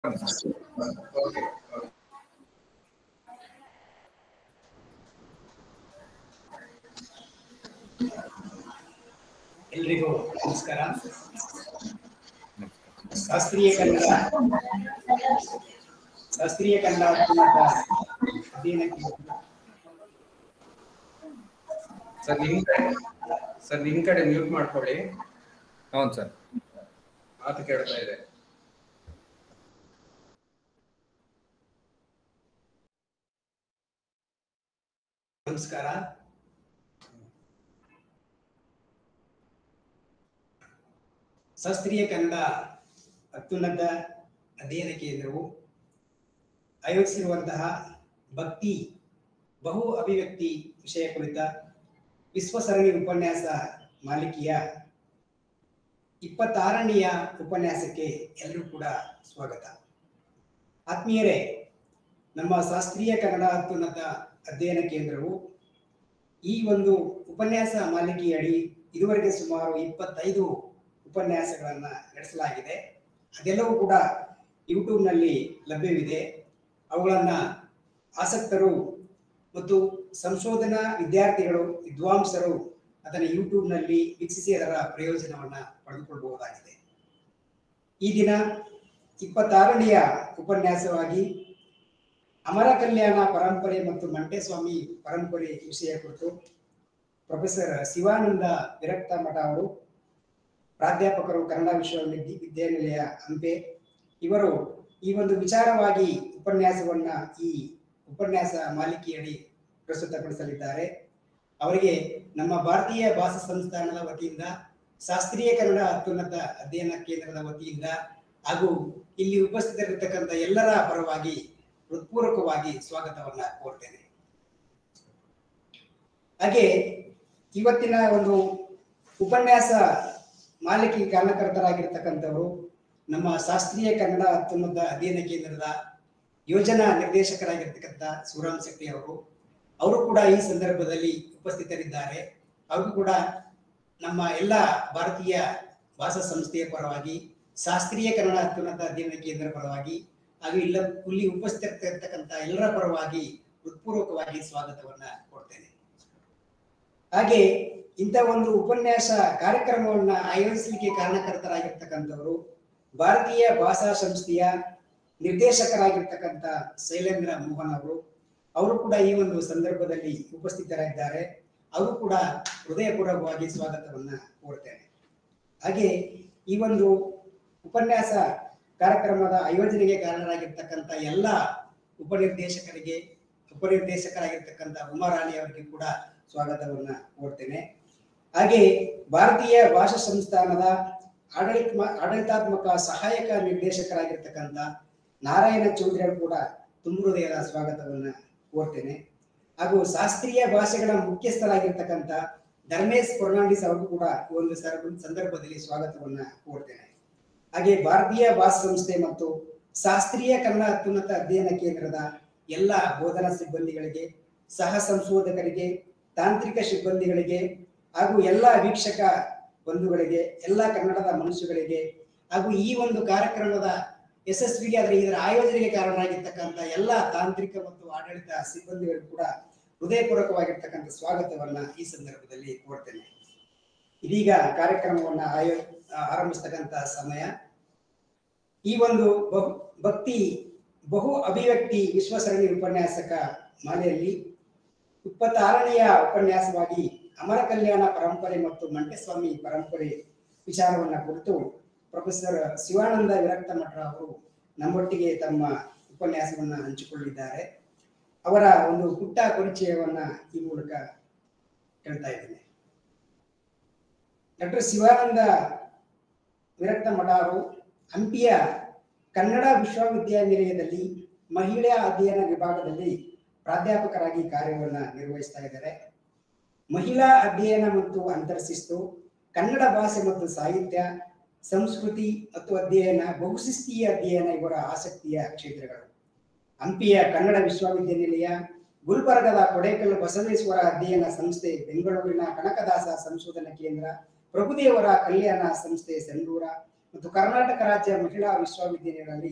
Okay ಎಲ್ರಿಗೂ ನಮಸ್ಕಾರ ಶಾಸ್ತ್ರೀಯ ಕನ್ನಡ ಶಾಸ್ತ್ರೀಯ ಕನ್ನಡ ಅತ್ಯುನ್ನತ ಅಧ್ಯಯನಕ್ಕೆ ಸರ್ ನಿಮ್ ಕಡೆ ಸರ್ ನಿಮ್ ಕಡೆ ಮ್ಯೂಟ್ ಮಾಡ್ಕೊಳ್ಳಿ ಹೌದು ಸರ್ ಮಾತು ಕೇಳ್ತಾ ಇದೆ ನಮಸ್ಕಾರ ಶಾಸ್ತ್ರೀಯ ಕನ್ನಡ ಅತ್ಯುನ್ನತ ಅಧ್ಯಯನ ಕೇಂದ್ರವು ಆಯೋಜಿಸಿರುವಂತಹ ಭಕ್ತಿ ಬಹು ಅಭಿವ್ಯಕ್ತಿ ವಿಷಯ ಕುರಿತ ವಿಶ್ವಸರಣಿ ಉಪನ್ಯಾಸ ಮಾಲಿಕೆಯ ಇಪ್ಪತ್ತಾರನೆಯ ಉಪನ್ಯಾಸಕ್ಕೆ ಎಲ್ಲರೂ ಕೂಡ ಸ್ವಾಗತ ಆತ್ಮೀಯರೇ ನಮ್ಮ ಶಾಸ್ತ್ರೀಯ ಕನ್ನಡ ಅತ್ಯುನ್ನತ ಅಧ್ಯಯನ ಕೇಂದ್ರವು ಈ ಒಂದು ಉಪನ್ಯಾಸ ಮಾಲಿಕೆಯಡಿ ಇದುವರೆಗೆ ಸುಮಾರು ಇಪ್ಪತ್ತೈದು ಉಪನ್ಯಾಸಗಳನ್ನ ನಡೆಸಲಾಗಿದೆ ಅದೆಲ್ಲವೂ ಕೂಡ ಯೂಟ್ಯೂಬ್ನಲ್ಲಿ ಲಭ್ಯವಿದೆ ಅವುಗಳನ್ನ ಆಸಕ್ತರು ಮತ್ತು ಸಂಶೋಧನಾ ವಿದ್ಯಾರ್ಥಿಗಳು ವಿದ್ವಾಂಸರು ಅದನ್ನು ಯೂಟ್ಯೂಬ್ನಲ್ಲಿ ವೀಕ್ಷಿಸಿ ಅದರ ಪ್ರಯೋಜನವನ್ನ ಪಡೆದುಕೊಳ್ಳಬಹುದಾಗಿದೆ ಈ ದಿನ ಇಪ್ಪತ್ತಾರನೆಯ ಉಪನ್ಯಾಸವಾಗಿ ಅಮರ ಕಲ್ಯಾಣ ಪರಂಪರೆ ಮತ್ತು ಮಂಟೇಸ್ವಾಮಿ ಪರಂಪರೆ ವಿಷಯ ಕುರಿತು ಪ್ರೊಫೆಸರ್ ಶಿವಾನಂದ ವಿರಕ್ತ ಮಠ ಅವರು ಪ್ರಾಧ್ಯಾಪಕರು ಕನ್ನಡ ವಿಶ್ವವಿದ್ಯ ವಿದ್ಯಾನಿಲಯ ಹಂಪೆ ಇವರು ಈ ಒಂದು ವಿಚಾರವಾಗಿ ಉಪನ್ಯಾಸವನ್ನ ಈ ಉಪನ್ಯಾಸ ಮಾಲಿಕೆಯಡಿ ಪ್ರಸ್ತುತಪಡಿಸಲಿದ್ದಾರೆ ಅವರಿಗೆ ನಮ್ಮ ಭಾರತೀಯ ಭಾಷಾ ಸಂಸ್ಥಾನದ ವತಿಯಿಂದ ಶಾಸ್ತ್ರೀಯ ಕನ್ನಡ ಅತ್ಯುನ್ನತ ಅಧ್ಯಯನ ಕೇಂದ್ರದ ವತಿಯಿಂದ ಹಾಗೂ ಇಲ್ಲಿ ಉಪಸ್ಥಿತರಿರ್ತಕ್ಕಂಥ ಎಲ್ಲರ ಪರವಾಗಿ ಹೃತ್ಪೂರ್ವಕವಾಗಿ ಸ್ವಾಗತವನ್ನ ಕೋರ್ತೇನೆ ಹಾಗೆ ಇವತ್ತಿನ ಒಂದು ಉಪನ್ಯಾಸ ಮಾಲಿಕೆ ಕಾರಣಕರ್ತರಾಗಿರ್ತಕ್ಕಂಥವರು ನಮ್ಮ ಶಾಸ್ತ್ರೀಯ ಕನ್ನಡ ಅತ್ಯುನ್ನತ ಅಧ್ಯಯನ ಕೇಂದ್ರದ ಯೋಜನಾ ನಿರ್ದೇಶಕರಾಗಿರ್ತಕ್ಕಂಥ ಶಿವರಾಮ್ ಶೆಟ್ಟಿ ಅವರು ಅವರು ಕೂಡ ಈ ಸಂದರ್ಭದಲ್ಲಿ ಉಪಸ್ಥಿತರಿದ್ದಾರೆ ಅವರು ಕೂಡ ನಮ್ಮ ಎಲ್ಲ ಭಾರತೀಯ ಭಾಷಾ ಸಂಸ್ಥೆಯ ಪರವಾಗಿ ಶಾಸ್ತ್ರೀಯ ಕನ್ನಡ ಅತ್ಯುನ್ನತ ಅಧ್ಯಯನ ಕೇಂದ್ರ ಪರವಾಗಿ ಹಾಗೂ ಇಲ್ಲ ಇಲ್ಲಿ ಉಪಸ್ಥಿತರಿರ್ತಕ್ಕಂಥ ಎಲ್ಲರ ಪರವಾಗಿ ಹೃತ್ಪೂರ್ವಕವಾಗಿ ಸ್ವಾಗತವನ್ನ ಕೊಡ್ತೇನೆ ಹಾಗೆ ಇಂಥ ಒಂದು ಉಪನ್ಯಾಸ ಕಾರ್ಯಕ್ರಮವನ್ನ ಆಯೋಜಿಸಲಿಕ್ಕೆ ಕಾರಣಕರ್ತರಾಗಿರ್ತಕ್ಕಂಥವರು ಭಾರತೀಯ ಭಾಷಾ ಸಂಸ್ಥೆಯ ನಿರ್ದೇಶಕರಾಗಿರ್ತಕ್ಕಂಥ ಶೈಲೇಂದ್ರ ಮೋಹನ್ ಅವರು ಅವರು ಕೂಡ ಈ ಒಂದು ಸಂದರ್ಭದಲ್ಲಿ ಉಪಸ್ಥಿತರಿದ್ದಾರೆ ಅವರು ಕೂಡ ಹೃದಯಪೂರ್ವಕವಾಗಿ ಸ್ವಾಗತವನ್ನ ಕೋರ್ತೇನೆ ಹಾಗೆ ಈ ಒಂದು ಉಪನ್ಯಾಸ ಕಾರ್ಯಕ್ರಮದ ಆಯೋಜನೆಗೆ ಕಾರಣರಾಗಿರ್ತಕ್ಕಂಥ ಎಲ್ಲ ಉಪನಿರ್ದೇಶಕರಿಗೆ ಉಪನಿರ್ದೇಶಕರಾಗಿರ್ತಕ್ಕಂಥ ಉಮಾರಾಣಿ ಅವರಿಗೆ ಕೂಡ ಸ್ವಾಗತವನ್ನ ಕೋರ್ತೇನೆ ಹಾಗೆ ಭಾರತೀಯ ಭಾಷಾ ಸಂಸ್ಥಾನದ ಆಡಳಿತ ಆಡಳಿತಾತ್ಮಕ ಸಹಾಯಕ ನಿರ್ದೇಶಕರಾಗಿರ್ತಕ್ಕಂಥ ನಾರಾಯಣ ಚೌಧರಿ ಅವರು ಕೂಡ ತುಂಬು ಹೃದಯದ ಸ್ವಾಗತವನ್ನ ಕೋರ್ತೇನೆ ಹಾಗೂ ಶಾಸ್ತ್ರೀಯ ಭಾಷೆಗಳ ಮುಖ್ಯಸ್ಥರಾಗಿರ್ತಕ್ಕಂಥ ಧರ್ಮೇಶ್ ಫರ್ನಾಂಡಿಸ್ ಅವರು ಕೂಡ ಈ ಒಂದು ಸರ್- ಸಂದರ್ಭದಲ್ಲಿ ಸ್ವಾಗತವನ್ನ ಕೋರ್ತೇನೆ ಹಾಗೆ ಭಾರತೀಯ ಭಾಷಾ ಸಂಸ್ಥೆ ಮತ್ತು ಶಾಸ್ತ್ರೀಯ ಕನ್ನಡ ಅತ್ಯುನ್ನತ ಅಧ್ಯಯನ ಕೇಂದ್ರದ ಎಲ್ಲ ಬೋಧನಾ ಸಿಬ್ಬಂದಿಗಳಿಗೆ ಸಹ ಸಂಶೋಧಕರಿಗೆ ತಾಂತ್ರಿಕ ಸಿಬ್ಬಂದಿಗಳಿಗೆ ಹಾಗೂ ಎಲ್ಲ ವೀಕ್ಷಕ ಬಂಧುಗಳಿಗೆ ಎಲ್ಲ ಕನ್ನಡದ ಮನುಷ್ಯಗಳಿಗೆ ಹಾಗೂ ಈ ಒಂದು ಕಾರ್ಯಕ್ರಮದ ಯಶಸ್ವಿಗೆ ಅದರ ಇದರ ಆಯೋಜನೆಗೆ ಕಾರಣರಾಗಿರ್ತಕ್ಕಂಥ ಎಲ್ಲ ತಾಂತ್ರಿಕ ಮತ್ತು ಆಡಳಿತ ಸಿಬ್ಬಂದಿಗಳಿಗೂ ಕೂಡ ಹೃದಯಪೂರ್ವಕವಾಗಿರ್ತಕ್ಕಂಥ ಸ್ವಾಗತವನ್ನ ಈ ಸಂದರ್ಭದಲ್ಲಿ ಕೋರ್ತೇನೆ ಇದೀಗ ಕಾರ್ಯಕ್ರಮವನ್ನ ಆಯೋ ಆರಂಭಿಸ್ತಕ್ಕಂಥ ಸಮಯ ಈ ಒಂದು ಬಹು ಭಕ್ತಿ ಬಹು ಅಭಿವ್ಯಕ್ತಿ ವಿಶ್ವಸರಣಿ ಉಪನ್ಯಾಸಕ ಮಾಲೆಯಲ್ಲಿ ಇಪ್ಪತ್ತಾರನೆಯ ಉಪನ್ಯಾಸವಾಗಿ ಅಮರ ಕಲ್ಯಾಣ ಪರಂಪರೆ ಮತ್ತು ಮಂಟೇಸ್ವಾಮಿ ಪರಂಪರೆ ವಿಚಾರವನ್ನ ಕುರಿತು ಪ್ರೊಫೆಸರ್ ಶಿವಾನಂದ ವಿರಕ್ತ ಮಠ ಅವರು ನಮ್ಮೊಟ್ಟಿಗೆ ತಮ್ಮ ಉಪನ್ಯಾಸವನ್ನ ಹಂಚಿಕೊಳ್ಳಿದ್ದಾರೆ ಅವರ ಒಂದು ಪುಟ್ಟ ಪರಿಚಯವನ್ನ ಈ ಮೂಲಕ ಹೇಳ್ತಾ ಇದ್ದೇನೆ ಡಾಕ್ಟರ್ ಶಿವಾನಂದ ವಿರಕ್ತ ಮಠ ಅವರು ಹಂಪಿಯ ಕನ್ನಡ ವಿಶ್ವವಿದ್ಯಾನಿಲಯದಲ್ಲಿ ಮಹಿಳಾ ಅಧ್ಯಯನ ವಿಭಾಗದಲ್ಲಿ ಪ್ರಾಧ್ಯಾಪಕರಾಗಿ ಕಾರ್ಯವನ್ನ ನಿರ್ವಹಿಸ್ತಾ ಇದ್ದಾರೆ ಮಹಿಳಾ ಅಧ್ಯಯನ ಮತ್ತು ಅಂತರ್ಶಿಸ್ತು ಕನ್ನಡ ಭಾಷೆ ಮತ್ತು ಸಾಹಿತ್ಯ ಸಂಸ್ಕೃತಿ ಮತ್ತು ಅಧ್ಯಯನ ಬಹುಶಿಸ್ತೀಯ ಅಧ್ಯಯನ ಇವರ ಆಸಕ್ತಿಯ ಕ್ಷೇತ್ರಗಳು ಹಂಪಿಯ ಕನ್ನಡ ವಿಶ್ವವಿದ್ಯಾನಿಲಯ ಗುಲ್ಬರ್ಗದ ಕೊಡೇಕಲ್ ಬಸವೇಶ್ವರ ಅಧ್ಯಯನ ಸಂಸ್ಥೆ ಬೆಂಗಳೂರಿನ ಕನಕದಾಸ ಸಂಶೋಧನಾ ಕೇಂದ್ರ ಪ್ರಭುದೇವರ ಕಲ್ಯಾಣ ಸಂಸ್ಥೆ ಸಂಡೂರ ಮತ್ತು ಕರ್ನಾಟಕ ರಾಜ್ಯ ಮಹಿಳಾ ವಿಶ್ವವಿದ್ಯಾನಿಲಯಗಳಲ್ಲಿ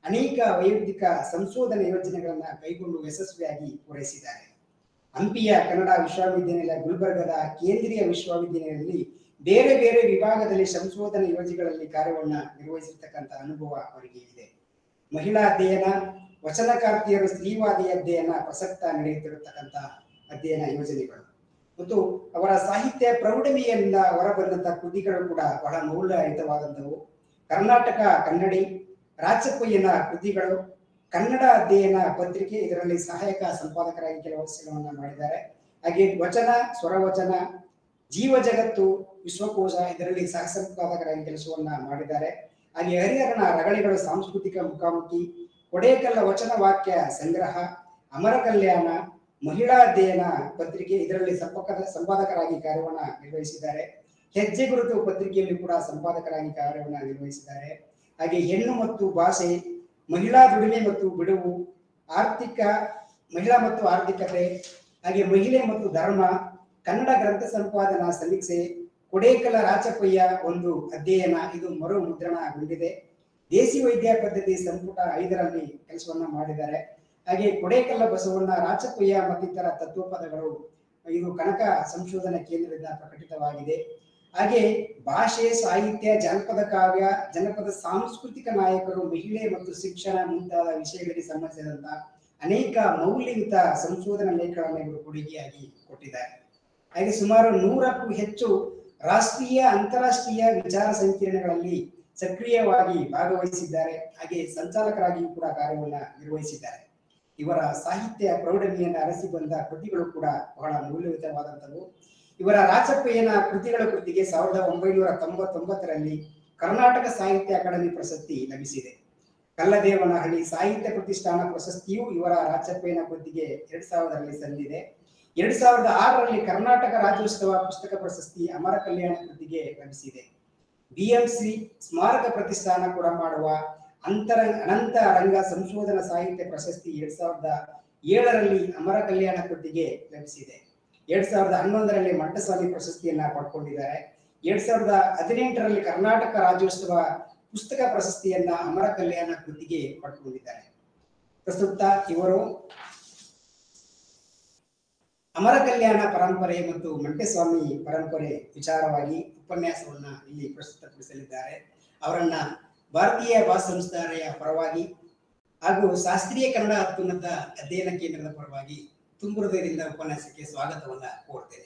ಅನೇಕ ವೈಯಕ್ತಿಕ ಸಂಶೋಧನೆ ಯೋಜನೆಗಳನ್ನ ಕೈಗೊಂಡು ಯಶಸ್ವಿಯಾಗಿ ಪೂರೈಸಿದ್ದಾರೆ ಹಂಪಿಯ ಕನ್ನಡ ವಿಶ್ವವಿದ್ಯಾನಿಲಯ ಗುಲ್ಬರ್ಗದ ಕೇಂದ್ರೀಯ ವಿಶ್ವವಿದ್ಯಾನಿಲಯದಲ್ಲಿ ಬೇರೆ ಬೇರೆ ವಿಭಾಗದಲ್ಲಿ ಸಂಶೋಧನೆ ಯೋಜನೆಗಳಲ್ಲಿ ಕಾರ್ಯವನ್ನ ನಿರ್ವಹಿಸಿರ್ತಕ್ಕಂಥ ಅನುಭವ ಅವರಿಗೆ ಇದೆ ಮಹಿಳಾ ಅಧ್ಯಯನ ವಚನಕಾರ್ತಿಯರು ಸ್ತ್ರೀವಾದಿ ಅಧ್ಯಯನ ಪ್ರಸಕ್ತ ನಡೆಯುತ್ತಿರತಕ್ಕಂಥ ಅಧ್ಯಯನ ಯೋಜನೆಗಳು ಮತ್ತು ಅವರ ಸಾಹಿತ್ಯ ಪ್ರೌಢಮೆಯಿಂದ ಹೊರಬಂದಂತ ಕೃತಿಗಳು ಕೂಡ ಬಹಳ ಮೌಲ್ಯಯುತವಾದಂಥವು ಕರ್ನಾಟಕ ಕನ್ನಡಿ ರಾಚಪ್ಪಯ್ಯನ ಕೃತಿಗಳು ಕನ್ನಡ ಅಧ್ಯಯನ ಪತ್ರಿಕೆ ಇದರಲ್ಲಿ ಸಹಾಯಕ ಸಂಪಾದಕರಾಗಿ ಕೆಲವು ಕೆಲಸವನ್ನ ಮಾಡಿದ್ದಾರೆ ಹಾಗೆ ವಚನ ಸ್ವರವಚನ ಜೀವ ಜಗತ್ತು ವಿಶ್ವಕೋಶ ಇದರಲ್ಲಿ ಸಹ ಸಂಪಾದಕರಾಗಿ ಕೆಲಸವನ್ನ ಮಾಡಿದ್ದಾರೆ ಹಾಗೆ ಹರಿಹರನ ರಗಳಿಗಳು ಸಾಂಸ್ಕೃತಿಕ ಮುಖಾಮುಖಿ ಕೊಡೇಕಲ್ಲ ವಚನ ವಾಕ್ಯ ಸಂಗ್ರಹ ಅಮರ ಕಲ್ಯಾಣ ಮಹಿಳಾ ಅಧ್ಯಯನ ಪತ್ರಿಕೆ ಇದರಲ್ಲಿ ಸಂಪರ್ಕದ ಸಂಪಾದಕರಾಗಿ ಕಾರ್ಯವನ್ನ ನಿರ್ವಹಿಸಿದ್ದಾರೆ ಹೆಜ್ಜೆ ಗುರುತು ಪತ್ರಿಕೆಯಲ್ಲಿ ಕೂಡ ಸಂಪಾದಕರಾಗಿ ಕಾರ್ಯವನ್ನ ನಿರ್ವಹಿಸಿದ್ದಾರೆ ಹಾಗೆ ಹೆಣ್ಣು ಮತ್ತು ಭಾಷೆ ಮಹಿಳಾ ದುಡಿಮೆ ಮತ್ತು ಬಿಡುವು ಆರ್ಥಿಕ ಮಹಿಳಾ ಮತ್ತು ಆರ್ಥಿಕತೆ ಹಾಗೆ ಮಹಿಳೆ ಮತ್ತು ಧರ್ಮ ಕನ್ನಡ ಗ್ರಂಥ ಸಂಪಾದನಾ ಸಮೀಕ್ಷೆ ಕೊಡೇಕಲ ರಾಚಪ್ಪಯ್ಯ ಒಂದು ಅಧ್ಯಯನ ಇದು ಮರು ಮುದ್ರಣಗೊಂಡಿದೆ ದೇಸಿ ವೈದ್ಯ ಪದ್ಧತಿ ಸಂಪುಟ ಐದರಲ್ಲಿ ಕೆಲಸವನ್ನ ಮಾಡಿದ್ದಾರೆ ಹಾಗೆ ಕೊಡೇಕಲ್ಲ ಬಸವಣ್ಣ ರಾಚಪ್ಪಯ್ಯ ಮತ್ತಿತರ ತತ್ವಪದಗಳು ಇದು ಕನಕ ಸಂಶೋಧನಾ ಕೇಂದ್ರದಿಂದ ಪ್ರಕಟಿತವಾಗಿದೆ ಹಾಗೆ ಭಾಷೆ ಸಾಹಿತ್ಯ ಜನಪದ ಕಾವ್ಯ ಜನಪದ ಸಾಂಸ್ಕೃತಿಕ ನಾಯಕರು ಮಹಿಳೆ ಮತ್ತು ಶಿಕ್ಷಣ ಮುಂತಾದ ವಿಷಯಗಳಿಗೆ ಸಂಬಂಧಿಸಿದಂತ ಅನೇಕ ಮೌಲ್ಯಯುತ ಸಂಶೋಧನಾ ಲೇಖನಗಳನ್ನು ಇವರು ಕೊಡುಗೆಯಾಗಿ ಕೊಟ್ಟಿದ್ದಾರೆ ಹಾಗೆ ಸುಮಾರು ನೂರಕ್ಕೂ ಹೆಚ್ಚು ರಾಷ್ಟ್ರೀಯ ಅಂತಾರಾಷ್ಟ್ರೀಯ ವಿಚಾರ ಸಂಕಿರಣಗಳಲ್ಲಿ ಸಕ್ರಿಯವಾಗಿ ಭಾಗವಹಿಸಿದ್ದಾರೆ ಹಾಗೆ ಸಂಚಾಲಕರಾಗಿಯೂ ಕೂಡ ಕಾರ್ಯವನ್ನ ನಿರ್ವಹಿಸಿದ್ದಾರೆ ಇವರ ಸಾಹಿತ್ಯ ಪ್ರೌಢಮೆಯನ್ನು ಅರಸಿ ಬಂದ ಕೃತಿಗಳು ಕೂಡ ಬಹಳ ಮೌಲ್ಯಯುತವಾದಂಥವು ಇವರ ರಾಚಪ್ಪಯ್ಯನ ಕೃತಿಗಳ ಕೃತಿಗೆ ಸಾವಿರದ ಒಂಬೈನೂರ ತೊಂಬತ್ತೊಂಬತ್ತರಲ್ಲಿ ಕರ್ನಾಟಕ ಸಾಹಿತ್ಯ ಅಕಾಡೆಮಿ ಪ್ರಶಸ್ತಿ ಲಭಿಸಿದೆ ಕಲ್ಲದೇವನಹಳ್ಳಿ ಸಾಹಿತ್ಯ ಪ್ರತಿಷ್ಠಾನ ಪ್ರಶಸ್ತಿಯು ಇವರ ರಾಚಪ್ಪಯ್ಯನ ಕೃತಿಗೆ ಎರಡ್ ಸಾವಿರದಲ್ಲಿ ಸಂದಿದೆ ಎರಡ್ ಸಾವಿರದ ಆರರಲ್ಲಿ ಕರ್ನಾಟಕ ರಾಜ್ಯೋತ್ಸವ ಪುಸ್ತಕ ಪ್ರಶಸ್ತಿ ಅಮರ ಕಲ್ಯಾಣ ಕೃತಿಗೆ ಲಭಿಸಿದೆ ಬಿಎಂಸಿ ಸ್ಮಾರಕ ಪ್ರತಿಷ್ಠಾನ ಕೂಡ ಮಾಡುವ ಅಂತರ ಅನಂತ ರಂಗ ಸಂಶೋಧನಾ ಸಾಹಿತ್ಯ ಪ್ರಶಸ್ತಿ ಎರಡ್ ಸಾವಿರದ ಏಳರಲ್ಲಿ ಅಮರ ಕಲ್ಯಾಣ ಕೃತಿಗೆ ಲಭಿಸಿದೆ ಎರಡ್ ಸಾವಿರದ ಹನ್ನೊಂದರಲ್ಲಿ ಮಟ್ಟಸ್ವಾಮಿ ಪ್ರಶಸ್ತಿಯನ್ನ ಪಡ್ಕೊಂಡಿದ್ದಾರೆ ಎರಡ್ ಸಾವಿರದ ಹದಿನೆಂಟರಲ್ಲಿ ಕರ್ನಾಟಕ ರಾಜ್ಯೋತ್ಸವ ಪುಸ್ತಕ ಪ್ರಶಸ್ತಿಯನ್ನ ಅಮರ ಕಲ್ಯಾಣ ಕೃತಿಗೆ ಪಡ್ಕೊಂಡಿದ್ದಾರೆ ಪ್ರಸ್ತುತ ಇವರು ಅಮರ ಕಲ್ಯಾಣ ಪರಂಪರೆ ಮತ್ತು ಮಂಟೆಸ್ವಾಮಿ ಪರಂಪರೆ ವಿಚಾರವಾಗಿ ಉಪನ್ಯಾಸವನ್ನ ಇಲ್ಲಿ ಪ್ರಸ್ತುತಪಡಿಸಲಿದ್ದಾರೆ ಅವರನ್ನ ಭಾರತೀಯ ಭಾಷಾ ಸಂಸ್ಥೆಯ ಪರವಾಗಿ ಹಾಗೂ ಶಾಸ್ತ್ರೀಯ ಕನ್ನಡ ಅತ್ಯುನ್ನತ ಅಧ್ಯಯನ ಕೇಂದ್ರದ ಪರವಾಗಿ ತುಂಬ ಹೃದಯದಿಂದ ಉಪನ್ಯಾಸಕ್ಕೆ ಸ್ವಾಗತವನ್ನ ಕೋರ್ತೇನೆ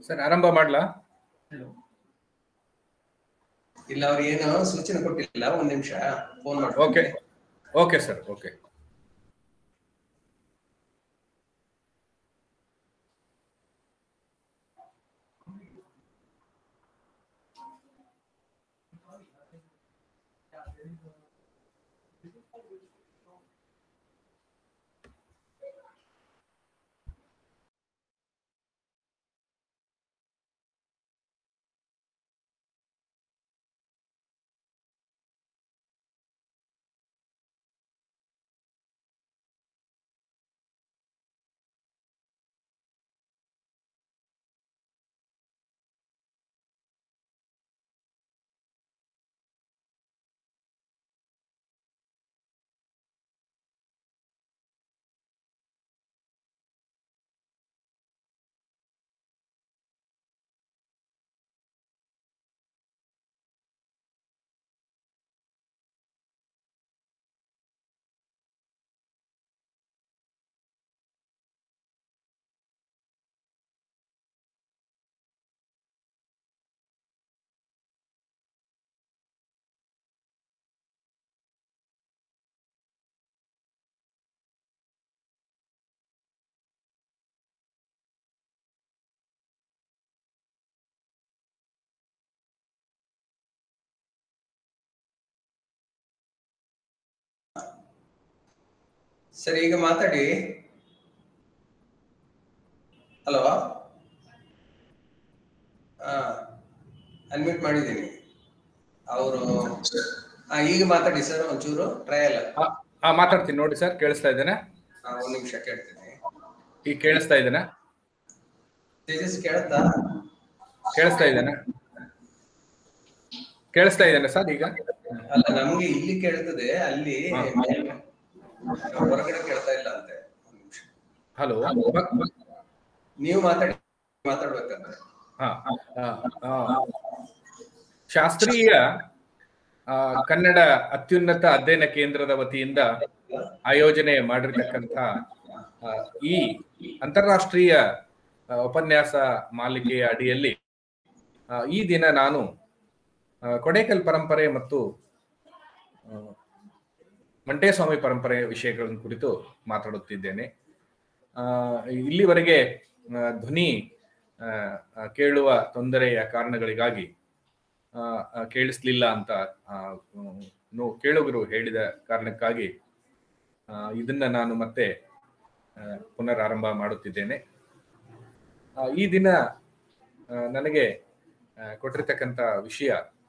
ಸರ್ ಆರಂಭ ಮಾಡ್ಲಾ ಇಲ್ಲ ಅವ್ರು ಏನು ಸೂಚನೆ ಕೊಟ್ಟಿಲ್ಲ ಒಂದ್ ನಿಮಿಷ ಫೋನ್ ಮಾಡಿ ಓಕೆ ಓಕೆ ಸರ್ ಓಕೆ ಸರಿ ಈಗ ಮಾತಾಡಿ ಹಲೋ ಹಾ ಅನ್ಮ್ಯೂಟ್ ಮಾಡಿದ್ದೀನಿ ಅವರು ಹಾ ಈಗ ಮಾತಾಡಿ ಸರ್ ಒಂಚೂರು ಟ್ರಯಲ್ ಹಾ ಮಾತಾಡ್ತೀನಿ ನೋಡಿ ಸರ್ ಕೇಳಿಸ್ತಾ ಇದ್ದೇನೆ ಒಂದ್ ನಿಮಿಷ ಕೇಳ್ತೀನಿ ಈಗ ಕೇಳಿಸ್ತಾ ಇದ್ದೇನೆ ತೇಜಸ್ ಕೇಳುತ್ತಾ ಕೇಳಿಸ್ತಾ ಇದ್ದೇನೆ ಕೇಳಿಸ್ತಾ ಇದ್ದೇನೆ ಸರ್ ಈಗ ಅಲ್ಲ ನಮ್ಗೆ ಇಲ್ಲಿ ಕೇಳ್ತದೆ ಅಲ್ಲಿ ಹಾ. ಹೊರಗಡೆ ಕೇಳ್ತಾ ಇಲ್ಲ ಅಂತೆ ಒಂದ್ ನಿಮಿಷ ಹಲೋ ನೀವು ಮಾತಾಡಿ ಮಾತಾಡ್ಬೇಕಂದ್ರೆ ಹಾ ಆ, ಆ, ಶಾಸ್ತ್ರೀಯ ಆ, ಕನ್ನಡ ಅತ್ಯುನ್ನತ ಅಧ್ಯಯನ ಕೇಂದ್ರದ ವತಿಯಿಂದ ಆಯೋಜನೆ ಮಾಡಿರ್ತಕ್ಕಂಥ ಆ, ಈ ಅಂತಾರಾಷ್ಟ್ರೀಯ ಆ, ಉಪನ್ಯಾಸ ಮಾಲಿಕೆಯ ಅಡಿಯಲ್ಲಿ ಆ, ಈ ದಿನ ನಾನು ಆ, ಕೊಡೇಕಲ್ ಪರಂಪರೆ ಮತ್ತು ಆ, ಮಂಟೇಸ್ವಾಮಿ ಪರಂಪರೆ ವಿಷಯಗಳ ಕುರಿತು ಮಾತಾಡುತ್ತಿದ್ದೇನೆ ಆ, ಇಲ್ಲಿವರೆಗೆ ಆ, ಧ್ವನಿ ಆ, ಆ, ಕೇಳುವ ತೊಂದರೆಯ ಕಾರಣಗಳಿಗಾಗಿ ಆ, ಆ, ಕೇಳಿಸ್ಲಿಲ್ಲ ಅಂತ ಆ, ಹ್ಮ್, ನೋ ಕೇಳುಗರು ಹೇಳಿದ ಕಾರಣಕ್ಕಾಗಿ ಆ, ಇದನ್ನ ನಾನು ಮತ್ತೆ ಆ, ಪುನರಾರಂಭ ಮಾಡುತ್ತಿದ್ದೇನೆ ಆ, ಈ ದಿನ ಆ, ನನಗೆ ಆ, ಕೊಟ್ಟಿರ್ತಕ್ಕಂಥ ವಿಷಯ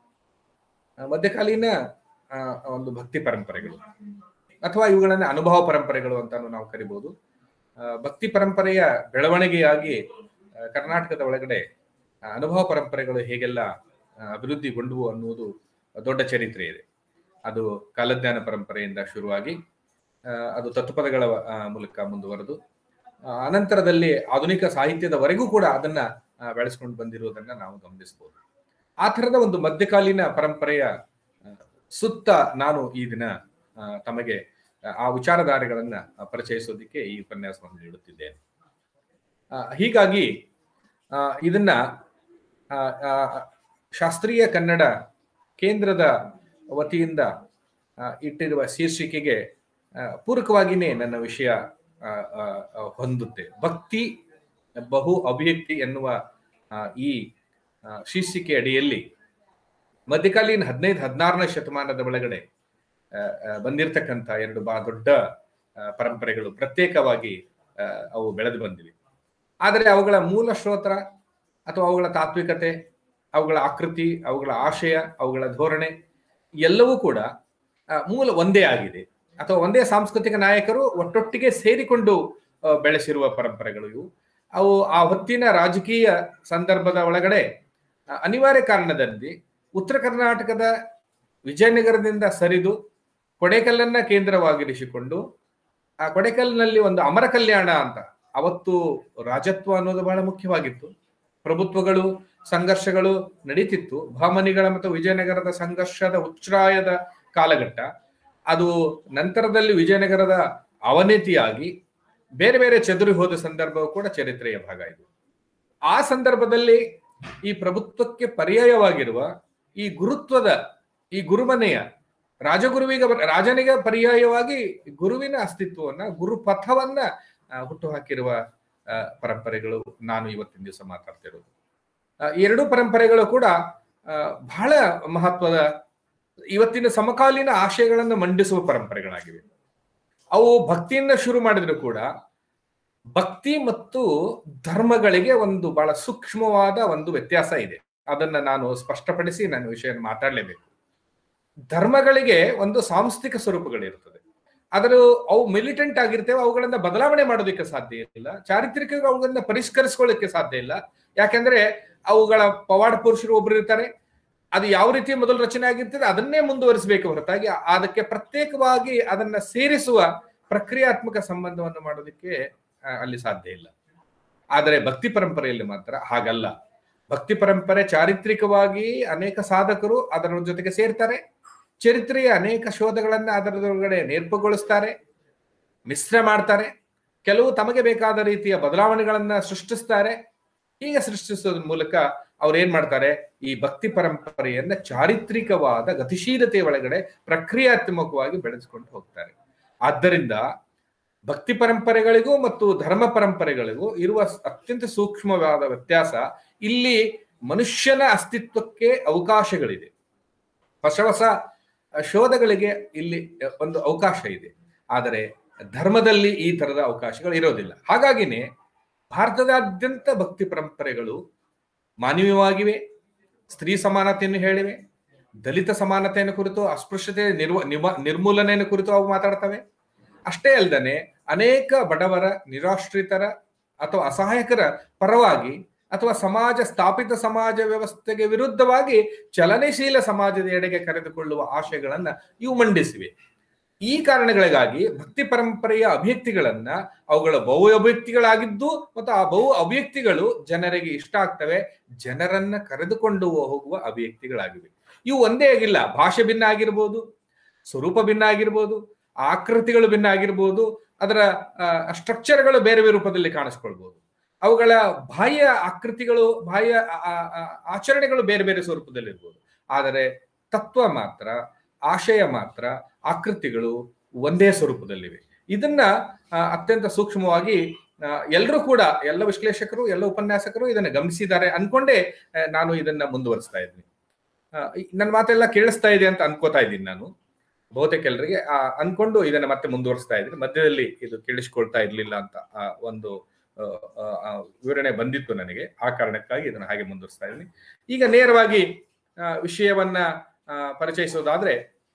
ಆ, ಮಧ್ಯಕಾಲೀನ ಆ, ಒಂದು ಭಕ್ತಿ ಪರಂಪರೆಗಳು ಅಥವಾ ಇವುಗಳನ್ನ ಅನುಭವ ಪರಂಪರೆಗಳು ಅಂತಾನು ನಾವು ಕರಿಬಹುದು ಆ, ಭಕ್ತಿ ಪರಂಪರೆಯ ಬೆಳವಣಿಗೆಯಾಗಿ ಆ, ಕರ್ನಾಟಕದ ಒಳಗಡೆ ಆ, ಅನುಭವ ಪರಂಪರೆಗಳು ಹೇಗೆಲ್ಲ ಆ, ಅಭಿವೃದ್ಧಿಗೊಂಡವು ಅನ್ನುವುದು ದೊಡ್ಡ ಚರಿತ್ರೆ ಇದೆ ಅದು ಕಾಲಜ್ಞಾನ ಪರಂಪರೆಯಿಂದ ಶುರುವಾಗಿ ಆ, ಅದು ತತ್ವಪದಗಳ ಆ, ಮೂಲಕ ಮುಂದುವರೆದು ಆ, ಅನಂತರದಲ್ಲಿ ಆಧುನಿಕ ಸಾಹಿತ್ಯದವರೆಗೂ ಕೂಡ ಅದನ್ನ ಆ, ಬೆಳೆಸ್ಕೊಂಡು ಬಂದಿರುವುದನ್ನ ನಾವು ಗಮನಿಸಬಹುದು ಆ ಥರದ ಒಂದು ಮಧ್ಯಕಾಲೀನ ಪರಂಪರೆಯ ಆ, ಸುತ್ತ ನಾನು ಈ ದಿನ ಆ, ತಮಗೆ ಆ ವಿಚಾರಧಾರೆಗಳನ್ನ ಪರಿಚಯಿಸೋದಕ್ಕೆ ಈ ಉಪನ್ಯಾಸವನ್ನು ನೀಡುತ್ತಿದ್ದೇನೆ ಆ, ಹೀಗಾಗಿ ಆ, ಇದನ್ನ ಆ, ಆ, ಶಾಸ್ತ್ರೀಯ ಕನ್ನಡ ಕೇಂದ್ರದ ವತಿಯಿಂದ ಆ, ಇಟ್ಟಿರುವ ಶೀರ್ಷಿಕೆಗೆ ಆ, ಪೂರಕವಾಗಿಯೇ ನನ್ನ ವಿಷಯ ಆ, ಆ, ಆ, ಹೊಂದುತ್ತೆ ಭಕ್ತಿ ಬಹು ಅಭಿವ್ಯಕ್ತಿ ಎನ್ನುವ ಆ, ಈ ಆ, ಶೀರ್ಷಿಕೆ ಅಡಿಯಲ್ಲಿ ಮಧ್ಯಕಾಲೀನ ಹದಿನೈದು ಹದಿನಾರನೇ ಶತಮಾನದ ಒಳಗಡೆ ಆ, ಆ, ಬಂದಿರತಕ್ಕಂಥ ಎರಡು ಬಹಳ ದೊಡ್ಡ ಆ, ಪರಂಪರೆಗಳು ಪ್ರತ್ಯೇಕವಾಗಿ ಆ, ಅವು ಬೆಳೆದು ಬಂದಿವೆ ಆದರೆ ಅವುಗಳ ಮೂಲ ಶ್ರೋತ್ರ ಅಥವಾ ಅವುಗಳ ತಾತ್ವಿಕತೆ ಅವುಗಳ ಆಕೃತಿ ಅವುಗಳ ಆಶಯ ಅವುಗಳ ಧೋರಣೆ ಎಲ್ಲವೂ ಕೂಡ ಆ, ಮೂಲ ಒಂದೇ ಆಗಿದೆ ಅಥವಾ ಒಂದೇ ಸಾಂಸ್ಕೃತಿಕ ನಾಯಕರು ಒಟ್ಟೊಟ್ಟಿಗೆ ಸೇರಿಕೊಂಡು ಆ, ಬೆಳೆಸಿರುವ ಪರಂಪರೆಗಳು ಇವು ಅವು ಆ ಹೊತ್ತಿನ ರಾಜಕೀಯ ಸಂದರ್ಭದ ಒಳಗಡೆ ಆ, ಅನಿವಾರ್ಯ ಕಾರಣದಲ್ಲಿ ಉತ್ತರ ಕರ್ನಾಟಕದ ವಿಜಯನಗರದಿಂದ ಸರಿದು ಕೊಡೇಕಲ್ಲನ್ನ ಕೇಂದ್ರವಾಗಿರಿಸಿಕೊಂಡು ಆ ಕೊಡೇಕಲ್ನಲ್ಲಿ ಒಂದು ಅಮರ ಕಲ್ಯಾಣ ಅಂತ ಅವತ್ತು ರಾಜತ್ವ ಅನ್ನೋದು ಬಹಳ ಮುಖ್ಯವಾಗಿತ್ತು ಪ್ರಭುತ್ವಗಳು ಸಂಘರ್ಷಗಳು ನಡೀತಿತ್ತು ಭಾಮನಿಗಳ ಮತ್ತು ವಿಜಯನಗರದ ಸಂಘರ್ಷದ ಉಚ್ಛ್ರಾಯದ ಕಾಲಘಟ್ಟ ಅದು ನಂತರದಲ್ಲಿ ವಿಜಯನಗರದ ಅವನತಿಯಾಗಿ ಬೇರೆ ಬೇರೆ ಚದುರಿ ಹೋದ ಸಂದರ್ಭವೂ ಕೂಡ ಚರಿತ್ರೆಯ ಭಾಗ ಇದು ಆ ಸಂದರ್ಭದಲ್ಲಿ ಈ ಪ್ರಭುತ್ವಕ್ಕೆ ಪರ್ಯಾಯವಾಗಿರುವ ಈ ಗುರುತ್ವದ ಈ ಗುರುಮನೆಯ ರಾಜಗುರುವಿಗೆ ರಾಜನಿಗೆ ಪರ್ಯಾಯವಾಗಿ ಗುರುವಿನ ಅಸ್ತಿತ್ವವನ್ನ ಗುರುಪಥವನ್ನ ಆ, ಹುಟ್ಟುಹಾಕಿರುವ ಆ, ಪರಂಪರೆಗಳು ನಾನು ಇವತ್ತಿನ ದಿವಸ ಮಾತಾಡ್ತಿರೋದು ಆ, ಈ ಎರಡೂ ಪರಂಪರೆಗಳು ಕೂಡ ಆ, ಬಹಳ ಮಹತ್ವದ ಇವತ್ತಿನ ಸಮಕಾಲೀನ ಆಶಯಗಳನ್ನು ಮಂಡಿಸುವ ಪರಂಪರೆಗಳಾಗಿವೆ ಅವು ಭಕ್ತಿಯಿಂದ ಶುರು ಮಾಡಿದ್ರು ಕೂಡ ಭಕ್ತಿ ಮತ್ತು ಧರ್ಮಗಳಿಗೆ ಒಂದು ಬಹಳ ಸೂಕ್ಷ್ಮವಾದ ಒಂದು ವ್ಯತ್ಯಾಸ ಇದೆ ಅದನ್ನ ನಾನು ಸ್ಪಷ್ಟಪಡಿಸಿ ನಾನು ವಿಷಯ ಮಾತಾಡಲೇಬೇಕು ಧರ್ಮಗಳಿಗೆ ಒಂದು ಸಾಂಸ್ಥಿಕ ಸ್ವರೂಪಗಳಿರ್ತದೆ ಅದರ ಅವು ಮಿಲಿಟೆಂಟ್ ಆಗಿರ್ತೇವೆ ಅವುಗಳನ್ನ ಬದಲಾವಣೆ ಮಾಡೋದಕ್ಕೆ ಸಾಧ್ಯ ಇಲ್ಲ ಚಾರಿತ್ರಿಕ ಅವುಗಳನ್ನ ಪರಿಷ್ಕರಿಸ್ಕೊಳ್ಳಿಕ್ಕೆ ಸಾಧ್ಯ ಇಲ್ಲ ಯಾಕೆಂದ್ರೆ ಅವುಗಳ ಪವಾಡ ಪುರುಷರು ಒಬ್ರು ಇರ್ತಾರೆ ಅದು ಯಾವ ರೀತಿ ಮೊದಲು ರಚನೆ ಆಗಿರ್ತದೆ ಅದನ್ನೇ ಮುಂದುವರಿಸಬೇಕು ಹೊರತಾಗಿ ಅದಕ್ಕೆ ಪ್ರತ್ಯೇಕವಾಗಿ ಅದನ್ನ ಸೇರಿಸುವ ಪ್ರಕ್ರಿಯಾತ್ಮಕ ಸಂಬಂಧವನ್ನು ಮಾಡೋದಕ್ಕೆ ಆ, ಅಲ್ಲಿ ಸಾಧ್ಯ ಇಲ್ಲ ಆದರೆ ಭಕ್ತಿ ಪರಂಪರೆಯಲ್ಲಿ ಮಾತ್ರ ಹಾಗಲ್ಲ ಭಕ್ತಿ ಪರಂಪರೆ ಚಾರಿತ್ರಿಕವಾಗಿ ಅನೇಕ ಸಾಧಕರು ಅದರ ಜೊತೆಗೆ ಸೇರ್ತಾರೆ ಚರಿತ್ರೆಯ ಅನೇಕ ಶೋಧಗಳನ್ನ ಅದರೊಳಗಡೆ ನೇರ್ಪುಗೊಳಿಸ್ತಾರೆ ಮಿಶ್ರ ಮಾಡ್ತಾರೆ ಕೆಲವು ತಮಗೆ ಬೇಕಾದ ರೀತಿಯ ಬದಲಾವಣೆಗಳನ್ನ ಸೃಷ್ಟಿಸ್ತಾರೆ ಹೀಗೆ ಸೃಷ್ಟಿಸೋದ್ರ ಮೂಲಕ ಅವ್ರು ಏನ್ ಮಾಡ್ತಾರೆ ಈ ಭಕ್ತಿ ಪರಂಪರೆಯನ್ನ ಚಾರಿತ್ರಿಕವಾದ ಗತಿಶೀಲತೆ ಒಳಗಡೆ ಪ್ರಕ್ರಿಯಾತ್ಮಕವಾಗಿ ಬೆಳೆಸ್ಕೊಂಡು ಹೋಗ್ತಾರೆ ಆದ್ದರಿಂದ ಭಕ್ತಿ ಪರಂಪರೆಗಳಿಗೂ ಮತ್ತು ಧರ್ಮ ಪರಂಪರೆಗಳಿಗೂ ಇರುವ ಅತ್ಯಂತ ಸೂಕ್ಷ್ಮವಾದ ವ್ಯತ್ಯಾಸ ಇಲ್ಲಿ ಮನುಷ್ಯನ ಅಸ್ತಿತ್ವಕ್ಕೆ ಅವಕಾಶಗಳಿದೆ ಹೊಸ ಹೊಸ ಶೋಧಗಳಿಗೆ ಇಲ್ಲಿ ಒಂದು ಅವಕಾಶ ಇದೆ ಆದರೆ ಧರ್ಮದಲ್ಲಿ ಈ ತರದ ಅವಕಾಶಗಳು ಇರೋದಿಲ್ಲ ಹಾಗಾಗಿನೇ ಭಾರತದಾದ್ಯಂತ ಭಕ್ತಿ ಪರಂಪರೆಗಳು ಮಾನವೀಯವಾಗಿವೆ ಸ್ತ್ರೀ ಸಮಾನತೆಯನ್ನು ಹೇಳಿವೆ ದಲಿತ ಸಮಾನತೆಯನ್ನು ಕುರಿತು ಅಸ್ಪೃಶ್ಯತೆ ನಿರ್ವ ನಿವ- ನಿರ್ಮೂಲನೆಯನ್ನು ಕುರಿತು ಅವು ಮಾತಾಡ್ತವೆ ಅಷ್ಟೇ ಅಲ್ಲದೆ ಅನೇಕ ಬಡವರ ನಿರಾಶ್ರಿತರ ಅಥವಾ ಅಸಹಾಯಕರ ಪರವಾಗಿ ಅಥವಾ ಸಮಾಜ ಸ್ಥಾಪಿತ ಸಮಾಜ ವ್ಯವಸ್ಥೆಗೆ ವಿರುದ್ಧವಾಗಿ ಚಲನಶೀಲ ಸಮಾಜದ ಎಡೆಗೆ ಕರೆದುಕೊಳ್ಳುವ ಆಶಯಗಳನ್ನ ಇವು ಮಂಡಿಸಿವೆ ಈ ಕಾರಣಗಳಿಗಾಗಿ ಭಕ್ತಿ ಪರಂಪರೆಯ ಅಭಿವ್ಯಕ್ತಿಗಳನ್ನ ಅವುಗಳ ಬಹು ಅಭಿವ್ಯಕ್ತಿಗಳಾಗಿದ್ದು ಮತ್ತು ಆ ಬಹು ಅಭಿವ್ಯಕ್ತಿಗಳು ಜನರಿಗೆ ಇಷ್ಟ ಆಗ್ತವೆ ಜನರನ್ನ ಕರೆದುಕೊಂಡು ಹೋಗುವ ಅಭಿವ್ಯಕ್ತಿಗಳಾಗಿವೆ ಇವು ಒಂದೇ ಆಗಿಲ್ಲ ಭಾಷೆ ಭಿನ್ನ ಆಗಿರ್ಬೋದು ಸ್ವರೂಪ ಭಿನ್ನ ಆಗಿರ್ಬೋದು ಆಕೃತಿಗಳು ಭಿನ್ನ ಆಗಿರ್ಬೋದು ಅದರ ಸ್ಟ್ರಕ್ಚರ್ಗಳು ಬೇರೆ ಬೇರೆ ರೂಪದಲ್ಲಿ ಕಾಣಿಸ್ಕೊಳ್ಬಹುದು ಅವುಗಳ ಬಾಹ್ಯ ಆಕೃತಿಗಳು ಬಾಹ್ಯ ಆ- ಆ- ಆ- ಆಚರಣೆಗಳು ಬೇರೆ ಬೇರೆ ಸ್ವರೂಪದಲ್ಲಿ ಇರ್ಬೋದು ಆದರೆ ತತ್ವ ಮಾತ್ರ ಆಶಯ ಮಾತ್ರ ಆಕೃತಿಗಳು ಒಂದೇ ಸ್ವರೂಪದಲ್ಲಿವೆ ಇದನ್ನ ಆ, ಅತ್ಯಂತ ಸೂಕ್ಷ್ಮವಾಗಿ ಎಲ್ಲರೂ ಕೂಡ ಎಲ್ಲ ವಿಶ್ಲೇಷಕರು ಎಲ್ಲ ಉಪನ್ಯಾಸಕರು ಇದನ್ನ ಗಮನಿಸಿದ್ದಾರೆ ಅನ್ಕೊಂಡೇ ಆ, ನಾನು ಇದನ್ನ ಮುಂದುವರಿಸ್ತಾ ಇದ್ದೀನಿ ಆ, ಈ- ನನ್ನ ಮಾತೆಲ್ಲ ಕೇಳಿಸ್ತಾ ಇದೆ ಅಂತ ಅನ್ಕೋತಾ ಇದ್ದೀನಿ ನಾನು ಬಹುತೇಕ ಎಲ್ಲರಿಗೆ ಆ, ಅನ್ಕೊಂಡು ಇದನ್ನ ಮತ್ತೆ ಮುಂದುವರಿಸ್ತಾ ಇದ್ದೀನಿ ಮಧ್ಯದಲ್ಲಿ ಇದು ಕೇಳಿಸ್ಕೊಳ್ತಾ ಇರ್ಲಿಲ್ಲ ಅಂತ ಆ, ಒಂದು ಆ, ಆ, ಆ, ವಿವರಣೆ ಬಂದಿತ್ತು ನನಗೆ ಆ ಕಾರಣಕ್ಕಾಗಿ ಇದನ್ನ ಹಾಗೆ ಮುಂದುವರಿಸ್ತಾ ಇದ್ದೀನಿ ಈಗ ನೇರವಾಗಿ ಆ, ವಿಷಯವನ್ನ ಆ, ಪರಿಚಯಿಸೋದಾದ್ರೆ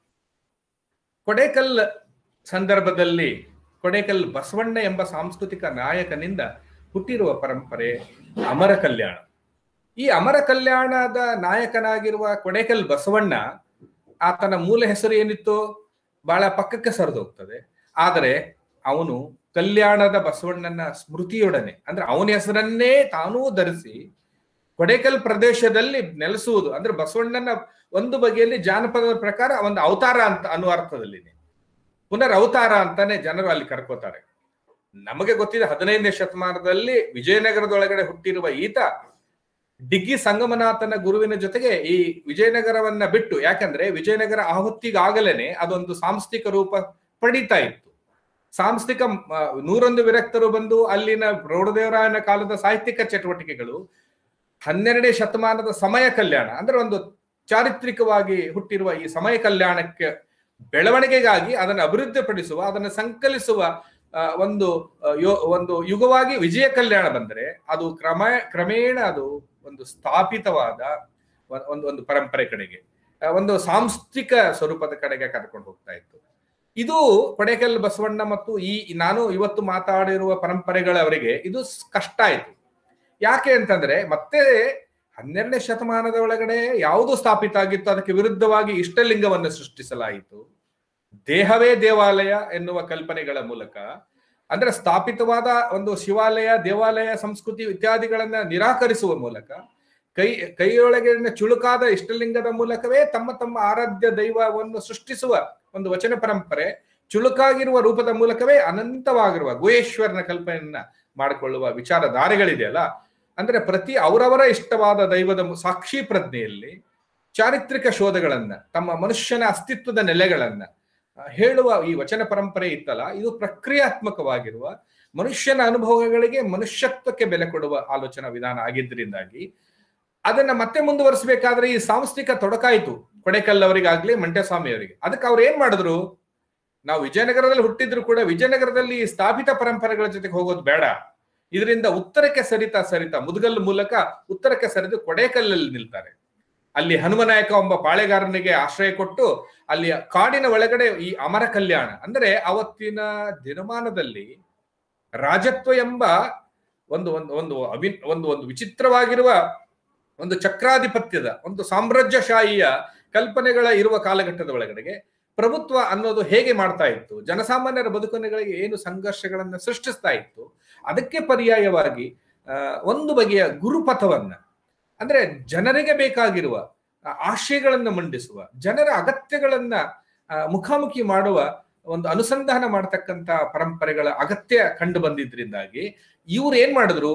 ಕೊಡೇಕಲ್ ಸಂದರ್ಭದಲ್ಲಿ ಕೊಡೇಕಲ್ ಬಸವಣ್ಣ ಎಂಬ ಸಾಂಸ್ಕೃತಿಕ ನಾಯಕನಿಂದ ಹುಟ್ಟಿರುವ ಪರಂಪರೆ ಅಮರ ಕಲ್ಯಾಣ ಈ ಅಮರ ಕಲ್ಯಾಣದ ನಾಯಕನಾಗಿರುವ ಕೊಡೇಕಲ್ ಬಸವಣ್ಣ ಆತನ ಮೂಲ ಹೆಸರು ಏನಿತ್ತು ಬಹಳ ಪಕ್ಕಕ್ಕೆ ಸರಿದೋಗ್ತದೆ ಆದರೆ ಅವನು ಕಲ್ಯಾಣದ ಬಸವಣ್ಣನ ಸ್ಮೃತಿಯೊಡನೆ ಅಂದ್ರೆ ಅವನ ಹೆಸರನ್ನೇ ತಾನೂ ಧರಿಸಿ ಕೊಡೇಕಲ್ ಪ್ರದೇಶದಲ್ಲಿ ನೆಲೆಸುವುದು ಅಂದ್ರೆ ಬಸವಣ್ಣನ ಒಂದು ಬಗೆಯಲ್ಲಿ ಜಾನಪದದ ಪ್ರಕಾರ ಒಂದು ಅವತಾರ ಅಂತ ಅನ್ನುವ ಅರ್ಥದಲ್ಲಿದೆ ಪುನರ್ ಅವತಾರ ಅಂತಾನೆ ಜನರು ಅಲ್ಲಿ ಕರ್ಕೋತಾರೆ ನಮಗೆ ಗೊತ್ತಿದೆ ಹದಿನೈದನೇ ಶತಮಾನದಲ್ಲಿ ವಿಜಯನಗರದೊಳಗಡೆ ಹುಟ್ಟಿರುವ ಈತ ಡಿಗ್ಗಿ ಸಂಗಮನಾಥನ ಗುರುವಿನ ಜೊತೆಗೆ ಈ ವಿಜಯನಗರವನ್ನ ಬಿಟ್ಟು ಯಾಕಂದ್ರೆ ವಿಜಯನಗರ ಆಹುತ್ತಿಗಾಗಲೇನೆ ಅದೊಂದು ಸಾಂಸ್ಥಿಕ ರೂಪ ಪಡೀತಾ ಇತ್ತು ಸಾಂಸ್ಥಿಕ ಆ, ನೂರೊಂದು ವಿರಕ್ತರು ಬಂದು ಅಲ್ಲಿನ ಪ್ರೌಢದೇವರಾಯನ ಕಾಲದ ಸಾಹಿತ್ಯಿಕ ಚಟುವಟಿಕೆಗಳು ಹನ್ನೆರಡನೇ ಶತಮಾನದ ಸಮಯ ಕಲ್ಯಾಣ ಅಂದ್ರೆ ಒಂದು ಚಾರಿತ್ರಿಕವಾಗಿ ಹುಟ್ಟಿರುವ ಈ ಸಮಯ ಕಲ್ಯಾಣಕ್ಕೆ ಬೆಳವಣಿಗೆಗಾಗಿ ಅದನ್ನು ಅಭಿವೃದ್ಧಿಪಡಿಸುವ ಅದನ್ನು ಸಂಕಲಿಸುವ ಆ, ಒಂದು ಆ, ಯೋ- ಒಂದು ಯುಗವಾಗಿ ವಿಜಯ ಕಲ್ಯಾಣ ಬಂದರೆ ಅದು ಕ್ರಮ ಕ್ರಮೇಣ ಅದು ಒಂದು ಸ್ಥಾಪಿತವಾದ ಒ- ಒಂದು ಒಂದು ಪರಂಪರೆ ಕಡೆಗೆ ಆ, ಒಂದು ಸಾಂಸ್ಥಿಕ ಸ್ವರೂಪದ ಕಡೆಗೆ ಕರ್ಕೊಂಡು ಹೋಗ್ತಾ ಇತ್ತು ಇದು ಕೊಡೇಕಲ್ ಬಸವಣ್ಣ ಮತ್ತು ಈ ನಾನು ಇವತ್ತು ಮಾತಾಡಿರುವ ಪರಂಪರೆಗಳವರಿಗೆ ಇದು ಸ್- ಕಷ್ಟ ಆಯ್ತು ಯಾಕೆ ಅಂತಂದ್ರೆ ಮತ್ತೆ ಹನ್ನೆರಡನೇ ಶತಮಾನದ ಒಳಗಡೆ ಯಾವುದು ಸ್ಥಾಪಿತ ಆಗಿತ್ತು ಅದಕ್ಕೆ ವಿರುದ್ಧವಾಗಿ ಇಷ್ಟಲಿಂಗವನ್ನು ಸೃಷ್ಟಿಸಲಾಯಿತು ದೇಹವೇ ದೇವಾಲಯ ಎನ್ನುವ ಕಲ್ಪನೆಗಳ ಮೂಲಕ ಅಂದ್ರೆ ಸ್ಥಾಪಿತವಾದ ಒಂದು ಶಿವಾಲಯ ದೇವಾಲಯ ಸಂಸ್ಕೃತಿ ಇತ್ಯಾದಿಗಳನ್ನ ನಿರಾಕರಿಸುವ ಮೂಲಕ ಕೈ ಕೈಯೊಳಗೆ ಚುಳುಕಾದ ಇಷ್ಟಲಿಂಗದ ಮೂಲಕವೇ ತಮ್ಮ ತಮ್ಮ ಆರಾಧ್ಯ ದೈವವನ್ನು ಸೃಷ್ಟಿಸುವ ಒಂದು ವಚನ ಪರಂಪರೆ ಚುಳುಕಾಗಿರುವ ರೂಪದ ಮೂಲಕವೇ ಅನಂತವಾಗಿರುವ ಗುಹೇಶ್ವರನ ಕಲ್ಪನೆಯನ್ನ ಮಾಡಿಕೊಳ್ಳುವ ವಿಚಾರಧಾರೆಗಳಿದೆಯಲ್ಲ ಅಂದ್ರೆ ಪ್ರತಿ ಅವರವರ ಇಷ್ಟವಾದ ದೈವದ ಮು- ಸಾಕ್ಷಿ ಪ್ರಜ್ಞೆಯಲ್ಲಿ ಚಾರಿತ್ರಿಕ ಶೋಧಗಳನ್ನ ತಮ್ಮ ಮನುಷ್ಯನ ಅಸ್ತಿತ್ವದ ನೆಲೆಗಳನ್ನ ಆ, ಹೇಳುವ ಈ ವಚನ ಪರಂಪರೆ ಇತ್ತಲ್ಲ ಇದು ಪ್ರಕ್ರಿಯಾತ್ಮಕವಾಗಿರುವ ಮನುಷ್ಯನ ಅನುಭವಗಳಿಗೆ ಮನುಷ್ಯತ್ವಕ್ಕೆ ಬೆಲೆ ಕೊಡುವ ಆಲೋಚನಾ ವಿಧಾನ ಆಗಿದ್ದರಿಂದಾಗಿ ಅದನ್ನ ಮತ್ತೆ ಮುಂದುವರಿಸಬೇಕಾದ್ರೆ ಈ ಸಾಂಸ್ಥಿಕ ತೊಡಕಾಯ್ತು ಕೊಡೆಕಲ್ ಅವರಿಗಾಗ್ಲಿ ಮಂಟಸ್ವಾಮಿ ಅವರಿಗೆ ಅದಕ್ಕೆ ಅವ್ರು ಏನ್ ಮಾಡಿದ್ರು ನಾವು ವಿಜಯನಗರದಲ್ಲಿ ಹುಟ್ಟಿದ್ರು ಕೂಡ ವಿಜಯನಗರದಲ್ಲಿ ಈ ಸ್ಥಾಪಿತ ಪರಂಪರೆಗಳ ಜೊತೆಗೆ ಹೋಗೋದು ಬೇಡ ಇದರಿಂದ ಉತ್ತರಕ್ಕೆ ಸರಿತಾ ಸರಿತಾ ಮುದುಗಲ್ ಮೂಲಕ ಉತ್ತರಕ್ಕೆ ಸರಿದು ಕೊಡೇಕಲ್ಲಲ್ಲಿ ನಿಲ್ತಾರೆ ಅಲ್ಲಿ ಹನುಮನಾಯಕ ಎಂಬ ಪಾಳೆಗಾರನಿಗೆ ಆಶ್ರಯ ಕೊಟ್ಟು ಅಲ್ಲಿ ಕಾಡಿನ ಒಳಗಡೆ ಈ ಅಮರ ಕಲ್ಯಾಣ ಅಂದ್ರೆ ಅವತ್ತಿನ ದಿನಮಾನದಲ್ಲಿ ರಾಜತ್ವ ಎಂಬ ಒಂದು ಒಂದು ಒಂದು ಅಭಿ ಒಂದು ಒಂದು ವಿಚಿತ್ರವಾಗಿರುವ ಒಂದು ಚಕ್ರಾಧಿಪತ್ಯದ ಒಂದು ಸಾಮ್ರಾಜ್ಯಶಾಹಿಯ ಕಲ್ಪನೆಗಳ ಇರುವ ಕಾಲಘಟ್ಟದ ಒಳಗಡೆಗೆ ಪ್ರಭುತ್ವ ಅನ್ನೋದು ಹೇಗೆ ಮಾಡ್ತಾ ಇತ್ತು ಜನಸಾಮಾನ್ಯರ ಬದುಕುಗಳಿಗೆ ಏನು ಸಂಘರ್ಷಗಳನ್ನ ಸೃಷ್ಟಿಸ್ತಾ ಇತ್ತು ಅದಕ್ಕೆ ಪರ್ಯಾಯವಾಗಿ ಆ, ಒಂದು ಬಗೆಯ ಗುರುಪಥವನ್ನ ಅಂದ್ರೆ ಜನರಿಗೆ ಬೇಕಾಗಿರುವ ಆ, ಆಶಯಗಳನ್ನ ಮಂಡಿಸುವ ಜನರ ಅಗತ್ಯಗಳನ್ನ ಆ, ಮುಖಾಮುಖಿ ಮಾಡುವ ಒಂದು ಅನುಸಂಧಾನ ಮಾಡತಕ್ಕಂತ ಪರಂಪರೆಗಳ ಅಗತ್ಯ ಕಂಡು ಬಂದಿದ್ರಿಂದಾಗಿ ಇವ್ರು ಏನ್ ಮಾಡಿದ್ರು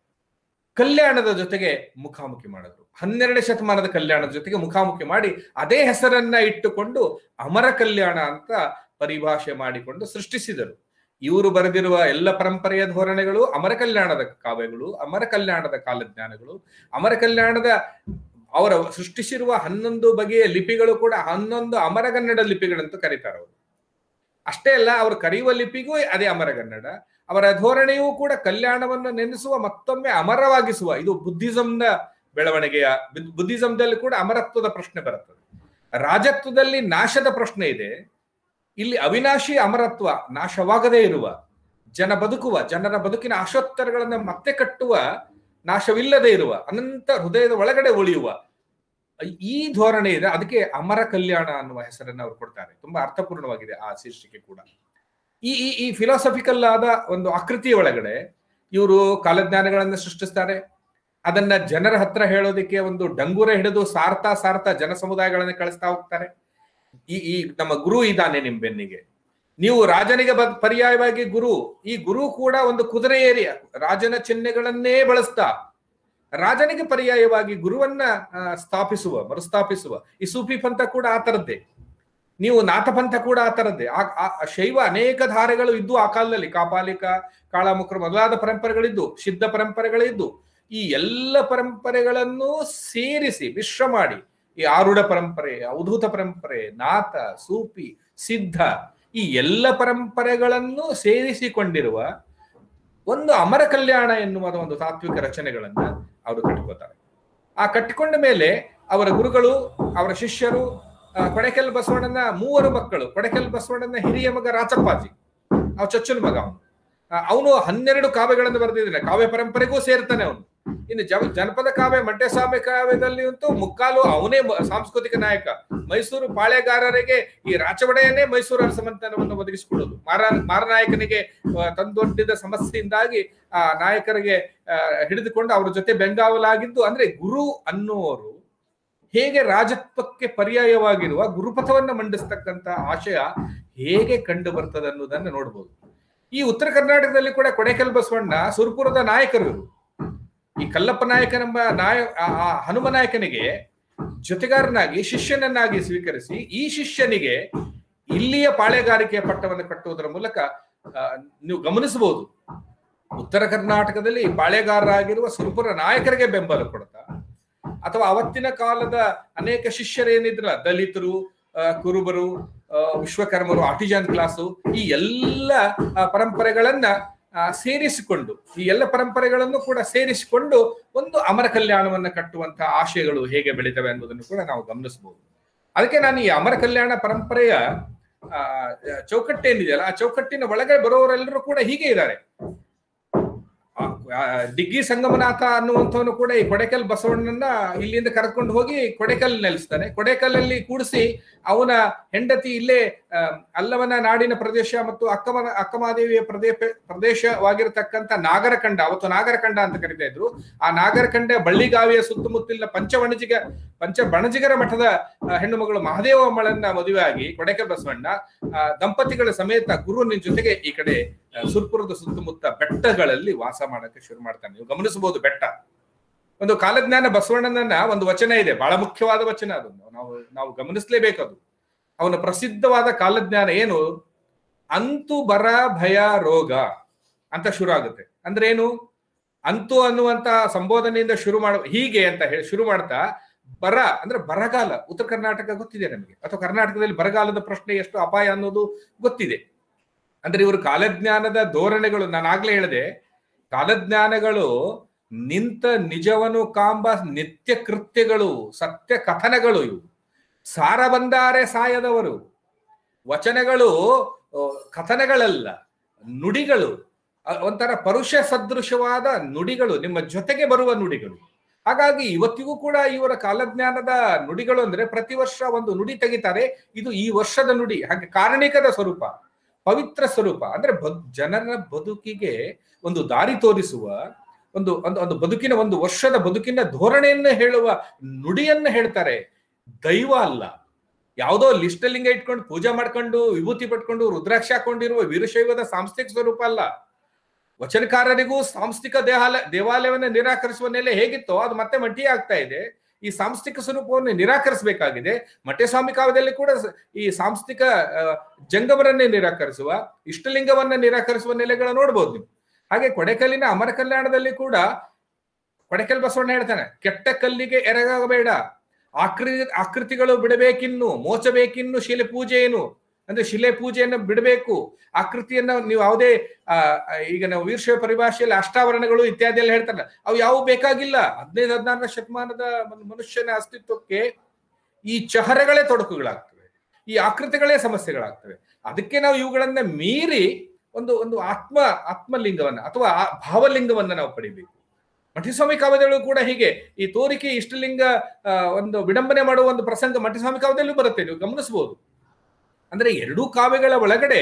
ಕಲ್ಯಾಣದ ಜೊತೆಗೆ ಮುಖಾಮುಖಿ ಮಾಡಿದ್ರು ಹನ್ನೆರಡನೇ ಶತಮಾನದ ಕಲ್ಯಾಣದ ಜೊತೆಗೆ ಮುಖಾಮುಖಿ ಮಾಡಿ ಅದೇ ಹೆಸರನ್ನ ಇಟ್ಟುಕೊಂಡು ಅಮರ ಕಲ್ಯಾಣ ಅಂತ ಪರಿಭಾಷೆ ಮಾಡಿಕೊಂಡು ಸೃಷ್ಟಿಸಿದರು ಇವರು ಬರೆದಿರುವ ಎಲ್ಲ ಪರಂಪರೆಯ ಧೋರಣೆಗಳು ಅಮರ ಕಲ್ಯಾಣದ ಕಾವ್ಯಗಳು ಅಮರ ಕಲ್ಯಾಣದ ಕಾಲಜ್ಞಾನಗಳು ಅಮರ ಕಲ್ಯಾಣದ ಅವರ ಸೃಷ್ಟಿಸಿರುವ ಹನ್ನೊಂದು ಬಗೆಯ ಲಿಪಿಗಳು ಕೂಡ ಹನ್ನೊಂದು ಅಮರಗನ್ನಡ ಲಿಪಿಗಳಂತ ಕರೀತಾರೆ ಅವರು ಅಷ್ಟೇ ಅಲ್ಲ ಅವರು ಕರೆಯುವ ಲಿಪಿಗೂ ಅದೇ ಅಮರಗನ್ನಡ ಅವರ ಧೋರಣೆಯೂ ಕೂಡ ಕಲ್ಯಾಣವನ್ನು ನೆನೆಸುವ ಮತ್ತೊಮ್ಮೆ ಅಮರವಾಗಿಸುವ ಇದು ಬುದ್ಧಿಸಂನ ಬೆಳವಣಿಗೆಯ ಬುದ್- ಬುದ್ಧಿಸಂದಲ್ಲಿ ಕೂಡ ಅಮರತ್ವದ ಪ್ರಶ್ನೆ ಬರುತ್ತದೆ ರಾಜತ್ವದಲ್ಲಿ ನಾಶದ ಪ್ರಶ್ನೆ ಇದೆ ಇಲ್ಲಿ ಅವಿನಾಶಿ ಅಮರತ್ವ ನಾಶವಾಗದೇ ಇರುವ ಜನ ಬದುಕುವ ಜನರ ಬದುಕಿನ ಆಶೋತ್ತರಗಳನ್ನ ಮತ್ತೆ ಕಟ್ಟುವ ನಾಶವಿಲ್ಲದೆ ಇರುವ ಅನಂತ ಹೃದಯದ ಒಳಗಡೆ ಉಳಿಯುವ ಈ ಧೋರಣೆ ಇದೆ ಅದಕ್ಕೆ ಅಮರ ಕಲ್ಯಾಣ ಅನ್ನುವ ಹೆಸರನ್ನು ಅವರು ಕೊಡ್ತಾರೆ ತುಂಬಾ ಅರ್ಥಪೂರ್ಣವಾಗಿದೆ ಆ ಶೀರ್ಷಿಕೆ ಕೂಡ ಈ ಈ ಈ ಫಿಲಾಸಫಿಕಲ್ ಆದ ಒಂದು ಆಕೃತಿಯ ಒಳಗಡೆ ಇವರು ಕಾಲಜ್ಞಾನಗಳನ್ನ ಸೃಷ್ಟಿಸ್ತಾರೆ ಅದನ್ನ ಜನರ ಹತ್ರ ಹೇಳೋದಕ್ಕೆ ಒಂದು ಡಂಗೂರ ಹಿಡಿದು ಸಾರ್ತಾ ಸಾರ್ತಾ ಜನ ಸಮುದಾಯಗಳನ್ನ ಕಳಿಸ್ತಾ ಹೋಗ್ತಾರೆ ಈ ಈ ನಮ್ಮ ಗುರು ಇದ್ದಾನೆ ನಿಮ್ ಬೆನ್ನಿಗೆ ನೀವು ರಾಜನಿಗೆ ಬದ್ ಪರ್ಯಾಯವಾಗಿ ಗುರು ಈ ಗುರು ಕೂಡ ಒಂದು ಕುದುರೆ ಏರಿಯ ರಾಜನ ಚಿಹ್ನೆಗಳನ್ನೇ ಬಳಸ್ತಾ ರಾಜನಿಗೆ ಪರ್ಯಾಯವಾಗಿ ಗುರುವನ್ನ ಆ, ಸ್ಥಾಪಿಸುವ ಮರುಸ್ಥಾಪಿಸುವ ಈ ಸೂಫಿ ಪಂಥ ಕೂಡ ಆ ತರದ್ದೇ ನೀವು ನಾಥಪಂಥ ಕೂಡ ಆ ತರದ್ದೇ ಆ ಆ- ಆ ಶೈವ ಅನೇಕ ಧಾರೆಗಳು ಇದ್ದು ಆ ಕಾಲದಲ್ಲಿ ಕಾಪಾಲಿಕ ಕಾಳಾಮುಖರು ಮೊದಲಾದ ಪರಂಪರೆಗಳಿದ್ದು ಸಿದ್ಧ ಪರಂಪರೆಗಳಿದ್ದು ಈ ಎಲ್ಲ ಪರಂಪರೆಗಳನ್ನು ಸೇರಿಸಿ ಮಿಶ್ರ ಮಾಡಿ ಈ ಆರುಢ ಪರಂಪರೆ ಅವಧೂತ ಪರಂಪರೆ ನಾಥ ಸೂಫಿ ಸಿದ್ಧ ಈ ಎಲ್ಲ ಪರಂಪರೆಗಳನ್ನು ಸೇರಿಸಿಕೊಂಡಿರುವ ಒಂದು ಅಮರ ಕಲ್ಯಾಣ ಎನ್ನುವ ಒಂದು ತಾತ್ವಿಕ ರಚನೆಗಳನ್ನ ಅವರು ಕಟ್ಕೋತಾರೆ ಆ ಕಟ್ಟಿಕೊಂಡ ಮೇಲೆ ಅವರ ಗುರುಗಳು ಅವರ ಶಿಷ್ಯರು ಆ, ಕೊಡೆಕೆಲ್ ಬಸವಣ್ಣನ ಮೂವರು ಮಕ್ಕಳು ಕೊಡೆಕೆಲ್ ಬಸವಣ್ಣನ ಹಿರಿಯ ಮಗ ರಾಚಪ್ಪಾಜಿ ಅವ ಚೊಚ್ಚಲ ಮಗ ಅವನು ಅವನು ಹನ್ನೆರಡು ಕಾವ್ಯಗಳನ್ನು ಬರೆದಿದ್ದಾನೆ ಕಾವ್ಯ ಪರಂಪರೆಗೂ ಸೇರ್ತಾನೆ ಅವನು ಇನ್ನು ಜನ ಜನಪದ ಕಾವ್ಯ ಮಂಡ್ಯಸ್ವಾಮಿ ಕಾವ್ಯದಲ್ಲಿ ಅಂತೂ ಮುಕ್ಕಾಲು ಅವನೇ ಮ- ಸಾಂಸ್ಕೃತಿಕ ನಾಯಕ ಮೈಸೂರು ಪಾಳೆಗಾರರಿಗೆ ಈ ರಾಚವಡೆಯನ್ನೇ ಮೈಸೂರು ಅರಸಮಂತನವನ್ನು ಒದಗಿಸಿಕೊಡೋದು ಮಾರ ಮಾರನಾಯಕನಿಗೆ ಆ, ತಂದೊಡ್ಡಿದ ಸಮಸ್ಯೆಯಿಂದಾಗಿ ಆ ನಾಯಕರಿಗೆ ಆ, ಹಿಡಿದುಕೊಂಡು ಅವರ ಜೊತೆ ಬೆಂಗಾವಲಾಗಿದ್ದು ಅಂದ್ರೆ ಗುರು ಅನ್ನುವರು ಹೇಗೆ ರಾಜತ್ವಕ್ಕೆ ಪರ್ಯಾಯವಾಗಿರುವ ಗುರುಪಥವನ್ನ ಮಂಡಿಸ್ತಕ್ಕಂತ ಆಶಯ ಹೇಗೆ ಕಂಡು ಬರ್ತದೆ ಅನ್ನೋದನ್ನ ನೋಡ್ಬೋದು ಈ ಉತ್ತರ ಕರ್ನಾಟಕದಲ್ಲಿ ಕೂಡ ಕೊಡೆಕಲ್ ಬಸವಣ್ಣ ಸುರ್ಪುರದ ನಾಯಕರು ಇವರು ಈ ಕಲ್ಲಪ್ಪ ನಾಯಕನೆಂಬ ನಾಯ ಆ- ಆ ಹನುಮ ನಾಯಕನಿಗೆ ಜೊತೆಗಾರನಾಗಿ ಶಿಷ್ಯನನ್ನಾಗಿ ಸ್ವೀಕರಿಸಿ ಈ ಶಿಷ್ಯನಿಗೆ ಇಲ್ಲಿಯ ಪಾಳೆಗಾರಿಕೆಯ ಪಟ್ಟವನ್ನು ಕಟ್ಟುವುದರ ಮೂಲಕ ಆ, ನೀವು ಗಮನಿಸಬಹುದು ಉತ್ತರ ಕರ್ನಾಟಕದಲ್ಲಿ ಪಾಳೆಗಾರರಾಗಿರುವ ಸುರ್ಪುರ ನಾಯಕರಿಗೆ ಬೆಂಬಲ ಕೊಡ್ತಾ ಅಥವಾ ಅವತ್ತಿನ ಕಾಲದ ಅನೇಕ ಶಿಷ್ಯರೇನಿದ್ರಲ್ಲ ದಲಿತರು ಆ, ಕುರುಬರು ಆ, ವಿಶ್ವಕರ್ಮರು ಆರ್ಟಿಜನ್ ಕ್ಲಾಸು ಈ ಎಲ್ಲ ಆ, ಪರಂಪರೆಗಳನ್ನ ಆ, ಸೇರಿಸಿಕೊಂಡು ಈ ಎಲ್ಲ ಪರಂಪರೆಗಳನ್ನು ಕೂಡ ಸೇರಿಸಿಕೊಂಡು ಒಂದು ಅಮರ ಕಲ್ಯಾಣವನ್ನ ಕಟ್ಟುವಂತ ಆಶಯಗಳು ಹೇಗೆ ಬೆಳಿತವೆ ಅನ್ನೋದನ್ನು ಕೂಡ ನಾವು ಗಮನಿಸಬಹುದು ಅದಕ್ಕೆ ನಾನು ಈ ಅಮರ ಕಲ್ಯಾಣ ಪರಂಪರೆಯ ಆ ಚೌಕಟ್ಟೇನಿದೆಯಲ್ಲ ಆ ಚೌಕಟ್ಟಿನ ಒಳಗಡೆ ಬರೋರೆಲ್ಲರೂ ಕೂಡ ಹೀಗೆ ಇದ್ದಾರೆ ಆ, ಆ, ದಿಗ್ಗಿ ಸಂಗಮನಾಥ ಅನ್ನುವಂಥವನು ಕೂಡ ಈ ಕೊಡೆಕಲ್ ಬಸವಣ್ಣನ ಇಲ್ಲಿಂದ ಕರ್ಕೊಂಡು ಹೋಗಿ ಕೊಡೆಕಲ್ ನೆಲೆಸ್ತಾನೆ ಕೊಡೆಕಲ್ಲಲ್ಲಿ ಕೂಡಿಸಿ ಅವನ ಹೆಂಡತಿ ಇಲ್ಲೇ ಆ, ಅಲ್ಲವನ ನಾಡಿನ ಪ್ರದೇಶ ಮತ್ತು ಅಕ್ಕಮ ಅಕ್ಕಮಾದೇವಿಯ ಪ್ರದೇಶ ಪ್ರದೇಶವಾಗಿರತಕ್ಕಂತ ನಾಗರಖಂಡ ಅವತ್ತು ನಾಗರಖಂಡ ಅಂತ ಕರಿತಾ ಇದ್ರು ಆ ನಾಗರಖಂಡ ಬಳ್ಳಿಗಾವಿಯ ಸುತ್ತಮುತ್ತಲಿನ ಪಂಚವಣಜಿಗ ಪಂಚ ಬಣಜಿಗರ ಮಠದ ಆ, ಹೆಣ್ಣು ಮಗಳು ಮಹದೇವ ಅಮ್ಮಳನ್ನ ಮದುವೆ ಆಗಿ ಕೊಡೆಕಲ್ ಬಸವಣ್ಣ ಆ, ದಂಪತಿಗಳ ಸಮೇತ ಗುರುವಿನ ಜೊತೆಗೆ ಈ ಕಡೆ ಆ, ಸುರ್ಪುರದ ಸುತ್ತಮುತ್ತ ಬೆಟ್ಟಗಳಲ್ಲಿ ವಾಸ ಮಾಡಕ್ಕೆ ಶುರು ಮಾಡ್ತಾನೆ ನೀವು ಗಮನಿಸಬಹುದು ಬೆಟ್ಟ ಒಂದು ಕಾಲಜ್ಞಾನ ಬಸವಣ್ಣನನ್ನ ಒಂದು ವಚನ ಇದೆ ಬಹಳ ಮುಖ್ಯವಾದ ವಚನ ಅದು ನಾವು ನಾವು ಗಮನಿಸಲೇಬೇಕು ಅದು ಅವನ ಪ್ರಸಿದ್ಧವಾದ ಕಾಲಜ್ಞಾನ ಏನು ಅಂತು ಬರ ಭಯ ರೋಗ ಅಂತ ಶುರು ಆಗುತ್ತೆ ಅಂದ್ರೆ ಏನು ಅಂತು ಅನ್ನುವಂತ ಸಂಬೋಧನೆಯಿಂದ ಶುರು ಮಾಡ ಹೀಗೆ ಅಂತ ಹೇಳಿ ಶುರು ಮಾಡ್ತಾ ಬರ ಅಂದ್ರೆ ಬರಗಾಲ ಉತ್ತರ ಕರ್ನಾಟಕ ಗೊತ್ತಿದೆ ನಮಗೆ ಅಥವಾ ಕರ್ನಾಟಕದಲ್ಲಿ ಬರಗಾಲದ ಪ್ರಶ್ನೆ ಎಷ್ಟು ಅಪಾಯ ಅನ್ನೋದು ಗೊತ್ತಿದೆ ಅಂದ್ರೆ ಇವರು ಕಾಲಜ್ಞಾನದ ಧೋರಣೆಗಳು ನಾನು ಆಗ್ಲೇ ಹೇಳಿದೆ ಕಾಲಜ್ಞಾನಗಳು ನಿಂತ ನಿಜವನು ಕಾಂಬ ನಿತ್ಯ ಕೃತ್ಯಗಳು ಸತ್ಯ ಕಥನಗಳು ಇವು ಸಾರ ಬಂದಾರೆ ಸಾಯದವರು ವಚನಗಳು ಆ, ಕಥನಗಳಲ್ಲ ನುಡಿಗಳು ಆ, ಒಂಥರ ಪರುಷ ಸದೃಶವಾದ ನುಡಿಗಳು ನಿಮ್ಮ ಜೊತೆಗೆ ಬರುವ ನುಡಿಗಳು ಹಾಗಾಗಿ ಇವತ್ತಿಗೂ ಕೂಡ ಇವರ ಕಾಲಜ್ಞಾನದ ನುಡಿಗಳು ಅಂದ್ರೆ ಪ್ರತಿ ವರ್ಷ ಒಂದು ನುಡಿ ತೆಗಿತಾರೆ ಇದು ಈ ವರ್ಷದ ನುಡಿ ಹಾಗೆ ಕಾರಣಿಕದ ಸ್ವರೂಪ ಪವಿತ್ರ ಸ್ವರೂಪ ಅಂದ್ರೆ ಬದ್ ಜನರ ಬದುಕಿಗೆ ಒಂದು ದಾರಿ ತೋರಿಸುವ ಒಂದು ಒಂದು ಒಂದು ಬದುಕಿನ ಒಂದು ವರ್ಷದ ಬದುಕಿನ ಧೋರಣೆಯನ್ನ ಹೇಳುವ ನುಡಿಯನ್ನ ಹೇಳ್ತಾರೆ ದೈವ ಅಲ್ಲ ಯಾವುದೋ ಲಿಸ್ಟಲಿಂಗ ಇಟ್ಕೊಂಡು ಪೂಜೆ ಮಾಡ್ಕೊಂಡು ವಿಭೂತಿ ಪಟ್ಕೊಂಡು ರುದ್ರಾಕ್ಷ ಹಾಕೊಂಡಿರುವ ವೀರಶೈವದ ಸಾಂಸ್ಥಿಕ ಸ್ವರೂಪ ಅಲ್ಲ ವಚನಕಾರರಿಗೂ ಸಾಂಸ್ಥಿಕ ದೇವಾಲಯ ದೇವಾಲಯವನ್ನ ನಿರಾಕರಿಸುವ ನೆಲೆ ಹೇಗಿತ್ತೋ ಅದು ಮತ್ತೆ ಮಟ್ಟಿ ಆಗ್ತಾ ಇದೆ ಈ ಸಾಂಸ್ಥಿಕ ಸ್ವರೂಪವನ್ನು ನಿರಾಕರಿಸಬೇಕಾಗಿದೆ ಮಠ್ಯಸ್ವಾಮಿ ಕಾವ್ಯದಲ್ಲಿ ಕೂಡ ಸ- ಈ ಸಾಂಸ್ಥಿಕ ಆ, ಜಂಗಮರನ್ನೇ ನಿರಾಕರಿಸುವ ಇಷ್ಟಲಿಂಗವನ್ನ ನಿರಾಕರಿಸುವ ನೆಲೆಗಳ ನೋಡ್ಬೋದು ನೀವು ಹಾಗೆ ಕೊಡೆಕಲ್ಲಿನ ಅಮರ ಕಲ್ಯಾಣದಲ್ಲಿ ಕೂಡ ಕೊಡೆಕಲ್ ಬಸವಣ್ಣ ಹೇಳ್ತಾನೆ ಕೆಟ್ಟ ಕಲ್ಲಿಗೆ ಎರಗಬೇಡ ಆಕೃ ಆಕೃತಿಗಳು ಬಿಡಬೇಕಿನ್ನು ಮೋಚಬೇಕಿನ್ನು ಶಿಲೆ ಪೂಜೆಯನ್ನು ಅಂದ್ರೆ ಶಿಲೆ ಪೂಜೆಯನ್ನು ಬಿಡಬೇಕು ಆಕೃತಿಯನ್ನ ನೀವು ಯಾವುದೇ ಆ, ಆ, ಈಗ ನಾವು ವೀರಶೈವ ಪರಿಭಾಷೆಯಲ್ಲಿ ಅಷ್ಟಾವರಣಗಳು ಇತ್ಯಾದಿ ಎಲ್ಲ ಹೇಳ್ತಾರಲ್ಲ ಅವು ಯಾವ ಬೇಕಾಗಿಲ್ಲ ಹದಿನೈದು ಹದಿನಾರನೇ ಶತಮಾನದ ಒಂದು ಮನುಷ್ಯನ ಅಸ್ತಿತ್ವಕ್ಕೆ ಈ ಚಹರೆಗಳೇ ತೊಡಕುಗಳಾಗ್ತವೆ ಈ ಆಕೃತಿಗಳೇ ಸಮಸ್ಯೆಗಳಾಗ್ತವೆ ಅದಕ್ಕೆ ನಾವು ಇವುಗಳನ್ನ ಮೀರಿ ಒಂದು ಒಂದು ಆತ್ಮ ಆತ್ಮಲಿಂಗವನ್ನ ಅಥವಾ ಆ ಭಾವಲಿಂಗವನ್ನ ನಾವು ಪಡಿಬೇಕು ಮಠಸ್ವಾಮಿ ಕಾವ್ಯದಲ್ಲೂ ಕೂಡ ಹೀಗೆ ಈ ತೋರಿಕೆ ಇಷ್ಟಲಿಂಗ ಆ, ಒಂದು ವಿಡಂಬನೆ ಮಾಡುವ ಒಂದು ಪ್ರಸಂಗ ಮಠಸ್ವಾಮಿ ಕಾವ್ಯದಲ್ಲೂ ಬರುತ್ತೆ ನೀವು ಗಮನಿಸಬಹುದು ಅಂದ್ರೆ ಎರಡೂ ಕಾವ್ಯಗಳ ಒಳಗಡೆ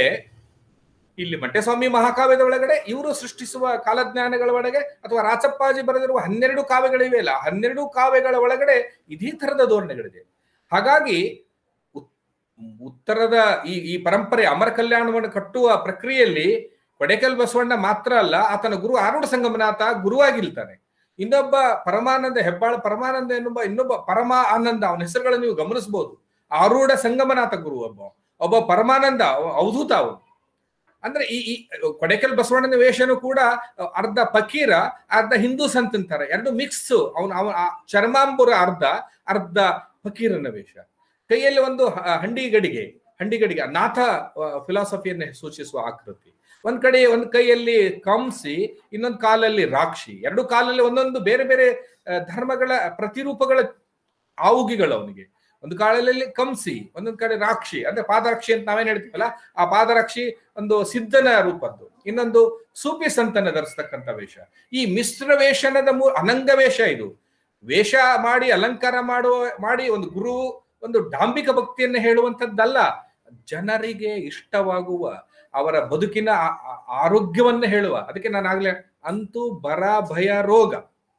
ಇಲ್ಲಿ ಮಟ್ಟಸ್ವಾಮಿ ಮಹಾಕಾವ್ಯದ ಒಳಗಡೆ ಇವರು ಸೃಷ್ಟಿಸುವ ಕಾಲಜ್ಞಾನಗಳ ಒಳಗೆ ಅಥವಾ ರಾಚಪ್ಪಾಜಿ ಬರೆದಿರುವ ಹನ್ನೆರಡು ಕಾವ್ಯಗಳಿವೆ ಅಲ್ಲ ಹನ್ನೆರಡು ಕಾವ್ಯಗಳ ಒಳಗಡೆ ಇದೇ ತರದ ಧೋರಣೆಗಳಿದೆ ಹಾಗಾಗಿ ಉತ್- ಉತ್ತರದ ಈ ಈ ಪರಂಪರೆ ಅಮರ ಕಲ್ಯಾಣವನ್ನು ಕಟ್ಟುವ ಪ್ರಕ್ರಿಯೆಯಲ್ಲಿ ಕೊಡೆಕಲ್ ಬಸವಣ್ಣ ಮಾತ್ರ ಅಲ್ಲ ಆತನ ಗುರು ಆರೂಢ ಸಂಗಮನಾಥ ಗುರುವಾಗಿಲ್ತಾನೆ ಇನ್ನೊಬ್ಬ ಪರಮಾನಂದ ಹೆಬ್ಬಾಳ ಪರಮಾನಂದ ಎನ್ನುವ ಇನ್ನೊಬ್ಬ ಪರಮ ಆನಂದ ಅವನ ಹೆಸರುಗಳನ್ನು ನೀವು ಗಮನಿಸಬಹುದು ಆರೂಢ ಸಂಗಮನಾಥ ಗುರು ಒಬ್ಬ ಒಬ್ಬ ಪರಮಾನಂದ ಅವ- ಅವಧೂತ ಅವನು ಅಂದ್ರೆ ಈ ಈ ಕೊಡೆಕಲ್ ಬಸವಣ್ಣನ ವೇಷನು ಕೂಡ ಅರ್ಧ ಫಕೀರ ಅರ್ಧ ಹಿಂದೂ ಸಂತ ಅಂತಾರೆ ಎರಡು ಮಿಕ್ಸ್ ಅವನು ಅವನ ಆ ಚರ್ಮಾಂಬುರ ಅರ್ಧ ಅರ್ಧ ಫಕೀರನ ವೇಷ ಕೈಯಲ್ಲಿ ಒಂದು ಹ- ಹಂಡಿ ಗಡಿಗೆ ಹಂಡಿ ಗಡಿಗೆ ನಾಥ ಫಿಲಾಸಫಿಯನ್ನು ಸೂಚಿಸುವ ಆಕೃತಿ ಒಂದ್ ಕಡೆ ಒಂದ್ ಕೈಯಲ್ಲಿ ಕಂಸಿ ಇನ್ನೊಂದು ಕಾಲಲ್ಲಿ ರಾಕ್ಷಿ ಎರಡು ಕಾಲಲ್ಲಿ ಒಂದೊಂದು ಬೇರೆ ಬೇರೆ ಆ, ಧರ್ಮಗಳ ಪ್ರತಿರೂಪಗಳ ಆವುಗಿಗಳು ಅವನಿಗೆ ಒಂದು ಕಾಲದಲ್ಲಿ ಕಂಸಿ ಒಂದೊಂದು ಕಡೆ ರಾಕ್ಷಿ ಅಂದ್ರೆ ಪಾದರಕ್ಷಿ ಅಂತ ನಾವೇನ್ ಹೇಳ್ತೀವಲ್ಲ ಆ ಪಾದರಕ್ಷಿ ಒಂದು ಸಿದ್ಧನ ರೂಪದ್ದು ಇನ್ನೊಂದು ಸೂಪಿ ಸಂತನ ಧರಿಸ್ತಕ್ಕಂಥ ವೇಷ ಈ ಮಿಶ್ರ ವೇಷನದ ಮೂ ಅನಂಗ ವೇಷ ಇದು ವೇಷ ಮಾಡಿ ಅಲಂಕಾರ ಮಾಡುವ ಮಾಡಿ ಒಂದು ಗುರು ಒಂದು ಡಾಂಬಿಕ ಭಕ್ತಿಯನ್ನು ಹೇಳುವಂಥದ್ದಲ್ಲ ಜನರಿಗೆ ಇಷ್ಟವಾಗುವ ಅವರ ಬದುಕಿನ ಆ- ಆ- ಆರೋಗ್ಯವನ್ನ ಹೇಳುವ ಅದಕ್ಕೆ ನಾನು ಆಗ್ಲೇ ಅಂತೂ ಬರ ಭಯ ರೋಗ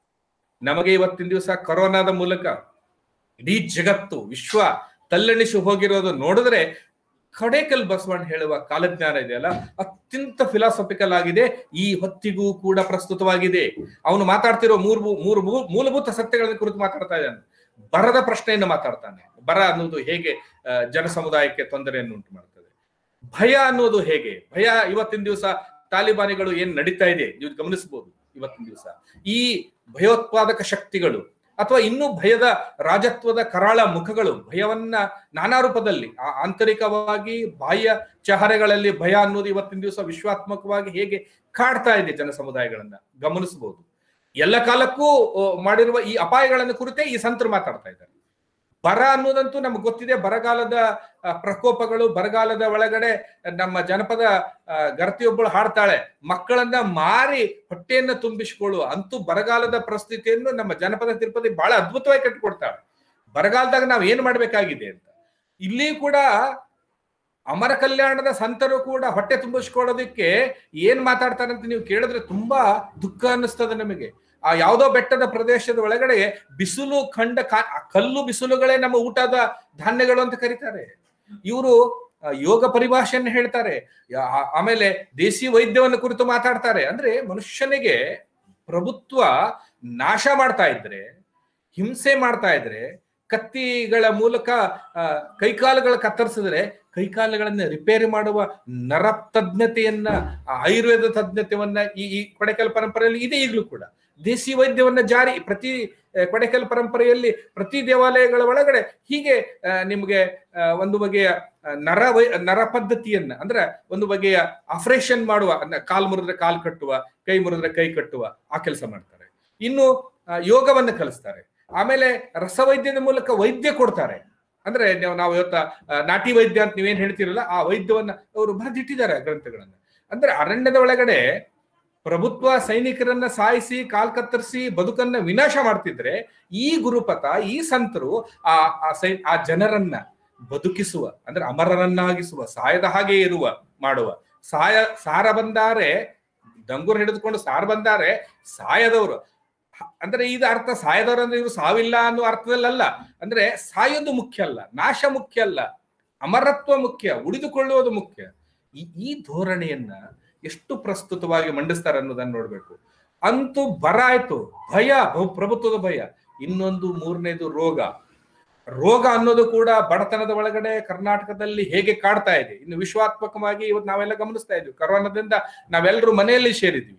ನಮಗೆ ಇವತ್ತಿನ ದಿವಸ ಕೊರೋನಾದ ಮೂಲಕ ಇಡೀ ಜಗತ್ತು ವಿಶ್ವ ತಲ್ಲಣಿಸಿ ಹೋಗಿರೋದು ನೋಡಿದ್ರೆ ಕಡೇಕಲ್ ಬಸವಣ್ಣ ಹೇಳುವ ಕಾಲಜ್ಞಾನ ಇದೆಯಲ್ಲ ಅತ್ಯಂತ ಫಿಲಾಸಫಿಕಲ್ ಆಗಿದೆ ಈ ಹೊತ್ತಿಗೂ ಕೂಡ ಪ್ರಸ್ತುತವಾಗಿದೆ ಅವನು ಮಾತಾಡ್ತಿರೋ ಮೂರು ಮೂರು ಮೂ- ಮೂಲಭೂತ ಸತ್ಯಗಳ ಕುರಿತು ಮಾತಾಡ್ತಾ ಇದ್ದಾನೆ ಬರದ ಪ್ರಶ್ನೆಯನ್ನು ಮಾತಾಡ್ತಾನೆ ಬರ ಅನ್ನೋದು ಹೇಗೆ ಆ, ಜನ ಸಮುದಾಯಕ್ಕೆ ತೊಂದರೆಯನ್ನು ಉಂಟು ಮಾಡ್ತದೆ ಭಯ ಅನ್ನೋದು ಹೇಗೆ ಭಯ ಇವತ್ತಿನ ದಿವಸ ತಾಲಿಬಾನಿಗಳು ಏನ್ ನಡೀತಾ ಇದೆ ನೀವು ಗಮನಿಸಬಹುದು ಇವತ್ತಿನ ದಿವಸ ಈ ಭಯೋತ್ಪಾದಕ ಶಕ್ತಿಗಳು ಅಥವಾ ಇನ್ನೂ ಭಯದ ರಾಜತ್ವದ ಕರಾಳ ಮುಖಗಳು ಭಯವನ್ನ ನಾನಾ ರೂಪದಲ್ಲಿ ಆ- ಆಂತರಿಕವಾಗಿ ಬಾಹ್ಯ ಚಹರೆಗಳಲ್ಲಿ ಭಯ ಅನ್ನೋದು ಇವತ್ತಿನ ದಿವಸ ವಿಶ್ವಾತ್ಮಕವಾಗಿ ಹೇಗೆ ಕಾಡ್ತಾ ಇದೆ ಜನ ಸಮುದಾಯಗಳನ್ನ ಗಮನಿಸಬಹುದು ಎಲ್ಲ ಕಾಲಕ್ಕೂ ಆ, ಮಾಡಿರುವ ಈ ಅಪಾಯಗಳನ್ನು ಕುರಿತೇ ಈ ಸಂತರು ಮಾತಾಡ್ತಾ ಇದ್ದಾರೆ ಬರ ಅನ್ನೋದಂತೂ ನಮ್ಗೆ ಗೊತ್ತಿದೆ ಬರಗಾಲದ ಆ, ಪ್ರಕೋಪಗಳು ಬರಗಾಲದ ಒಳಗಡೆ ನಮ್ಮ ಜನಪದ ಆ, ಗರ್ತಿಯೊಬ್ಬಳು ಹಾಡ್ತಾಳೆ ಮಕ್ಕಳನ್ನ ಮಾರಿ ಹೊಟ್ಟೆಯನ್ನ ತುಂಬಿಸಿಕೊಳ್ಳುವ ಅಂತೂ ಬರಗಾಲದ ಪರಿಸ್ಥಿತಿಯನ್ನು ನಮ್ಮ ಜನಪದ ತಿರುಪತಿ ಬಹಳ ಅದ್ಭುತವಾಗಿ ಕಟ್ಟಿಕೊಡ್ತಾಳೆ ಬರಗಾಲದಾಗ ನಾವ್ ಏನ್ ಮಾಡ್ಬೇಕಾಗಿದೆ ಅಂತ ಇಲ್ಲಿ ಕೂಡ ಅಮರ ಕಲ್ಯಾಣದ ಸಂತರು ಕೂಡ ಹೊಟ್ಟೆ ತುಂಬಿಸ್ಕೊಳ್ಳೋದಕ್ಕೆ ಏನ್ ಮಾತಾಡ್ತಾರೆ ಅಂತ ನೀವು ಕೇಳಿದ್ರೆ ತುಂಬಾ ದುಃಖ ಅನ್ನಿಸ್ತದೆ ನಮಗೆ ಆ ಯಾವುದೋ ಬೆಟ್ಟದ ಪ್ರದೇಶದ ಒಳಗಡೆ ಬಿಸಿಲು ಖಂಡ ಕಾ- ಆ ಕಲ್ಲು ಬಿಸಿಲುಗಳೇ ನಮ್ಮ ಊಟದ ಧಾನ್ಯಗಳು ಅಂತ ಕರೀತಾರೆ ಇವರು ಆ, ಯೋಗ ಪರಿಭಾಷೆಯನ್ನು ಹೇಳ್ತಾರೆ ಆ- ಆಮೇಲೆ ದೇಸಿ ವೈದ್ಯವನ್ನು ಕುರಿತು ಮಾತಾಡ್ತಾರೆ ಅಂದ್ರೆ ಮನುಷ್ಯನಿಗೆ ಪ್ರಭುತ್ವ ನಾಶ ಮಾಡ್ತಾ ಇದ್ರೆ ಹಿಂಸೆ ಮಾಡ್ತಾ ಇದ್ರೆ ಕತ್ತಿಗಳ ಮೂಲಕ ಆ, ಕೈಕಾಲುಗಳ ಕತ್ತರಿಸಿದ್ರೆ ಕೈಕಾಲುಗಳನ್ನ ರಿಪೇರಿ ಮಾಡುವ ನರ ತಜ್ಞತೆಯನ್ನ ಆ ಆಯುರ್ವೇದ ತಜ್ಞತೆಯನ್ನ ಈ ಈ ಕೊಡೆಕಲ್ ಪರಂಪರೆಯಲ್ಲಿ ಇದೆ ಈಗಲೂ ಕೂಡ ದೇಸಿ ವೈದ್ಯವನ್ನ ಜಾರಿ ಪ್ರತಿ ಆ, ಕೊಡೆಕಲ್ ಪರಂಪರೆಯಲ್ಲಿ ಪ್ರತಿ ದೇವಾಲಯಗಳ ಒಳಗಡೆ ಹೀಗೆ ಆ, ನಿಮಗೆ ಆ, ಒಂದು ಬಗೆಯ ಆ, ನರ ವೈ ನರ ಪದ್ಧತಿಯನ್ನ ಅಂದ್ರೆ ಒಂದು ಬಗೆಯ ಆಪರೇಷನ್ ಮಾಡುವ ಅಂದ್ರೆ ಕಾಲ್ ಮುರಿದ್ರೆ ಕಾಲ್ ಕಟ್ಟುವ ಕೈ ಮುರಿದ್ರೆ ಕೈ ಕಟ್ಟುವ ಆ ಕೆಲಸ ಮಾಡ್ತಾರೆ ಇನ್ನು ಆ, ಯೋಗವನ್ನು ಕಲಿಸ್ತಾರೆ ಆಮೇಲೆ ರಸವೈದ್ಯದ ಮೂಲಕ ವೈದ್ಯ ಕೊಡ್ತಾರೆ ಅಂದ್ರೆ ನಾವು ನಾವು ಇವತ್ತ ಆ, ನಾಟಿ ವೈದ್ಯ ಅಂತ ನೀವೇನ್ ಹೇಳ್ತೀರಲ್ಲ ಆ ವೈದ್ಯವನ್ನ ಅವರು ಬರೆದಿಟ್ಟಿದ್ದಾರೆ ಆ ಗ್ರಂಥಗಳನ್ನ ಅಂದ್ರೆ ಅರಣ್ಯದ ಒಳಗಡೆ ಪ್ರಭುತ್ವ ಸೈನಿಕರನ್ನ ಸಾಯಿಸಿ ಕಾಲ್ ಕತ್ತರಿಸಿ ಬದುಕನ್ನ ವಿನಾಶ ಮಾಡ್ತಿದ್ರೆ ಈ ಗುರುಪಥ ಈ ಸಂತರು ಆ ಆ ಸೈ ಆ ಜನರನ್ನ ಬದುಕಿಸುವ ಅಂದ್ರೆ ಅಮರರನ್ನಾಗಿಸುವ ಸಾಯದ ಹಾಗೆ ಇರುವ ಮಾಡುವ ಸಾಯ ಸಾರ ಬಂದಾರೆ ಡಂಗೂರ್ ಹಿಡಿದುಕೊಂಡು ಸಾರ ಬಂದಾರೆ ಸಾಯದವರು ಹ- ಅಂದ್ರೆ ಇದು ಅರ್ಥ ಸಾಯದವರು ಅಂದ್ರೆ ಇವರು ಸಾವಿಲ್ಲ ಅನ್ನೋ ಅರ್ಥದಲ್ಲಲ್ಲ ಅಂದ್ರೆ ಸಾಯೋದು ಮುಖ್ಯ ಅಲ್ಲ ನಾಶ ಮುಖ್ಯ ಅಲ್ಲ ಅಮರತ್ವ ಮುಖ್ಯ ಉಳಿದುಕೊಳ್ಳುವುದು ಮುಖ್ಯ ಈ ಈ ಧೋರಣೆಯನ್ನ ಎಷ್ಟು ಪ್ರಸ್ತುತವಾಗಿ ಮಂಡಿಸ್ತಾರೆ ಅನ್ನೋದನ್ನ ನೋಡ್ಬೇಕು ಅಂತೂ ಬರ ಆಯ್ತು ಭಯ ಬಹು- ಪ್ರಭುತ್ವದ ಭಯ ಇನ್ನೊಂದು ಮೂರನೇದು ರೋಗ ರೋಗ ಅನ್ನೋದು ಕೂಡ ಬಡತನದ ಒಳಗಡೆ ಕರ್ನಾಟಕದಲ್ಲಿ ಹೇಗೆ ಕಾಡ್ತಾ ಇದೆ ಇನ್ನು ವಿಶ್ವಾತ್ಮಕವಾಗಿ ಇವತ್ತು ನಾವೆಲ್ಲ ಗಮನಿಸ್ತಾ ಇದ್ವಿ ಕರೋನಾದಿಂದ ನಾವೆಲ್ಲರೂ ಮನೆಯಲ್ಲಿ ಸೇರಿದ್ವಿ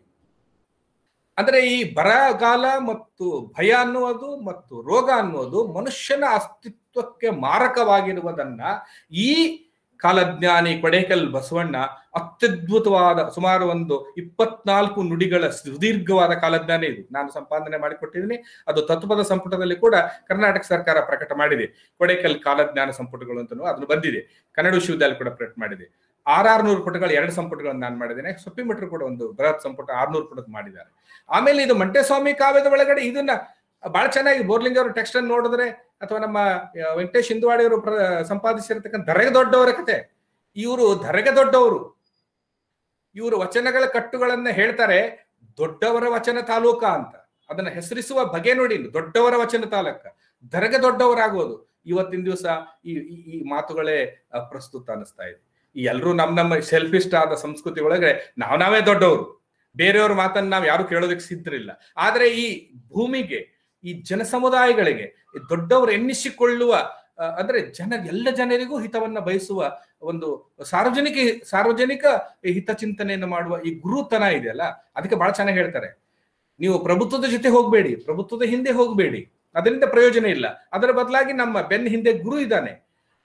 ಅಂದ್ರೆ ಈ ಬರಗಾಲ ಮತ್ತು ಭಯ ಅನ್ನುವುದು ಮತ್ತು ರೋಗ ಅನ್ನುವುದು ಮನುಷ್ಯನ ಅಸ್ತಿತ್ವಕ್ಕೆ ಮಾರಕವಾಗಿರುವುದನ್ನ ಈ ಕಾಲಜ್ಞಾನಿ ಕೊಡೇಕಲ್ ಬಸವಣ್ಣ ಅತ್ಯದ್ಭುತವಾದ ಸುಮಾರು ಒಂದು ಇಪ್ಪತ್ನಾಲ್ಕು ನುಡಿಗಳ ಸುದೀರ್ಘವಾದ ಕಾಲಜ್ಞಾನ ಇದು ನಾನು ಸಂಪಾದನೆ ಮಾಡಿಕೊಟ್ಟಿದ್ದೀನಿ ಅದು ತತ್ವದ ಸಂಪುಟದಲ್ಲಿ ಕೂಡ ಕರ್ನಾಟಕ ಸರ್ಕಾರ ಪ್ರಕಟ ಮಾಡಿದೆ ಕೊಡೇಕಲ್ ಕಾಲಜ್ಞಾನ ಸಂಪುಟಗಳು ಅಂತಲೂ ಅದನ್ನು ಬಂದಿದೆ ಕನ್ನಡ ವಿಶ್ವವಿದ್ಯಾಲಯ ಕೂಡ ಪ್ರಕಟ ಮಾಡಿದೆ ಆರಾರ್ನೂರು ಪುಟಗಳು ಎರಡು ಸಂಪುಟಗಳನ್ನು ನಾನು ಮಾಡಿದ್ದೇನೆ ಸೊಪ್ಪಿಮಠರು ಕೂಡ ಒಂದು ಬೃಹತ್ ಸಂಪುಟ ಆರ್ನೂರು ಪುಟದ ಮಾಡಿದ್ದಾರೆ ಆಮೇಲೆ ಇದು ಮಂಟೇಸ್ವಾಮಿ ಕಾವ್ಯದ ಒಳಗಡೆ ಇದನ್ನ ಬಹಳ ಚೆನ್ನಾಗಿ ಬೋರ್ಲಿಂಗ್ ಅವರು ಟೆಕ್ಸ್ಟ್ ಅನ್ನು ನೋಡಿದ್ರೆ ಅಥವಾ ನಮ್ಮ ಆ, ವೆಂಕಟೇಶ್ ಹಿಂದವಾಡಿ ಅವರು ಪ್ರ ಸಂಪಾದಿಸಿರ್ತಕ್ಕಂಥ ಧರೆಗೆ ದೊಡ್ಡವರ ಕತೆ ಇವರು ಧರೆಗೆ ದೊಡ್ಡವರು ಇವರು ವಚನಗಳ ಕಟ್ಟುಗಳನ್ನ ಹೇಳ್ತಾರೆ ದೊಡ್ಡವರ ವಚನ ತಾಲೂಕ ಅಂತ ಅದನ್ನ ಹೆಸರಿಸುವ ಬಗೆ ನೋಡಿ ಇಲ್ಲಿ, ದೊಡ್ಡವರ ವಚನ ತಾಲೂಕ ಧರೆಗೆ ದೊಡ್ಡವರಾಗೋದು ಇವತ್ತಿನ ದಿವಸ ಈ ಈ- ಈ ಮಾತುಗಳೇ ಆ, ಪ್ರಸ್ತುತ ಅನಿಸ್ತಾ ಇದೆ ಈ ಎಲ್ಲರೂ ನಮ್ ನಮ್ಮ ಸೆಲ್ಫಿಸ್ಟ್ ಆದ ಸಂಸ್ಕೃತಿ ಒಳಗಡೆ ನಾವ್ ನಾವೇ ದೊಡ್ಡವರು ಬೇರೆಯವ್ರ ಮಾತನ್ನ ನಾವು ಯಾರು ಕೇಳೋದಕ್ಕೆ ಸಿದ್ಧರಿಲ್ಲ ಆದ್ರೆ ಈ ಭೂಮಿಗೆ ಈ ಜನ ಸಮುದಾಯಗಳಿಗೆ ಈ ದೊಡ್ಡವರು ಎನ್ನಿಸಿಕೊಳ್ಳುವ ಆ, ಅಂದ್ರೆ ಜನ ಎಲ್ಲ ಜನರಿಗೂ ಹಿತವನ್ನ ಬಯಸುವ ಒಂದು ಸಾರ್ವಜನಿಕ ಸಾರ್ವಜನಿಕ ಹಿತಚಿಂತನೆಯನ್ನು ಮಾಡುವ ಈ ಗುರುತನ ಇದೆಯಲ್ಲ ಅದಕ್ಕೆ ಬಹಳ ಚೆನ್ನಾಗಿ ಹೇಳ್ತಾರೆ ನೀವು ಪ್ರಭುತ್ವದ ಜೊತೆ ಹೋಗ್ಬೇಡಿ ಪ್ರಭುತ್ವದ ಹಿಂದೆ ಹೋಗ್ಬೇಡಿ ಅದರಿಂದ ಪ್ರಯೋಜನ ಇಲ್ಲ ಅದರ ಬದಲಾಗಿ ನಮ್ಮ ಬೆನ್ನ ಹಿಂದೆ ಗುರು ಇದ್ದಾನೆ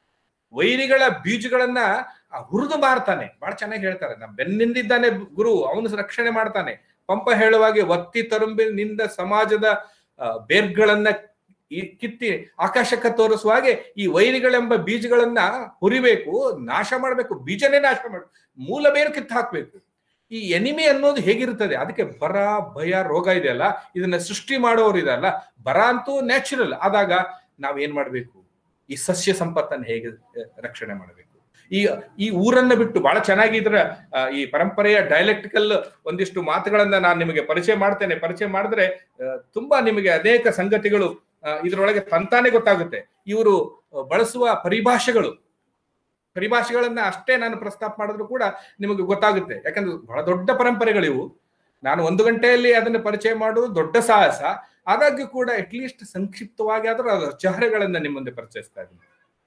ವೈರಿಗಳ ಬೀಜಗಳನ್ನ ಹುರಿದು ಮಾರ್ತಾನೆ ಬಹಳ ಚೆನ್ನಾಗಿ ಹೇಳ್ತಾರೆ ನಮ್ಮ ಬೆನ್ನಿಂದಿದ್ದಾನೆ ಗುರು ಅವನು ರಕ್ಷಣೆ ಮಾಡ್ತಾನೆ ಪಂಪ ಹೇಳುವಾಗೆ ಒತ್ತಿ ತರುಂಬಿನಿಂದ ಸಮಾಜದ ಆ, ಬೇರ್ಗಳನ್ನ ಈ- ಕಿತ್ತಿ ಆಕಾಶಕ್ಕೆ ತೋರಿಸುವ ಹಾಗೆ ಈ ವೈರಿಗಳೆಂಬ ಬೀಜಗಳನ್ನ ಹುರಿಬೇಕು ನಾಶ ಮಾಡಬೇಕು ಬೀಜನೇ ನಾಶ ಮಾಡ್ಬೇಕು ಮೂಲ ಬೇರು ಕಿತ್ತು ಹಾಕ್ಬೇಕು ಈ ಎನಿಮೆ ಅನ್ನೋದು ಹೇಗಿರ್ತದೆ ಅದಕ್ಕೆ ಬರ ಭಯ ರೋಗ ಇದೆಯಲ್ಲ ಇದನ್ನ ಸೃಷ್ಟಿ ಮಾಡೋರು ಇದಲ್ಲ ಬರ ಅಂತೂ ನ್ಯಾಚುರಲ್ ಆದಾಗ ನಾವೇನ್ ಮಾಡ್ಬೇಕು ಈ ಸಸ್ಯ ಸಂಪತ್ತನ್ನು ಹೇಗೆ ಆ, ರಕ್ಷಣೆ ಮಾಡಬೇಕು ಈ ಈ ಊರನ್ನ ಬಿಟ್ಟು ಬಹಳ ಚೆನ್ನಾಗಿ ಇದರ ಆ, ಈ ಪರಂಪರೆಯ ಡೈಲೆಕ್ಟಿಕಲ್ ಒಂದಿಷ್ಟು ಮಾತುಗಳನ್ನ ನಾನು ನಿಮಗೆ ಪರಿಚಯ ಮಾಡ್ತೇನೆ ಪರಿಚಯ ಮಾಡಿದ್ರೆ ಆ, ತುಂಬಾ ನಿಮಗೆ ಅನೇಕ ಸಂಗತಿಗಳು ಆ, ಇದರೊಳಗೆ ತಂತಾನೆ ಗೊತ್ತಾಗುತ್ತೆ ಇವರು ಆ, ಬಳಸುವ ಪರಿಭಾಷೆಗಳು ಪರಿಭಾಷೆಗಳನ್ನ ಅಷ್ಟೇ ನಾನು ಪ್ರಸ್ತಾಪ ಮಾಡಿದ್ರು ಕೂಡ ನಿಮಗೆ ಗೊತ್ತಾಗುತ್ತೆ ಯಾಕಂದ್ರೆ ಬಹಳ ದೊಡ್ಡ ಪರಂಪರೆಗಳಿವು ನಾನು ಒಂದು ಗಂಟೆಯಲ್ಲಿ ಅದನ್ನು ಪರಿಚಯ ಮಾಡುವುದು ದೊಡ್ಡ ಸಾಹಸ ಆದಾಗ್ಯೂ ಕೂಡ ಅಟ್ಲೀಸ್ಟ್ ಸಂಕ್ಷಿಪ್ತವಾಗಿ ಆದ್ರೂ ಅದರ ಚಹರೆಗಳನ್ನ ನಿಮ್ಮ ಮುಂದೆ ಪರಿಚಯಿಸ್ತಾ ಇದ್ದೀನಿ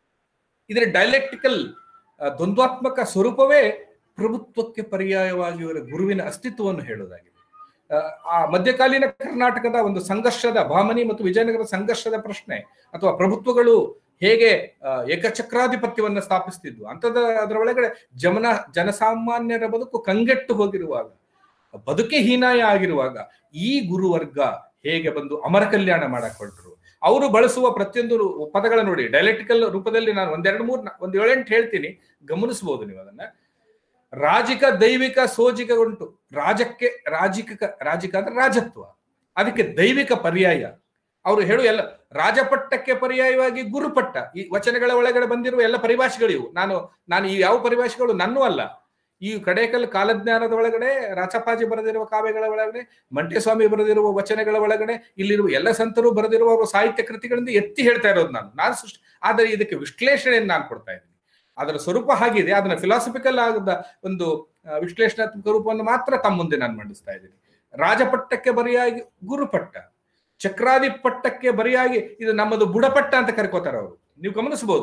ಇದರ ಡೈಲೆಕ್ಟಿಕಲ್ ದ್ವಂದ್ವಾತ್ಮಕ ಸ್ವರೂಪವೇ ಪ್ರಭುತ್ವಕ್ಕೆ ಪರ್ಯಾಯವಾಗಿ ಇವರ ಗುರುವಿನ ಅಸ್ತಿತ್ವವನ್ನು ಹೇಳುವುದಾಗಿದೆ ಆ, ಆ ಮಧ್ಯಕಾಲೀನ ಕರ್ನಾಟಕದ ಒಂದು ಸಂಘರ್ಷದ ಭಾಮನಿ ಮತ್ತು ವಿಜಯನಗರ ಸಂಘರ್ಷದ ಪ್ರಶ್ನೆ ಅಥವಾ ಪ್ರಭುತ್ವಗಳು ಹೇಗೆ ಆ, ಏಕಚಕ್ರಾಧಿಪತ್ಯವನ್ನ ಸ್ಥಾಪಿಸ್ತಿದ್ವು ಅಂತದ ಅದರ ಒಳಗಡೆ ಜಮನ ಜನಸಾಮಾನ್ಯರ ಬದುಕು ಕಂಗೆಟ್ಟು ಹೋಗಿರುವಾಗ ಬದುಕೆ ಹೀನಾಯ ಆಗಿರುವಾಗ ಈ ಗುರುವರ್ಗ ಹೇಗೆ ಬಂದು ಅಮರ ಕಲ್ಯಾಣ ಮಾಡಕ್ ಹೊರಟರು ಅವರು ಬಳಸುವ ಪ್ರತಿಯೊಂದು ಪದಗಳ ನೋಡಿ ಡೈಲೆಕ್ಟಿಕಲ್ ರೂಪದಲ್ಲಿ ನಾನು ಒಂದೆರಡು ಮೂರು ಒಂದ್ ಏಳೆಂಟು ಹೇಳ್ತೀನಿ ಗಮನಿಸಬಹುದು ನೀವು ಅದನ್ನ ರಾಜಿಕ ದೈವಿಕ ಸೋಜಿಕ ಉಂಟು ರಾಜಕ್ಕೆ ರಾಜಿಕ ರಾಜಿಕ ಅಂದ್ರೆ ರಾಜತ್ವ ಅದಕ್ಕೆ ದೈವಿಕ ಪರ್ಯಾಯ ಅವರು ಹೇಳು ಎಲ್ಲ ರಾಜಪಟ್ಟಕ್ಕೆ ಪರ್ಯಾಯವಾಗಿ ಗುರುಪಟ್ಟ ಈ ವಚನಗಳ ಒಳಗಡೆ ಬಂದಿರುವ ಎಲ್ಲ ಪರಿಭಾಷೆಗಳಿವು ನಾನು ನಾನು ಈ ಯಾವ ಪರಿಭಾಷೆಗಳು ನನ್ನೂ ಅಲ್ಲ ಈ ಕಡೇಕಲ್ ಕಾಲಜ್ಞಾನದ ಒಳಗಡೆ ರಾಚಪಾಜಿ ಬರೆದಿರುವ ಕಾವ್ಯಗಳ ಒಳಗಡೆ ಮಂಟೇಸ್ವಾಮಿ ಬರೆದಿರುವ ವಚನಗಳ ಒಳಗಡೆ ಇಲ್ಲಿರುವ ಎಲ್ಲ ಸಂತರು ಬರೆದಿರುವ ಅವರ ಸಾಹಿತ್ಯ ಕೃತಿಗಳಿಂದ ಎತ್ತಿ ಹೇಳ್ತಾ ಇರೋದು ನಾನು ನಾನು ಸೃಷ್ಟಿ ಆದರೆ ಇದಕ್ಕೆ ವಿಶ್ಲೇಷಣೆಯನ್ನು ನಾನು ಕೊಡ್ತಾ ಇದ್ದೀನಿ ಅದರ ಸ್ವರೂಪ ಹಾಗಿದೆ ಅದನ್ನ ಫಿಲಾಸಫಿಕಲ್ ಆಗದ ಒಂದು ಆ, ವಿಶ್ಲೇಷಣಾತ್ಮಕ ರೂಪವನ್ನು ಮಾತ್ರ ತಮ್ಮ ಮುಂದೆ ನಾನು ಮಂಡಿಸ್ತಾ ಇದ್ದೀನಿ ರಾಜಪಟ್ಟಕ್ಕೆ ಬರಿಯಾಗಿ ಗುರುಪಟ್ಟ ಚಕ್ರಾಧಿಪಟ್ಟಕ್ಕೆ ಬರಿಯಾಗಿ ಇದು ನಮ್ಮದು ಬುಡಪಟ್ಟ ಅಂತ ಕರ್ಕೋತಾರೆ ಅವರು ನೀವು ಗಮನಿಸಬಹುದು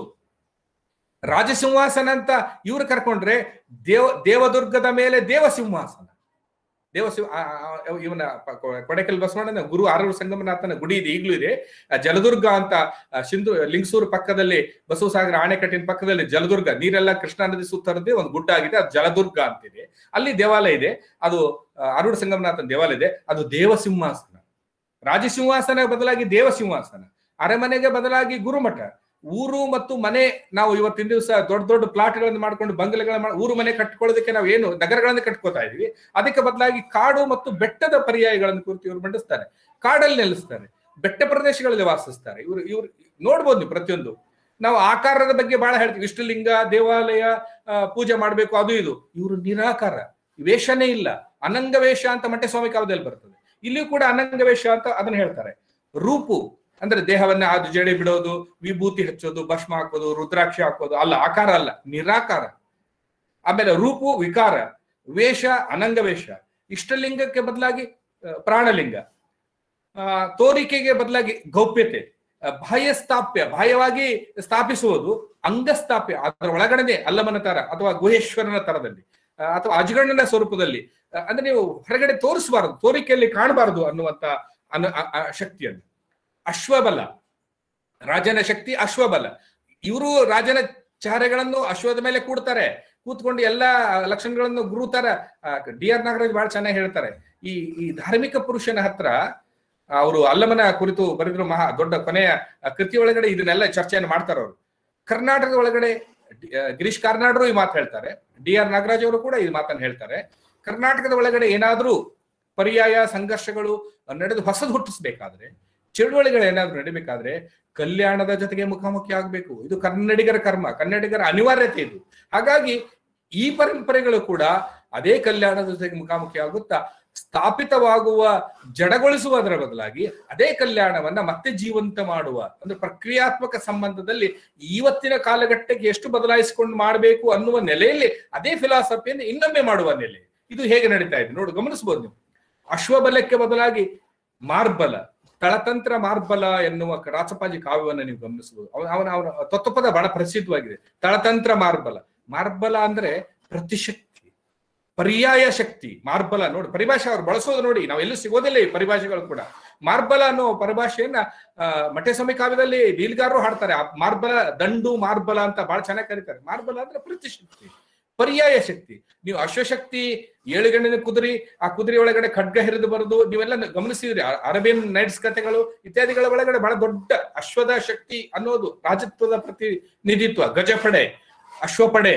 ರಾಜಸಿಂಹಾಸನ ಅಂತ ಇವ್ರು ಕರ್ಕೊಂಡ್ರೆ ದೇವ ದೇವದುರ್ಗದ ಮೇಲೆ ದೇವಸಿಂಹಾಸನ ದೇವಸಿಂಹ ಆ, ಆ, ಆ, ಇವನ ಪ- ಕೊ- ಕೊಡೆಕಲ್ ಬಸವಣ್ಣನ ಗುರು ಆರೂರು ಸಂಗಮನಾಥನ ಗುಡಿ ಇದೆ ಈಗಲೂ ಇದೆ ಆ, ಜಲದುರ್ಗ ಅಂತ ಆ, ಸಿಂಧು ಲಿಂಗಸೂರು ಪಕ್ಕದಲ್ಲಿ ಬಸವಸಾಗರ ಅಣೆಕಟ್ಟಿನ ಪಕ್ಕದಲ್ಲಿ ಜಲದುರ್ಗ ನೀರೆಲ್ಲ ಕೃಷ್ಣಾ ನದಿ ಸುತ್ತ ಹರಿದು ಒಂದು ಗುಡ್ಡ ಆಗಿದೆ ಅದು ಜಲದುರ್ಗ ಅಂತಿದೆ ಅಲ್ಲಿ ದೇವಾಲಯ ಇದೆ ಅದು ಆ, ಆರೂಢ ಸಂಗಮನಾಥನ ದೇವಾಲಯ ಇದೆ ಅದು ದೇವಸಿಂಹಾಸನ ರಾಜಸಿಂಹಾಸನ ಬದಲಾಗಿ ದೇವಸಿಂಹಾಸನ ಅರಮನೆಗೆ ಬದಲಾಗಿ ಗುರುಮಠ ಊರು ಮತ್ತು ಮನೆ ನಾವು ಇವತ್ತಿನ ದಿವಸ ದೊಡ್ಡ ದೊಡ್ಡ ಪ್ಲಾಟ್ಗಳನ್ನು ಮಾಡ್ಕೊಂಡು ಬಂಗಲೆಗಳನ್ನ ಮಾಡಿ ಊರು ಮನೆ ಕಟ್ಕೊಳ್ಳೋದಕ್ಕೆ ನಾವು ಏನು ನಗರಗಳನ್ನು ಕಟ್ಕೋತಾ ಇದೀವಿ ಅದಕ್ಕೆ ಬದಲಾಗಿ ಕಾಡು ಮತ್ತು ಬೆಟ್ಟದ ಪರ್ಯಾಯಗಳನ್ನು ಕುರಿತು ಇವರು ಮಂಡಿಸ್ತಾರೆ ಕಾಡಲ್ಲಿ ನೆಲೆಸ್ತಾರೆ ಬೆಟ್ಟ ಪ್ರದೇಶಗಳಲ್ಲಿ ವಾಸಿಸ್ತಾರೆ ಇವರು ಇವರು ನೋಡ್ಬೋದು ನೀವು ಪ್ರತಿಯೊಂದು ನಾವು ಆಕಾರದ ಬಗ್ಗೆ ಬಹಳ ಹೇಳ್ತೀವಿ ಇಷ್ಟಲಿಂಗ ದೇವಾಲಯ ಆ, ಪೂಜೆ ಮಾಡಬೇಕು ಅದು ಇದು ಇವರು ನಿರಾಕಾರ ವೇಷನೇ ಇಲ್ಲ ಅನಂಗ ವೇಷ ಅಂತ ಮಟ್ಟೆ ಸ್ವಾಮಿ ಕಾವ್ಯದಲ್ಲಿ ಬರ್ತದೆ ಇಲ್ಲಿಯೂ ಕೂಡ ಅನಂಗ ವೇಷ ಅಂತ ಅದನ್ನ ಹೇಳ್ತಾರೆ ರೂಪು ಅಂದ್ರೆ ದೇಹವನ್ನ ಅದು ಜಡೆ ಬಿಡೋದು ವಿಭೂತಿ ಹಚ್ಚೋದು ಭಸ್ಮ ಹಾಕೋದು ರುದ್ರಾಕ್ಷಿ ಹಾಕೋದು ಅಲ್ಲ ಆಕಾರ ಅಲ್ಲ ನಿರಾಕಾರ ಆಮೇಲೆ ರೂಪು ವಿಕಾರ ವೇಷ ಅನಂಗ ವೇಷ ಇಷ್ಟಲಿಂಗಕ್ಕೆ ಬದಲಾಗಿ ಆ, ಪ್ರಾಣಲಿಂಗ ಆ, ತೋರಿಕೆಗೆ ಬದಲಾಗಿ ಗೌಪ್ಯತೆ ಆ, ಬಾಹ್ಯ ಸ್ಥಾಪ್ಯ ಬಾಹ್ಯವಾಗಿ ಸ್ಥಾಪಿಸುವುದು ಅಂಗಸ್ಥಾಪ್ಯ ಅದರ ಒಳಗಡೆನೆ ಅಲ್ಲಮನ ತರ ಅಥವಾ ಗುಹೇಶ್ವರನ ತರದಲ್ಲಿ ಆ, ಅಥವಾ ಅಜಗಣ್ಣನ ಸ್ವರೂಪದಲ್ಲಿ ಆ, ಅಂದ್ರೆ ನೀವು ಹೊರಗಡೆ ತೋರಿಸಬಾರದು ತೋರಿಕೆಯಲ್ಲಿ ಕಾಣಬಾರದು ಅನ್ನುವಂತ ಅನು ಆ- ಆ ಶಕ್ತಿಯನ್ನು ಅಶ್ವಬಲ ರಾಜನ ಶಕ್ತಿ ಅಶ್ವಬಲ ಇವರು ರಾಜನ ಚಹರೆಗಳನ್ನು ಅಶ್ವದ ಮೇಲೆ ಕೂಡ್ತಾರೆ ಕೂತ್ಕೊಂಡು ಎಲ್ಲ ಲಕ್ಷಣಗಳನ್ನು ಗುರು ತರ ಡಿ ಆರ್ ನಾಗರಾಜ್ ಬಹಳ ಚೆನ್ನಾಗಿ ಹೇಳ್ತಾರೆ ಈ ಈ ಧಾರ್ಮಿಕ ಪುರುಷನ ಹತ್ರ ಅವರು ಅಲ್ಲಮನ ಕುರಿತು ಬರೆದಿರೋ ಮಹಾ ದೊಡ್ಡ ಕೊನೆಯ ಕೃತಿ ಒಳಗಡೆ ಇದನ್ನೆಲ್ಲ ಚರ್ಚೆಯನ್ನು ಮಾಡ್ತಾರೆ ಅವರು ಕರ್ನಾಟಕದ ಒಳಗಡೆ ಡಿ- ಆ, ಗಿರೀಶ್ ಕಾರ್ನಾಡ್ರು ಈ ಮಾತು ಹೇಳ್ತಾರೆ ಡಿ ಆರ್ ನಾಗರಾಜ್ ಅವರು ಕೂಡ ಈ ಮಾತನ್ನು ಹೇಳ್ತಾರೆ ಕರ್ನಾಟಕದ ಒಳಗಡೆ ಏನಾದ್ರೂ ಪರ್ಯಾಯ ಸಂಘರ್ಷಗಳು ನಡೆದು ಹೊಸದು ಹುಟ್ಟಿಸ್ಬೇಕಾದ್ರೆ ಚಳುವಳಿಗಳು ಏನಾದ್ರೂ ನಡಿಬೇಕಾದ್ರೆ ಕಲ್ಯಾಣದ ಜೊತೆಗೆ ಮುಖಾಮುಖಿ ಆಗ್ಬೇಕು ಇದು ಕನ್ನಡಿಗರ ಕರ್ಮ ಕನ್ನಡಿಗರ ಅನಿವಾರ್ಯತೆ ಇದು ಹಾಗಾಗಿ ಈ ಪರಂಪರೆಗಳು ಕೂಡ ಅದೇ ಕಲ್ಯಾಣದ ಜೊತೆಗೆ ಮುಖಾಮುಖಿ ಆಗುತ್ತಾ ಸ್ಥಾಪಿತವಾಗುವ ಜಡಗೊಳಿಸುವುದರ ಬದಲಾಗಿ ಅದೇ ಕಲ್ಯಾಣವನ್ನ ಮತ್ತೆ ಜೀವಂತ ಮಾಡುವ ಅಂದ್ರೆ ಪ್ರಕ್ರಿಯಾತ್ಮಕ ಸಂಬಂಧದಲ್ಲಿ ಇವತ್ತಿನ ಕಾಲಘಟ್ಟಕ್ಕೆ ಎಷ್ಟು ಬದಲಾಯಿಸಿಕೊಂಡು ಮಾಡಬೇಕು ಅನ್ನುವ ನೆಲೆಯಲ್ಲಿ ಅದೇ ಫಿಲಾಸಫಿಯನ್ನು ಇನ್ನೊಮ್ಮೆ ಮಾಡುವ ನೆಲೆ ಇದು ಹೇಗೆ ನಡೀತಾ ಇದೆ ನೋಡಿ ಗಮನಿಸಬಹುದು ನೀವು ಅಶ್ವಬಲಕ್ಕೆ ಬದಲಾಗಿ ಮಾರ್ಬಲ ತಳತಂತ್ರ ಮಾರ್ಬಲ ಎನ್ನುವ ರಾಚಪಾಜಿ ಕಾವ್ಯವನ್ನು ನೀವು ಗಮನಿಸಬಹುದು ಅವನ ಅವನ ಅವನ ತತ್ವಪದ ಬಹಳ ಪ್ರಸಿದ್ಧವಾಗಿದೆ ತಳತಂತ್ರ ಮಾರ್ಬಲ ಮಾರ್ಬಲ ಅಂದ್ರೆ ಪ್ರತಿಶಕ್ತಿ ಪರ್ಯಾಯ ಶಕ್ತಿ ಮಾರ್ಬಲ ನೋಡಿ ಪರಿಭಾಷೆ ಅವ್ರು ಬಳಸೋದು ನೋಡಿ ನಾವು ಎಲ್ಲೂ ಸಿಗೋದಿಲ್ಲ ಈ ಪರಿಭಾಷೆಗಳು ಕೂಡ ಮಾರ್ಬಲ ಅನ್ನೋ ಪರಿಭಾಷೆಯನ್ನ ಆ, ಮಠಸ್ವಾಮಿ ಕಾವ್ಯದಲ್ಲಿ ನೀಲ್ಗಾರರು ಹಾಡ್ತಾರೆ ಆ ಮಾರ್ಬಲ ದಂಡು ಮಾರ್ಬಲ ಅಂತ ಬಹಳ ಚೆನ್ನಾಗಿ ಕರೀತಾರೆ ಮಾರ್ಬಲ ಅಂದ್ರೆ ಪ್ರತಿಶಕ್ತಿ ಪರ್ಯಾಯ ಶಕ್ತಿ ನೀವು ಅಶ್ವಶಕ್ತಿ ಏಳುಗಣ್ಣಿನ ಕುದುರೆ ಆ ಕುದುರೆ ಒಳಗಡೆ ಖಡ್ಗ ಹಿರಿದು ಬರುದು ನೀವೆಲ್ಲ ಗಮನಿಸಿದ್ರಿ ಅ- ಅರೇಬಿಯನ್ ನೈಟ್ಸ್ ಕಥೆಗಳು ಇತ್ಯಾದಿಗಳ ಒಳಗಡೆ ಬಹಳ ದೊಡ್ಡ ಅಶ್ವದ ಶಕ್ತಿ ಅನ್ನೋದು ರಾಜತ್ವದ ಪ್ರತಿನಿಧಿತ್ವ ಗಜಪಡೆ ಅಶ್ವಪಡೆ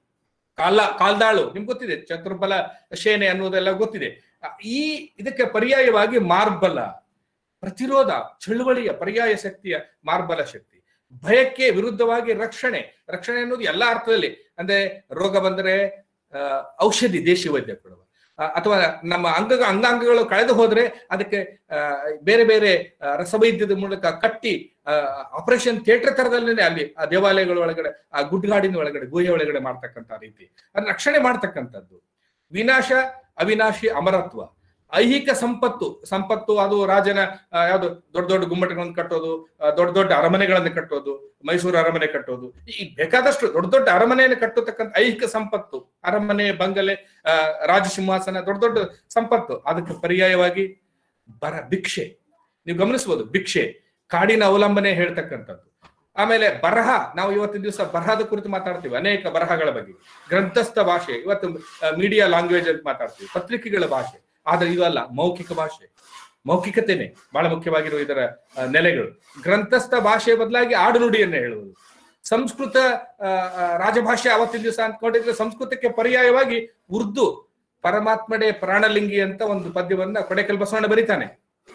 ಕಾಲ ಕಾಲ್ದಾಳು ನಿಮ್ಗೆ ಗೊತ್ತಿದೆ ಚತುರ್ಬಲ ಸೇನೆ ಅನ್ನೋದೆಲ್ಲ ಗೊತ್ತಿದೆ ಅ, ಈ ಇದಕ್ಕೆ ಪರ್ಯಾಯವಾಗಿ ಮಾರ್ಬಲ ಪ್ರತಿರೋಧ ಚಳುವಳಿಯ ಪರ್ಯಾಯ ಶಕ್ತಿಯ ಮಾರ್ಬಲ ಶಕ್ತಿ ಭಯಕ್ಕೆ ವಿರುದ್ಧವಾಗಿ ರಕ್ಷಣೆ ರಕ್ಷಣೆ ಅನ್ನೋದು ಎಲ್ಲಾ ಅರ್ಥದಲ್ಲಿ ಅಂದ್ರೆ ರೋಗ ಬಂದರೆ ಆ, ಔಷಧಿ ದೇಶಿ ವೈದ್ಯ ಕೊಡುವ ಆ, ಅಥವಾ ನಮ್ಮ ಅಂಗ ಅಂಗಾಂಗಗಳು ಕಳೆದು ಹೋದ್ರೆ ಅದಕ್ಕೆ ಆ, ಬೇರೆ ಬೇರೆ ಆ, ರಸವೈದ್ಯದ ಮೂಲಕ ಕಟ್ಟಿ ಆಪರೇಷನ್ ಥಿಯೇಟರ್ ತರದಲ್ಲೇ ಅಲ್ಲಿ ಆ ದೇವಾಲಯಗಳ ಒಳಗಡೆ ಆ ಗುಡ್ಗಾಡಿನ ಒಳಗಡೆ ಗುಹೆ ಒಳಗಡೆ ಮಾಡ್ತಕ್ಕಂಥ ರೀತಿ ಅದ್ ರಕ್ಷಣೆ ಮಾಡ್ತಕ್ಕಂಥದ್ದು ವಿನಾಶ ಅವಿನಾಶಿ ಅಮರತ್ವ ಐಹಿಕ ಸಂಪತ್ತು ಸಂಪತ್ತು ಅದು ರಾಜನ ಆ, ಯಾವ್ದು ದೊಡ್ಡ ದೊಡ್ಡ ಗುಮ್ಮಟಗಳನ್ನು ಕಟ್ಟೋದು ಆ, ದೊಡ್ಡ ದೊಡ್ಡ ಅರಮನೆಗಳನ್ನು ಕಟ್ಟೋದು ಮೈಸೂರು ಅರಮನೆ ಕಟ್ಟೋದು ಈ ಬೇಕಾದಷ್ಟು ದೊಡ್ಡ ದೊಡ್ಡ ಅರಮನೆಯನ್ನು ಕಟ್ಟತಕ್ಕಂಥ ಐಹಿಕ ಸಂಪತ್ತು ಅರಮನೆ ಬಂಗಲೆ ಆ, ರಾಜಸಿಂಹಾಸನ ದೊಡ್ಡ ದೊಡ್ಡ ಸಂಪತ್ತು ಅದಕ್ಕೆ ಪರ್ಯಾಯವಾಗಿ ಬರ ಭಿಕ್ಷೆ ನೀವು ಗಮನಿಸಬಹುದು ಭಿಕ್ಷೆ ಕಾಡಿನ ಅವಲಂಬನೆ ಹೇಳ್ತಕ್ಕಂಥದ್ದು ಆಮೇಲೆ ಬರಹ ನಾವು ಇವತ್ತಿನ ದಿವಸ ಬರಹದ ಕುರಿತು ಮಾತಾಡ್ತೀವಿ ಅನೇಕ ಬರಹಗಳ ಬಗ್ಗೆ ಗ್ರಂಥಸ್ಥ ಭಾಷೆ ಇವತ್ತು ಮೀಡಿಯಾ ಲ್ಯಾಂಗ್ವೇಜ್ ಅಂತ ಮಾತಾಡ್ತೀವಿ ಪತ್ರಿಕೆಗಳ ಭಾಷೆ ಆದ್ರೆ ಇದು ಅಲ್ಲ ಮೌಖಿಕ ಭಾಷೆ ಮೌಖಿಕತೆನೆ ಬಹಳ ಮುಖ್ಯವಾಗಿರುವ ಇದರ ಆ, ನೆಲೆಗಳು ಗ್ರಂಥಸ್ಥ ಭಾಷೆಯ ಬದಲಾಗಿ ಆಡುನುಡಿಯನ್ನ ಹೇಳುವುದು ಸಂಸ್ಕೃತ ಆ, ಆ, ರಾಜಭಾಷೆ ಅವತ್ತಿನ ದಿವಸ ಅಂದ್ಕೊಂಡಿದ್ರೆ ಸಂಸ್ಕೃತಕ್ಕೆ ಪರ್ಯಾಯವಾಗಿ ಉರ್ದು ಪರಮಾತ್ಮಡೆ ಪ್ರಾಣಲಿಂಗಿ ಅಂತ ಒಂದು ಪದ್ಯವನ್ನ ಕೊಡೆಕಲ್ ಬಸವಣ್ಣ ಬರೀತಾನೆ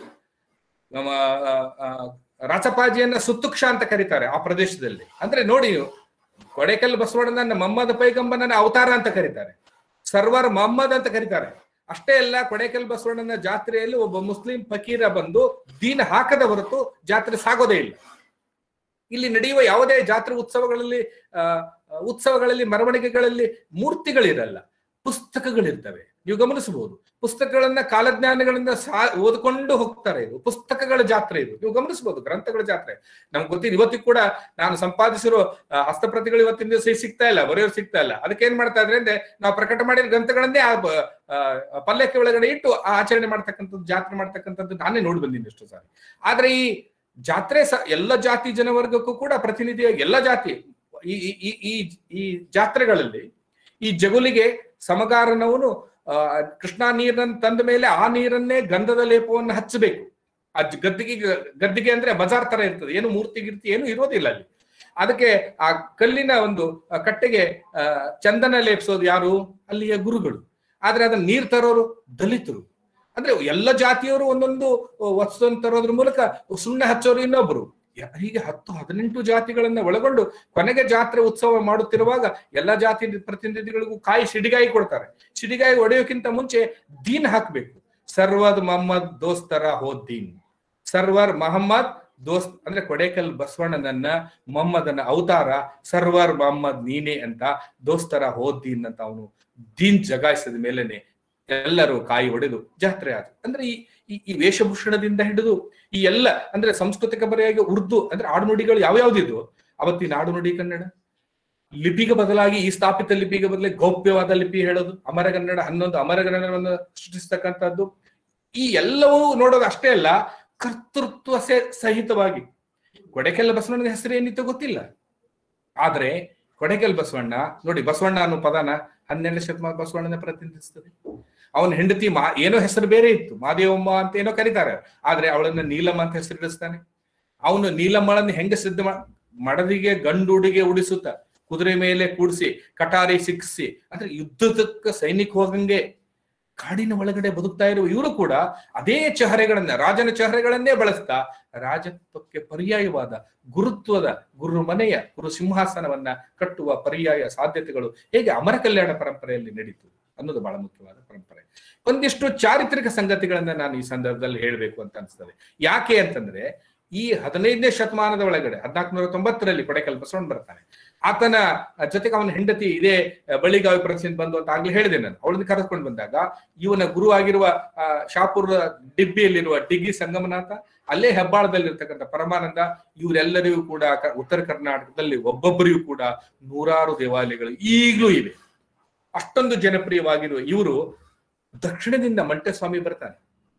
ನಮ್ಮ ಆ, ಆ, ರಾಚಪಾಜಿಯನ್ನ ಸುತ್ತುಕ್ಷ ಅಂತ ಕರೀತಾರೆ ಆ ಪ್ರದೇಶದಲ್ಲಿ ಅಂದ್ರೆ ನೋಡಿ ನೀವು, ಕೊಡೆಕಲ್ ಬಸವಣ್ಣನ ಮಮ್ಮದ ಪೈಗಂಬನನ್ನ ಅವತಾರ ಅಂತ ಕರೀತಾರೆ ಸರ್ವರ್ ಮೊಹಮ್ಮದ್ ಅಂತ ಕರೀತಾರೆ ಅಷ್ಟೇ ಅಲ್ಲ ಕೊಡೆಕಲ್ ಬಸವಣ್ಣನ ಜಾತ್ರೆಯಲ್ಲಿ ಒಬ್ಬ ಮುಸ್ಲಿಂ ಫಕೀರ ಬಂದು ದೀನ ಹಾಕದ ಹೊರತು ಜಾತ್ರೆ ಸಾಗೋದೇ ಇಲ್ಲ ಇಲ್ಲಿ ನಡೆಯುವ ಯಾವುದೇ ಜಾತ್ರೆ ಉತ್ಸವಗಳಲ್ಲಿ ಆ ಉತ್ಸವಗಳಲ್ಲಿ ಮೆರವಣಿಗೆಗಳಲ್ಲಿ ಮೂರ್ತಿಗಳಿರಲ್ಲ ಪುಸ್ತಕಗಳಿರ್ತವೆ ನೀವು ಗಮನಿಸಬಹುದು ಪುಸ್ತಕಗಳನ್ನ ಕಾಲಜ್ಞಾನಿಗಳನ್ನ ಸಾ ಓದ್ಕೊಂಡು ಹೋಗ್ತಾರೆ ಇದು ಪುಸ್ತಕಗಳ ಜಾತ್ರೆ ಇದು ನೀವು ಗಮನಿಸಬಹುದು ಗ್ರಂಥಗಳ ಜಾತ್ರೆ ನಮ್ಗೆ ಗೊತ್ತಿದೆ ಇವತ್ತಿಗೂ ಕೂಡ ನಾನು ಸಂಪಾದಿಸಿರೋ ಆ, ಹಸ್ತಪ್ರತಿಗಳು ಇವತ್ತಿನ ದಿವಸ ಸಿಗ್ತಾ ಇಲ್ಲ ಬರೆಯೋರು ಸಿಗ್ತಾ ಇಲ್ಲ ಅದಕ್ಕೆ ಏನ್ ಮಾಡ್ತಾ ಇದ್ರೆ ಅಂದ್ರೆ ನಾವು ಪ್ರಕಟ ಮಾಡಿದ ಗ್ರಂಥಗಳನ್ನೇ ಆ ಬ- ಆ, ಪಲ್ಲಕ್ಕಿ ಒಳಗಡೆ ಇಟ್ಟು ಆ ಆಚರಣೆ ಮಾಡ್ತಕ್ಕಂಥದ್ದು ಜಾತ್ರೆ ಮಾಡ್ತಕ್ಕಂಥದ್ದು ನಾನೇ ನೋಡಿ ಬಂದೀನಿ ಎಷ್ಟು ಸಾರಿ ಆದ್ರೆ ಈ ಜಾತ್ರೆ ಸ ಎಲ್ಲ ಜಾತಿ ಜನವರ್ಗಕ್ಕೂ ಕೂಡ ಪ್ರತಿನಿಧಿಯ ಎಲ್ಲ ಜಾತಿ ಈ ಈ- ಈ ಈ ಈ ಜಾತ್ರೆಗಳಲ್ಲಿ ಈ ಜಗುಲಿಗೆ ಸಮಗಾರನವನು ಆ, ಕೃಷ್ಣಾ ನೀರನ್ನು ತಂದ ಮೇಲೆ ಆ ನೀರನ್ನೇ ಗಂಧದ ಲೇಪವನ್ನು ಹಚ್ಚಬೇಕು ಆ ಜ- ಗದ್ದಿಗೆ ಗದ್ದಿಗೆ ಅಂದ್ರೆ ಬಜಾರ್ ತರ ಇರ್ತದೆ ಏನು ಮೂರ್ತಿ ಗಿರ್ತಿ ಏನು ಇರೋದಿಲ್ಲ ಅಲ್ಲಿ ಅದಕ್ಕೆ ಆ ಕಲ್ಲಿನ ಒಂದು ಆ, ಕಟ್ಟೆಗೆ ಆ, ಚಂದನ ಲೇಪಿಸೋದು ಯಾರು ಅಲ್ಲಿಯ ಗುರುಗಳು ಆದ್ರೆ ಅದನ್ನ ನೀರ್ ತರೋರು ದಲಿತರು ಅಂದ್ರೆ ಎಲ್ಲ ಜಾತಿಯವರು ಒಂದೊಂದು ವಸ್ತುವನ್ನು ತರೋದ್ರ ಮೂಲಕ ಸುಣ್ಣ ಹಚ್ಚೋರು ಇನ್ನೊಬ್ರು ಯ- ಹೀಗೆ ಹತ್ತು ಹದಿನೆಂಟು ಜಾತಿಗಳನ್ನ ಒಳಗೊಂಡು ಕೊನೆಗೆ ಜಾತ್ರೆ ಉತ್ಸವ ಮಾಡುತ್ತಿರುವಾಗ ಎಲ್ಲಾ ಜಾತಿ ಪ್ರತಿನಿಧಿಗಳಿಗೂ ಕಾಯಿ ಸಿಡಿಗಾಯಿ ಕೊಡ್ತಾರೆ ಸಿಡಿಗಾಯಿ ಒಡೆಯೋಕ್ಕಿಂತ ಮುಂಚೆ ದೀನ್ ಹಾಕ್ಬೇಕು ಸರ್ವದ್ ಮೊಹಮ್ಮದ್ ದೋಸ್ತರ ಹೋದ್ ದೀನ್ ಸರ್ವರ್ ಮಹಮ್ಮದ್ ದೋಸ್ತ್ ಅಂದ್ರೆ ಕೊಡೇಕಲ್ ಬಸವಣ್ಣನನ್ನ ಮೊಹಮ್ಮದನ ಅವತಾರ ಸರ್ವರ್ ಮೊಹಮ್ಮದ್ ನೀನೆ ಅಂತ ದೋಸ್ತರ ಹೋದ್ ದೀನ್ ಅಂತ ಅವನು ದೀನ್ ಜಗಾಯಿಸಿದ ಮೇಲೆನೆ ಎಲ್ಲರೂ ಕಾಯಿ ಹೊಡೆದು ಜಾತ್ರೆ ಆಯ್ತು ಅಂದ್ರೆ ಈ ಈ- ಈ ವೇಷಭೂಷಣದಿಂದ ಹಿಡಿದು ಈ ಎಲ್ಲ ಅಂದ್ರೆ ಸಾಂಸ್ಕೃತಿಕ ಬರೆಯಾಗಿ ಉರ್ದು ಅಂದ್ರೆ ಆಡುನುಡಿಗಳು ಯಾವ್ಯಾವ್ದಿದ್ವು ಅವತ್ತಿನ ಆಡುನುಡಿ ಕನ್ನಡ ಲಿಪಿಗೆ ಬದಲಾಗಿ ಈ ಸ್ಥಾಪಿತ ಲಿಪಿಗೆ ಬದಲಾಗಿ ಗೌಪ್ಯವಾದ ಲಿಪಿ ಹೇಳೋದು ಅಮರಗನ್ನಡ ಹನ್ನೊಂದು ಅಮರಗನ್ನಡವನ್ನು ಸೃಷ್ಟಿಸ್ತಕ್ಕಂಥದ್ದು ಈ ಎಲ್ಲವೂ ನೋಡೋದು ಅಷ್ಟೇ ಅಲ್ಲ ಕರ್ತೃತ್ವ ಸೆ- ಸಹಿತವಾಗಿ ಕೊಡೆಕೆಲ್ಲ ಬಸವಣ್ಣನ ಹೆಸರು ಏನಿತ್ತು ಗೊತ್ತಿಲ್ಲ ಆದ್ರೆ ಕೊಡೆಕೆಲ್ ಬಸವಣ್ಣ ನೋಡಿ ಬಸವಣ್ಣ ಅನ್ನೋ ಪದನ ಹನ್ನೆರಡನೇ ಶತಮಾನ ಬಸವಣ್ಣನ ಪ್ರತಿನಿಧಿಸ್ತದೆ ಅವನ ಹೆಂಡತಿ ಮಾ ಏನೋ ಹೆಸರು ಬೇರೆ ಇತ್ತು ಮಾದೇವಮ್ಮ ಅಂತ ಏನೋ ಕರೀತಾರೆ ಆದ್ರೆ ಅವಳನ್ನ ನೀಲಮ್ಮ ಅಂತ ಹೆಸರಿಡಿಸ್ತಾನೆ ಅವನು ನೀಲಮ್ಮಳನ್ನ ಹೆಂಗ ಸಿದ್ಧ ಮಾ- ಮಡದಿಗೆ ಗಂಡುಡಿಗೆ ಉಡಿಸುತ್ತ ಕುದುರೆ ಮೇಲೆ ಕೂಡಿಸಿ ಕಟಾರಿ ಸಿಕ್ಕಿಸಿ ಅಂದ್ರೆ ಯುದ್ಧದಕ್ಕ ಸೈನಿಕ ಹೋಗಂಗೆ ಕಾಡಿನ ಒಳಗಡೆ ಬದುಕ್ತಾ ಇರುವ ಇವರು ಕೂಡ ಅದೇ ಚಹರೆಗಳನ್ನ ರಾಜನ ಚಹರೆಗಳನ್ನೇ ಬಳಸ್ತಾ ರಾಜತ್ವಕ್ಕೆ ಪರ್ಯಾಯವಾದ ಗುರುತ್ವದ ಗುರು ಮನೆಯ ಗುರು ಸಿಂಹಾಸನವನ್ನ ಕಟ್ಟುವ ಪರ್ಯಾಯ ಸಾಧ್ಯತೆಗಳು ಹೇಗೆ ಅಮರ ಕಲ್ಯಾಣ ಪರಂಪರೆಯಲ್ಲಿ ನಡೀತು ಅನ್ನೋದು ಬಹಳ ಮುಖ್ಯವಾದ ಪರಂಪರೆ ಒಂದಿಷ್ಟು ಚಾರಿತ್ರಿಕ ಸಂಗತಿಗಳನ್ನ ನಾನು ಈ ಸಂದರ್ಭದಲ್ಲಿ ಹೇಳಬೇಕು ಅಂತ ಅನ್ಸ್ತದೆ ಯಾಕೆ ಅಂತಂದ್ರೆ ಈ ಹದಿನೈದನೇ ಶತಮಾನದ ಒಳಗಡೆ ಹದಿನಾಲ್ಕುನೂರ ತೊಂಬತ್ತರಲ್ಲಿ ಕೊಡೆಕಲ್ ಬಸವಣ್ಣ ಬರ್ತಾನೆ ಆತನ ಜೊತೆಗೆ ಅವನ ಹೆಂಡತಿ ಇದೇ ಬಳಿಗಾವಿ ಪ್ರಸಿದ್ಧ ಬಂದು ಅಂತ ಆಗ್ಲೇ ಹೇಳಿದೆ ನಾನು ಅವಳನ್ನ ಕರೆದುಕೊಂಡು ಬಂದಾಗ ಇವನ ಗುರು ಆಗಿರುವ ಆ, ಶಾಪುರ ಡಿಬ್ಬಿಯಲ್ಲಿರುವ ಡಿಗ್ಗಿ ಸಂಗಮನಾಥ ಅಲ್ಲೇ ಹೆಬ್ಬಾಳದಲ್ಲಿರ್ತಕ್ಕಂಥ ಪರಮಾನಂದ ಇವರೆಲ್ಲರಿಗೂ ಕೂಡ ಕ- ಉತ್ತರ ಕರ್ನಾಟಕದಲ್ಲಿ ಒಬ್ಬೊಬ್ಬರಿಗೂ ಕೂಡ ನೂರಾರು ದೇವಾಲಯಗಳು ಈಗಲೂ ಇವೆ ಅಷ್ಟೊಂದು ಜನಪ್ರಿಯವಾಗಿರುವ ಇವರು ದಕ್ಷಿಣದಿಂದ ಮಂಟೆಸ್ವಾಮಿ ಬರ್ತಾನೆ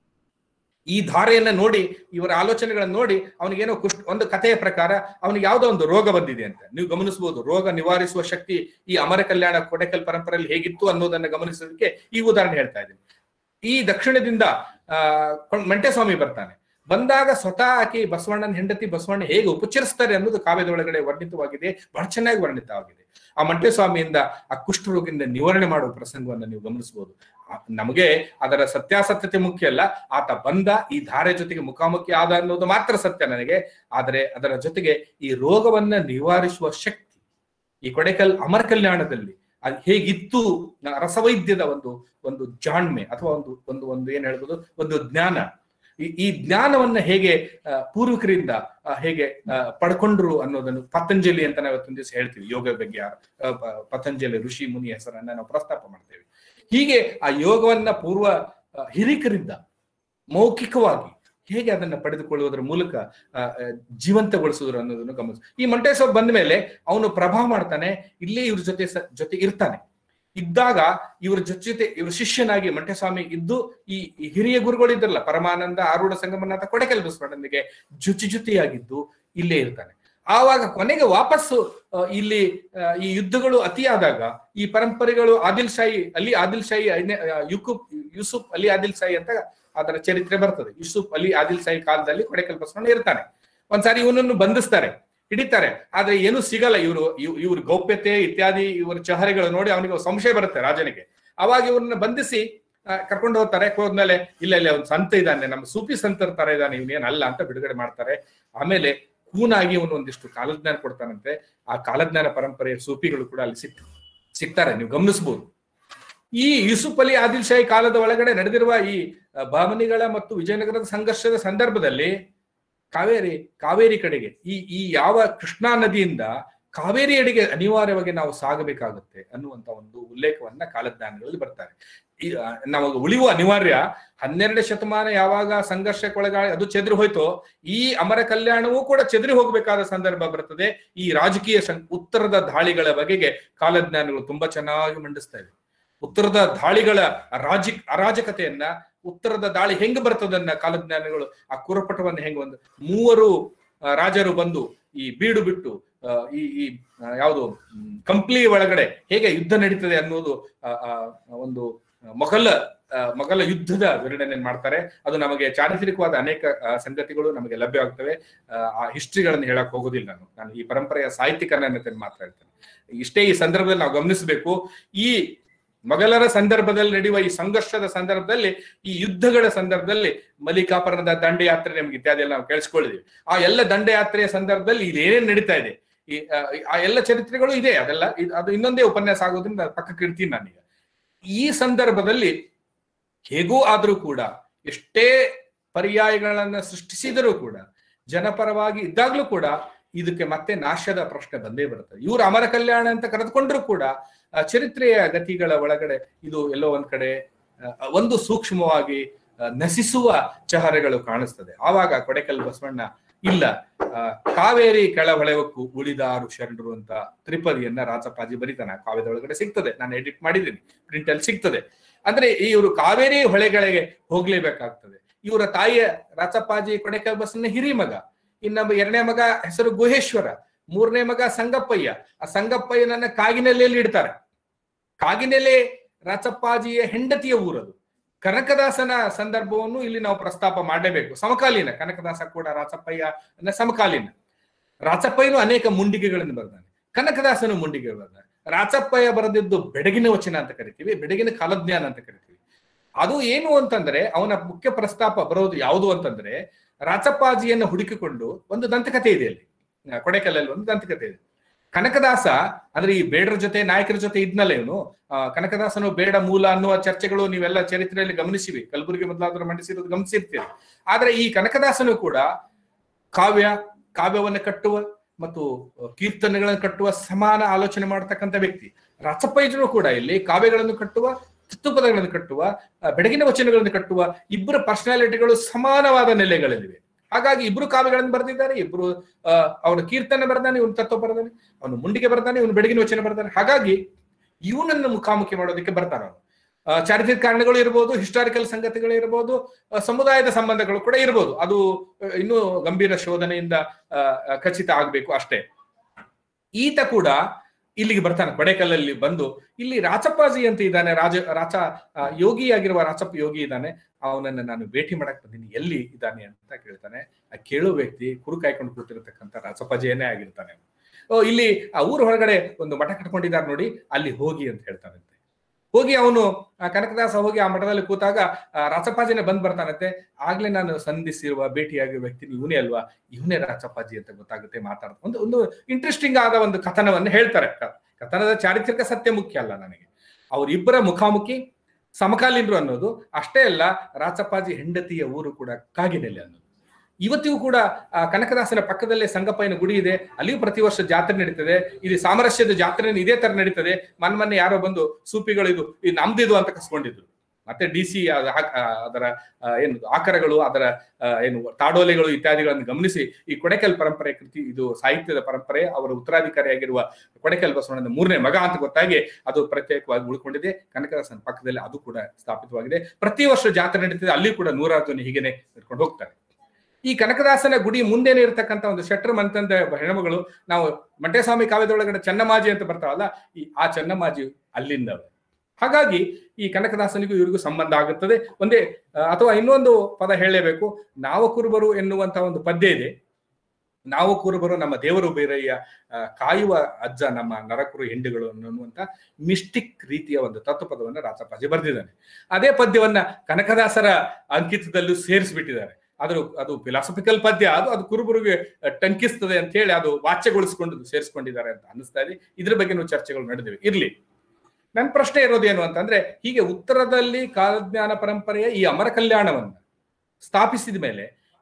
ಈ ಧಾರೆಯನ್ನ ನೋಡಿ ಇವರ ಆಲೋಚನೆಗಳನ್ನ ನೋಡಿ ಅವನಿಗೇನೋ ಕುಷ್ಠ ಒಂದು ಕಥೆಯ ಪ್ರಕಾರ ಅವನಿಗೆ ಯಾವುದೋ ಒಂದು ರೋಗ ಬಂದಿದೆ ಅಂತ ನೀವು ಗಮನಿಸಬಹುದು ರೋಗ ನಿವಾರಿಸುವ ಶಕ್ತಿ ಈ ಅಮರ ಕಲ್ಯಾಣ ಕೊಡೆಕಲ್ ಪರಂಪರೆಯಲ್ಲಿ ಹೇಗಿತ್ತು ಅನ್ನೋದನ್ನ ಗಮನಿಸೋದಕ್ಕೆ ಈ ಉದಾಹರಣೆ ಹೇಳ್ತಾ ಇದ್ದೀನಿ ಈ ದಕ್ಷಿಣದಿಂದ ಆ ಕೊಂಡ್- ಮಂಟೆಸ್ವಾಮಿ ಬರ್ತಾನೆ ಬಂದಾಗ ಸ್ವತಃ ಆಕಿ ಬಸವಣ್ಣನ ಹೆಂಡತಿ ಬಸವಣ್ಣ ಹೇಗೆ ಉಪಚರಿಸ್ತಾರೆ ಅನ್ನೋದು ಕಾವ್ಯದ ಒಳಗಡೆ ವರ್ಣಿತವಾಗಿದೆ ಬಹಳ ಚೆನ್ನಾಗಿ ವರ್ಣಿತವಾಗಿದೆ ಆ ಮಂಟೆಸ್ವಾಮಿಯಿಂದ ಆ ಕುಷ್ಠರೋಗದಿಂದ ನಿವಾರಣೆ ಮಾಡುವ ಪ್ರಸಂಗವನ್ನ ನೀವು ಗಮನಿಸಬಹುದು ಆ- ನಮಗೆ ಅದರ ಸತ್ಯಾಸತ್ಯತೆ ಮುಖ್ಯ ಅಲ್ಲ ಆತ ಬಂದ ಈ ಧಾರೆ ಜೊತೆಗೆ ಮುಖಾಮುಖಿ ಆದ ಅನ್ನೋದು ಮಾತ್ರ ಸತ್ಯ ನನಗೆ ಆದರೆ ಅದರ ಜೊತೆಗೆ ಈ ರೋಗವನ್ನ ನಿವಾರಿಸುವ ಶಕ್ತಿ ಈ ಕೊಡೆಕಲ್ ಅಮರ ಕಲ್ಯಾಣದಲ್ಲಿ ಅದು ಹೇಗಿತ್ತು ನ- ರಸವೈದ್ಯದ ಒಂದು ಒಂದು ಜಾಣ್ಮೆ ಅಥವಾ ಒಂದು ಒಂದು ಒಂದು ಏನ್ ಹೇಳ್ಬೋದು ಒಂದು ಜ್ಞಾನ ಈ ಈ ಜ್ಞಾನವನ್ನ ಹೇಗೆ ಆ, ಪೂರ್ವಿಕರಿಂದ ಆ, ಹೇಗೆ ಆ, ಪಡ್ಕೊಂಡ್ರು ಅನ್ನೋದನ್ನು ಪತಂಜಲಿ ಅಂತ ನಾವು ಇವತ್ತೊಂದು ದಿವಸ ಹೇಳ್ತೀವಿ ಯೋಗ ಬಗ್ಗೆ ಯಾರು ಆ, ಪ- ಪತಂಜಲಿ ಋಷಿ ಮುನಿ ಹೆಸರನ್ನ ನಾವು ಪ್ರಸ್ತಾಪ ಮಾಡ್ತೇವೆ ಹೀಗೆ ಆ ಯೋಗವನ್ನ ಪೂರ್ವ ಆ, ಹಿರಿಕರಿಂದ ಮೌಖಿಕವಾಗಿ ಹೇಗೆ ಅದನ್ನ ಪಡೆದುಕೊಳ್ಳುವುದರ ಮೂಲಕ ಆ, ಆ, ಜೀವಂತಗೊಳಿಸುವುದು ಅನ್ನೋದನ್ನು ಗಮನಿಸ ಈ ಮಂಟೇಶ್ವರ ಬಂದ ಮೇಲೆ ಅವನು ಪ್ರಭಾವ ಮಾಡ್ತಾನೆ ಇಲ್ಲೇ ಇವ್ರ ಜೊತೆ ಸ- ಜೊತೆ ಇರ್ತಾನೆ ಇದ್ದಾಗ ಇವ್ರ ಜೊತೆ ಜೊತೆ ಇವ್ರ ಶಿಷ್ಯನಾಗಿ ಮಂಟೇಸ್ವಾಮಿ ಇದ್ದು ಈ ಈ ಹಿರಿಯ ಗುರುಗಳು ಇದ್ರಲ್ಲ ಪರಮಾನಂದ ಆರೂಢ ಸಂಗಮನಾಥ ಕೊಡೆಕೆಲ್ ಬಸವಣ್ಣನಿಗೆ ಜೊತೆ ಜೊತೆಯಾಗಿದ್ದು ಇಲ್ಲೇ ಇರ್ತಾನೆ ಆವಾಗ ಕೊನೆಗೆ ವಾಪಸ್ಸು ಆ, ಇಲ್ಲಿ ಆ, ಈ ಯುದ್ಧಗಳು ಅತಿಯಾದಾಗ ಈ ಪರಂಪರೆಗಳು ಆದಿಲ್ ಶಾಹಿ ಅಲ್ಲಿ ಆದಿಲ್ ಶಾಹಿ ಐದನೇ ಆ, ಯುಕುಪ್ ಯೂಸುಫ್ ಅಲಿ ಆದಿಲ್ ಶಾಹಿ ಅಂತ ಅದರ ಚರಿತ್ರೆ ಬರ್ತದೆ ಯೂಸುಫ್ ಅಲಿ ಆದಿಲ್ ಶಾಹಿ ಕಾಲದಲ್ಲಿ ಕೊಡೆಕಲ್ ಬಸವಣ್ಣ ಇರ್ತಾನೆ ಒಂದ್ಸಾರಿ ಇವನನ್ನು ಬಂಧಿಸ್ತಾರೆ ಹಿಡಿತಾರೆ ಆದ್ರೆ ಏನು ಸಿಗಲ್ಲ ಇವರು ಇವ್ರ ಗೌಪ್ಯತೆ ಇತ್ಯಾದಿ ಇವರ ಚಹರೆಗಳು ನೋಡಿ ಅವನಿಗೆ ಸಂಶಯ ಬರುತ್ತೆ ರಾಜನಿಗೆ ಅವಾಗ ಇವ್ರನ್ನ ಬಂಧಿಸಿ ಆ, ಕರ್ಕೊಂಡು ಹೋಗ್ತಾರೆ ಹೋದ್ಮೇಲೆ ಇಲ್ಲ ಇಲ್ಲ ಒಂದು ಸಂತ ಇದ್ದಾನೆ ನಮ್ಮ ಸೂಫಿ ಸಂತರ ತರ ಇದ್ದಾನೆ ಇವನೇನ್ ಅಲ್ಲ ಅಂತ ಬಿಡುಗಡೆ ಮಾಡ್ತಾರೆ ಆಮೇಲೆ ಕೂನಾಗಿ ಇವನು ಒಂದಿಷ್ಟು ಕಾಲಜ್ಞಾನ ಕೊಡ್ತಾನಂತೆ ಆ ಕಾಲಜ್ಞಾನ ಪರಂಪರೆಯ ಸೂಫಿಗಳು ಕೂಡ ಅಲ್ಲಿ ಸಿಕ್ ಸಿಗ್ತಾರೆ ನೀವು ಗಮನಿಸಬಹುದು ಈ ಯೂಸುಫ್ ಅಲಿ ಆದಿಲ್ ಶಾಹಿ ಕಾಲದ ಒಳಗಡೆ ನಡೆದಿರುವ ಈ ಆ, ಬಾಮನಿಗಳ ಮತ್ತು ವಿಜಯನಗರದ ಸಂಘರ್ಷದ ಸಂದರ್ಭದಲ್ಲಿ ಕಾವೇರಿ ಕಾವೇರಿ ಕಡೆಗೆ ಈ ಈ ಯಾವ ಕೃಷ್ಣಾ ನದಿಯಿಂದ ಕಾವೇರಿ ಎಡೆಗೆ ಅನಿವಾರ್ಯವಾಗಿ ನಾವು ಸಾಗಬೇಕಾಗುತ್ತೆ ಅನ್ನುವಂತ ಒಂದು ಉಲ್ಲೇಖವನ್ನ ಕಾಲಜ್ಞಾನಗಳಲ್ಲಿ ಬರ್ತಾರೆ ಈ ಆ, ನಮಗೆ ಉಳಿಯುವ ಅನಿವಾರ್ಯ ಹನ್ನೆರಡನೇ ಶತಮಾನ ಯಾವಾಗ ಸಂಘರ್ಷಕ್ಕೊಳಗಾಗಿ ಅದು ಚೆದರಿ ಹೋಯ್ತೋ ಈ ಅಮರ ಕಲ್ಯಾಣವೂ ಕೂಡ ಚೆದರಿ ಹೋಗಬೇಕಾದ ಸಂದರ್ಭ ಬರ್ತದೆ ಈ ರಾಜಕೀಯ ಸಂ- ಉತ್ತರದ ದಾಳಿಗಳ ಬಗೆಗೆ ಕಾಲಜ್ಞಾನಗಳು ತುಂಬಾ ಚೆನ್ನಾಗಿ ಮಂಡಿಸ್ತಾ ಇವೆ ಉತ್ತರದ ದಾಳಿಗಳ ರಾಜಿ ಅರಾಜಕತೆಯನ್ನ ಉತ್ತರದ ದಾಳಿ ಹೆಂಗ್ ಬರ್ತದನ್ನ ಕಾಲಜ್ಞಾನಿಗಳು ಆ ಕುರಪಟವನ್ನು ಹೆಂಗ್ ಒಂದು ಮೂವರು ಆ, ರಾಜರು ಬಂದು ಈ ಬೀಡು ಬಿಟ್ಟು ಆ, ಈ ಈ ಆ, ಯಾವುದು ಮ್, ಕಂಪ್ಲಿ ಒಳಗಡೆ ಹೇಗೆ ಯುದ್ಧ ನಡೀತದೆ ಅನ್ನೋದು ಆ, ಆ, ಒಂದು ಮೊಘಲ ಆ, ಮೊಘಲ ಯುದ್ಧದ ವಿವರಣೆ ಮಾಡ್ತಾರೆ ಅದು ನಮಗೆ ಚಾರಿತ್ರಿಕವಾದ ಅನೇಕ ಆ, ಸಂಗತಿಗಳು ನಮಗೆ ಲಭ್ಯವಾಗ್ತವೆ ಆ, ಆ ಹಿಸ್ಟ್ರಿಗಳನ್ನು ಹೇಳಕ್ ಹೋಗೋದಿಲ್ಲ ನಾನು ನಾನು ಈ ಪರಂಪರೆಯ ಸಾಹಿತ್ಯಿಕರನ್ನ ಮಾತ್ರ ಹೇಳ್ತೇನೆ ಇಷ್ಟೇ ಈ ಸಂದರ್ಭದಲ್ಲಿ ನಾವು ಗಮನಿಸಬೇಕು ಈ ಮೊಘಲರ ಸಂದರ್ಭದಲ್ಲಿ ನಡೆಯುವ ಈ ಸಂಘರ್ಷದ ಸಂದರ್ಭದಲ್ಲಿ ಈ ಯುದ್ಧಗಳ ಸಂದರ್ಭದಲ್ಲಿ ಮಲ್ಲಿಕಾಪುರದ ದಂಡಯಾತ್ರೆ ನಮ್ಗೆ ಇತ್ಯಾದಿ ಎಲ್ಲ ನಾವು ಕೇಳಿಸ್ಕೊಂಡಿದೀವಿ ಆ ಎಲ್ಲ ದಂಡಯಾತ್ರೆಯ ಸಂದರ್ಭದಲ್ಲಿ ಇದೇನೇನ್ ನಡೀತಾ ಇದೆ ಈ ಆ, ಆ ಎಲ್ಲ ಚರಿತ್ರೆಗಳು ಇದೆ ಅದೆಲ್ಲ ಇದ್- ಅದು ಇನ್ನೊಂದೇ ಉಪನ್ಯಾಸ ಆಗೋದ್ರಿಂದ ಅದ್ ಪಕ್ಕಕ್ಕೆ ಇಡ್ತೀನಿ ನಾನೀಗ ಈ ಸಂದರ್ಭದಲ್ಲಿ ಹೇಗೂ ಆದ್ರೂ ಕೂಡ ಎಷ್ಟೇ ಪರ್ಯಾಯಗಳನ್ನ ಸೃಷ್ಟಿಸಿದರೂ ಕೂಡ ಜನಪರವಾಗಿ ಇದ್ದಾಗ್ಲೂ ಕೂಡ ಇದಕ್ಕೆ ಮತ್ತೆ ನಾಶದ ಪ್ರಶ್ನೆ ಬಂದೇ ಬರ್ತದೆ ಇವರು ಅಮರ ಕಲ್ಯಾಣ ಅಂತ ಕರೆದುಕೊಂಡ್ರು ಕೂಡ ಆ, ಚರಿತ್ರೆಯ ಗತಿಗಳ ಒಳಗಡೆ ಇದು ಎಲ್ಲೋ ಒಂದ್ ಕಡೆ ಆ, ಒಂದು ಸೂಕ್ಷ್ಮವಾಗಿ ಆ, ನಸಿಸುವ ಚಹರೆಗಳು ಕಾಣಿಸ್ತದೆ ಆವಾಗ ಕೊಡೆಕಲ್ ಬಸವಣ್ಣ ಇಲ್ಲ ಆ, ಕಾವೇರಿ ಕೆಳಹೊಳೆವಕ್ಕೂ ಉಳಿದಾರು ಶರಣರು ಅಂತ ತ್ರಿಪದಿಯನ್ನ ರಾಜಪಾಜಿ ಬರಿತಾನೆ ಆ ಕಾವ್ಯದ ಒಳಗಡೆ ಸಿಗ್ತದೆ ನಾನು ಎಡಿಟ್ ಮಾಡಿದ್ದೀನಿ ಪ್ರಿಂಟ್ ಅಲ್ಲಿ ಸಿಗ್ತದೆ ಅಂದ್ರೆ ಇವರು ಕಾವೇರಿ ಹೊಳೆಗಳಿಗೆ ಹೋಗ್ಲೇಬೇಕಾಗ್ತದೆ ಇವರ ತಾಯಿಯ ರಾಚಪ್ಪಾಜಿ ಕೊಡೆಕಲ್ ಬಸವಣ್ಣ ಹಿರಿ ಮಗ ಇನ್ನೊಬ್ಬ ಎರಡನೇ ಮಗ ಹೆಸರು ಗುಹೇಶ್ವರ ಮೂರನೇ ಮಗ ಸಂಗಪ್ಪಯ್ಯ ಆ ಸಂಗಪ್ಪಯ್ಯನನ್ನ ಕಾಗಿನೆಲೆಯಲ್ಲಿ ಇಡ್ತಾರೆ ಕಾಗಿನೆಲೆ ರಾಚಪ್ಪಾಜಿಯ ಹೆಂಡತಿಯ ಊರದು ಕನಕದಾಸನ ಸಂದರ್ಭವನ್ನು ಇಲ್ಲಿ ನಾವು ಪ್ರಸ್ತಾಪ ಮಾಡಲೇಬೇಕು ಸಮಕಾಲೀನ ಕನಕದಾಸ ಕೂಡ ರಾಚಪ್ಪಯ್ಯ ಸಮಕಾಲೀನ ರಾಚಪ್ಪಯ್ಯನು ಅನೇಕ ಮುಂಡಿಗೆಗಳನ್ನು ಬರ್ದಾನೆ ಕನಕದಾಸನು ಮುಂಡಿಗೆ ಬರ್ದಾನೆ ರಾಚಪ್ಪಯ್ಯ ಬರೆದಿದ್ದು ಬೆಡಗಿನ ವಚನ ಅಂತ ಕರಿತೀವಿ ಬೆಡಗಿನ ಕಾಲಜ್ಞಾನ ಅಂತ ಕರಿತೀವಿ ಅದು ಏನು ಅಂತಂದ್ರೆ ಅವನ ಮುಖ್ಯ ಪ್ರಸ್ತಾಪ ಬರೋದು ಯಾವುದು ಅಂತಂದ್ರೆ ರಾಚಪ್ಪಾಜಿಯನ್ನು ಹುಡುಕಿಕೊಂಡು ಒಂದು ದಂತಕಥೆ ಇದೆ ಅಲ್ಲಿ ಆ, ಕೊಡೆಕಲ್ಲಲ್ಲಿ ಒಂದು ದಂತಕಥೆ ಇದೆ ಕನಕದಾಸ ಅಂದ್ರೆ ಈ ಬೇಡರ ಜೊತೆ ನಾಯಕರ ಜೊತೆ ಇದ್ನಲ್ಲ ಇವನು ಆ, ಕನಕದಾಸನು ಬೇಡ ಮೂಲ ಅನ್ನುವ ಚರ್ಚೆಗಳು ನೀವೆಲ್ಲ ಚರಿತ್ರೆಯಲ್ಲಿ ಗಮನಿಸಿವಿ ಕಲಬುರಗಿ ಮೊದಲಾದ್ರು ಮಂಡಿಸಿರೋದು ಗಮನಿಸಿರ್ತೀರಿ ಆದ್ರೆ ಈ ಕನಕದಾಸನು ಕೂಡ ಕಾವ್ಯ ಕಾವ್ಯವನ್ನು ಕಟ್ಟುವ ಮತ್ತು ಕೀರ್ತನೆಗಳನ್ನು ಕಟ್ಟುವ ಸಮಾನ ಆಲೋಚನೆ ಮಾಡತಕ್ಕಂಥ ವ್ಯಕ್ತಿ ರಾಚಪ್ಪಯ್ಯನು ಕೂಡ ಇಲ್ಲಿ ಕಾವ್ಯಗಳನ್ನು ಕಟ್ಟುವ ತತ್ವಪದಗಳನ್ನು ಕಟ್ಟುವ ಆ, ಬೆಡಗಿನ ವಚನಗಳನ್ನು ಕಟ್ಟುವ ಇಬ್ಬರ ಪರ್ಸನಾಲಿಟಿಗಳು ಸಮಾನವಾದ ನೆಲೆಗಳಲ್ಲಿವೆ ಹಾಗಾಗಿ ಇಬ್ರು ಕಾವ್ಯಗಳನ್ನು ಬರೆದಿದ್ದಾರೆ ಇಬ್ರು ಆ, ಅವನು ಕೀರ್ತನೆ ಬರ್ದಾನೆ ಇವನು ತತ್ವ ಬರ್ದಾನೆ ಅವನು ಮುಂಡಿಗೆ ಬರ್ದಾನೆ ಇವನು ಬೆಡಗಿನ ವಚನ ಬರ್ದಾನೆ ಹಾಗಾಗಿ ಇವನನ್ನು ಮುಖಾಮುಖಿ ಮಾಡೋದಕ್ಕೆ ಬರ್ತಾನೆ ಅವನು ಆ, ಚಾರಿತ್ರಿಕ ಕಾರಣಗಳು ಇರ್ಬೋದು ಹಿಸ್ಟಾರಿಕಲ್ ಸಂಗತಿಗಳು ಇರ್ಬೋದು ಆ, ಸಮುದಾಯದ ಸಂಬಂಧಗಳು ಕೂಡ ಇರ್ಬೋದು ಅದು ಆ, ಇನ್ನೂ ಗಂಭೀರ ಶೋಧನೆಯಿಂದ ಆ, ಆ, ಖಚಿತ ಆಗ್ಬೇಕು ಅಷ್ಟೇ ಈತ ಕೂಡ ಇಲ್ಲಿಗೆ ಬರ್ತಾನೆ ಕೊಡೆಕಲ್ಲಲ್ಲಿ ಬಂದು ಇಲ್ಲಿ ರಾಚಪ್ಪಾಜಿ ಅಂತ ಇದ್ದಾನೆ ರಾಜ ರಾಚ ಆ, ಯೋಗಿಯಾಗಿರುವ ರಾಚಪ್ಪ ಯೋಗಿ ಇದ್ದಾನೆ ಅವನನ್ನ ನಾನು ಭೇಟಿ ಮಾಡಕ್ ಬಂದೀನಿ ಎಲ್ಲಿ ಇದ್ದಾನೆ ಅಂತ ಕೇಳ್ತಾನೆ ಆ ಕೇಳೋ ವ್ಯಕ್ತಿ ಕುರು ಕಾಯ್ಕೊಂಡು ಕೂತಿರತಕ್ಕಂಥ ರಾಚಪ್ಪಾಜಿಯನ್ನೇ ಆಗಿರ್ತಾನೆ ಅವ್ನು. ಓ ಇಲ್ಲಿ ಆ ಊರು ಹೊರಗಡೆ ಒಂದು ಮಠ ಕಟ್ಕೊಂಡಿದ್ದಾರೆ ನೋಡಿ ಅಲ್ಲಿ ಹೋಗಿ ಅಂತ ಹೇಳ್ತಾನಂತೆ ಹೋಗಿ ಅವನು ಆ, ಕನಕದಾಸ ಹೋಗಿ ಆ ಮಠದಲ್ಲಿ ಕೂತಾಗ ಆ, ರಾಚಪ್ಪಾಜಿನೇ ಬಂದ್ ಬರ್ತಾನಂತೆ ಆಗ್ಲೇ ನಾನು ಸಂಧಿಸಿರುವ ಭೇಟಿಯಾಗಿರುವ ವ್ಯಕ್ತಿ ಇವನೇ ಅಲ್ವಾ ಇವನೇ ರಾಚಪ್ಪಾಜಿ ಅಂತ ಗೊತ್ತಾಗುತ್ತೆ ಮಾತಾಡ್ತಾ ಒಂದು ಒಂದು ಇಂಟ್ರೆಸ್ಟಿಂಗ್ ಆದ ಒಂದು ಕಥನವನ್ನು ಹೇಳ್ತಾರೆ ಕ- ಕಥನದ ಚಾರಿತ್ರಿಕ ಸತ್ಯ ಮುಖ್ಯ ಅಲ್ಲ ನನಗೆ ಅವರಿಬ್ಬರ ಮುಖಾಮುಖಿ ಸಮಕಾಲೀನರು ಅನ್ನೋದು ಅಷ್ಟೇ ಅಲ್ಲ ರಾಚಪ್ಪಾಜಿ ಹೆಂಡತಿಯ ಊರು ಕೂಡ ಕಾಗಿನೆಲೆ ಅನ್ನೋದು ಇವತ್ತಿಗೂ ಕೂಡ ಆ, ಕನಕದಾಸನ ಪಕ್ಕದಲ್ಲೇ ಸಂಗಪ್ಪಯ್ಯನ ಗುಡಿ ಇದೆ ಅಲ್ಲಿಯೂ ಪ್ರತಿ ವರ್ಷ ಜಾತ್ರೆ ನಡೀತದೆ ಇಲ್ಲಿ ಸಾಮರಸ್ಯದ ಜಾತ್ರೆ ಇದೇ ತರ ನಡೀತದೆ ಮನ್ ಮೊನ್ನೆ ಯಾರೋ ಬಂದು ಸೂಪಿಗಳು ಇದು ಇದು ನಮ್ದಿದು ಅಂತ ಕಸ್ಕೊಂಡಿದ್ರು ಮತ್ತೆ ಡಿ ಸಿ ಅದರ ಆ, ಏನು ಆಕರಗಳು ಅದರ ಆ, ಏನು ತಾಡೋಲೆಗಳು ಇತ್ಯಾದಿಗಳನ್ನು ಗಮನಿಸಿ ಈ ಕೊಡೆಕಲ್ ಪರಂಪರೆ ಕೃತಿ ಇದು ಸಾಹಿತ್ಯದ ಪರಂಪರೆ ಅವರ ಉತ್ತರಾಧಿಕಾರಿಯಾಗಿರುವ ಕೊಡೆಕಲ್ ಬಸವಣ್ಣನ ಮೂರನೇ ಮಗ ಅಂತ ಗೊತ್ತಾಗಿ ಅದು ಪ್ರತ್ಯೇಕವಾಗಿ ಉಳ್ಕೊಂಡಿದೆ ಕನಕದಾಸನ ಪಕ್ಕದಲ್ಲಿ ಅದು ಕೂಡ ಸ್ಥಾಪಿತವಾಗಿದೆ ಪ್ರತಿ ವರ್ಷ ಜಾತ್ರೆ ನಡೀತದೆ ಅಲ್ಲಿ ಕೂಡ ನೂರಾರು ಜನ ಹೀಗೇನೆ ಇಟ್ಕೊಂಡು ಹೋಗ್ತಾರೆ ಈ ಕನಕದಾಸನ ಗುಡಿ ಮುಂದೆನೆ ಇರತಕ್ಕಂತ ಒಂದು ಶೆಟ್ರ್ ಮಂತಂದ ಹೆಣ್ಮಗಳು ನಾವು ಮಂಟೇಸ್ವಾಮಿ ಕಾವ್ಯದೊಳಗಡೆ ಚನ್ನಮಾಜಿ ಅಂತ ಬರ್ತಾವಲ್ಲ ಈ ಆ ಚನ್ನಮಾಜಿ ಅಲ್ಲಿಂದವೇ ಹಾಗಾಗಿ ಈ ಕನಕದಾಸನಿಗೂ ಇವರಿಗೂ ಸಂಬಂಧ ಆಗುತ್ತದೆ ಒಂದೇ ಆ, ಅಥವಾ ಇನ್ನೊಂದು ಪದ ಹೇಳಲೇಬೇಕು ನಾವು ಕುರುಬರು ಎನ್ನುವಂತ ಒಂದು ಪದ್ಯ ಇದೆ ನಾವು ಕುರುಬರು ನಮ್ಮ ದೇವರು ಬೇರಯ್ಯ ಆ, ಕಾಯುವ ಅಜ್ಜ ನಮ್ಮ ನರಕುರು ಹೆಂಡುಗಳು ಅನ್ನುವಂತ ಮಿಸ್ಟಿಕ್ ರೀತಿಯ ಒಂದು ತತ್ವಪದವನ್ನ ರಾಚಪಾಜಿ ಬರೆದಿದ್ದಾನೆ ಅದೇ ಪದ್ಯವನ್ನ ಕನಕದಾಸರ ಅಂಕಿತದಲ್ಲೂ ಸೇರಿಸ್ಬಿಟ್ಟಿದ್ದಾರೆ ಅದ್ರ ಅದು ಫಿಲಾಸಫಿಕಲ್ ಪದ್ಯ ಅದು ಅದು ಕುರುಬರಿಗೆ ಟಂಕಿಸ್ತದೆ ಅಂತ ಹೇಳಿ ಅದು ವಾಚ್ಯಗೊಳಿಸಿಕೊಂಡು ಸೇರಿಸ್ಕೊಂಡಿದ್ದಾರೆ ಅಂತ ಅನಿಸ್ತಾ ಇದೆ ಇದ್ರ ಬಗ್ಗೆನೂ ಚರ್ಚೆಗಳು ನಡೆದಿವೆ ಇರ್ಲಿ ನನ್ನ ಪ್ರಶ್ನೆ ಇರೋದೇನು ಅಂತಂದ್ರೆ ಹೀಗೆ ಉತ್ತರದಲ್ಲಿ ಕಾಲಜ್ಞಾನ ಪರಂಪರೆಯ ಈ ಅಮರ ಕಲ್ಯಾಣವನ್ನ ಸ್ಥಾಪಿಸಿದ ಮೇಲೆ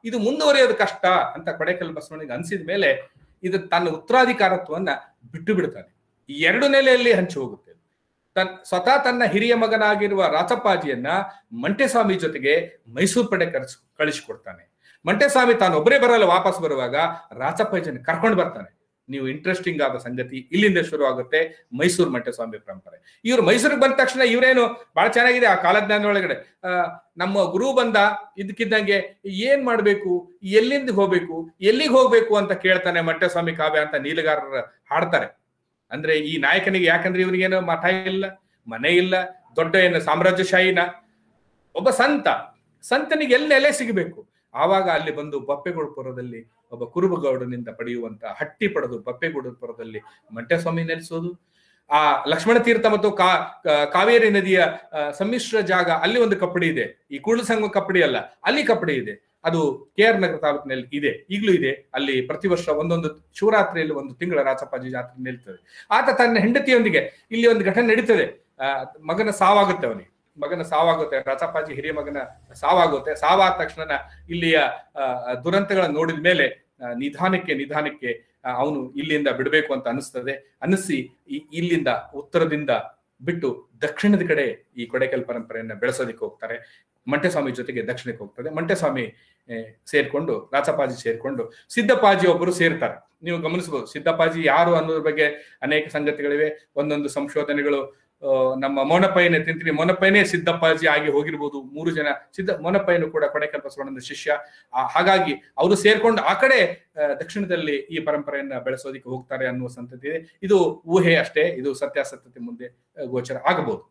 ಇದು ಮುಂದುವರಿಯೋದು ಕಷ್ಟ ಅಂತ ಕೊಡೆಕಲ್ ಬಸವಣ್ಣಗೆ ಅನ್ಸಿದ ಮೇಲೆ ಇದು ತನ್ನ ಉತ್ತರಾಧಿಕಾರತ್ವವನ್ನ ಬಿಟ್ಟು ಬಿಡ್ತಾನೆ ಈ ಎರಡು ನೆಲೆಯಲ್ಲಿ ಹಂಚಿ ಹೋಗುತ್ತೆ ತನ್ ಸ್ವತಃ ತನ್ನ ಹಿರಿಯ ಮಗನಾಗಿರುವ ರಾಚಪ್ಪಾಜಿಯನ್ನ ಮಂಟೆಸ್ವಾಮಿ ಜೊತೆಗೆ ಮೈಸೂರು ಪಡೆ ಕರೆಸ್ ಕಳಿಸಿಕೊಡ್ತಾನೆ ಮಂಟೆಸ್ವಾಮಿ ತಾನು ಒಬ್ಬರೇ ಬರಲ್ಲ ವಾಪಸ್ ಬರುವಾಗ ರಾಚಪ್ಪಾಜಿಯನ್ನು ಕರ್ಕೊಂಡು ಬರ್ತಾನೆ ನೀವು ಇಂಟ್ರೆಸ್ಟಿಂಗ್ ಆದ ಸಂಗತಿ ಇಲ್ಲಿಂದ ಶುರು ಆಗುತ್ತೆ ಮೈಸೂರು ಮಂಟೆಸ್ವಾಮಿ ಪರಂಪರೆ ಇವ್ರು ಮೈಸೂರಿಗೆ ಬಂದ ತಕ್ಷಣ ಇವರೇನು ಬಹಳ ಚೆನ್ನಾಗಿದೆ ಆ ಕಾಲಜ್ಞಾನ ಒಳಗಡೆ ಆ, ನಮ್ಮ ಗುರು ಬಂದ ಇದಕ್ಕಿದ್ದಂಗೆ ಏನ್ ಮಾಡ್ಬೇಕು ಎಲ್ಲಿಂದ ಹೋಗ್ಬೇಕು ಎಲ್ಲಿಗೆ ಹೋಗ್ಬೇಕು ಅಂತ ಕೇಳ್ತಾನೆ ಮಂಟೆಸ್ವಾಮಿ ಕಾವ್ಯ ಅಂತ ನೀಲಗಾರರ ಹಾಡ್ತಾರೆ ಅಂದ್ರೆ ಈ ನಾಯಕನಿಗೆ ಯಾಕಂದ್ರೆ ಇವನಿಗೇನು ಮಠ ಇಲ್ಲ ಮನೆ ಇಲ್ಲ ದೊಡ್ಡ ಏನು ಸಾಮ್ರಾಜ್ಯಶಾಹಿನ ಒಬ್ಬ ಸಂತ ಸಂತನಿಗೆ ಎಲ್ಲಿ ನೆಲೆ ಸಿಗಬೇಕು ಆವಾಗ ಅಲ್ಲಿ ಬಂದು ಬಪ್ಪೆಗುಡಪುರದಲ್ಲಿ ಒಬ್ಬ ಕುರುಬಗೌಡನಿಂದ ಪಡೆಯುವಂತ ಹಟ್ಟಿ ಪಡೆದು ಬಪ್ಪೆಗುಡಪುರದಲ್ಲಿ ಮಂಟೆಸ್ವಾಮಿ ನೆಲೆಸೋದು ಆ ಲಕ್ಷ್ಮಣ ತೀರ್ಥ ಮತ್ತು ಕಾ ಕಾ- ಕಾವೇರಿ ನದಿಯ ಆ, ಸಮ್ಮಿಶ್ರ ಜಾಗ ಅಲ್ಲಿ ಒಂದು ಕಪ್ಪಡಿ ಇದೆ ಈ ಕೂಡಲ ಸಂಘ ಕಪ್ಪಡಿ ಅಲ್ಲ ಅಲ್ಲಿ ಕಪ್ಪಡಿ ಇದೆ ಅದು ಕೆ ಆರ್ ನಗರ ತಾಲೂಕಿನಲ್ಲಿ ಇದೆ ಈಗಲೂ ಇದೆ ಅಲ್ಲಿ ಪ್ರತಿ ವರ್ಷ ಒಂದೊಂದು ಶಿವರಾತ್ರಿಯಲ್ಲಿ ಒಂದು ತಿಂಗಳ ರಾಚಪ್ಪಾಜಿ ಜಾತ್ರೆ ನಿಲ್ತದೆ ಆತ ತನ್ನ ಹೆಂಡತಿಯೊಂದಿಗೆ ಇಲ್ಲಿ ಒಂದು ಘಟನೆ ನಡೀತದೆ ಆ, ಮಗನ ಸಾವಾಗುತ್ತೆ ಅವನಿಗೆ ಮಗನ ಸಾವಾಗುತ್ತೆ ರಾಚಪ್ಪಾಜಿ ಹಿರಿಯ ಮಗನ ಸಾವಾಗುತ್ತೆ ಸಾವಾದ ತಕ್ಷಣ ಇಲ್ಲಿಯ ಆ, ದುರಂತಗಳನ್ನ ನೋಡಿದ ಮೇಲೆ ಆ, ನಿಧಾನಕ್ಕೆ ನಿಧಾನಕ್ಕೆ ಅವನು ಇಲ್ಲಿಂದ ಬಿಡಬೇಕು ಅಂತ ಅನಿಸ್ತದೆ ಅನಿಸಿ ಈ- ಇಲ್ಲಿಂದ ಉತ್ತರದಿಂದ ಬಿಟ್ಟು ದಕ್ಷಿಣದ ಕಡೆ ಈ ಕೊಡೆಕಲ್ ಪರಂಪರೆಯನ್ನ ಬೆಳೆಸೋದಕ್ಕೆ ಹೋಗ್ತಾರೆ ಮಂಟೆಸ್ವಾಮಿ ಜೊತೆಗೆ ದಕ್ಷಿಣಕ್ಕೆ ಹೋಗ್ತದೆ ಮಂಟೆಸ್ವಾಮಿ ಏ, ಸೇರ್ಕೊಂಡು ರಾಚಪಾಜಿ ಸೇರ್ಕೊಂಡು ಸಿದ್ದಪ್ಪಾಜಿ ಒಬ್ಬರು ಸೇರ್ತಾರೆ ನೀವು ಗಮನಿಸಬಹುದು ಸಿದ್ದಪ್ಪಾಜಿ ಯಾರು ಅನ್ನೋದ್ರ ಬಗ್ಗೆ ಅನೇಕ ಸಂಗತಿಗಳಿವೆ ಒಂದೊಂದು ಸಂಶೋಧನೆಗಳು ಆ, ನಮ್ಮ ಮೊನಪೈನೆ ತಿಂತೀನಿ ಮೊನಪೈನೆ ಸಿದ್ದಪ್ಪಾಜಿ ಆಗಿ ಹೋಗಿರ್ಬೋದು ಮೂರು ಜನ ಸಿದ್ದ ಮೊನಪೈನು ಕೂಡ ಕೊಡೆಕಲ್ ಬಸವಣ್ಣನ ಶಿಷ್ಯ ಆ, ಹಾಗಾಗಿ ಅವರು ಸೇರ್ಕೊಂಡು ಆ ಕಡೆ ಆ, ದಕ್ಷಿಣದಲ್ಲಿ ಈ ಪರಂಪರೆಯನ್ನ ಬೆಳೆಸೋದಿಕ್ಕೆ ಹೋಗ್ತಾರೆ ಅನ್ನುವ ಸಂತತಿ ಇದೆ ಇದು ಊಹೆ ಅಷ್ಟೇ ಇದು ಸತ್ಯಾಸತ್ಯತೆ ಮುಂದೆ ಆ, ಗೋಚರ ಆಗಬಹುದು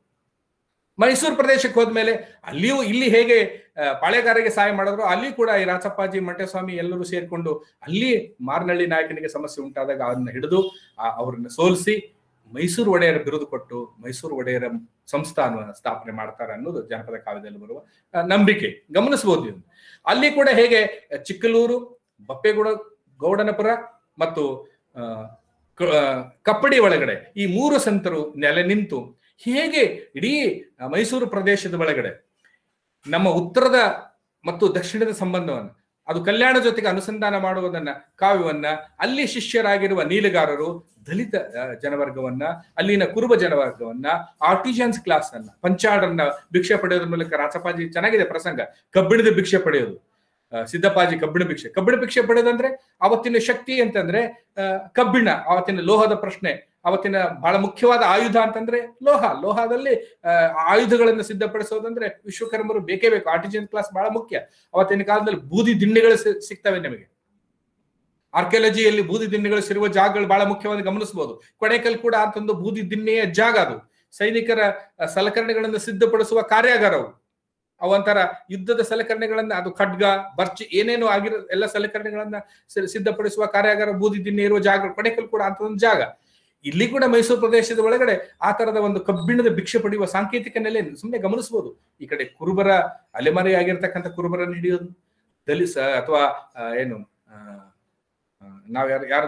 ಮೈಸೂರು ಪ್ರದೇಶಕ್ಕೆ ಹೋದ್ಮೇಲೆ ಅಲ್ಲಿಯೂ ಇಲ್ಲಿ ಹೇಗೆ ಆ, ಪಾಳೆಗಾರರಿಗೆ ಸಹಾಯ ಮಾಡಿದ್ರು ಅಲ್ಲಿ ಕೂಡ ಈ ರಾಚಪ್ಪಾಜಿ ಮಂಟೆಸ್ವಾಮಿ ಎಲ್ಲರೂ ಸೇರ್ಕೊಂಡು ಅಲ್ಲಿ ಮಾರ್ನಳ್ಳಿ ನಾಯಕನಿಗೆ ಸಮಸ್ಯೆ ಉಂಟಾದಾಗ ಅದನ್ನ ಹಿಡಿದು ಆ, ಅವ್ರನ್ನ ಸೋಲಿಸಿ ಮೈಸೂರು ಒಡೆಯರ ಬಿರುದು ಕೊಟ್ಟು ಮೈಸೂರು ಒಡೆಯರ ಸಂಸ್ಥಾನವನ್ನು ಸ್ಥಾಪನೆ ಮಾಡ್ತಾರೆ ಅನ್ನೋದು ಜನಪದ ಕಾವ್ಯದಲ್ಲಿ ಬರುವ ಆ, ನಂಬಿಕೆ ಗಮನಿಸಬಹುದು ನೀವು ಅಲ್ಲಿ ಕೂಡ ಹೇಗೆ ಚಿಕ್ಕಲೂರು ಬಪ್ಪೆಗೌಡ ಗೌಡನಪುರ ಮತ್ತು ಆ, ಕ- ಆ, ಕಪ್ಪಡಿ ಒಳಗಡೆ ಈ ಮೂರು ಸಂತರು ನೆಲೆ ನಿಂತು ಹೇಗೆ ಇಡೀ ಆ, ಮೈಸೂರು ಪ್ರದೇಶದ ಒಳಗಡೆ ನಮ್ಮ ಉತ್ತರದ ಮತ್ತು ದಕ್ಷಿಣದ ಸಂಬಂಧವನ್ನು ಅದು ಕಲ್ಯಾಣ ಜೊತೆಗೆ ಅನುಸಂಧಾನ ಮಾಡುವುದನ್ನ ಕಾವ್ಯವನ್ನ ಅಲ್ಲಿ ಶಿಷ್ಯರಾಗಿರುವ ನೀಲಗಾರರು ದಲಿತ ಆ, ಜನವರ್ಗವನ್ನ ಅಲ್ಲಿನ ಕುರುಬ ಜನವರ್ಗವನ್ನ ಆರ್ಟಿಜನ್ಸ್ ಕ್ಲಾಸ್ ಅನ್ನ ಪಂಚಾಡನ್ನ ಭಿಕ್ಷೆ ಪಡೆಯೋದ್ರ ಮೂಲಕ ರಾಚಪಾಜಿ ಚೆನ್ನಾಗಿದೆ ಪ್ರಸಂಗ ಕಬ್ಬಿಣದ ಭಿಕ್ಷೆ ಪಡೆಯೋದು ಆ, ಸಿದ್ದಪ್ಪಾಜಿ ಕಬ್ಬಿಣ ಭಿಕ್ಷೆ ಕಬ್ಬಿಣ ಭಿಕ್ಷೆ ಪಡೆಯೋದಂದ್ರೆ ಅವತ್ತಿನ ಶಕ್ತಿ ಅಂತಂದ್ರೆ ಆ, ಕಬ್ಬಿಣ ಅವತ್ತಿನ ಲೋಹದ ಪ್ರಶ್ನೆ ಅವತ್ತಿನ ಬಹಳ ಮುಖ್ಯವಾದ ಆಯುಧ ಅಂತಂದ್ರೆ ಲೋಹ ಲೋಹದಲ್ಲಿ ಆ, ಆಯುಧಗಳನ್ನು ಸಿದ್ಧಪಡಿಸೋದಂದ್ರೆ ವಿಶ್ವಕರ್ಮರು ಬೇಕೇ ಬೇಕು ಆರ್ಟಿಜನ್ ಕ್ಲಾಸ್ ಬಹಳ ಮುಖ್ಯ ಅವತ್ತಿನ ಕಾಲದಲ್ಲಿ ಬೂದಿ ದಿಣ್ಣೆಗಳು ಸಿ- ಸಿಗ್ತವೆ ನಿಮಗೆ ಆರ್ಕಿಯಾಲಜಿಯಲ್ಲಿ ಬೂದಿ ದಿಣ್ಣೆಗಳು ಸಿರುವ ಜಾಗಗಳು ಬಹಳ ಮುಖ್ಯವಾಗಿ ಗಮನಿಸಬಹುದು ಕೊಡೆಕಲ್ ಕೂಡ ಅಂತೊಂದು ಬೂದಿ ದಿಣ್ಣೆಯ ಜಾಗ ಅದು ಸೈನಿಕರ ಆ, ಸಲಕರಣೆಗಳನ್ನು ಸಿದ್ಧಪಡಿಸುವ ಕಾರ್ಯಾಗಾರವು ಅವಂತರ ಯುದ್ಧದ ಸಲಕರಣೆಗಳನ್ನ ಅದು ಖಡ್ಗ ಬರ್ಚಿ ಏನೇನು ಆಗಿರೋ ಎಲ್ಲ ಸಲಕರಣೆಗಳನ್ನ ಸಿ- ಸಿದ್ಧಪಡಿಸುವ ಕಾರ್ಯಾಗಾರ ಬೂದಿ ದಿಣ್ಣೆ ಇರುವ ಜಾಗ ಕೊಡೆಕಲ್ ಕೂಡ ಅಂತ ಒಂದು ಜಾಗ ಇಲ್ಲಿ ಕೂಡ ಮೈಸೂರು ಪ್ರದೇಶದ ಒಳಗಡೆ ಆ ತರದ ಒಂದು ಕಬ್ಬಿಣದ ಭಿಕ್ಷೆ ಪಡೆಯುವ ಸಾಂಕೇತಿಕ ನೆಲೆ ಸುಮ್ಮನೆ ಗಮನಿಸಬಹುದು ಈ ಕಡೆ ಕುರುಬರ ಅಲೆಮರೆ ಆಗಿರ್ತಕ್ಕಂಥ ಕುರುಬರನ್ನು ಹಿಡಿಯೋದು ದಲಿಸ ಅಥವಾ ಆ, ಏನು ಆ, ಆ, ನಾವ್ ಯಾರು ಯಾರ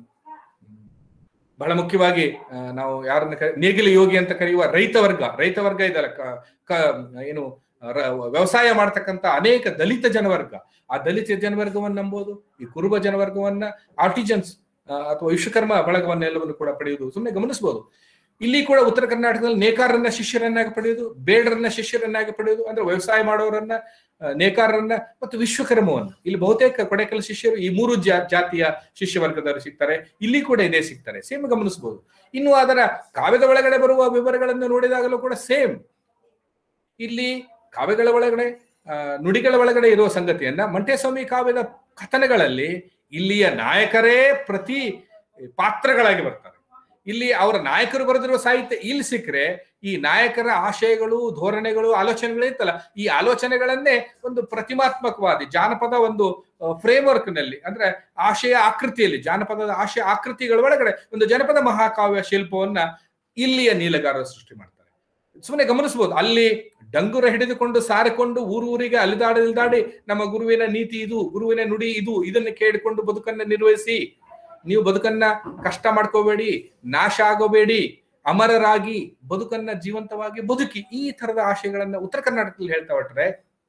ಬಹಳ ಮುಖ್ಯವಾಗಿ ಆ, ನಾವು ಯಾರನ್ನ ಕರಿ- ನೇಗಿಲ ಯೋಗಿ ಅಂತ ಕರೆಯುವ ರೈತ ವರ್ಗ ರೈತ ವರ್ಗ ಇದಲ್ಲ ಕ- ಕ- ಏನು ರ- ವ್ಯವಸಾಯ ಮಾಡ್ತಕ್ಕಂಥ ಅನೇಕ ದಲಿತ ಜನವರ್ಗ ಆ ದಲಿತ ಜನವರ್ಗವನ್ನು ನಂಬೋದು ಈ ಕುರುಬ ಜನವರ್ಗವನ್ನ ಆರ್ಟಿಜನ್ಸ್ ಅಥವಾ ವಿಶ್ವಕರ್ಮ ಬಳಗವನ್ನ ಎಲ್ಲವನ್ನು ಕೂಡ ಪಡೆಯುವುದು ಸುಮ್ಮನೆ ಗಮನಿಸಬಹುದು ಇಲ್ಲಿ ಕೂಡ ಉತ್ತರ ಕರ್ನಾಟಕದಲ್ಲಿ ನೇಕಾರರನ್ನ ಶಿಷ್ಯರನ್ನಾಗಿ ಪಡೆಯುವುದು ಬೇಡರನ್ನ ಶಿಷ್ಯರನ್ನಾಗಿ ಪಡೆಯುವುದು ಅಂದ್ರೆ ವ್ಯವಸಾಯ ಮಾಡೋರನ್ನ ಆ, ನೇಕಾರರನ್ನ ಮತ್ತು ವಿಶ್ವಕರ್ಮವನ್ನ ಇಲ್ಲಿ ಬಹುತೇಕ ಕೊಡೆಕಲ್ ಶಿಷ್ಯರು ಈ ಮೂರು ಜಾ- ಜಾತಿಯ ಶಿಷ್ಯ ವರ್ಗದವರು ಸಿಗ್ತಾರೆ ಇಲ್ಲಿ ಕೂಡ ಇದೇ ಸಿಗ್ತಾರೆ ಸೇಮ್ ಗಮನಿಸಬಹುದು ಇನ್ನು ಅದರ ಕಾವ್ಯದ ಒಳಗಡೆ ಬರುವ ವಿವರಗಳನ್ನು ನೋಡಿದಾಗಲೂ ಕೂಡ ಸೇಮ್ ಇಲ್ಲಿ ಕಾವ್ಯಗಳ ಒಳಗಡೆ ಆ, ನುಡಿಗಳ ಒಳಗಡೆ ಇರುವ ಸಂಗತಿಯನ್ನ ಮಂಟೇಸ್ವಾಮಿ ಕಾವ್ಯದ ಕಥನಗಳಲ್ಲಿ ಇಲ್ಲಿಯ ನಾಯಕರೇ ಪ್ರತಿ ಪಾತ್ರಗಳಾಗಿ ಬರ್ತಾರೆ ಇಲ್ಲಿ ಅವರ ನಾಯಕರು ಬರೆದಿರುವ ಸಾಹಿತ್ಯ ಇಲ್ಲಿ ಸಿಕ್ಕರೆ ಈ ನಾಯಕರ ಆಶಯಗಳು ಧೋರಣೆಗಳು ಆಲೋಚನೆಗಳು ಇತ್ತಲ್ಲ ಈ ಆಲೋಚನೆಗಳನ್ನೇ ಒಂದು ಪ್ರತಿಮಾತ್ಮಕವಾದಿ ಜಾನಪದ ಒಂದು ಫ್ರೇಮ್ವರ್ಕ್ ನಲ್ಲಿ ಅಂದ್ರೆ ಆಶಯ ಆಕೃತಿಯಲ್ಲಿ ಜಾನಪದದ ಆಶಯ ಆಕೃತಿಗಳ ಒಳಗಡೆ ಒಂದು ಜನಪದ ಮಹಾಕಾವ್ಯ ಶಿಲ್ಪವನ್ನ ಇಲ್ಲಿಯ ನೀಲಗಾರರು ಸೃಷ್ಟಿ ಮಾಡ್ತಾರೆ ಸುಮ್ಮನೆ ಗಮನಿಸಬಹುದು ಅಲ್ಲಿ ಡಂಗುರ ಹಿಡಿದುಕೊಂಡು ಸಾರಿಕೊಂಡು ಊರು ಊರಿಗೆ ಅಲಿದಾಡಿ ಅಲಿದಾಡಿ ನಮ್ಮ ಗುರುವಿನ ನೀತಿ ಇದು ಗುರುವಿನ ನುಡಿ ಇದು ಇದನ್ನು ಕೇಳಿಕೊಂಡು ಬದುಕನ್ನ ನಿರ್ವಹಿಸಿ ನೀವು ಬದುಕನ್ನ ಕಷ್ಟ ಮಾಡ್ಕೋಬೇಡಿ ನಾಶ ಆಗೋಬೇಡಿ ಅಮರರಾಗಿ ಬದುಕನ್ನ ಜೀವಂತವಾಗಿ ಬದುಕಿ ಈ ತರದ ಆಶಯಗಳನ್ನ ಉತ್ತರ ಕರ್ನಾಟಕದಲ್ಲಿ ಹೇಳ್ತಾ ಹೊರಟ್ರೆ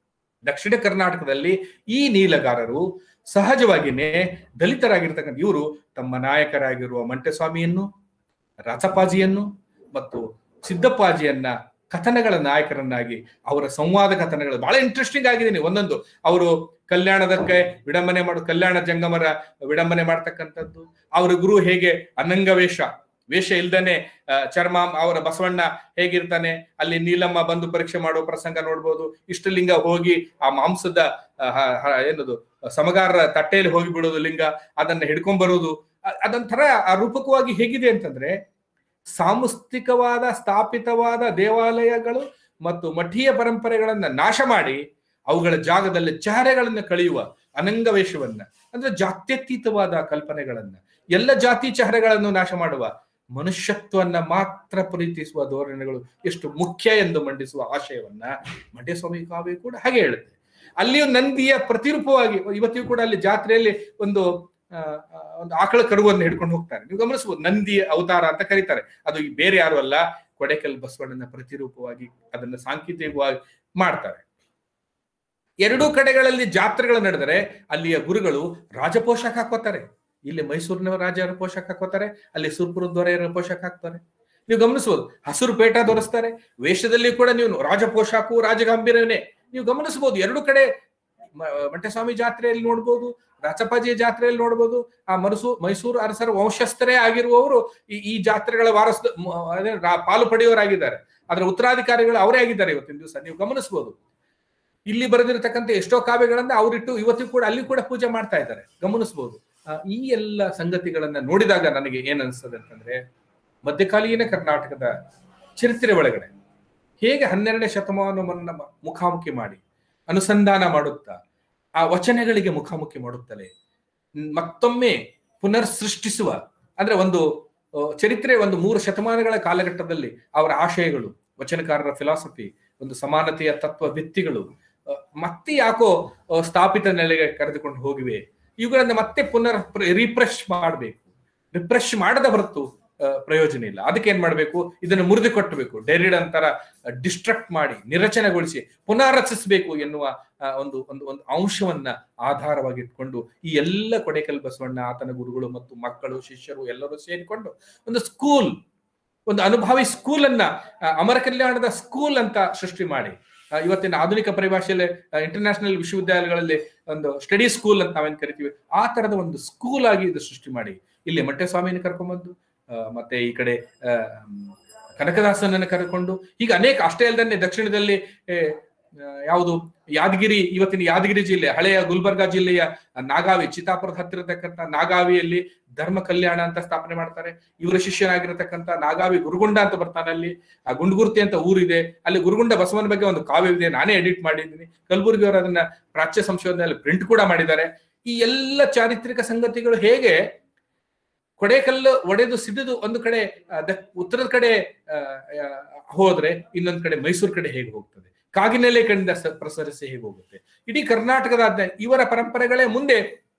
ದಕ್ಷಿಣ ಕರ್ನಾಟಕದಲ್ಲಿ ಈ ನೀಲಗಾರರು ಸಹಜವಾಗಿಯೇ ದಲಿತರಾಗಿರ್ತಕ್ಕಂಥ ಇವರು ತಮ್ಮ ನಾಯಕರಾಗಿರುವ ಮಂಟೆಸ್ವಾಮಿಯನ್ನು ರಸಪಾಜಿಯನ್ನು ಮತ್ತು ಸಿದ್ದಪ್ಪಾಜಿಯನ್ನ ಕಥನಗಳ ನಾಯಕರನ್ನಾಗಿ ಅವರ ಸಂವಾದ ಕಥನಗಳು ಬಹಳ ಇಂಟ್ರೆಸ್ಟಿಂಗ್ ಆಗಿದೆ ನೀವು ಒಂದೊಂದು ಅವರು ಕಲ್ಯಾಣದಕ್ಕೆ ವಿಡಂಬನೆ ಮಾಡು ಕಲ್ಯಾಣ ಜಂಗಮರ ವಿಡಂಬನೆ ಮಾಡ್ತಕ್ಕಂಥದ್ದು ಅವರ ಗುರು ಹೇಗೆ ಅನಂಗ ವೇಷ ವೇಷ ಇಲ್ದನೆ ಆ, ಚರ್ಮ ಅವರ ಬಸವಣ್ಣ ಹೇಗಿರ್ತಾನೆ ಅಲ್ಲಿ ನೀಲಮ್ಮ ಬಂದು ಪರೀಕ್ಷೆ ಮಾಡುವ ಪ್ರಸಂಗ ನೋಡ್ಬೋದು ಇಷ್ಟಲಿಂಗ ಹೋಗಿ ಆ ಮಾಂಸದ ಆ, ಹ- ಹ- ಏನದು ಸಮಗಾರರ ತಟ್ಟೆಯಲ್ಲಿ ಹೋಗಿ ಬಿಡೋದು ಲಿಂಗ ಅದನ್ನ ಹಿಡ್ಕೊಂಡ್ ಬರೋದು ಅ- ಅದೊಂಥರ ಆ ರೂಪಕವಾಗಿ ಹೇಗಿದೆ ಅಂತಂದ್ರೆ ಸಾಂಸ್ಥಿಕವಾದ ಸ್ಥಾಪಿತವಾದ ದೇವಾಲಯಗಳು ಮತ್ತು ಮಠೀಯ ಪರಂಪರೆಗಳನ್ನ ನಾಶ ಮಾಡಿ ಅವುಗಳ ಜಾಗದಲ್ಲಿ ಚಹರೆಗಳನ್ನ ಕಳೆಯುವ ಅನಂಗವೇಶವನ್ನ ಅಂದ್ರೆ ಜಾತ್ಯತೀತವಾದ ಕಲ್ಪನೆಗಳನ್ನ ಎಲ್ಲ ಜಾತಿ ಚಹರೆಗಳನ್ನು ನಾಶ ಮಾಡುವ ಮನುಷ್ಯತ್ವನ್ನ ಮಾತ್ರ ಪ್ರೀತಿಸುವ ಧೋರಣೆಗಳು ಎಷ್ಟು ಮುಖ್ಯ ಎಂದು ಮಂಡಿಸುವ ಆಶಯವನ್ನ ಮಂಡ್ಯಸ್ವಾಮಿ ಕಾವ್ಯ ಕೂಡ ಹಾಗೆ ಹೇಳುತ್ತೆ ಅಲ್ಲಿಯೂ ನಂದಿಯ ಪ್ರತಿರೂಪವಾಗಿ ಇವತ್ತಿಗೂ ಕೂಡ ಅಲ್ಲಿ ಜಾತ್ರೆಯಲ್ಲಿ ಒಂದು ಆ, ಆ, ಒಂದು ಆಕಳ ಕರುವನ್ನು ಹಿಡ್ಕೊಂಡು ಹೋಗ್ತಾರೆ ನೀವು ಗಮನಿಸಬಹುದು ನಂದಿ ಅವತಾರ ಅಂತ ಕರೀತಾರೆ ಅದು ಈ ಬೇರೆ ಯಾರು ಅಲ್ಲ ಕೊಡೆಕಲ್ ಬಸವಣ್ಣನ ಪ್ರತಿರೂಪವಾಗಿ ಅದನ್ನ ಸಾಂಕೇತಿಕವಾಗಿ ಮಾಡ್ತಾರೆ ಎರಡೂ ಕಡೆಗಳಲ್ಲಿ ಜಾತ್ರೆಗಳು ನಡೆದರೆ ಅಲ್ಲಿಯ ಗುರುಗಳು ರಾಜಪೋಷಾಕ ಹಾಕೋತಾರೆ ಇಲ್ಲಿ ಮೈಸೂರಿನ ರಾಜರ ಪೋಷಾಕ ಹಾಕೋತಾರೆ ಅಲ್ಲಿ ಸುರ್ಪುರ ದೊರೆಯರ ಪೋಷಾಕ ಹಾಕ್ತಾರೆ ನೀವು ಗಮನಿಸಬಹುದು ಹಸಿರು ಪೇಟ ತೋರಿಸ್ತಾರೆ ವೇಷದಲ್ಲಿ ಕೂಡ ನೀವು ರಾಜ ಪೋಷಾಕು ರಾಜಗಾಂಭೀರ್ಯವೇ ನೀವು ಗಮನಿಸಬಹುದು ಎರಡು ಕಡೆ ಮ- ಮಂಟೆಸ್ವಾಮಿ ಜಾತ್ರೆಯಲ್ಲಿ ನೋಡ್ಬೋದು ರಾಚಪಾಜಿಯ ಜಾತ್ರೆಯಲ್ಲಿ ನೋಡ್ಬೋದು ಆ ಮನಸು ಮೈಸೂರು ಅರಸರ ವಂಶಸ್ಥರೇ ಆಗಿರುವವರು ಈ ಈ ಜಾತ್ರೆಗಳ ವಾರಸ ಮ- ಅದೇ ರಾ- ಪಾಲು ಪಡೆಯೋರಾಗಿದ್ದಾರೆ ಅದರ ಉತ್ತರಾಧಿಕಾರಿಗಳು ಅವರೇ ಆಗಿದ್ದಾರೆ ಇವತ್ತಿನ ದಿವಸ ನೀವು ಗಮನಿಸಬಹುದು ಇಲ್ಲಿ ಬರೆದಿರತಕ್ಕಂಥ ಎಷ್ಟೋ ಕಾವ್ಯಗಳನ್ನ ಅವರಿಟ್ಟು ಇವತ್ತಿಗೂ ಕೂಡ ಅಲ್ಲಿ ಕೂಡ ಪೂಜೆ ಮಾಡ್ತಾ ಇದ್ದಾರೆ ಗಮನಿಸಬಹುದು ಆ, ಈ ಎಲ್ಲ ಸಂಗತಿಗಳನ್ನ ನೋಡಿದಾಗ ನನಗೆ ಏನ್ ಅನ್ಸ್ತದೆ ಅಂತಂದ್ರೆ ಮಧ್ಯಕಾಲೀನ ಕರ್ನಾಟಕದ ಚರಿತ್ರೆ ಒಳಗಡೆ ಹೇಗೆ ಹನ್ನೆರಡನೇ ಶತಮಾನವನ್ನ ಮ- ಮುಖಾಮುಖಿ ಮಾಡಿ ಅನುಸಂಧಾನ ಮಾಡುತ್ತಾ ಆ ವಚನಗಳಿಗೆ ಮುಖಾಮುಖಿ ಮಾಡುತ್ತಲೇ ಮ್, ಮತ್ತೊಮ್ಮೆ ಪುನರ್ ಸೃಷ್ಟಿಸುವ ಅಂದ್ರೆ ಒಂದು ಆ, ಚರಿತ್ರೆ ಒಂದು ಮೂರು ಶತಮಾನಗಳ ಕಾಲಘಟ್ಟದಲ್ಲಿ ಅವರ ಆಶಯಗಳು ವಚನಕಾರರ ಫಿಲಾಸಫಿ ಒಂದು ಸಮಾನತೆಯ ತತ್ವ ಭಿತ್ತಿಗಳು ಆ, ಮತ್ತೆ ಯಾಕೋ ಆ, ಸ್ಥಾಪಿತ ನೆಲೆಗೆ ಕರೆದುಕೊಂಡು ಹೋಗಿವೆ ಇವುಗಳನ್ನ ಮತ್ತೆ ಪುನರ್ ರಿಫ್ರೆಶ್ ಮಾಡಬೇಕು ರಿಫ್ರೆಶ್ ಮಾಡದ ಹೊರತು ಆ, ಪ್ರಯೋಜನ ಇಲ್ಲ ಅದಕ್ಕೆ ಏನ್ ಮಾಡ್ಬೇಕು ಇದನ್ನು ಮುರಿದು ಕೊಟ್ಟಬೇಕು ಡೆರಿಡ್ ಅಂತರ ಡಿಸ್ಟ್ರಕ್ಟ್ ಮಾಡಿ ನಿರಚನೆಗೊಳಿಸಿ ಪುನರ್ರಚಿಸಬೇಕು ಎನ್ನುವ ಆ, ಒಂದು ಒಂದು ಒಂದು ಅಂಶವನ್ನ ಆಧಾರವಾಗಿ ಇಟ್ಕೊಂಡು ಈ ಎಲ್ಲ ಕೊಡೆಕಲ್ ಬಸವಣ್ಣ ಆತನ ಗುರುಗಳು ಮತ್ತು ಮಕ್ಕಳು ಶಿಷ್ಯರು ಎಲ್ಲರೂ ಸೇರಿಕೊಂಡು ಒಂದು ಸ್ಕೂಲ್ ಒಂದು ಅನುಭವಿ ಸ್ಕೂಲ್ ಅನ್ನ ಆ, ಅಮರ ಕಲ್ಯಾಣದ ಸ್ಕೂಲ್ ಅಂತ ಸೃಷ್ಟಿ ಮಾಡಿ ಆ, ಇವತ್ತಿನ ಆಧುನಿಕ ಪರಿಭಾಷೆಯಲ್ಲಿ ಇಂಟರ್ನ್ಯಾಷನಲ್ ವಿಶ್ವವಿದ್ಯಾಲಯಗಳಲ್ಲಿ ಒಂದು ಸ್ಟಡಿ ಸ್ಕೂಲ್ ಅಂತ ನಾವೇನ್ ಕರಿತೀವಿ ಆ ತರದ ಒಂದು ಸ್ಕೂಲ್ ಆಗಿ ಇದು ಸೃಷ್ಟಿ ಮಾಡಿ ಇಲ್ಲಿ ಮಟ್ಟಸ್ವಾಮಿನ ಕರ್ಕೊಂಡ್ಬಂದು ಆ, ಮತ್ತೆ ಈ ಕಡೆ ಆ, ಮ್, ಕನಕದಾಸನನ್ನ ಕರ್ಕೊಂಡು ಈಗ ಅನೇಕ ಅಷ್ಟೇ ಅಲ್ಲದೆ ದಕ್ಷಿಣದಲ್ಲಿ ಏ, ಆ, ಯಾವುದು ಯಾದಗಿರಿ ಇವತ್ತಿನ ಯಾದಗಿರಿ ಜಿಲ್ಲೆ ಹಳೆಯ ಗುಲ್ಬರ್ಗಾ ಜಿಲ್ಲೆಯ ನಾಗಾವಿ ಚಿತ್ತಾಪುರದ ಹತ್ತಿರ ಇರತಕ್ಕಂಥ ನಾಗಾವಿಯಲ್ಲಿ ಧರ್ಮ ಕಲ್ಯಾಣ ಅಂತ ಸ್ಥಾಪನೆ ಮಾಡ್ತಾರೆ ಇವರ ಶಿಷ್ಯನಾಗಿರತಕ್ಕಂಥ ನಾಗಾವಿ ಗುರುಗುಂಡ ಅಂತ ಬರ್ತಾನೆ ಅಲ್ಲಿ ಆ ಗುಂಡ್ಗುರ್ತಿ ಅಂತ ಊರಿದೆ ಅಲ್ಲಿ ಗುರುಗುಂಡ ಬಸವನ ಬಗ್ಗೆ ಒಂದು ಕಾವ್ಯವಿದೆ ನಾನೇ ಎಡಿಟ್ ಮಾಡಿದ್ದೀನಿ ಕಲಬುರಗಿ ಅವರು ಅದನ್ನ ಪ್ರಾಚ್ಯ ಸಂಶೋಧನೆಯಲ್ಲಿ ಪ್ರಿಂಟ್ ಕೂಡ ಮಾಡಿದ್ದಾರೆ ಈ ಎಲ್ಲ ಚಾರಿತ್ರಿಕ ಸಂಗತಿಗಳು ಹೇಗೆ ಕೊಡೆಕಲ್ಲು ಒಡೆದು ಸಿಡಿದು ಒಂದು ಕಡೆ ಆ, ದಕ್- ಉತ್ತರದ ಕಡೆ ಆ, ಆ, ಹೋದ್ರೆ ಇನ್ನೊಂದ್ ಕಡೆ ಮೈಸೂರು ಕಡೆ ಹೇಗೆ ಹೋಗ್ತದೆ ಕಾಗಿನೆಲೆ ಕಡೆಯಿಂದ ಸ- ಪ್ರಸರಿಸಿ ಹೇಗೆ ಹೋಗುತ್ತೆ ಇಡೀ ಕರ್ನಾಟಕದ ಇವರ ಪರಂಪರೆಗಳೇ ಮುಂದೆ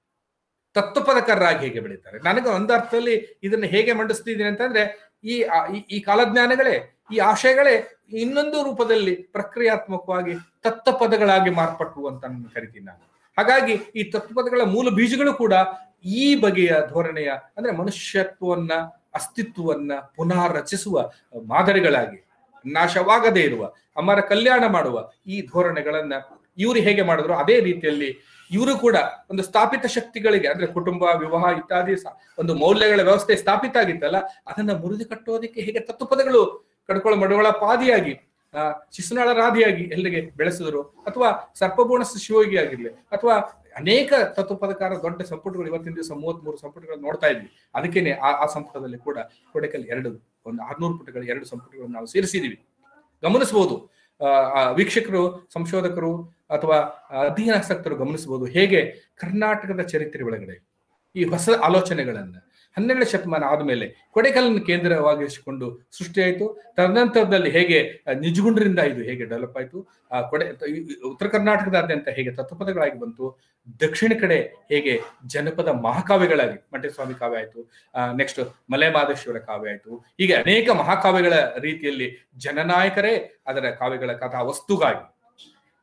ತತ್ವಪದಕರಾಗಿ ಹೇಗೆ ಬೆಳೀತಾರೆ ನನಗೆ ಒಂದು ಅರ್ಥದಲ್ಲಿ ಇದನ್ನ ಹೇಗೆ ಮಂಡಿಸ್ತಿದ್ದೀನಿ ಅಂತಂದ್ರೆ ಈ ಆ- ಈ- ಈ ಕಾಲಜ್ಞಾನಗಳೇ ಈ ಆಶಯಗಳೇ ಇನ್ನೊಂದು ರೂಪದಲ್ಲಿ ಪ್ರಕ್ರಿಯಾತ್ಮಕವಾಗಿ ತತ್ವಪದಗಳಾಗಿ ಮಾರ್ಪಟ್ಟು ಅಂತ ನಾನು ಕರಿತೀನಿ ನಾನು ಹಾಗಾಗಿ ಈ ತತ್ವಪದಗಳ ಮೂಲ ಬೀಜಗಳು ಕೂಡ ಈ ಬಗೆಯ ಧೋರಣೆಯ ಅಂದ್ರೆ ಮನುಷ್ಯತ್ವವನ್ನ ಅಸ್ತಿತ್ವವನ್ನ ಪುನಃ ರಚಿಸುವ ಮಾದರಿಗಳಾಗಿ ನಾಶವಾಗದೇ ಇರುವ ಅಮರ ಕಲ್ಯಾಣ ಮಾಡುವ ಈ ಧೋರಣೆಗಳನ್ನ ಇವರು ಹೇಗೆ ಮಾಡಿದ್ರು ಅದೇ ರೀತಿಯಲ್ಲಿ ಇವರು ಕೂಡ ಒಂದು ಸ್ಥಾಪಿತ ಶಕ್ತಿಗಳಿಗೆ ಅಂದ್ರೆ ಕುಟುಂಬ ವಿವಾಹ ಇತ್ಯಾದಿ ಸ- ಒಂದು ಮೌಲ್ಯಗಳ ವ್ಯವಸ್ಥೆ ಸ್ಥಾಪಿತ ಆಗಿತ್ತಲ್ಲ ಅದನ್ನ ಮುರಿದು ಕಟ್ಟೋದಕ್ಕೆ ಹೇಗೆ ತತ್ವಪದಗಳು ಕಡ್ಕೊಳ್ಳೋ ಮಡವಳ ಪಾದಿಯಾಗಿ ಆ ಶಿಶುನಾಳ ರಾಧಿಯಾಗಿ ಎಲ್ಲಿಗೆ ಬೆಳೆಸಿದ್ರು ಅಥವಾ ಸರ್ಪಭೂಣ ಶಿವಯೋಗಿ ಆಗಿರ್ಲಿ ಅಥವಾ ಅನೇಕ ತತ್ವಪದಕಾರ ದೊಡ್ಡ ಸಂಪುಟಗಳು ಇವತ್ತಿನ ದಿವಸ ಮೂವತ್ತ್ ಮೂರು ಸಂಪುಟಗಳು ನೋಡ್ತಾ ಇದ್ವಿ ಅದಕ್ಕೇನೆ ಆ ಆ ಸಂಪುಟದಲ್ಲಿ ಕೂಡ ಕೊಡೆಕಲ್ ಎರಡು ಒಂದು ಆರ್ನೂರು ಪುಟಗಳ ಎರಡು ಸಂಪುಟಗಳನ್ನು ನಾವು ಸೇರಿಸಿದೀವಿ ಗಮನಿಸಬಹುದು ಆ, ಆ ವೀಕ್ಷಕರು ಸಂಶೋಧಕರು ಅಥವಾ ಅಧ್ಯಯನಾಸಕ್ತರು ಗಮನಿಸಬಹುದು ಹೇಗೆ ಕರ್ನಾಟಕದ ಚರಿತ್ರೆ ಒಳಗಡೆ ಈ ಹೊಸ ಆಲೋಚನೆಗಳನ್ನ ಹನ್ನೆರಡನೇ ಶತಮಾನ ಆದಮೇಲೆ ಕೊಡೆಕಲ್ಲನ್ನು ಕೇಂದ್ರವಾಗಿಸಿಕೊಂಡು ಸೃಷ್ಟಿಯಾಯಿತು ತದನಂತರದಲ್ಲಿ ಹೇಗೆ ಆ, ನಿಜಗುಂಡ್ರಿಂದ ಇದು ಹೇಗೆ ಡೆವಲಪ್ ಆಯಿತು ಆ ಕೊಡೆ ಈ- ಈ ಉತ್ತರ ಕರ್ನಾಟಕದಾದ್ಯಂತ ಹೇಗೆ ತತ್ವಪದಗಳಾಗಿ ಬಂತು ದಕ್ಷಿಣ ಕಡೆ ಹೇಗೆ ಜನಪದ ಮಹಾಕಾವ್ಯಗಳಾಗಿ ಮಂಟೇಸ್ವಾಮಿ ಕಾವ್ಯ ಆಯಿತು ನೆಕ್ಸ್ಟ್ ಮಲೆ ಮಾದೇಶ್ವರ ಕಾವ್ಯ ಆಯಿತು ಹೀಗೆ ಅನೇಕ ಮಹಾಕಾವ್ಯಗಳ ರೀತಿಯಲ್ಲಿ ಜನನಾಯಕರೇ ಅದರ ಕಾವ್ಯಗಳ ಕಥಾ ವಸ್ತುಗಾಗಿ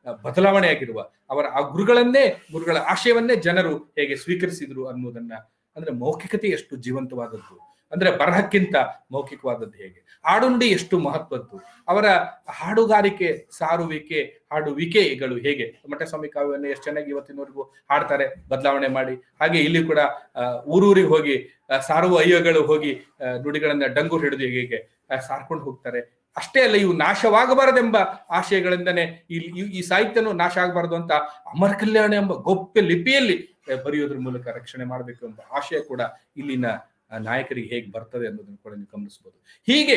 ಆ, ಬದಲಾವಣೆಯಾಗಿರುವ ಅವರ ಆ ಗುರುಗಳನ್ನೇ ಗುರುಗಳ ಆಶಯವನ್ನೇ ಜನರು ಹೇಗೆ ಸ್ವೀಕರಿಸಿದ್ರು ಅನ್ನುವುದನ್ನ ಅಂದ್ರೆ ಮೌಖಿಕತೆ ಎಷ್ಟು ಜೀವಂತವಾದದ್ದು ಅಂದ್ರೆ ಬರಹಕ್ಕಿಂತ ಮೌಖಿಕವಾದದ್ದು ಹೇಗೆ ಆಡುಂಡಿ ಎಷ್ಟು ಮಹತ್ವದ್ದು ಅವರ ಹಾಡುಗಾರಿಕೆ ಸಾರುವಿಕೆ ಹಾಡುವಿಕೆಗಳು ಹೇಗೆ ಮಠಸ್ವಾಮಿ ಕಾವ್ಯವನ್ನು ಎಷ್ಟು ಚೆನ್ನಾಗಿ ಇವತ್ತಿನವರೆಗೂ ಹಾಡ್ತಾರೆ ಬದಲಾವಣೆ ಮಾಡಿ ಹಾಗೆ ಇಲ್ಲಿ ಕೂಡ ಆ, ಊರೂರಿಗೆ ಹೋಗಿ ಆ, ಸಾರುವ ಅಯ್ಯಗಳು ಹೋಗಿ ಆ, ನುಡಿಗಳನ್ನ ಡಂಗು ಹಿಡಿದು ಹೇಗೆ ಆ, ಸಾರ್ಕೊಂಡು ಹೋಗ್ತಾರೆ ಅಷ್ಟೇ ಅಲ್ಲ ಇವು ನಾಶವಾಗಬಾರದೆಂಬ ಆಶಯಗಳಿಂದನೇ ಈ ಈ- ಈ ಸಾಹಿತ್ಯನು ನಾಶ ಆಗಬಾರದು ಅಂತ ಅಮರ ಕಲ್ಯಾಣ ಎಂಬ ಗೊಪ್ಪೆ ಲಿಪಿಯಲ್ಲಿ ಆ, ಬರೆಯೋದ್ರ ಮೂಲಕ ರಕ್ಷಣೆ ಮಾಡಬೇಕು ಎಂಬ ಆಶಯ ಕೂಡ ಇಲ್ಲಿನ ಆ, ನಾಯಕರಿಗೆ ಹೇಗೆ ಬರ್ತದೆ ಅನ್ನೋದನ್ನು ಕೂಡ ನೀವು ಗಮನಿಸಬಹುದು ಹೀಗೆ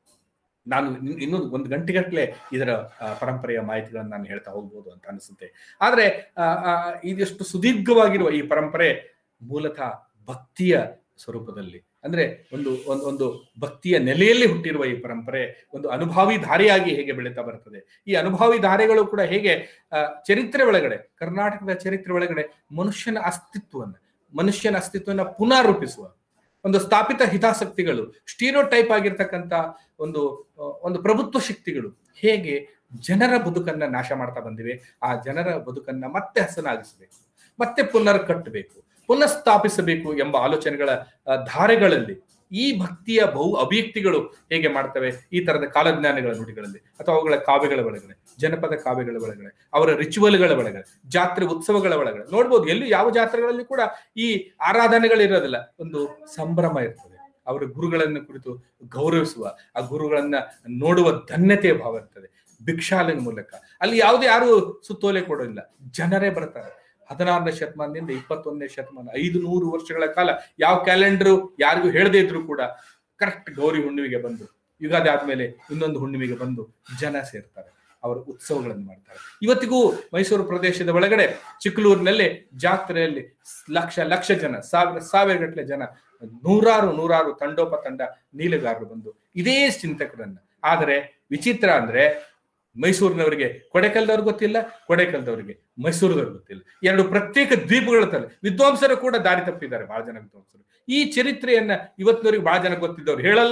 ನಾನು ಇನ್- ಇನ್ನೊಂದು ಒಂದು ಗಂಟೆಗಟ್ಟಲೆ ಇದರ ಆ, ಪರಂಪರೆಯ ಮಾಹಿತಿಗಳನ್ನು ನಾನು ಹೇಳ್ತಾ ಹೋಗ್ಬೋದು ಅಂತ ಅನಿಸುತ್ತೆ ಆದ್ರೆ ಆ, ಆ, ಇದೆಷ್ಟು ಸುದೀರ್ಘವಾಗಿರುವ ಈ ಪರಂಪರೆ ಮೂಲತಃ ಭಕ್ತಿಯ ಸ್ವರೂಪದಲ್ಲಿ ಅಂದ್ರೆ ಒಂದು ಒಂದು ಒಂದು ಭಕ್ತಿಯ ನೆಲೆಯಲ್ಲಿ ಹುಟ್ಟಿರುವ ಈ ಪರಂಪರೆ ಒಂದು ಅನುಭಾವಿ ಧಾರೆಯಾಗಿ ಹೇಗೆ ಬೆಳೀತಾ ಬರ್ತದೆ ಈ ಅನುಭಾವಿ ಧಾರೆಗಳು ಕೂಡ ಹೇಗೆ ಆ, ಚರಿತ್ರೆ ಒಳಗಡೆ ಕರ್ನಾಟಕದ ಚರಿತ್ರೆ ಒಳಗಡೆ ಮನುಷ್ಯನ ಅಸ್ತಿತ್ವವನ್ನು ಮನುಷ್ಯನ ಅಸ್ತಿತ್ವವನ್ನು ಪುನರ್ರೂಪಿಸುವ ಒಂದು ಸ್ಥಾಪಿತ ಹಿತಾಸಕ್ತಿಗಳು ಸ್ಟೀರೋ ಟೈಪ್ ಆಗಿರ್ತಕ್ಕಂಥ ಒಂದು ಆ, ಒಂದು ಪ್ರಭುತ್ವ ಶಕ್ತಿಗಳು ಹೇಗೆ ಜನರ ಬದುಕನ್ನ ನಾಶ ಮಾಡ್ತಾ ಬಂದಿವೆ ಆ ಜನರ ಬದುಕನ್ನ ಮತ್ತೆ ಹಸನಾಗಿಸಬೇಕು ಮತ್ತೆ ಪುನರ್ ಕಟ್ಟಬೇಕು ಪುನಃ ಸ್ಥಾಪಿಸಬೇಕು ಎಂಬ ಆಲೋಚನೆಗಳ ಆ, ಧಾರೆಗಳಲ್ಲಿ ಈ ಭಕ್ತಿಯ ಬಹು ಅಭಿವ್ಯಕ್ತಿಗಳು ಹೇಗೆ ಮಾಡ್ತವೆ ಈ ತರದ ಕಾಲಜ್ಞಾನಗಳ ನುಡಿಗಳಲ್ಲಿ ಅಥವಾ ಅವುಗಳ ಕಾವ್ಯಗಳ ಒಳಗಡೆ ಜನಪದ ಕಾವ್ಯಗಳ ಒಳಗಡೆ ಅವರ ರಿಚುವಲ್ಗಳ ಒಳಗಡೆ ಜಾತ್ರೆ ಉತ್ಸವಗಳ ಒಳಗಡೆ ನೋಡ್ಬೋದು ಎಲ್ಲಿ ಯಾವ ಜಾತ್ರೆಗಳಲ್ಲಿ ಕೂಡ ಈ ಆರಾಧನೆಗಳಿರೋದಿಲ್ಲ ಒಂದು ಸಂಭ್ರಮ ಇರ್ತದೆ ಅವರ ಗುರುಗಳನ್ನು ಕುರಿತು ಗೌರವಿಸುವ ಆ ಗುರುಗಳನ್ನ ನೋಡುವ ಧನ್ಯತೆಯ ಭಾವ ಇರ್ತದೆ ಭಿಕ್ಷಾಲನ ಮೂಲಕ ಅಲ್ಲಿ ಯಾವುದೇ ಯಾರು ಸುತ್ತೋಲೆ ಕೊಡೋದಿಲ್ಲ ಜನರೇ ಬರ್ತಾರೆ ಹದಿನಾರನೇ ಶತಮಾನದಿಂದ ಇಪ್ಪತ್ತೊಂದನೇ ಶತಮಾನ ಐದು ನೂರು ವರ್ಷಗಳ ಕಾಲ ಯಾವ ಕ್ಯಾಲೆಂಡರ್ ಯಾರಿಗೂ ಹೇಳದೇ ಇದ್ರು ಕೂಡ ಕರೆಕ್ಟ್ ಗೌರಿ ಹುಣ್ಣಿಮೆಗೆ ಬಂದು ಯುಗಾದಿ ಆದ್ಮೇಲೆ ಇನ್ನೊಂದು ಹುಣ್ಣಿಮೆಗೆ ಬಂದು ಜನ ಸೇರ್ತಾರೆ ಅವರ ಉತ್ಸವಗಳನ್ನು ಮಾಡ್ತಾರೆ ಇವತ್ತಿಗೂ ಮೈಸೂರು ಪ್ರದೇಶದ ಒಳಗಡೆ ಚಿಕ್ಕಲೂರಿನಲ್ಲಿ ಜಾತ್ರೆಯಲ್ಲಿ ಲಕ್ಷ ಲಕ್ಷ ಜನ ಸಾವಿರ ಸಾವಿರ ಗಟ್ಟಲೆ ಜನ ನೂರಾರು ನೂರಾರು ತಂಡೋಪತಂಡ ನೀಲಗಾರರು ಬಂದು ಇದೇ ಚಿಂತಕರನ್ನ ಆದರೆ ವಿಚಿತ್ರ ಅಂದ್ರೆ ಮೈಸೂರಿನವರಿಗೆ ಕೊಡೆಕಲ್ದವ್ರಿಗೆ ಗೊತ್ತಿಲ್ಲ ಕೊಡೆಕಲ್ದವರಿಗೆ ಮೈಸೂರದವ್ರಿಗೆ ಗೊತ್ತಿಲ್ಲ ಎರಡು ಪ್ರತ್ಯೇಕ ದ್ವೀಪಗಳ ತರ ವಿದ್ವಾಂಸರು ಕೂಡ ದಾರಿ ತಪ್ಪಿದ್ದಾರೆ ಬಹಳ ಜನ ವಿದ್ವಾಂಸರು ಈ ಚರಿತ್ರೆಯನ್ನ ಇವತ್ತಿನವರಿಗೆ ಬಹಳ ಜನ ಗೊತ್ತಿದ್ದವ್ರು ಹೇಳಲ್ಲ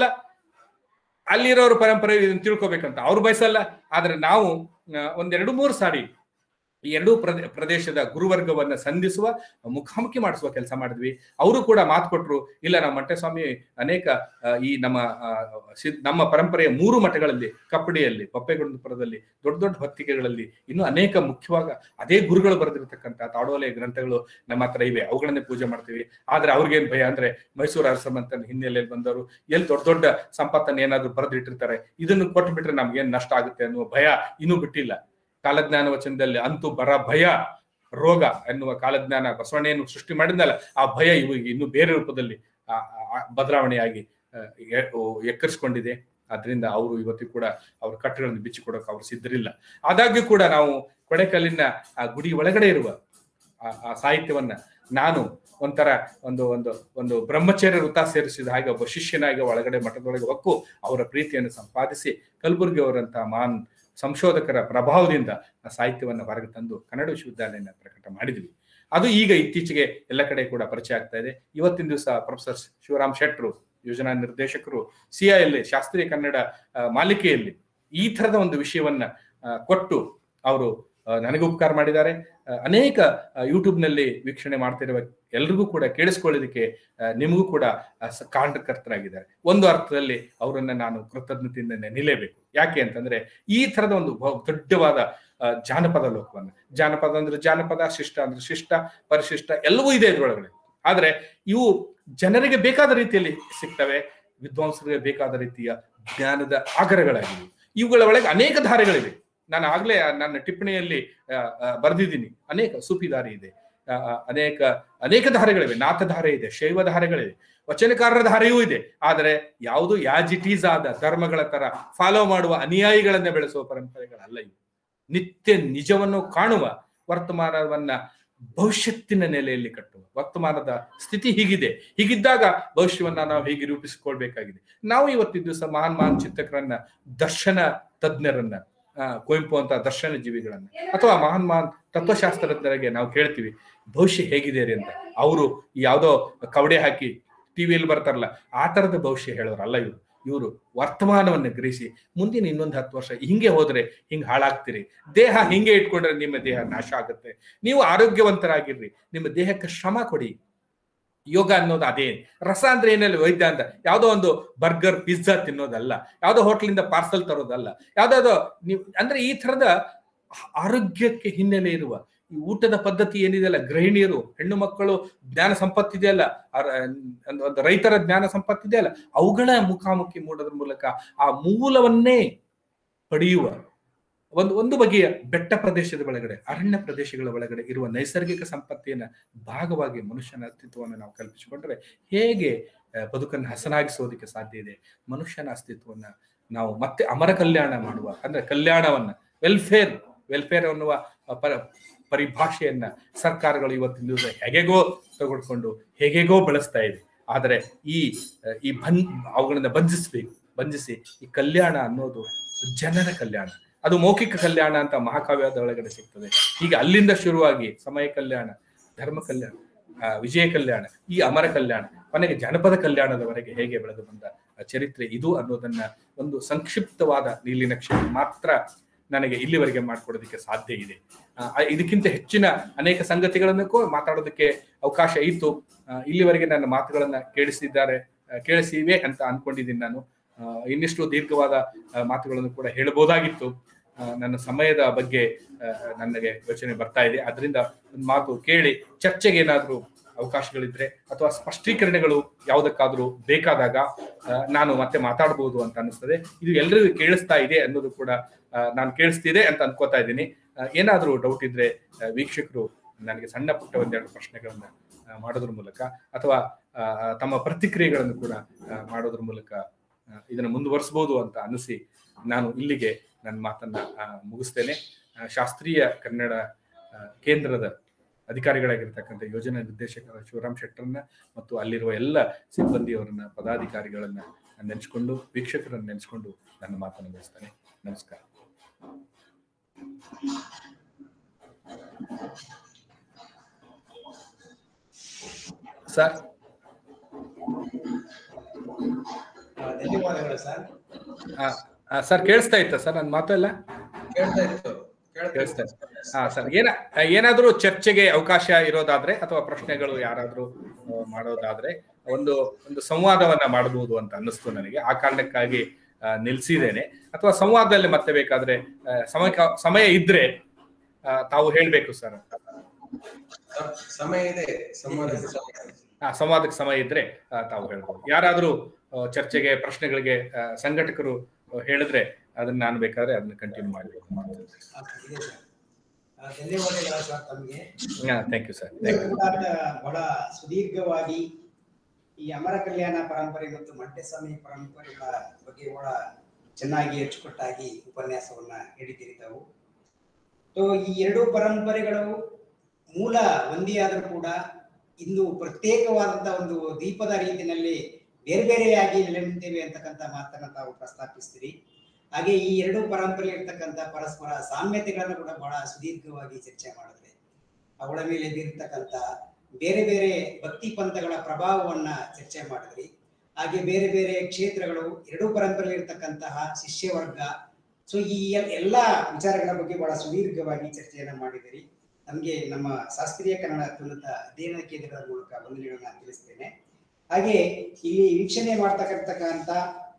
ಅಲ್ಲಿರೋರು ಪರಂಪರೆ ಇದನ್ನ ತಿಳ್ಕೊಬೇಕಂತ ಅವ್ರು ಬಯಸಲ್ಲ ಆದ್ರೆ ನಾವು ಆ, ಒಂದೆರಡು ಮೂರು ಸಾರಿ ಈ ಎರಡೂ ಪ್ರದೇ- ಪ್ರದೇಶದ ಗುರುವರ್ಗವನ್ನ ಸಂಧಿಸುವ ಮುಖಾಮುಖಿ ಮಾಡಿಸುವ ಕೆಲಸ ಮಾಡಿದ್ವಿ ಅವರು ಕೂಡ ಮಾತು ಕೊಟ್ರು ಇಲ್ಲ ನಮ್ಮ ಮಂಟಸ್ವಾಮಿ ಅನೇಕ ಆ, ಈ ನಮ್ಮ ಆ, ಸಿದ್- ನಮ್ಮ ಪರಂಪರೆಯ ಮೂರು ಮಠಗಳಲ್ಲಿ ಕಪ್ಪಡಿಯಲ್ಲಿ ಪಪ್ಪೆಗುಂಡಪುರದಲ್ಲಿ ದೊಡ್ಡ ದೊಡ್ಡ ಹೊತ್ತಿಗೆಗಳಲ್ಲಿ ಇನ್ನು ಅನೇಕ ಮುಖ್ಯವಾಗ ಅದೇ ಗುರುಗಳು ಬರೆದಿರತಕ್ಕಂಥ ತಾಡೋಲೆ ಗ್ರಂಥಗಳು ನಮ್ಮ ಹತ್ರ ಇವೆ ಅವುಗಳನ್ನೇ ಪೂಜೆ ಮಾಡ್ತೀವಿ ಆದ್ರೆ ಅವ್ರಿಗೇನ್ ಭಯ ಅಂದ್ರೆ ಮೈಸೂರು ಅರಸಮಂತನ ಹಿನ್ನೆಲೆಯಲ್ಲಿ ಬಂದವರು ಎಲ್ಲಿ ದೊಡ್ಡ ದೊಡ್ಡ ಸಂಪತ್ತನ್ನು ಏನಾದ್ರು ಬರೆದಿಟ್ಟಿರ್ತಾರೆ ಇದನ್ನು ಕೊಟ್ಟು ಬಿಟ್ರೆ ನಮ್ಗೇನ್ ನಷ್ಟ ಆಗುತ್ತೆ ಅನ್ನುವ ಭಯ ಇನ್ನೂ ಬಿಟ್ಟಿಲ್ಲ ಕಾಲಜ್ಞಾನ ವಚನದಲ್ಲಿ ಅಂತೂ ಬರ ಭಯ ರೋಗ ಎನ್ನುವ ಕಾಲಜ್ಞಾನ ಬಸವಣ್ಣೆಯನ್ನು ಸೃಷ್ಟಿ ಮಾಡಿದ್ನಲ್ಲ ಆ ಭಯ ಇವು ಇನ್ನು ಬೇರೆ ರೂಪದಲ್ಲಿ ಆ- ಆ- ಬದಲಾವಣೆಯಾಗಿ ಆ, ಎ- ಓ, ಎಕ್ಕರಿಸ್ಕೊಂಡಿದೆ ಅದರಿಂದ ಅವರು ಇವತ್ತಿಗೂ ಕೂಡ ಅವ್ರ ಕಟ್ಟುಗಳನ್ನು ಬಿಚ್ಚಿಕೊಡೋಕೆ ಅವರು ಸಿದ್ಧರಿಲ್ಲ ಆದಾಗ್ಯೂ ಕೂಡ ನಾವು ಕೊಡೆಕಲ್ಲಿನ ಆ ಗುಡಿ ಒಳಗಡೆ ಇರುವ ಆ ಆ ಸಾಹಿತ್ಯವನ್ನ ನಾನು ಒಂಥರ ಒಂದು ಒಂದು ಒಂದು ಬ್ರಹ್ಮಚರ್ಯ ವೃತ್ತ ಸೇರಿಸಿದ ಹಾಗೆ ಒಬ್ಬ ಶಿಷ್ಯನಾಗಿ ಒಳಗಡೆ ಮಠದೊಳಗೆ ಹೊಕ್ಕು ಅವರ ಪ್ರೀತಿಯನ್ನು ಸಂಪಾದಿಸಿ ಕಲಬುರಗಿ ಅವರಂತಹ ಮಹಾನ್ ಸಂಶೋಧಕರ ಪ್ರಭಾವದಿಂದ ಆ ಸಾಹಿತ್ಯವನ್ನು ಹೊರಗೆ ತಂದು ಕನ್ನಡ ವಿಶ್ವವಿದ್ಯಾಲಯನ ಪ್ರಕಟ ಮಾಡಿದ್ವಿ ಅದು ಈಗ ಇತ್ತೀಚೆಗೆ ಎಲ್ಲ ಕಡೆ ಕೂಡ ಪರಿಚಯ ಆಗ್ತಾ ಇದೆ ಇವತ್ತಿನ ದಿವಸ ಪ್ರೊಫೆಸರ್ ಶಿವರಾಮ್ ಶೆಟ್ರು ಯೋಜನಾ ನಿರ್ದೇಶಕರು ಸಿಐಯಲ್ಲಿ ಶಾಸ್ತ್ರೀಯ ಕನ್ನಡ ಆ, ಮಾಲಿಕೆಯಲ್ಲಿ ಈ ತರದ ಒಂದು ವಿಷಯವನ್ನ ಆ, ಕೊಟ್ಟು ಅವರು ಆ, ನನಗೆ ಉಪಕಾರ ಮಾಡಿದ್ದಾರೆ ಆ, ಅನೇಕ ಯೂಟ್ಯೂಬ್ ನಲ್ಲಿ ವೀಕ್ಷಣೆ ಮಾಡ್ತಿರುವ ಎಲ್ರಿಗೂ ಕೂಡ ಕೇಳಿಸ್ಕೊಳ್ಳೋದಕ್ಕೆ ಆ, ನಿಮಗೂ ಕೂಡ ಆ, ಸ- ಕಾರಣಕರ್ತರಾಗಿದ್ದಾರೆ ಒಂದು ಅರ್ಥದಲ್ಲಿ ಅವರನ್ನ ನಾನು ಕೃತಜ್ಞತೆಯಿಂದ ನೆನಿಲೇಬೇಕು ಯಾಕೆ ಅಂತಂದ್ರೆ ಈ ತರದ ಒಂದು ಬಹು ದೊಡ್ಡವಾದ ಆ, ಜಾನಪದ ಲೋಕವನ್ನ ಜಾನಪದ ಅಂದ್ರೆ ಜಾನಪದ ಶಿಷ್ಟ ಅಂದ್ರೆ ಶಿಷ್ಟ ಪರಿಶಿಷ್ಟ ಎಲ್ಲವೂ ಇದೆ ಇದ್ರೊಳಗಡೆ ಆದ್ರೆ ಇವು ಜನರಿಗೆ ಬೇಕಾದ ರೀತಿಯಲ್ಲಿ ಸಿಗ್ತವೆ ವಿದ್ವಾಂಸರಿಗೆ ಬೇಕಾದ ರೀತಿಯ ಜ್ಞಾನದ ಆಗರಗಳಾಗಿವೆ ಇವುಗಳ ಒಳಗೆ ಅನೇಕ ಧಾರೆಗಳಿವೆ ನಾನು ಆಗ್ಲೇ ಆ ನನ್ನ ಟಿಪ್ಪಣಿಯಲ್ಲಿ ಆ, ಆ, ಬರೆದಿದ್ದೀನಿ ಅನೇಕ ಸೂಫಿ ದಾರಿ ಇದೆ ಆ, ಆ, ಅನೇಕ ಅನೇಕ ಧಾರೆಗಳಿವೆ ನಾಥಧಾರೆ ಇದೆ ಶೈವ ಧಾರೆಗಳಿವೆ ವಚನಕಾರರ ಧಾರೆಯೂ ಇದೆ ಆದರೆ ಯಾವುದು ಯಾಜ್ ಇಟ್ ಈಸ್ ಆದ ಧರ್ಮಗಳ ತರ ಫಾಲೋ ಮಾಡುವ ಅನುಯಾಯಿಗಳನ್ನ ಬೆಳೆಸುವ ಪರಂಪರೆಗಳಲ್ಲ ಇವು ನಿತ್ಯ ನಿಜವನ್ನು ಕಾಣುವ ವರ್ತಮಾನವನ್ನ ಭವಿಷ್ಯತ್ತಿನ ನೆಲೆಯಲ್ಲಿ ಕಟ್ಟುವ ವರ್ತಮಾನದ ಸ್ಥಿತಿ ಹೀಗಿದೆ ಹೀಗಿದ್ದಾಗ ಭವಿಷ್ಯವನ್ನ ನಾವು ಹೇಗೆ ರೂಪಿಸಿಕೊಳ್ಬೇಕಾಗಿದೆ ನಾವು ಇವತ್ತಿನ ದಿವಸ ಮಹಾನ್ ಮಹಾನ್ ಚಿಂತಕರನ್ನ ದರ್ಶನ ತಜ್ಞರನ್ನ ಆ, ಕುವೆಂಪು ಅಂತ ದರ್ಶನ ಜೀವಿಗಳನ್ನ ಅಥವಾ ಮಹಾನ್ ಮಹಾನ್ ತತ್ವಶಾಸ್ತ್ರಜ್ಞರಿಗೆ ನಾವು ಕೇಳ್ತೀವಿ ಭವಿಷ್ಯ ಹೇಗಿದೆ ರೀ ಅಂತ ಅವರು ಯಾವ್ದೋ ಕವಡೆ ಹಾಕಿ ಟಿವಿಯಲ್ಲಿ ಬರ್ತಾರಲ್ಲ ಆ ತರದ ಭವಿಷ್ಯ ಹೇಳೋರಲ್ಲ ಇವರು ಇವರು ವರ್ತಮಾನವನ್ನು ಗ್ರಹಿಸಿ ಮುಂದಿನ ಇನ್ನೊಂದು ಹತ್ತು ವರ್ಷ ಹಿಂಗೆ ಹೋದ್ರೆ ಹಿಂಗೆ ಹಾಳಾಗ್ತೀರಿ ದೇಹ ಹಿಂಗೆ ಇಟ್ಕೊಂಡ್ರೆ ನಿಮ್ಮ ದೇಹ ನಾಶ ಆಗುತ್ತೆ ನೀವು ಆರೋಗ್ಯವಂತರಾಗಿರ್ರಿ ನಿಮ್ಮ ದೇಹಕ್ಕೆ ಶ್ರಮ ಕೊಡಿ ಯೋಗ ಅನ್ನೋದು ಅದೇ ರಸ ಅಂದ್ರೆ ಏನಿಲ್ಲ ವೈದ್ಯ ಅಂತ ಯಾವುದೋ ಒಂದು ಬರ್ಗರ್ ಪಿಜ್ಜಾ ತಿನ್ನೋದಲ್ಲ ಯಾವುದೋ ಹೋಟ್ಲಿಂದ ಪಾರ್ಸಲ್ ತರೋದಲ್ಲ ಯಾವ್ದಾವ್ದೋ ನೀವು ಅಂದ್ರೆ ಈ ತರದ ಆರೋಗ್ಯಕ್ಕೆ ಹಿನ್ನೆಲೆ ಇರುವ ಈ ಊಟದ ಪದ್ಧತಿ ಏನಿದೆಯಲ್ಲ ಗೃಹಿಣಿಯರು ಹೆಣ್ಣು ಮಕ್ಕಳು ಜ್ಞಾನ ಸಂಪತ್ತಿದೆಯಲ್ಲ ಅರ- ಒಂದು ಒಂದು ರೈತರ ಜ್ಞಾನ ಸಂಪತ್ತಿದೆಯಲ್ಲ ಅವುಗಳ ಮುಖಾಮುಖಿ ಮೂಡೋದ್ರ ಮೂಲಕ ಆ ಮೂಲವನ್ನೇ ಪಡೆಯುವ ಒಂದು ಒಂದು ಬಗೆಯ ಬೆಟ್ಟ ಪ್ರದೇಶದ ಒಳಗಡೆ ಅರಣ್ಯ ಪ್ರದೇಶಗಳ ಒಳಗಡೆ ಇರುವ ನೈಸರ್ಗಿಕ ಸಂಪತ್ತಿನ ಭಾಗವಾಗಿ ಮನುಷ್ಯನ ಅಸ್ತಿತ್ವವನ್ನು ನಾವು ಕಲ್ಪಿಸಿಕೊಂಡ್ರೆ ಹೇಗೆ ಆ, ಬದುಕನ್ನು ಹಸನಾಗಿಸೋದಕ್ಕೆ ಸಾಧ್ಯ ಇದೆ ಮನುಷ್ಯನ ಅಸ್ತಿತ್ವವನ್ನ ನಾವು ಮತ್ತೆ ಅಮರ ಕಲ್ಯಾಣ ಮಾಡುವ ಅಂದ್ರೆ ಕಲ್ಯಾಣವನ್ನ ವೆಲ್ಫೇರ್ ವೆಲ್ಫೇರ್ ಅನ್ನುವ ಆ, ಪರ ಪರಿಭಾಷೆಯನ್ನ ಸರ್ಕಾರಗಳು ಇವತ್ತಿನ ದಿವಸ ಹೇಗೆಗೋ ತಗೊಳ್ಕೊಂಡು ಹೇಗೆಗೋ ಬಳಸ್ತಾ ಇದೆ ಆದರೆ ಈ ಆ, ಈ ಬನ್ ಅವುಗಳನ್ನ ಬಂಧಿಸ್ಬೇಕು ಬಂಧಿಸಿ ಈ ಕಲ್ಯಾಣ ಅನ್ನೋದು ಜನರ ಕಲ್ಯಾಣ ಅದು ಮೌಖಿಕ ಕಲ್ಯಾಣ ಅಂತ ಮಹಾಕಾವ್ಯದ ಒಳಗಡೆ ಸಿಗ್ತದೆ ಈಗ ಅಲ್ಲಿಂದ ಶುರುವಾಗಿ ಸಮಯ ಕಲ್ಯಾಣ ಧರ್ಮ ಕಲ್ಯಾಣ ಆ, ವಿಜಯ ಕಲ್ಯಾಣ ಈ ಅಮರ ಕಲ್ಯಾಣ ಕೊನೆಗೆ ಜನಪದ ಕಲ್ಯಾಣದವರೆಗೆ ಹೇಗೆ ಬೆಳೆದು ಬಂದ ಆ ಚರಿತ್ರೆ ಇದು ಅನ್ನೋದನ್ನ ಒಂದು ಸಂಕ್ಷಿಪ್ತವಾದ ನೀಲಿನಕ್ಷೆ ಮಾತ್ರ ನನಗೆ ಇಲ್ಲಿವರೆಗೆ ಮಾಡ್ಕೊಡೋದಕ್ಕೆ ಸಾಧ್ಯ ಇದೆ ಆ, ಇದಕ್ಕಿಂತ ಹೆಚ್ಚಿನ ಅನೇಕ ಸಂಗತಿಗಳನ್ನು ಕೂ- ಮಾತಾಡೋದಕ್ಕೆ ಅವಕಾಶ ಇತ್ತು ಆ, ಇಲ್ಲಿವರೆಗೆ ನನ್ನ ಮಾತುಗಳನ್ನ ಕೇಳಿಸಿದ್ದಾರೆ ಆ, ಕೇಳಿಸಿವೆ ಅಂತ ಅನ್ಕೊಂಡಿದ್ದೀನಿ ನಾನು ಆ, ಇನ್ನಿಷ್ಟು ದೀರ್ಘವಾದ ಆ, ಮಾತುಗಳನ್ನು ಕೂಡ ಹೇಳಬಹುದಾಗಿತ್ತು ಆ, ನನ್ನ ಸಮಯದ ಬಗ್ಗೆ ಆ, ನನಗೆ ಯೋಚನೆ ಬರ್ತಾ ಇದೆ ಅದರಿಂದ ಒಂದು ಮಾತು ಕೇಳಿ ಚರ್ಚೆಗೆ ಏನಾದರೂ ಅವಕಾಶಗಳಿದ್ರೆ ಅಥವಾ ಸ್ಪಷ್ಟೀಕರಣಗಳು ಯಾವುದಕ್ಕಾದ್ರೂ ಬೇಕಾದಾಗ ಆ, ನಾನು ಮತ್ತೆ ಮಾತಾಡಬಹುದು ಅಂತ ಅನಿಸ್ತದೆ ಇದು ಎಲ್ಲರಿಗೂ ಕೇಳಿಸ್ತಾ ಇದೆ ಅನ್ನೋದು ಕೂಡ ಆ, ನಾನು ಕೇಳಿಸ್ತಿದೆ ಅಂತ ಅನ್ಕೋತಾ ಇದ್ದೀನಿ ಆ, ಏನಾದ್ರೂ ಡೌಟ್ ಇದ್ರೆ ಆ, ವೀಕ್ಷಕರು ನನಗೆ ಸಣ್ಣ ಪುಟ್ಟ ಒಂದೆರಡು ಪ್ರಶ್ನೆಗಳನ್ನ ಆ, ಮಾಡೋದ್ರ ಮೂಲಕ ಅಥವಾ ಆ, ತಮ್ಮ ಪ್ರತಿಕ್ರಿಯೆಗಳನ್ನು ಕೂಡ ಆ, ಮಾಡೋದ್ರ ಮೂಲಕ ಆ, ಇದನ್ನು ಮುಂದುವರಿಸಬಹುದು ಅಂತ ಅನಿಸಿ ನಾನು ಇಲ್ಲಿಗೆ ನನ್ನ ಮಾತನ್ನ ಆ, ಮುಗಿಸ್ತೇನೆ ಆ, ಶಾಸ್ತ್ರೀಯ ಕನ್ನಡ ಆ, ಕೇಂದ್ರದ ಅಧಿಕಾರಿಗಳಾಗಿರ್ತಕ್ಕಂಥ ಯೋಜನಾ ನಿರ್ದೇಶಕರ ಶಿವರಾಮ್ ಶೆಟ್ಟರ್ನ ಮತ್ತು ಅಲ್ಲಿರುವ ಎಲ್ಲ ಸಿಬ್ಬಂದಿಯವರನ್ನ ಪದಾಧಿಕಾರಿಗಳನ್ನ ನೆನೆಸ್ಕೊಂಡು ವೀಕ್ಷಕರನ್ನ ನೆನೆಸ್ಕೊಂಡು ನನ್ನ ಮಾತನ್ನು ಮುಗಿಸ್ತೇನೆ ನಮಸ್ಕಾರ ಸರ್ ಆ, ಧನ್ಯವಾದಗಳು ಸರ್ ಸರ್ ಕೇಳಿಸ್ತಾ ಇತ್ತ ಸರ್ ನನ್ನ ಮಾತು ಎಲ್ಲ ಕೇಳ್ತಾ ಇತ್ತು ಕೇಳ್ತಾ ಕೇಳಿಸ್ತಾ ಇತ್ತು. ಹಾ ಸರ್ ಏನ ಏನಾದ್ರೂ ಚರ್ಚೆಗೆ ಅವಕಾಶ ಇರೋದಾದ್ರೆ ಅಥವಾ ಪ್ರಶ್ನೆಗಳು ಯಾರಾದ್ರೂ ಆ, ಮಾಡೋದಾದ್ರೆ ಒಂದು ಒಂದು ಸಂವಾದವನ್ನ ಮಾಡಬಹುದು ಅಂತ ಅನ್ನಿಸ್ತು ನನಗೆ ಆ ಕಾರಣಕ್ಕಾಗಿ ಆ, ನಿಲ್ಸಿದ್ದೇನೆ ಅಥವಾ ಸಂವಾದದಲ್ಲಿ ಮತ್ತೆ ಬೇಕಾದ್ರೆ ಆ, ಸಮಯ ಸಮಯ ಇದ್ರೆ ಆ, ತಾವು ಹೇಳ್ಬೇಕು ಸರ್ ಸ- ಸಮಯ ಇದೆ ಸಂವಾದಕ್ಕೆ ಸಮಯ ಇದೆ. ಆ, ಸಂವಾದಕ್ಕೆ ಸಮಯ ಇದ್ರೆ ಆ, ತಾವು ಹೇಳ್ಬೋದು ಯಾರಾದ್ರೂ ಆ, ಚರ್ಚೆಗೆ ಪ್ರಶ್ನೆಗಳಿಗೆ ಆ, ಸಂಘಟಕರು ಆ, ಹೇಳಿದ್ರೆ ಅದನ್ನ ನಾನು ಬೇಕಾದ್ರೆ ಅದನ್ನ ಕಂಟಿನ್ಯೂ ಮಾಡಬೇಕು ಆ, ಇದೆ ಸರ್. ಆ, ಧನ್ಯವಾದಗಳು ಸರ್ ತಮಗೆ thank you sir thank you ಕೂಡ ಬಹಳ ಸುದೀರ್ಘವಾಗಿ ಈ ಅಮರ ಕಲ್ಯಾಣ ಪರಂಪರೆ ಮತ್ತು ಮಂಟೆಸ್ವಾಮಿ ಪರಂಪರೆಗಳ ಬಗ್ಗೆ ಬಹಳ ಚೆನ್ನಾಗಿ ಅಚ್ಚುಕಟ್ಟಾಗಿ ಉಪನ್ಯಾಸವನ್ನ ನೀಡಿದ್ದೀರಿ ತಾವು ಸೊ ಈ ಎರಡು ಪರಂಪರೆಗಳು ಮೂಲ ಒಂದೇ ಆದರೂ ಕೂಡ ಇನ್ನು ಪ್ರತ್ಯೇಕವಾದಂತಹ ಒಂದು ದೀಪದ ರೀತಿಯಲ್ಲಿ ಬೇರೆ ಬೇರೆಯಾಗಿ ನೆಲೆ ನಿಂತಿವೆ ಅಂತಕ್ಕಂಥ ಮಾತನ್ನ ತಾವು ಪ್ರಸ್ತಾಪಿಸ್ತೀರಿ ಹಾಗೆ ಈ ಎರಡು ಪರಂಪರೆ ಇರ್ತಕ್ಕಂಥ ಪರಸ್ಪರ ಸಾಮ್ಯತೆಗಳನ್ನು ಕೂಡ ಬಹಳ ಸುದೀರ್ಘವಾಗಿ ಚರ್ಚೆ ಮಾಡಿದ್ರೆ ಅವುಗಳ ಮೇಲೆ ಬೀರ್ತಕ್ಕಂಥ ಬೇರೆ ಬೇರೆ ಭಕ್ತಿ ಪಂಥಗಳ ಪ್ರಭಾವವನ್ನ ಚರ್ಚೆ ಮಾಡಿದ್ರಿ ಹಾಗೆ ಬೇರೆ ಬೇರೆ ಕ್ಷೇತ್ರಗಳು ಎರಡೂ ಪರಂಪರೆ ಇರ್ತಕ್ಕಂತಹ ಶಿಷ್ಯ ವರ್ಗ ಸೊ ಈ ಎಲ್- ಎಲ್ಲಾ ವಿಚಾರಗಳ ಬಗ್ಗೆ ಬಹಳ ಸುದೀರ್ಘವಾಗಿ ಚರ್ಚೆಯನ್ನ ಮಾಡಿದಿರಿ ನಮಗೆ ನಮ್ಮ ಶಾಸ್ತ್ರೀಯ ಕನ್ನಡ ಅತ್ಯುನ್ನತ ಅಧ್ಯಯನ ಕೇಂದ್ರದ ಮೂಲಕ ವಂದನೆಗಳನ್ನ ತಿಳಿಸ್ತೇನೆ ಹಾಗೆ ಇಲ್ಲಿ ವೀಕ್ಷಣೆ ಮಾಡ್ತಕ್ಕಂತಕ್ಕಂತ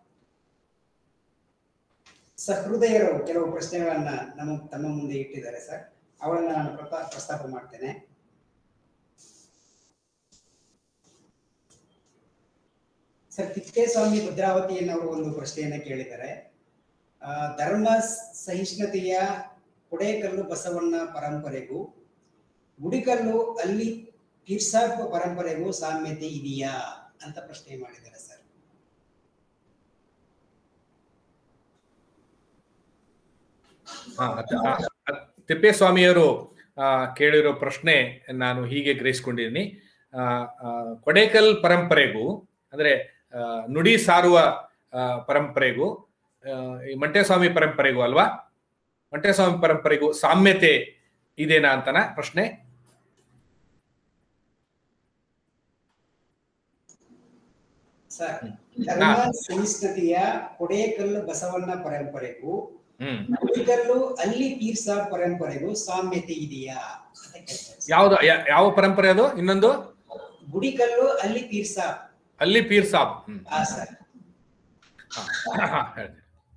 ಸಹೃದಯರು ಕೆಲವು ಪ್ರಶ್ನೆಗಳನ್ನ ನಮ್ಮ ತಮ್ಮ ಮುಂದೆ ಇಟ್ಟಿದ್ದಾರೆ ಸರ್ ಅವಳನ್ನ ನಾನು ಪ್ರತಾ ಪ್ರಸ್ತಾಪ ಮಾಡ್ತೇನೆ ಸರ್ ತಿಪ್ಪೇಸ್ವಾಮಿ ಭದ್ರಾವತಿಯನ್ನವರು ಒಂದು ಪ್ರಶ್ನೆಯನ್ನ ಕೇಳಿದ್ದಾರೆ ಆ, ಧರ್ಮ ಸಹಿಷ್ಣುತೆಯ ಕೊಡೇಕಲ್ಲು ಬಸವಣ್ಣ ಪರಂಪರೆಗೂ ಗುಡಿಕಲ್ಲು ಅಲ್ಲಿ ತೀರ್ಸಾಪ ಪರಂಪರೆಗೂ ಸಾಮ್ಯತೆ ಇದೆಯಾ ಅಂತ ಪ್ರಶ್ನೆ ಮಾಡಿದ್ದಾರೆ ಸರ್ ಹಾ, ಅದ್- ಆ, ಅದ್- ತಿಪ್ಪೇಸ್ವಾಮಿಯವರು ಆ, ಕೇಳಿರೋ ಪ್ರಶ್ನೆ ನಾನು ಹೀಗೆ ಗ್ರಹಿಸ್ಕೊಂಡಿದ್ದೀನಿ ಆ, ಆ, ಕೊಡೇಕಲ್ ಪರಂಪರೆಗೂ ಅಂದ್ರೆ ಆ, ನುಡಿ ಸಾರುವ ಆ, ಪರಂಪರೆಗೂ ಆ, ಈ ಮಂಟೇಸ್ವಾಮಿ ಪರಂಪರೆಗೂ ಅಲ್ವಾ ಮಂಟೇಸ್ವಾಮಿ ಪರಂಪರೆಗೂ ಸಾಮ್ಯತೆ ಇದೇನಾ ಅಂತನ ಪ್ರಶ್ನೆ ಸರ್ ಧರ್ಮ ಸಹಿಷ್ಣುತೆಯ ಕೊಡೇಕಲ್ಲು ಬಸವಣ್ಣ ಪರಂಪರೆಗೂ ಹ್ಮ್ ಗುಡಿಕಲ್ಲು ಅಲ್ಲಿ ಪೀರ್ ಸಾಬ್ ಪರಂಪರೆಗೂ ಸಾಮ್ಯತೆ ಇದೆಯಾ ಅಂತ ಕೇಳ್ತಾರೆ ಸರ್. ಯಾವ್ದು ಯಾ- ಯಾವ ಪರಂಪರೆ ಅದು ಇನ್ನೊಂದು ಗುಡಿಕಲ್ಲು ಅಲ್ಲಿ ಪೀರ್ ಸಾಬ್ ಅಲ್ಲಿ ಪೀರ್ ಸಾಬ್ ಹ್ಮ್ ಆ ಸರ್ ಹಾ, ಹೇಳಿ.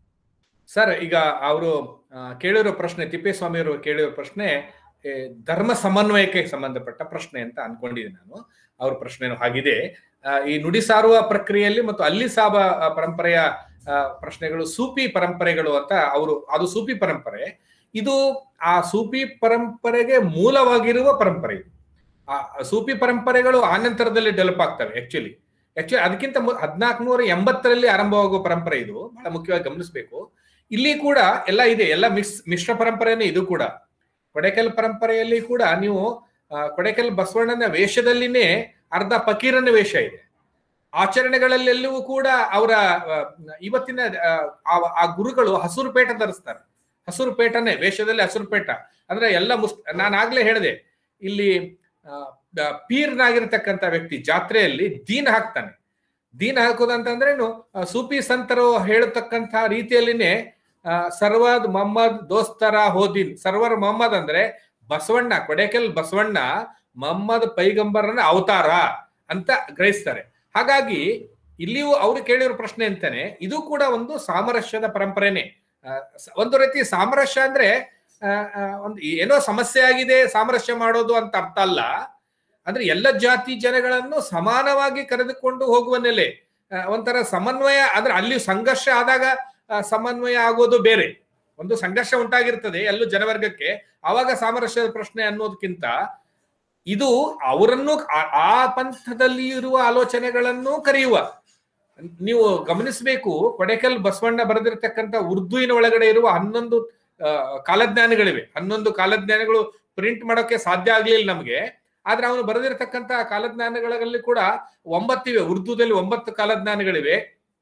ಸರ್ ಈಗ ಅವರು ಕೇಳಿರೋ ಪ್ರಶ್ನೆ ತಿಪ್ಪೇಸ್ವಾಮಿ ಅವರು ಕೇಳಿರೋ ಪ್ರಶ್ನೆ ಏ, ಧರ್ಮ ಸಮನ್ವಯಕ್ಕೆ ಸಂಬಂಧಪಟ್ಟ ಪ್ರಶ್ನೆ ಅಂತ ಅನ್ಕೊಂಡಿದ್ದೀನಿ ನಾನು ಅವ್ರ ಪ್ರಶ್ನೆನೂ ಹಾಗಿದೆ ಆ, ಈ ನುಡಿ ಸಾರುವ ಪ್ರಕ್ರಿಯೆಯಲ್ಲಿ ಮತ್ತು ಅಲ್ಲಿ ಸಾಬ ಆ, ಪರಂಪರೆಯ ಆ, ಪ್ರಶ್ನೆಗಳು ಸೂಫಿ ಪರಂಪರೆಗಳು ಅಂತ ಅವರು ಅದು ಸೂಫಿ ಪರಂಪರೆ ಇದು ಆ ಸೂಫಿ ಪರಂಪರೆಗೆ ಮೂಲವಾಗಿರುವ ಪರಂಪರೆ ಇದು ಆ ಆ ಸೂಫಿ ಪರಂಪರೆಗಳು ಆನಂತರದಲ್ಲಿ ಡೆವಲಪ್ ಆಗ್ತವೆ ಆಕ್ಚುಲಿ ಆಕ್ಚುಲಿ ಅದಕ್ಕಿಂತ ಹದಿನಾಲ್ಕುನೂರ ಎಂಬತ್ತರಲ್ಲಿ ಆರಂಭವಾಗುವ ಪರಂಪರೆ ಇದು ಬಹಳ ಮುಖ್ಯವಾಗಿ ಗಮನಿಸಬೇಕು ಇಲ್ಲಿ ಕೂಡ ಎಲ್ಲ ಇದೆ ಎಲ್ಲ ಮಿಕ್ಸ್ ಮಿಶ್ರ ಪರಂಪರೆನೇ ಇದು ಕೂಡ ಕೊಡೆಕಲ್ ಪರಂಪರೆಯಲ್ಲಿ ಕೂಡ ನೀವು ಆ, ಕೊಡೆಕಲ್ ಬಸವಣ್ಣನ ವೇಷದಲ್ಲಿನೇ ಅರ್ಧ ಫಕೀರನ ವೇಷ ಇದೆ ಆಚರಣೆಗಳಲ್ಲೆಲ್ಲವೂ ಕೂಡ ಅವರ ಆ, ಇವತ್ತಿನ ಆ, ಆ- ಆ ಗುರುಗಳು ಹಸುರು ಪೇಟ ಧರಿಸ್ತಾರೆ ಹಸುರು ಪೇಟನೇ ವೇಷದಲ್ಲಿ ಹಸುರು ಪೇಟ ಅಂದ್ರೆ ಎಲ್ಲ ಮುಸ್ ನಾನು ಆಗ್ಲೇ ಹೇಳಿದೆ ಇಲ್ಲಿ ಆ, ದ- ಪೀರ್ನಾಗಿರ್ತಕ್ಕಂಥ ವ್ಯಕ್ತಿ ಜಾತ್ರೆಯಲ್ಲಿ ದೀನ್ ಹಾಕ್ತಾನೆ ದೀನ್ ಹಾಕೋದಂತಂದ್ರೇನು ಆ, ಸೂಫಿ ಸಂತರು ಹೇಳತಕ್ಕಂಥ ರೀತಿಯಲ್ಲಿನೇ ಆ, ಸರ್ವದ್ ಮೊಹಮ್ಮದ್ ದೋಸ್ತರ ಹೋದಿನ್ ಸರ್ವರ್ ಮೊಹಮ್ಮದ್ ಅಂದ್ರೆ ಬಸವಣ್ಣ ಕೊಡೇಕಲ್ ಬಸವಣ್ಣ ಮೊಹಮ್ಮದ್ ಪೈಗಂಬರನ ಅವತಾರ ಅಂತ ಗ್ರಹಿಸ್ತಾರೆ ಹಾಗಾಗಿ ಇಲ್ಲಿಯೂ ಅವರು ಕೇಳಿರೋ ಪ್ರಶ್ನೆ ಅಂತಾನೆ ಇದು ಕೂಡ ಒಂದು ಸಾಮರಸ್ಯದ ಪರಂಪರೆನೆ ಆ, ಸ- ಒಂದು ರೀತಿ ಸಾಮರಸ್ಯ ಅಂದ್ರೆ ಆ, ಆ, ಒಂದು ಏನೋ ಸಮಸ್ಯೆ ಆಗಿದೆ ಸಾಮರಸ್ಯ ಮಾಡೋದು ಅಂತ ಅರ್ಥ ಅಲ್ಲ ಅಂದ್ರೆ ಎಲ್ಲ ಜಾತಿ ಜನಗಳನ್ನು ಸಮಾನವಾಗಿ ಕರೆದುಕೊಂಡು ಹೋಗುವ ನೆಲೆ ಆ, ಒಂಥರ ಸಮನ್ವಯ ಅಂದ್ರೆ ಅಲ್ಲಿ ಸಂಘರ್ಷ ಆದಾಗ ಆ, ಸಮನ್ವಯ ಆಗೋದು ಬೇರೆ ಒಂದು ಸಂಘರ್ಷ ಉಂಟಾಗಿರ್ತದೆ ಎಲ್ಲೂ ಜನವರ್ಗಕ್ಕೆ ಆವಾಗ ಸಾಮರಸ್ಯದ ಪ್ರಶ್ನೆ ಅನ್ನೋದಕ್ಕಿಂತ ಇದು ಅವರನ್ನು ಆ- ಆ ಪಂಥದಲ್ಲಿ ಇರುವ ಆಲೋಚನೆಗಳನ್ನು ಕರೆಯುವ ನೀವು ಗಮನಿಸಬೇಕು ಕೊಡೆಕಲ್ ಬಸವಣ್ಣ ಬರೆದಿರತಕ್ಕಂಥ ಉರ್ದುವಿನ ಒಳಗಡೆ ಇರುವ ಹನ್ನೊಂದು ಆ, ಕಾಲಜ್ಞಾನಗಳಿವೆ ಹನ್ನೊಂದು ಕಾಲಜ್ಞಾನಗಳು ಪ್ರಿಂಟ್ ಮಾಡೋಕೆ ಸಾಧ್ಯ ಆಗ್ಲಿಲ್ಲ ನಮಗೆ ಆದ್ರೆ ಅವನು ಬರೆದಿರತಕ್ಕಂತ ಕಾಲಜ್ಞಾನಗಳಲ್ಲಿ ಕೂಡ ಒಂಬತ್ತಿವೆ ಉರ್ದುದಲ್ಲಿ ಒಂಬತ್ತು ಕಾಲಜ್ಞಾನಗಳಿವೆ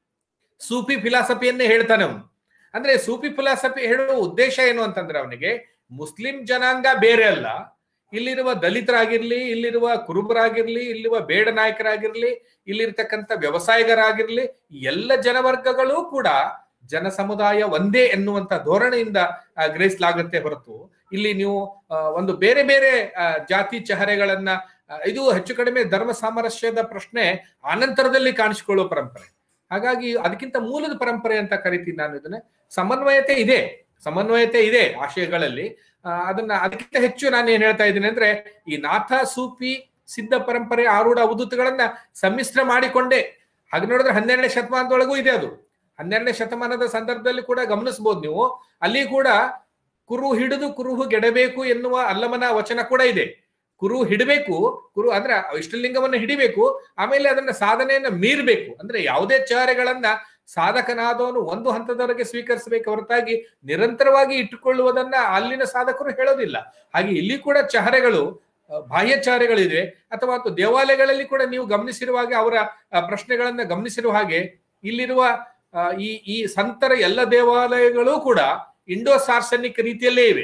ಸೂಫಿ ಫಿಲಾಸಫಿಯನ್ನೇ ಹೇಳ್ತಾನೆ ಅವನು ಅಂದ್ರೆ ಸೂಫಿ ಫಿಲಾಸಫಿ ಹೇಳುವ ಉದ್ದೇಶ ಏನು ಅಂತಂದ್ರೆ ಅವನಿಗೆ ಮುಸ್ಲಿಂ ಜನಾಂಗ ಬೇರೆ ಅಲ್ಲ ಇಲ್ಲಿರುವ ದಲಿತರಾಗಿರ್ಲಿ ಇಲ್ಲಿರುವ ಕುರುಬರಾಗಿರ್ಲಿ ಇಲ್ಲಿರುವ ಬೇಡ ನಾಯಕರಾಗಿರ್ಲಿ ಇಲ್ಲಿರ್ತಕ್ಕಂಥ ವ್ಯವಸಾಯಿಗರಾಗಿರ್ಲಿ ಎಲ್ಲ ಜನವರ್ಗಗಳು ಕೂಡ ಜನ ಸಮುದಾಯ ಒಂದೇ ಎನ್ನುವಂತ ಧೋರಣೆಯಿಂದ ಆ, ಗ್ರಹಿಸಲಾಗುತ್ತೆ ಹೊರತು ಇಲ್ಲಿ ನೀವು ಆ, ಒಂದು ಬೇರೆ ಬೇರೆ ಆ, ಜಾತಿ ಚಹರೆಗಳನ್ನ ಆ, ಇದು ಹೆಚ್ಚು ಕಡಿಮೆ ಧರ್ಮ ಸಾಮರಸ್ಯದ ಪ್ರಶ್ನೆ ಆನಂತರದಲ್ಲಿ ಕಾಣಿಸಿಕೊಳ್ಳುವ ಪರಂಪರೆ ಹಾಗಾಗಿ ಅದಕ್ಕಿಂತ ಮೂಲದ ಪರಂಪರೆ ಅಂತ ಕರಿತೀನಿ ನಾನು ಇದನ್ನ ಸಮನ್ವಯತೆ ಇದೆ ಸಮನ್ವಯತೆ ಇದೆ ಆಶಯಗಳಲ್ಲಿ ಆ, ಅದನ್ನ ಅದಕ್ಕಿಂತ ಹೆಚ್ಚು ನಾನು ಏನ್ ಹೇಳ್ತಾ ಇದ್ದೀನಿ ಅಂದ್ರೆ ಈ ನಾಥ ಸೂಫಿ ಸಿದ್ಧ ಪರಂಪರೆ ಆರೂಢ ಅವಧೂತಗಳನ್ನ ಸಮ್ಮಿಶ್ರ ಮಾಡಿಕೊಂಡೇ ಹಾಗೆ ನೋಡಿದ್ರೆ ಹನ್ನೆರಡನೇ ಶತಮಾನದೊಳಗೂ ಇದೆ ಅದು ಹನ್ನೆರಡನೇ ಶತಮಾನದ ಸಂದರ್ಭದಲ್ಲಿ ಕೂಡ ಗಮನಿಸಬಹುದು ನೀವು ಅಲ್ಲಿ ಕೂಡ ಕುರು ಹಿಡಿದು ಕುರುಹು ಗೆಡಬೇಕು ಎನ್ನುವ ಅಲ್ಲಮನ ವಚನ ಕೂಡ ಇದೆ ಕುರು ಹಿಡಬೇಕು ಕುರು ಅಂದ್ರೆ ಇಷ್ಟಲಿಂಗವನ್ನ ಹಿಡಿಬೇಕು ಆಮೇಲೆ ಅದನ್ನ ಸಾಧನೆಯನ್ನ ಮೀರ್ಬೇಕು ಅಂದ್ರೆ ಯಾವುದೇ ಚಾರೆಗಳನ್ನ ಸಾಧಕನಾದವನು ಒಂದು ಹಂತದವರೆಗೆ ಸ್ವೀಕರಿಸಬೇಕು ಹೊರತಾಗಿ ನಿರಂತರವಾಗಿ ಇಟ್ಟುಕೊಳ್ಳುವುದನ್ನ ಅಲ್ಲಿನ ಸಾಧಕರು ಹೇಳೋದಿಲ್ಲ ಹಾಗೆ ಇಲ್ಲಿ ಕೂಡ ಚಹರೆಗಳು ಆ, ಬಾಹ್ಯಚಾರೆಗಳಿವೆ ಅಥವಾ ಅಥವಾ ದೇವಾಲಯಗಳಲ್ಲಿ ಕೂಡ ನೀವು ಗಮನಿಸಿರುವ ಹಾಗೆ ಅವರ ಆ, ಪ್ರಶ್ನೆಗಳನ್ನ ಗಮನಿಸಿರುವ ಹಾಗೆ ಇಲ್ಲಿರುವ ಆ, ಈ ಈ ಸಂತರ ಎಲ್ಲ ದೇವಾಲಯಗಳು ಕೂಡ ಇಂಡೋ ಸಾರ್ಸನಿಕ್ ರೀತಿಯಲ್ಲೇ ಇವೆ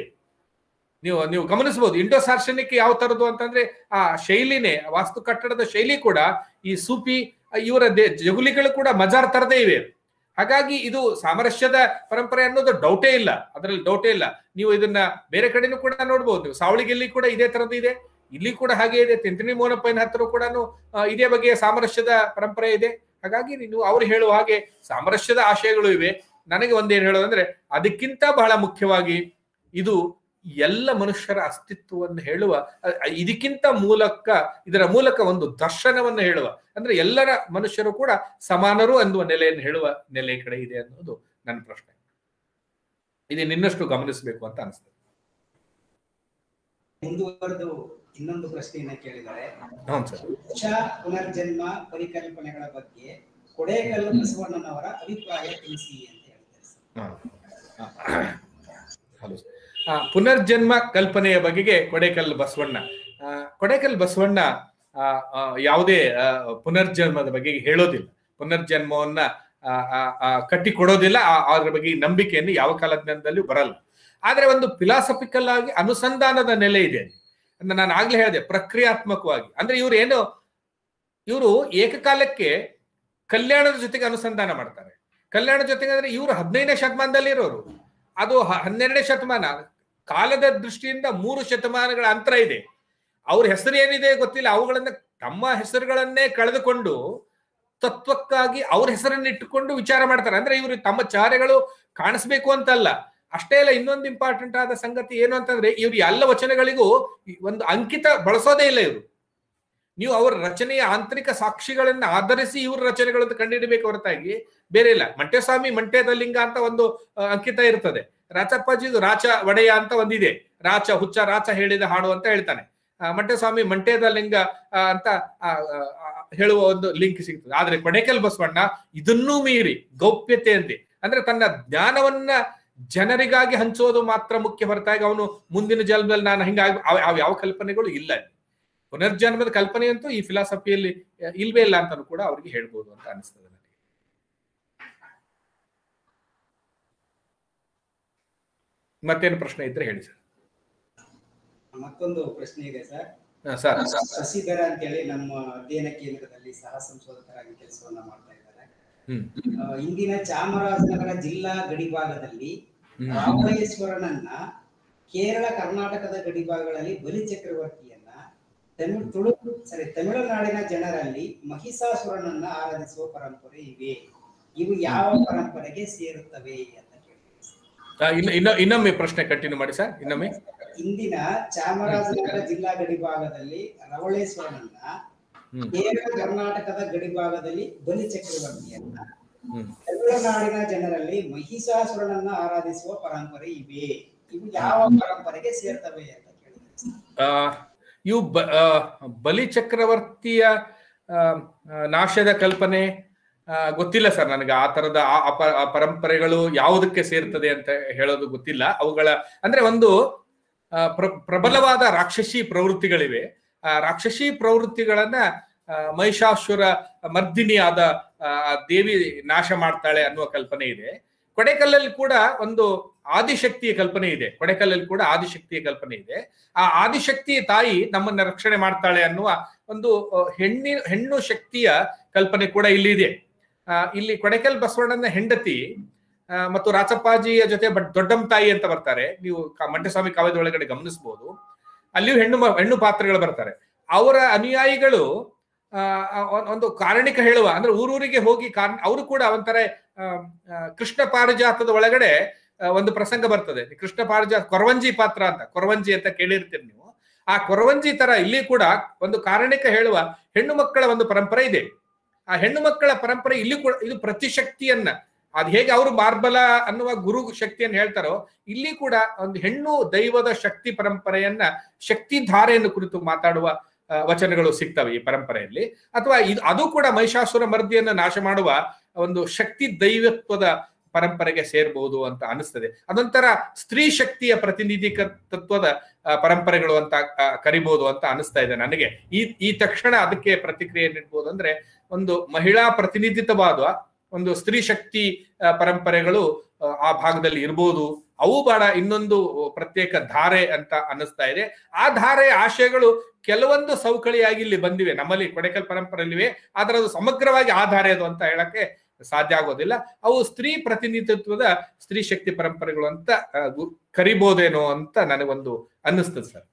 ನೀವು ನೀವು ಗಮನಿಸಬಹುದು ಇಂಡೋ ಸಾರ್ಸನಿಕ್ ಯಾವ ತರದ್ದು ಅಂತಂದ್ರೆ ಆ ಶೈಲಿನೇ ವಾಸ್ತು ಕಟ್ಟಡದ ಶೈಲಿ ಕೂಡ ಈ ಸೂಫಿ ಆ, ಇವರ ದೇ- ಜಗುಲಿಗಳು ಕೂಡ ಮಜಾರ್ ತರದೇ ಇವೆ ಹಾಗಾಗಿ ಇದು ಸಾಮರಸ್ಯದ ಪರಂಪರೆ ಅನ್ನೋದು ಡೌಟೇ ಇಲ್ಲ ಅದರಲ್ಲಿ ಡೌಟೇ ಇಲ್ಲ ನೀವು ಇದನ್ನ ಬೇರೆ ಕಡೆನೂ ಕೂಡ ನೋಡ್ಬೋದು ನೀವು ಸಾವಳಿಗೆಲ್ಲಿ ಕೂಡ ಇದೇ ತರದ್ದು ಇದೆ ಇಲ್ಲಿ ಕೂಡ ಹಾಗೆ ಇದೆ ತಿಂತಿಣಿ ಮೋನಪ್ಪನ ಹತ್ರ ಕೂಡ ಇದೇ ಬಗೆಯ ಸಾಮರಸ್ಯದ ಪರಂಪರೆ ಇದೆ ಹಾಗಾಗಿ ನೀವು ಅವ್ರು ಹೇಳುವ ಹಾಗೆ ಸಾಮರಸ್ಯದ ಆಶಯಗಳು ಇವೆ ನನಗೆ ಒಂದೇನು ಹೇಳೋದಂದ್ರೆ ಅದಕ್ಕಿಂತ ಬಹಳ ಮುಖ್ಯವಾಗಿ ಇದು ಎಲ್ಲ ಮನುಷ್ಯರ ಅಸ್ತಿತ್ವವನ್ನು ಹೇಳುವ ಅ- ಅ- ಇದಕ್ಕಿಂತ ಮೂಲಕ ಇದರ ಮೂಲಕ ಒಂದು ದರ್ಶನವನ್ನು ಹೇಳುವ ಅಂದ್ರೆ ಎಲ್ಲರ ಮನುಷ್ಯರು ಕೂಡ ಸಮಾನರು ಅನ್ನುವ ನೆಲೆಯನ್ನು ಹೇಳುವ ನೆಲೆ ಕಡೆ ಇದೆ ಅನ್ನೋದು ನನ್ನ ಪ್ರಶ್ನೆ ಇದನ್ನ ಇನ್ನಷ್ಟು ಗಮನಿಸಬೇಕು ಅಂತ ಅನಿಸ್ತದೆ ಮುಂದುವರೆದು ಇನ್ನೊಂದು ಪ್ರಶ್ನೆಯನ್ನ ಕೇಳಿದ್ದಾರೆ ಹೌದು ಸರ್ ಮೋಕ್ಷ ಪುನರ್ಜನ್ಮ ಪರಿಕಲ್ಪನೆಗಳ ಬಗ್ಗೆ ಕೊಡೇಕಲ್ಲು ಬಸವಣ್ಣನವರ ಅಭಿಪ್ರಾಯ ತಿಳಿಸಿ ಅಂತ ಹೇಳ್ತಾರೆ ಸರ್. ಹೌದು ಸರ್. ಆ, ಪುನರ್ಜನ್ಮ ಕಲ್ಪನೆಯ ಬಗೆಗೆ ಕೊಡೇಕಲ್ ಬಸವಣ್ಣ ಆ, ಕೊಡೇಕಲ್ ಬಸವಣ್ಣ ಆ, ಆ, ಯಾವುದೇ ಆ, ಪುನರ್ಜನ್ಮದ ಬಗ್ಗೆ ಹೇಳೋದಿಲ್ಲ ಪುನರ್ಜನ್ಮವನ್ನ ಆ, ಆ, ಆ, ಕಟ್ಟಿಕೊಡೋದಿಲ್ಲ ಆ- ಅದ್ರ ಬಗ್ಗೆ ಈ ನಂಬಿಕೆಯನ್ನು ಯಾವ ಕಾಲಜ್ಞಾನದಲ್ಲೂ ಬರಲ್ಲ ಆದ್ರೆ ಒಂದು ಫಿಲಾಸಫಿಕಲ್ ಆಗಿ ಅನುಸಂಧಾನದ ನೆಲೆ ಇದೆ ಅಲ್ಲಿ. ಅಂದ್ರೆ ನಾನು ಆಗ್ಲೇ ಹೇಳಿದೆ ಪ್ರಕ್ರಿಯಾತ್ಮಕವಾಗಿ ಅಂದ್ರೆ ಇವ್ರು ಏನು ಇವರು ಏಕಕಾಲಕ್ಕೆ ಕಲ್ಯಾಣದ ಜೊತೆಗೆ ಅನುಸಂಧಾನ ಮಾಡ್ತಾರೆ ಕಲ್ಯಾಣದ ಜೊತೆಗೆ ಅಂದ್ರೆ ಇವರು ಹದಿನೈದನೇ ಶತಮಾನದಲ್ಲಿ ಇರೋರು ಅದು ಹ- ಹನ್ನೆರಡನೇ ಶತಮಾನ ಕಾಲದ ದೃಷ್ಟಿಯಿಂದ ಮೂರು ಶತಮಾನಗಳ ಅಂತರ ಇದೆ ಅವ್ರ ಹೆಸರು ಏನಿದೆ ಗೊತ್ತಿಲ್ಲ ಅವುಗಳನ್ನ ತಮ್ಮ ಹೆಸರುಗಳನ್ನೇ ಕಳೆದುಕೊಂಡು ತತ್ವಕ್ಕಾಗಿ ಅವ್ರ ಹೆಸರನ್ನ ಇಟ್ಟುಕೊಂಡು ವಿಚಾರ ಮಾಡ್ತಾರೆ ಅಂದ್ರೆ ಇವರು ತಮ್ಮ ಚಾರೆಗಳು ಕಾಣಿಸ್ಬೇಕು ಅಂತಲ್ಲ ಅಷ್ಟೇ ಅಲ್ಲ ಇನ್ನೊಂದು ಇಂಪಾರ್ಟೆಂಟ್ ಆದ ಸಂಗತಿ ಏನು ಅಂತಂದ್ರೆ ಇವ್ರು ಎಲ್ಲ ವಚನಗಳಿಗೂ ಈ ಒಂದು ಅಂಕಿತ ಬಳಸೋದೇ ಇಲ್ಲ ಇವರು ನೀವು ಅವರ ರಚನೆಯ ಆಂತರಿಕ ಸಾಕ್ಷಿಗಳನ್ನ ಆಧರಿಸಿ ಇವ್ರ ರಚನೆಗಳನ್ನು ಕಂಡುಹಿಡಬೇಕು ಹೊರತಾಗಿ ಬೇರೆ ಇಲ್ಲ ಮಂಟೇಸ್ವಾಮಿ ಮಂಟೇದ ಲಿಂಗ ಅಂತ ಒಂದು ಆ, ಅಂಕಿತ ಇರ್ತದೆ ರಾಚಪ್ಪಾಜಿದು ರಾಚ ಒಡೆಯ ಅಂತ ಒಂದಿದೆ ರಾಚ ಹುಚ್ಚ ರಾಚ ಹೇಳಿದ ಹಾಡು ಅಂತ ಹೇಳ್ತಾನೆ ಆ, ಮಂಟೇಸ್ವಾಮಿ ಮಂಟೇದ ಲಿಂಗ ಆ, ಅಂತ ಆ, ಆ, ಆ, ಹೇಳುವ ಒಂದು ಲಿಂಕ್ ಸಿಗ್ತದೆ ಆದ್ರೆ ಕೊಡೆಕಲ್ ಬಸವಣ್ಣ ಇದನ್ನೂ ಮೀರಿ ಗೌಪ್ಯತೆ ಅಂತೆ ಅಂದ್ರೆ ತನ್ನ ಜ್ಞಾನವನ್ನ ಜನರಿಗಾಗಿ ಹಂಚೋದು ಮಾತ್ರ ಮುಖ್ಯ ಹೊರತಾಗಿ ಅವನು ಮುಂದಿನ ಜನ್ಮದಲ್ಲಿ ನಾನು ಹಿಂಗಾಗಿ ಅವ್- ಅವ್ ಯಾವ ಕಲ್ಪನೆಗಳು ಇಲ್ಲ ಅಲ್ಲಿ. ಪುನರ್ಜನ್ಮದ ಕಲ್ಪನೆ ಅಂತೂ ಈ ಫಿಲಾಸಫಿಯಲ್ಲಿ ಇಲ್ವೇ ಇಲ್ಲ ಅಂತಾನು ಕೂಡ ಅವ್ರಿಗೆ ಹೇಳ್ಬೋದು ಅಂತ ಅನಿಸ್ತದೆ ನನಗೆ ಮತ್ತೇನು ಪ್ರಶ್ನೆ ಇದ್ರೆ ಹೇಳಿ ಸರ್ ಮತ್ತೊಂದು ಪ್ರಶ್ನೆ ಇದೆ ಸರ್ ಸರ್ ಶಶಿಧರ ಅಂತೇಳಿ ನಮ್ಮ ಅಧ್ಯಯನ ಕೇಂದ್ರದಲ್ಲಿ ಸಹ ಸಂಶೋಧಕರಾಗಿ ಕೆಲಸವನ್ನ ಮಾಡ್ತಾ ಇದ್ದಾರೆ ಹ್ಮ್ ಆ, ಇಂದಿನ ಚಾಮರಾಜನಗರ ಜಿಲ್ಲಾ ಗಡಿಭಾಗದಲ್ಲಿ ಹ್ಮ್. ರಾಮೇಶ್ವರನನ್ನ ಕೇರಳ ಕರ್ನಾಟಕದ ಗಡಿಭಾಗಗಳಲ್ಲಿ ಬಲಿ ಚಕ್ರವರ್ತಿಯನ್ನ ತಮಿಳ್ ತುಳು ಸಾರಿ ತಮಿಳುನಾಡಿನ ಜನರಲ್ಲಿ ಮಹಿಷಾಸುರನನ್ನ ಆರಾಧಿಸುವ ಪರಂಪರೆ ಇವೆ ಇವು ಯಾವ ಪರಂಪರೆಗೆ ಸೇರುತ್ತವೆ ಅಂತ ಕೇಳಿದೆ ಆ, ಇನ್ನ ಇನ್ನ ಇನ್ನೊಮ್ಮೆ ಪ್ರಶ್ನೆ ಕಂಟಿನ್ಯೂ ಮಾಡಿ ಸರ್ ಇನ್ನೊಮ್ಮೆ ಇಂದಿನ ಚಾಮರಾಜನಗರ ಜಿಲ್ಲಾ ಗಡಿಭಾಗದಲ್ಲಿ ರವಳೇಶ್ವರನನ್ನ ಹ್ಮ್ ಕೇರಳ ಕರ್ನಾಟಕದ ಗಡಿಭಾಗದಲ್ಲಿ ಬಲಿ ಚಕ್ರವರ್ತಿಯನ್ನ ಹ್ಮ್ ತಮಿಳುನಾಡಿನ ಜನರಲ್ಲಿ ಮಹಿಷಾಸುರನನ್ನ ಆರಾಧಿಸುವ ಪರಂಪರೆ ಇವೆ ಇವು ಯಾವ ಪರಂಪರೆಗೆ ಸೇರ್ತವೆ ಅಂತ ಕೇಳಿದೆ ಆ, ಇವು ಬ- ಆ, ಬಲಿ ಚಕ್ರವರ್ತಿಯ ಆ, ಆ, ನಾಶದ ಕಲ್ಪನೆ ಆ, ಗೊತ್ತಿಲ್ಲ ಸರ್ ನನಗೆ ಆ ತರದ ಆ ಅಪ- ಆ ಪರಂಪರೆಗಳು ಯಾವುದಕ್ಕೆ ಸೇರ್ತದೆ ಅಂತ ಹೇಳೋದು ಗೊತ್ತಿಲ್ಲ ಅವುಗಳ ಅಂದ್ರೆ ಒಂದು ಆ, ಪ್ರ- ಪ್ರಬಲವಾದ ರಾಕ್ಷಸಿ ಪ್ರವೃತ್ತಿಗಳಿವೆ ಆ ರಾಕ್ಷಸಿ ಪ್ರವೃತ್ತಿಗಳನ್ನ ಆ, ಮಹಿಷಾಸುರ ಮರ್ದಿನಿಯಾದ ಆ, ದೇವಿ ನಾಶ ಮಾಡ್ತಾಳೆ ಅನ್ನುವ ಕಲ್ಪನೆ ಇದೆ ಕೊಡೆಕಲ್ಲಲ್ಲಿ ಕೂಡ ಒಂದು ಆದಿಶಕ್ತಿಯ ಕಲ್ಪನೆ ಇದೆ ಕೊಡೆಕಲ್ಲಲ್ಲಿ ಕೂಡ ಆದಿಶಕ್ತಿಯ ಕಲ್ಪನೆ ಇದೆ ಆ ಆದಿಶಕ್ತಿ ತಾಯಿ ನಮ್ಮನ್ನ ರಕ್ಷಣೆ ಮಾಡ್ತಾಳೆ ಅನ್ನುವ ಒಂದು ಆ, ಹೆಣ್ಣಿ ಹೆಣ್ಣು ಶಕ್ತಿಯ ಕಲ್ಪನೆ ಕೂಡ ಇಲ್ಲಿ ಇದೆ ಆ, ಇಲ್ಲಿ ಕೊಡೆಕಲ್ ಬಸವಣ್ಣನ ಹೆಂಡತಿ ಆ, ಮತ್ತು ರಾಚಪ್ಪಾಜಿಯ ಜೊತೆ ಬಟ್ ದೊಡ್ಡಮ್ಮ ತಾಯಿ ಅಂತ ಬರ್ತಾರೆ ನೀವು ಕ- ಮಂಟಸ್ವಾಮಿ ಕಾವ್ಯದ ಒಳಗಡೆ ಗಮನಿಸಬಹುದು ಅಲ್ಲಿಯೂ ಹೆಣ್ಣು ಮ- ಹೆಣ್ಣು ಪಾತ್ರಗಳು ಬರ್ತಾರೆ ಅವರ ಅನುಯಾಯಿಗಳು ಆ, ಆ, ಒಂದ್- ಒಂದು ಕಾರಣಿಕ ಹೇಳುವ ಅಂದ್ರೆ ಊರೂರಿಗೆ ಹೋಗಿ ಕಾರಣ ಅವರು ಕೂಡ ಒಂಥರ ಆ, ಆ, ಕೃಷ್ಣ ಪಾರಿಜಾತದ ಒಳಗಡೆ ಆ, ಒಂದು ಪ್ರಸಂಗ ಬರ್ತದೆ ಕೃಷ್ಣ ಪಾರಿಜಾತ ಕೊರವಂಜಿ ಪಾತ್ರ ಅಂತ ಕೊರವಂಜಿ ಅಂತ ಕೇಳಿರ್ತೀರಿ ನೀವು ಆ ಕೊರವಂಜಿ ತರ ಇಲ್ಲಿ ಕೂಡ ಒಂದು ಕಾರಣಿಕ ಹೇಳುವ ಹೆಣ್ಣು ಮಕ್ಕಳ ಒಂದು ಪರಂಪರೆ ಇದೆ ಆ ಹೆಣ್ಣು ಮಕ್ಕಳ ಪರಂಪರೆ ಇಲ್ಲಿ ಕೂಡ ಇದು ಪ್ರತಿಶಕ್ತಿಯನ್ನ ಅದ್ ಹೇಗೆ ಅವರು ಮಾರ್ಬಲ ಅನ್ನುವ ಗುರು ಶಕ್ತಿಯನ್ನು ಹೇಳ್ತಾರೋ ಇಲ್ಲಿ ಕೂಡ ಒಂದು ಹೆಣ್ಣು ದೈವದ ಶಕ್ತಿ ಪರಂಪರೆಯನ್ನ ಶಕ್ತಿ ಧಾರೆಯನ್ನು ಕುರಿತು ಮಾತಾಡುವ ಆ, ವಚನಗಳು ಸಿಗ್ತವೆ ಈ ಪರಂಪರೆಯಲ್ಲಿ ಅಥವಾ ಇದು ಅದು ಕೂಡ ಮಹಿಷಾಸುರ ಮರ್ದಿಯನ್ನು ನಾಶ ಮಾಡುವ ಒಂದು ಶಕ್ತಿ ದೈವತ್ವದ ಪರಂಪರೆಗೆ ಸೇರ್ಬಹುದು ಅಂತ ಅನಿಸ್ತದೆ ಅದೊಂಥರ ಸ್ತ್ರೀ ಶಕ್ತಿಯ ಪ್ರತಿನಿಧಿಕ ತತ್ವದ ಆ, ಪರಂಪರೆಗಳು ಅಂತ ಆ, ಕರಿಬಹುದು ಅಂತ ಅನಿಸ್ತಾ ಇದೆ ನನಗೆ ಈ ಈ ತಕ್ಷಣ ಅದಕ್ಕೆ ಪ್ರತಿಕ್ರಿಯೆ ನೀಡ್ಬೋದು ಅಂದ್ರೆ ಒಂದು ಮಹಿಳಾ ಪ್ರತಿನಿಧಿತವಾದ ಒಂದು ಸ್ತ್ರೀ ಶಕ್ತಿ ಆ, ಪರಂಪರೆಗಳು ಆ, ಆ ಭಾಗದಲ್ಲಿ ಇರ್ಬೋದು ಅವು ಬಹಳ ಇನ್ನೊಂದು ಪ್ರತ್ಯೇಕ ಧಾರೆ ಅಂತ ಅನ್ನಿಸ್ತಾ ಇದೆ ಆ ಧಾರೆಯ ಆಶಯಗಳು ಕೆಲವೊಂದು ಸೌಕಳಿಯಾಗಿ ಇಲ್ಲಿ ಬಂದಿವೆ ನಮ್ಮಲ್ಲಿ ಕೊಡೆಕಲ್ ಪರಂಪರೆಯಲ್ಲಿವೆ ಆದ್ರೆ ಅದು ಸಮಗ್ರವಾಗಿ ಆ ಧಾರೆ ಅದು ಅಂತ ಹೇಳಕ್ಕೆ ಸಾಧ್ಯ ಆಗೋದಿಲ್ಲ ಅವು ಸ್ತ್ರೀ ಪ್ರತಿನಿಧಿತ್ವದ ಸ್ತ್ರೀ ಶಕ್ತಿ ಪರಂಪರೆಗಳು ಅಂತ ಆ, ಗು- ಕರಿಬೋದೇನೋ ಅಂತ ನನಗೊಂದು ಅನ್ನಿಸ್ತದೆ ಸರ್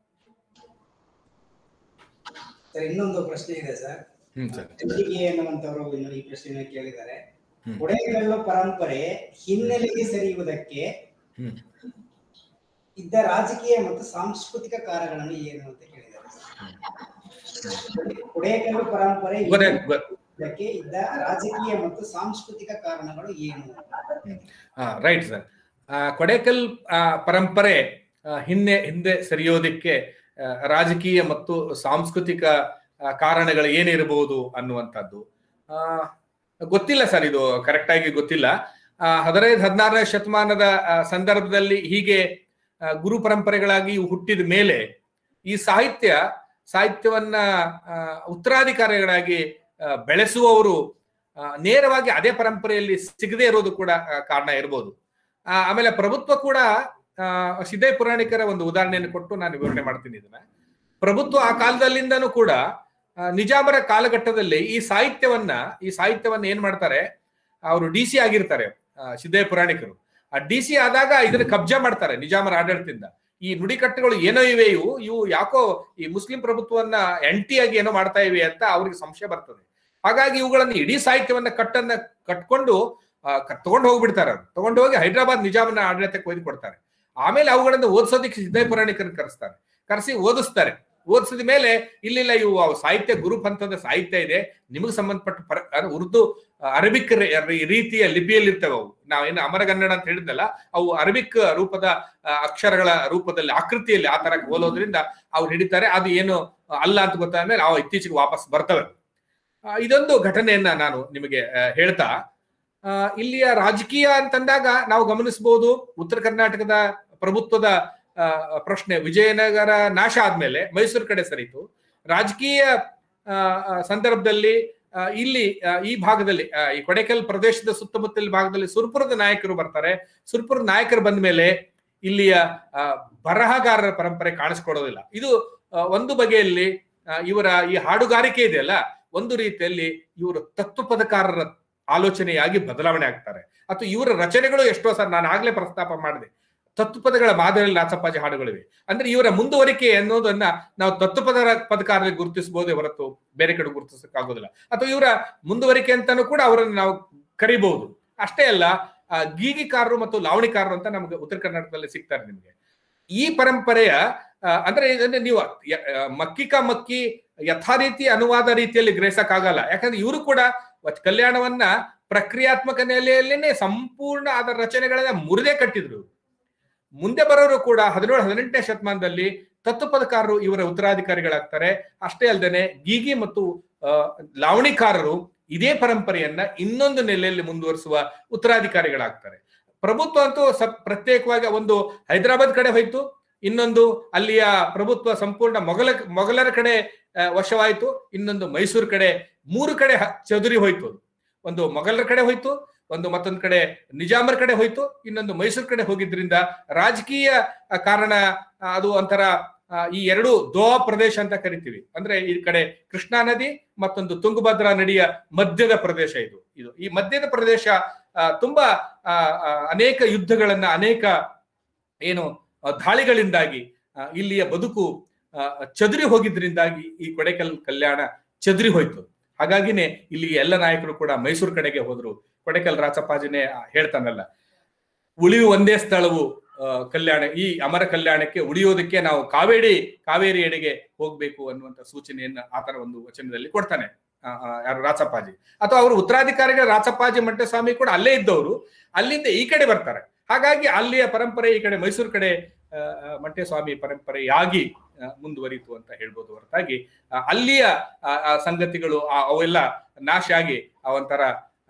ಸರ್ ಇನ್ನೊಂದು ಪ್ರಶ್ನೆ ಇದೆ ಸರ್ ಹ್ಮ್ ಸರ್ ಎಲ್ಲಿಗೆ ಅನ್ನುವಂತವರು ಇನ್ನು ಈ ಪ್ರಶ್ನೆಯನ್ನು ಕೇಳಿದ್ದಾರೆ ಹ್ಮ್. ಕೊಡೆಗಲ್ಲು ಪರಂಪರೆ ಹಿನ್ನೆಲೆಗೆ ಸರಿಯುವುದಕ್ಕೆ ಹ್ಮ್ ಇದ್ದ ರಾಜಕೀಯ ಮತ್ತು ಸಾಂಸ್ಕೃತಿಕ ಕಾರಣಗಳನ್ನು ಏನು ಅಂತ ಕೇಳಿದ್ದಾರೆ ಸರ್. ಕೊಡೆಕಲ್ಲು ಪರಂಪರೆ ಗೊತ್ತೇ- ಗೊ- ಇದಕ್ಕೆ ಇದ್ದ ರಾಜಕೀಯ ಮತ್ತು ಸಾಂಸ್ಕೃತಿಕ ಕಾರಣಗಳು ಏನು ರೈಟ್ ಸರ್ ಕೊಡೇಕಲ್ ಆ, ಪರಂಪರೆ ಆ, ಹಿಂದೆ ಹಿಂದೆ ಸರಿಯೋದಿಕ್ಕೆ ಆ, ರಾಜಕೀಯ ಮತ್ತು ಸಾಂಸ್ಕೃತಿಕ ಆ, ಕಾರಣಗಳು ಏನಿರಬಹುದು ಅನ್ನುವಂಥದ್ದು ಆ, ಗೊತ್ತಿಲ್ಲ ಸರ್ ಇದು ಕರೆಕ್ಟ್ ಆಗಿ ಗೊತ್ತಿಲ್ಲ ಆ, ಹದಿನೈದು ಹದಿನಾರನೇ ಶತಮಾನದ ಆ, ಸಂದರ್ಭದಲ್ಲಿ ಹೀಗೆ ಆ, ಗುರು ಪರಂಪರೆಗಳಾಗಿ ಇವು ಹುಟ್ಟಿದ ಮೇಲೆ ಈ ಸಾಹಿತ್ಯ ಸಾಹಿತ್ಯವನ್ನ ಆ, ಉತ್ತರಾಧಿಕಾರಿಗಳಾಗಿ ಆ, ಬೆಳೆಸುವವರು ಆ, ನೇರವಾಗಿ ಅದೇ ಪರಂಪರೆಯಲ್ಲಿ ಸಿಗದೇ ಇರೋದು ಕೂಡ ಆ, ಕಾರಣ ಇರ್ಬೋದು ಆ, ಆಮೇಲೆ ಪ್ರಭುತ್ವ ಕೂಡ ಆ, ಸಿದ್ಧೈ ಪುರಾಣಿಕರ ಒಂದು ಉದಾಹರಣೆಯನ್ನು ಕೊಟ್ಟು ನಾನು ವಿವರಣೆ ಮಾಡ್ತೀನಿ ಇದನ್ನ ಪ್ರಭುತ್ವ ಆ ಕಾಲದಲ್ಲಿಂದನೂ ಕೂಡ ಆ, ನಿಜಾಮರ ಕಾಲಘಟ್ಟದಲ್ಲಿ ಈ ಸಾಹಿತ್ಯವನ್ನ ಈ ಸಾಹಿತ್ಯವನ್ನ ಏನ್ ಮಾಡ್ತಾರೆ ಅವರು ಡಿ ಸಿ ಆಗಿರ್ತಾರೆ ಆ, ಸಿದ್ದಯ್ಯ ಪುರಾಣಿಕರು ಆ ಡಿ ಸಿ ಆದಾಗ ಇದನ್ನ ಕಬ್ಜಾ ಮಾಡ್ತಾರೆ ನಿಜಾಮರ ಆಡಳಿತದಿಂದ ಈ ನುಡಿಕಟ್ಟುಗಳು ಏನೋ ಇವೆ ಇವು ಇವು ಯಾಕೋ ಈ ಮುಸ್ಲಿಂ ಪ್ರಭುತ್ವವನ್ನ ಎಂಟಿಯಾಗಿ ಏನೋ ಮಾಡ್ತಾ ಇವೆ ಅಂತ ಅವ್ರಿಗೆ ಸಂಶಯ ಬರ್ತದೆ ಹಾಗಾಗಿ ಇವುಗಳನ್ನ ಇಡೀ ಸಾಹಿತ್ಯವನ್ನ ಕಟ್ಟನ್ನ ಕಟ್ಕೊಂಡು ಆ, ಕ- ತಗೊಂಡು ಹೋಗ್ಬಿಡ್ತಾರೆ ಅವ್ರು. ತಗೊಂಡು ಹೋಗಿ ಹೈದರಾಬಾದ್ ನಿಜಾಮನ ಆಡಳಿತಕ್ಕೆ ಒಯ್ದು ಕೊಡ್ತಾರೆ ಆಮೇಲೆ ಅವುಗಳನ್ನ ಓದಿಸೋದಕ್ಕೆ ಸಿದ್ದಯ್ಯ ಪುರಾಣಿಕರನ್ನ ಕರೆಸ್ತಾರೆ ಕರೆಸಿ ಓದಿಸ್ತಾರೆ ಓದಿಸಿದ ಮೇಲೆ ಇಲ್ಲಿಲ್ಲ ಇವು ಅವು ಸಾಹಿತ್ಯ ಗುರು ಪಂಥದ ಸಾಹಿತ್ಯ ಇದೆ ನಿಮಗೆ ಸಂಬಂಧಪಟ್ಟ ಪರ ಅಂದ್ರೆ ಉರ್ದು ಅರಬಿಕ್ ರೀತಿಯ ಲಿಪಿಯಲ್ಲಿ ಇರ್ತವೆ ಅವು ನಾವೇನು ಅಮರಗನ್ನಡ ಅಂತ ಹೇಳಿದ್ನಲ್ಲ ಅವು ಅರಬಿಕ್ ರೂಪದ ಆ, ಅಕ್ಷರಗಳ ರೂಪದಲ್ಲಿ ಆಕೃತಿಯಲ್ಲಿ ಆ ತರ ಹೋಲೋದ್ರಿಂದ ಅವ್ರು ಹಿಡಿತಾರೆ ಅದು ಏನು ಅಲ್ಲ ಅಂತ ಗೊತ್ತಾದ ಮೇಲೆ ಅವು ಇತ್ತೀಚೆಗೆ ವಾಪಸ್ ಬರ್ತವೆ ಆ, ಇದೊಂದು ಘಟನೆಯನ್ನ ನಾನು ನಿಮಗೆ ಆ, ಹೇಳ್ತಾ ಆ, ಇಲ್ಲಿಯ ರಾಜಕೀಯ ಅಂತಂದಾಗ ನಾವು ಗಮನಿಸಬಹುದು ಉತ್ತರ ಕರ್ನಾಟಕದ ಪ್ರಭುತ್ವದ ಆ, ಪ್ರಶ್ನೆ ವಿಜಯನಗರ ನಾಶ ಆದ್ಮೇಲೆ ಮೈಸೂರು ಕಡೆ ಸರಿತು ರಾಜಕೀಯ ಆ, ಆ, ಸಂದರ್ಭದಲ್ಲಿ ಆ, ಇಲ್ಲಿ ಆ, ಈ ಭಾಗದಲ್ಲಿ ಆ, ಈ ಕೊಡೆಕಲ್ ಪ್ರದೇಶದ ಸುತ್ತಮುತ್ತಲ ಭಾಗದಲ್ಲಿ ಸುರ್ಪುರದ ನಾಯಕರು ಬರ್ತಾರೆ ಸುರ್ಪುರದ ನಾಯಕರು ಬಂದ ಮೇಲೆ ಇಲ್ಲಿಯ ಆ, ಬರಹಗಾರರ ಪರಂಪರೆ ಕಾಣಿಸ್ಕೊಡೋದಿಲ್ಲ ಇದು ಆ, ಒಂದು ಬಗೆಯಲ್ಲಿ ಆ, ಇವರ ಈ ಹಾಡುಗಾರಿಕೆ ಇದೆಯಲ್ಲ ಒಂದು ರೀತಿಯಲ್ಲಿ ಇವರು ತತ್ವಪದಕಾರರ ಆಲೋಚನೆಯಾಗಿ ಬದಲಾವಣೆ ಆಗ್ತಾರೆ ಅಥವಾ ಇವರ ರಚನೆಗಳು ಎಷ್ಟೋ ಸರ್ ನಾನು ಆಗ್ಲೇ ಪ್ರಸ್ತಾಪ ಮಾಡಿದೆ ತತ್ವಪದಗಳ ಮಾದರಿಯಲ್ಲಿ ನಾಚಪ್ಪಾಜಿ ಹಾಡುಗಳಿವೆ ಅಂದ್ರೆ ಇವರ ಮುಂದುವರಿಕೆ ಅನ್ನೋದನ್ನ ನಾವು ತತ್ವಪದ ಪದಕಾರರಲ್ಲಿ ಗುರುತಿಸಬಹುದೇ ಹೊರತು ಬೇರೆ ಕಡೆ ಗುರುತಿಸಕ್ಕಾಗೋದಿಲ್ಲ ಅಥವಾ ಇವರ ಮುಂದುವರಿಕೆ ಅಂತಾನೂ ಕೂಡ ಅವರನ್ನು ನಾವು ಕರಿಬಹುದು ಅಷ್ಟೇ ಅಲ್ಲ ಆ, ಗೀಗಿಕಾರರು ಮತ್ತು ಲಾವಣಿಕಾರರು ಅಂತ ನಮ್ಗೆ ಉತ್ತರ ಕರ್ನಾಟಕದಲ್ಲಿ ಸಿಗ್ತಾರೆ ನಿಮ್ಗೆ ಈ ಪರಂಪರೆಯ ಆ, ಅಂದ್ರೆ ಇದನ್ನ ನೀವು ಯ- ಆ, ಮಕ್ಕಿಕ ಮಕ್ಕಿ ಯಥಾ ರೀತಿ ಅನುವಾದ ರೀತಿಯಲ್ಲಿ ಗ್ರಹಿಸಕ್ಕಾಗಲ್ಲ ಯಾಕಂದ್ರೆ ಇವರು ಕೂಡ ವಚ್- ಕಲ್ಯಾಣವನ್ನ ಪ್ರಕ್ರಿಯಾತ್ಮಕ ನೆಲೆಯಲ್ಲೇನೆ ಸಂಪೂರ್ಣ ಅದರ ರಚನೆಗಳನ್ನ ಮುರಿದೇ ಕಟ್ಟಿದ್ರು ಮುಂದೆ ಬರೋರು ಕೂಡ ಹದಿನೇಳು ಹದಿನೆಂಟನೇ ಶತಮಾನದಲ್ಲಿ ತತ್ವಪದಕಾರರು ಇವರ ಉತ್ತರಾಧಿಕಾರಿಗಳಾಗ್ತಾರೆ ಅಷ್ಟೇ ಅಲ್ಲದೆ ಗೀಗಿ ಮತ್ತು ಆ, ಲಾವಣಿಕಾರರು ಇದೇ ಪರಂಪರೆಯನ್ನ ಇನ್ನೊಂದು ನೆಲೆಯಲ್ಲಿ ಮುಂದುವರಿಸುವ ಉತ್ತರಾಧಿಕಾರಿಗಳಾಗ್ತಾರೆ ಪ್ರಭುತ್ವ ಅಂತೂ ಸ ಪ್ರತ್ಯೇಕವಾಗಿ ಒಂದು ಹೈದರಾಬಾದ್ ಕಡೆ ಹೋಯ್ತು ಇನ್ನೊಂದು ಅಲ್ಲಿಯ ಪ್ರಭುತ್ವ ಸಂಪೂರ್ಣ ಮೊಘಲ ಮೊಘಲರ ಕಡೆ ಆ, ವಶವಾಯಿತು ಇನ್ನೊಂದು ಮೈಸೂರು ಕಡೆ ಮೂರು ಕಡೆ ಹ- ಚದುರಿ ಹೋಯ್ತು ಅದು. ಒಂದು ಮೊಘಲರ ಕಡೆ ಹೋಯ್ತು ಒಂದು ಮತ್ತೊಂದು ಕಡೆ ನಿಜಾಮರ ಕಡೆ ಹೋಯ್ತು ಇನ್ನೊಂದು ಮೈಸೂರು ಕಡೆ ಹೋಗಿದ್ರಿಂದ ರಾಜಕೀಯ ಆ, ಕಾರಣ ಆ, ಅದು ಒಂಥರ ಆ, ಈ ಎರಡು ದೋವಾ ಪ್ರದೇಶ ಅಂತ ಕರಿತೀವಿ ಅಂದ್ರೆ ಈ ಕಡೆ ಕೃಷ್ಣಾ ನದಿ ಮತ್ತೊಂದು ತುಂಗಭದ್ರಾ ನದಿಯ ಮಧ್ಯದ ಪ್ರದೇಶ ಇದು ಇದು ಈ ಮಧ್ಯದ ಪ್ರದೇಶ ಆ, ತುಂಬಾ ಆ, ಆ, ಅನೇಕ ಯುದ್ಧಗಳನ್ನ ಅನೇಕ ಏನು ಆ, ದಾಳಿಗಳಿಂದಾಗಿ ಆ, ಇಲ್ಲಿಯ ಬದುಕು ಆ, ಚದುರಿ ಹೋಗಿದ್ರಿಂದಾಗಿ ಈ ಕೊಡೆಕಲ್ ಕಲ್ಯಾಣ ಚದುರಿ ಹೋಯ್ತು ಹಾಗಾಗಿನೇ ಇಲ್ಲಿ ಎಲ್ಲ ನಾಯಕರು ಕೂಡ ಮೈಸೂರು ಕಡೆಗೆ ಹೋದ್ರು ಕೊಡೆಕಲ್ ರಾಚಪ್ಪಾಜಿನೇ ಹೇಳ್ತಾನಲ್ಲ ಉಳಿಯು ಒಂದೇ ಸ್ಥಳವು ಆ, ಕಲ್ಯಾಣ ಈ ಅಮರ ಕಲ್ಯಾಣಕ್ಕೆ ಉಳಿಯೋದಕ್ಕೆ ನಾವು ಕಾವೇರಿ ಕಾವೇರಿ ಎಡೆಗೆ ಹೋಗ್ಬೇಕು ಅನ್ನುವಂತ ಸೂಚನೆಯನ್ನ ಆತರ ಒಂದು ವಚನದಲ್ಲಿ ಕೊಡ್ತಾನೆ ಆ, ಆ, ಯಾರು ರಾಚಪ್ಪಾಜಿ ಅಥವಾ ಅವರು ಉತ್ತರಾಧಿಕಾರಿಗಳ ರಾಚಪ್ಪಾಜಿ ಮಂಟಸ್ವಾಮಿ ಕೂಡ ಅಲ್ಲೇ ಇದ್ದವರು ಅಲ್ಲಿಂದ ಈ ಕಡೆ ಬರ್ತಾರೆ ಹಾಗಾಗಿ ಅಲ್ಲಿಯ ಪರಂಪರೆ ಈ ಕಡೆ ಮೈಸೂರು ಕಡೆ ಆ, ಆ, ಮಂಟೇಸ್ವಾಮಿ ಪರಂಪರೆಯಾಗಿ ಆ, ಮುಂದುವರಿತು ಅಂತ ಹೇಳ್ಬೋದು ಹೊರತಾಗಿ ಆ, ಅಲ್ಲಿಯ ಆ, ಆ ಸಂಗತಿಗಳು ಆ, ಅವೆಲ್ಲ ನಾಶ ಆಗಿ ಆ ಒಂಥರ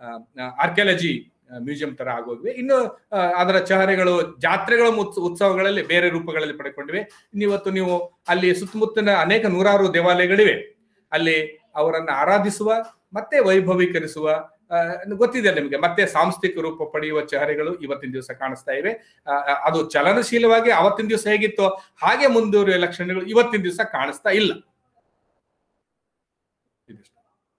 ಆರ್ಕಿಯಾಲಜಿ ಮ್ಯೂಸಿಯಂ ತರ ಆಗೋಗಿವೆ ಇನ್ನು ಆ, ಅದರ ಚಹರೆಗಳು ಜಾತ್ರೆಗಳ ಮುತ್ಸ- ಉತ್ಸವಗಳಲ್ಲಿ ಬೇರೆ ರೂಪಗಳಲ್ಲಿ ಪಡ್ಕೊಂಡಿವೆ ಇನ್ನಿವತ್ತು ನೀವು ಅಲ್ಲಿ ಸುತ್ತಮುತ್ತಲಿನ ಅನೇಕ ನೂರಾರು ದೇವಾಲಯಗಳಿವೆ ಅಲ್ಲಿ ಅವರನ್ನ ಆರಾಧಿಸುವ ಮತ್ತೆ ವೈಭವೀಕರಿಸುವ ಆ, ಗೊತ್ತಿದೆ ನಿಮಗೆ ಮತ್ತೆ ಸಾಂಸ್ಥಿಕ ರೂಪ ಪಡೆಯುವ ಚಹರೆಗಳು ಇವತ್ತಿನ ದಿವಸ ಕಾಣಿಸ್ತಾ ಇವೆ ಆ, ಆ, ಅದು ಚಲನಶೀಲವಾಗಿ ಅವತ್ತಿನ ದಿವಸ ಹೇಗಿತ್ತೋ ಹಾಗೆ ಮುಂದುವರಿಯುವ ಲಕ್ಷಣಗಳು ಇವತ್ತಿನ ದಿವಸ ಕಾಣಿಸ್ತಾ ಇಲ್ಲ ಇದಿಷ್ಟು.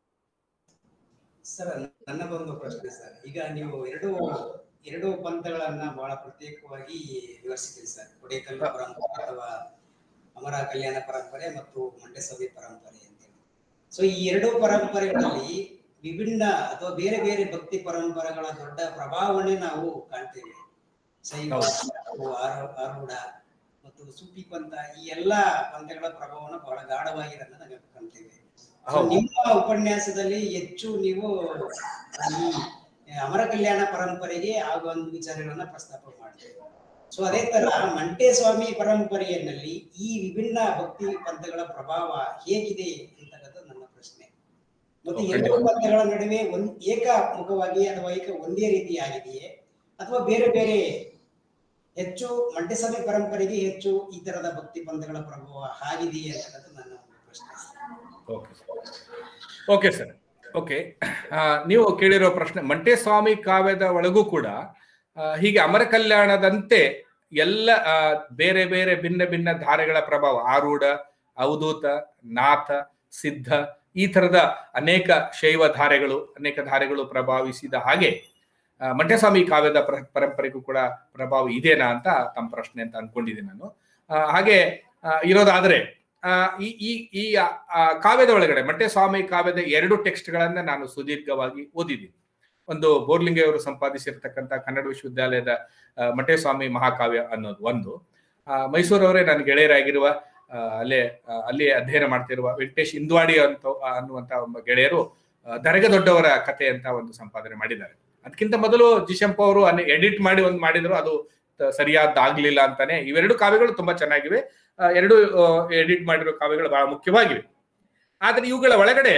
ಸರ್ ನನ್ನದೊಂದು ಪ್ರಶ್ನೆ ಸರ್ ಈಗ ನೀವು ಎರಡು ಎರಡು ಪಂಥಗಳನ್ನ ಬಹಳ ಪ್ರತ್ಯೇಕವಾಗಿ ವಿವರಿಸಿದ್ದೀರಿ ಸರ್ ಕೊಡೇಕಲ್ ಪರಂಪರೆ ಅಥವಾ ಅಮರ ಕಲ್ಯಾಣ ಪರಂಪರೆ ಮತ್ತು ಮಂಟೇಸ್ವಾಮಿ ಪರಂಪರೆ ಅಂತೇಳಿ ಸೊ ಈ ಎರಡು ಪರಂಪರೆಗಳಲ್ಲಿ ವಿಭಿನ್ನ ಅಥವಾ ಬೇರೆ ಬೇರೆ ಭಕ್ತಿ ಪರಂಪರೆಗಳ ದೊಡ್ಡ ಪ್ರಭಾವನೆ ನಾವು ಕಾಣ್ತೇವೆ ಶೈವ ಮತ್ತು ಆರು- ಆರೂಢ ಮತ್ತು ಸೂಫಿ ಪಂಥ ಈ ಎಲ್ಲಾ ಪಂಥಗಳ ಪ್ರಭಾವನ ಬಹಳ ಗಾಢವಾಗಿರೋದನ್ನ ನಾವು ಕಾಣ್ತೇವೆ So, ಹೌದು. ನಿಮ್ಮ ಉಪನ್ಯಾಸದಲ್ಲಿ ಹೆಚ್ಚು ನೀವು ಈ ಅಮರ ಕಲ್ಯಾಣ ಪರಂಪರೆಗೆ ಆಗುವಂತ ವಿಚಾರಗಳನ್ನ ಪ್ರಸ್ತಾಪ ಮಾಡ್ತೇವೆ ಸೊ ಅದೇ ತರ ಮಂಟೇಸ್ವಾಮಿ ಪರಂಪರೆಯಲ್ಲಿ ಈ ವಿಭಿನ್ನ ಭಕ್ತಿ ಪಂಥಗಳ ಪ್ರಭಾವ ಹೇಗಿದೆ ಅಂತಕ್ಕಂಥದ್ದು ನನ್ನ ಪ್ರಶ್ನೆ ಮತ್ತೆ Okay. ಎರಡು ಪಂಥಗಳ ನಡುವೆ ಒಂದ್ ಏಕಮುಖವಾಗಿ ಅಥವಾ ಏಕ ಒಂದೇ ರೀತಿಯಾಗಿದೆಯೇ ಅಥವಾ ಬೇರೆ ಬೇರೆ ಹೆಚ್ಚು ಮಂಟೇಸ್ವಾಮಿ ಪರಂಪರೆಗೆ ಹೆಚ್ಚು ಈ ತರದ ಭಕ್ತಿ ಪಂಥಗಳ ಪ್ರಭಾವ ಆಗಿದೆಯೇ ಅಂತಕ್ಕಂಥದ್ದು ನನ್ನ ಒಂದು ಪ್ರಶ್ನೆ ಓಕೆ ಓಕೆ ಸರ್ ಓಕೆ ನೀವು ಕೇಳಿರೋ ಪ್ರಶ್ನೆ ಮಂಟೇಸ್ವಾಮಿ ಕಾವ್ಯದ ಒಳಗೂ ಕೂಡ ಆ, ಹೀಗೆ ಅಮರ ಕಲ್ಯಾಣದಂತೆ ಎಲ್ಲ ಆ, ಬೇರೆ ಬೇರೆ ಭಿನ್ನ ಭಿನ್ನ ಧಾರೆಗಳ ಪ್ರಭಾವ ಆರೂಢ ಅವಧೂತ ನಾಥ ಸಿದ್ಧ ಈ ತರದ ಅನೇಕ ಶೈವ ಧಾರೆಗಳು ಅನೇಕ ಧಾರೆಗಳು ಪ್ರಭಾವಿಸಿದ ಹಾಗೆ ಆ, ಮಂಟೇಸ್ವಾಮಿ ಕಾವ್ಯದ ಪ್ರ- ಪರಂಪರೆಗೂ ಕೂಡ ಪ್ರಭಾವ ಇದೆನಾ ಅಂತ ತಮ್ಮ ಪ್ರಶ್ನೆ ಅಂತ ಅನ್ಕೊಂಡಿದ್ದೀನಿ ನಾನು ಆ, ಹಾಗೆ ಆ, ಇರೋದಾದ್ರೆ ಆ, ಈ ಈ ಈ ಆ, ಆ, ಕಾವ್ಯದ ಒಳಗಡೆ ಮಂಟೇಸ್ವಾಮಿ ಕಾವ್ಯದ ಎರಡು ಟೆಕ್ಸ್ಟ್ಗಳನ್ನ ನಾನು ಸುದೀರ್ಘವಾಗಿ ಓದಿದ್ದೀನಿ ಒಂದು ಬೋರ್ಲಿಂಗೆ ಅವರು ಸಂಪಾದಿಸಿರ್ತಕ್ಕಂಥ ಕನ್ನಡ ವಿಶ್ವವಿದ್ಯಾಲಯದ ಆ, ಮಂಟೇಸ್ವಾಮಿ ಮಹಾಕಾವ್ಯ ಅನ್ನೋದು ಒಂದು ಆ, ಮೈಸೂರವರೇ ನನ್ನ ಗೆಳೆಯರಾಗಿರುವ ಆ, ಅಲ್ಲೇ ಆ, ಅಲ್ಲಿ ಅಧ್ಯಯನ ಮಾಡ್ತಿರುವ ವೆಂಕಟೇಶ್ ಇಂದ್ವಾಡಿ ಅಂತ ಅನ್ನುವಂತ ಒಬ್ಬ ಗೆಳೆಯರು ಆ, ದರಗ ದೊಡ್ಡವರ ಕಥೆ ಅಂತ ಒಂದು ಸಂಪಾದನೆ ಮಾಡಿದ್ದಾರೆ ಅದಕ್ಕಿಂತ ಮೊದಲು ಜಿಶಂಪ ಅವರು ಎಡಿಟ್ ಮಾಡಿ ಒಂದು ಮಾಡಿದ್ರು ಅದು ತ- ಸರಿಯಾದ್ದಾಗ್ಲಿಲ್ಲ ಅಂತಾನೆ ಇವೆರಡು ಕಾವ್ಯಗಳು ತುಂಬಾ ಚೆನ್ನಾಗಿವೆ ಆ, ಎರಡು ಎಡಿಟ್ ಮಾಡಿರೋ ಕಾವ್ಯಗಳು ಬಹಳ ಮುಖ್ಯವಾಗಿವೆ ಆದ್ರೆ ಇವುಗಳ ಒಳಗಡೆ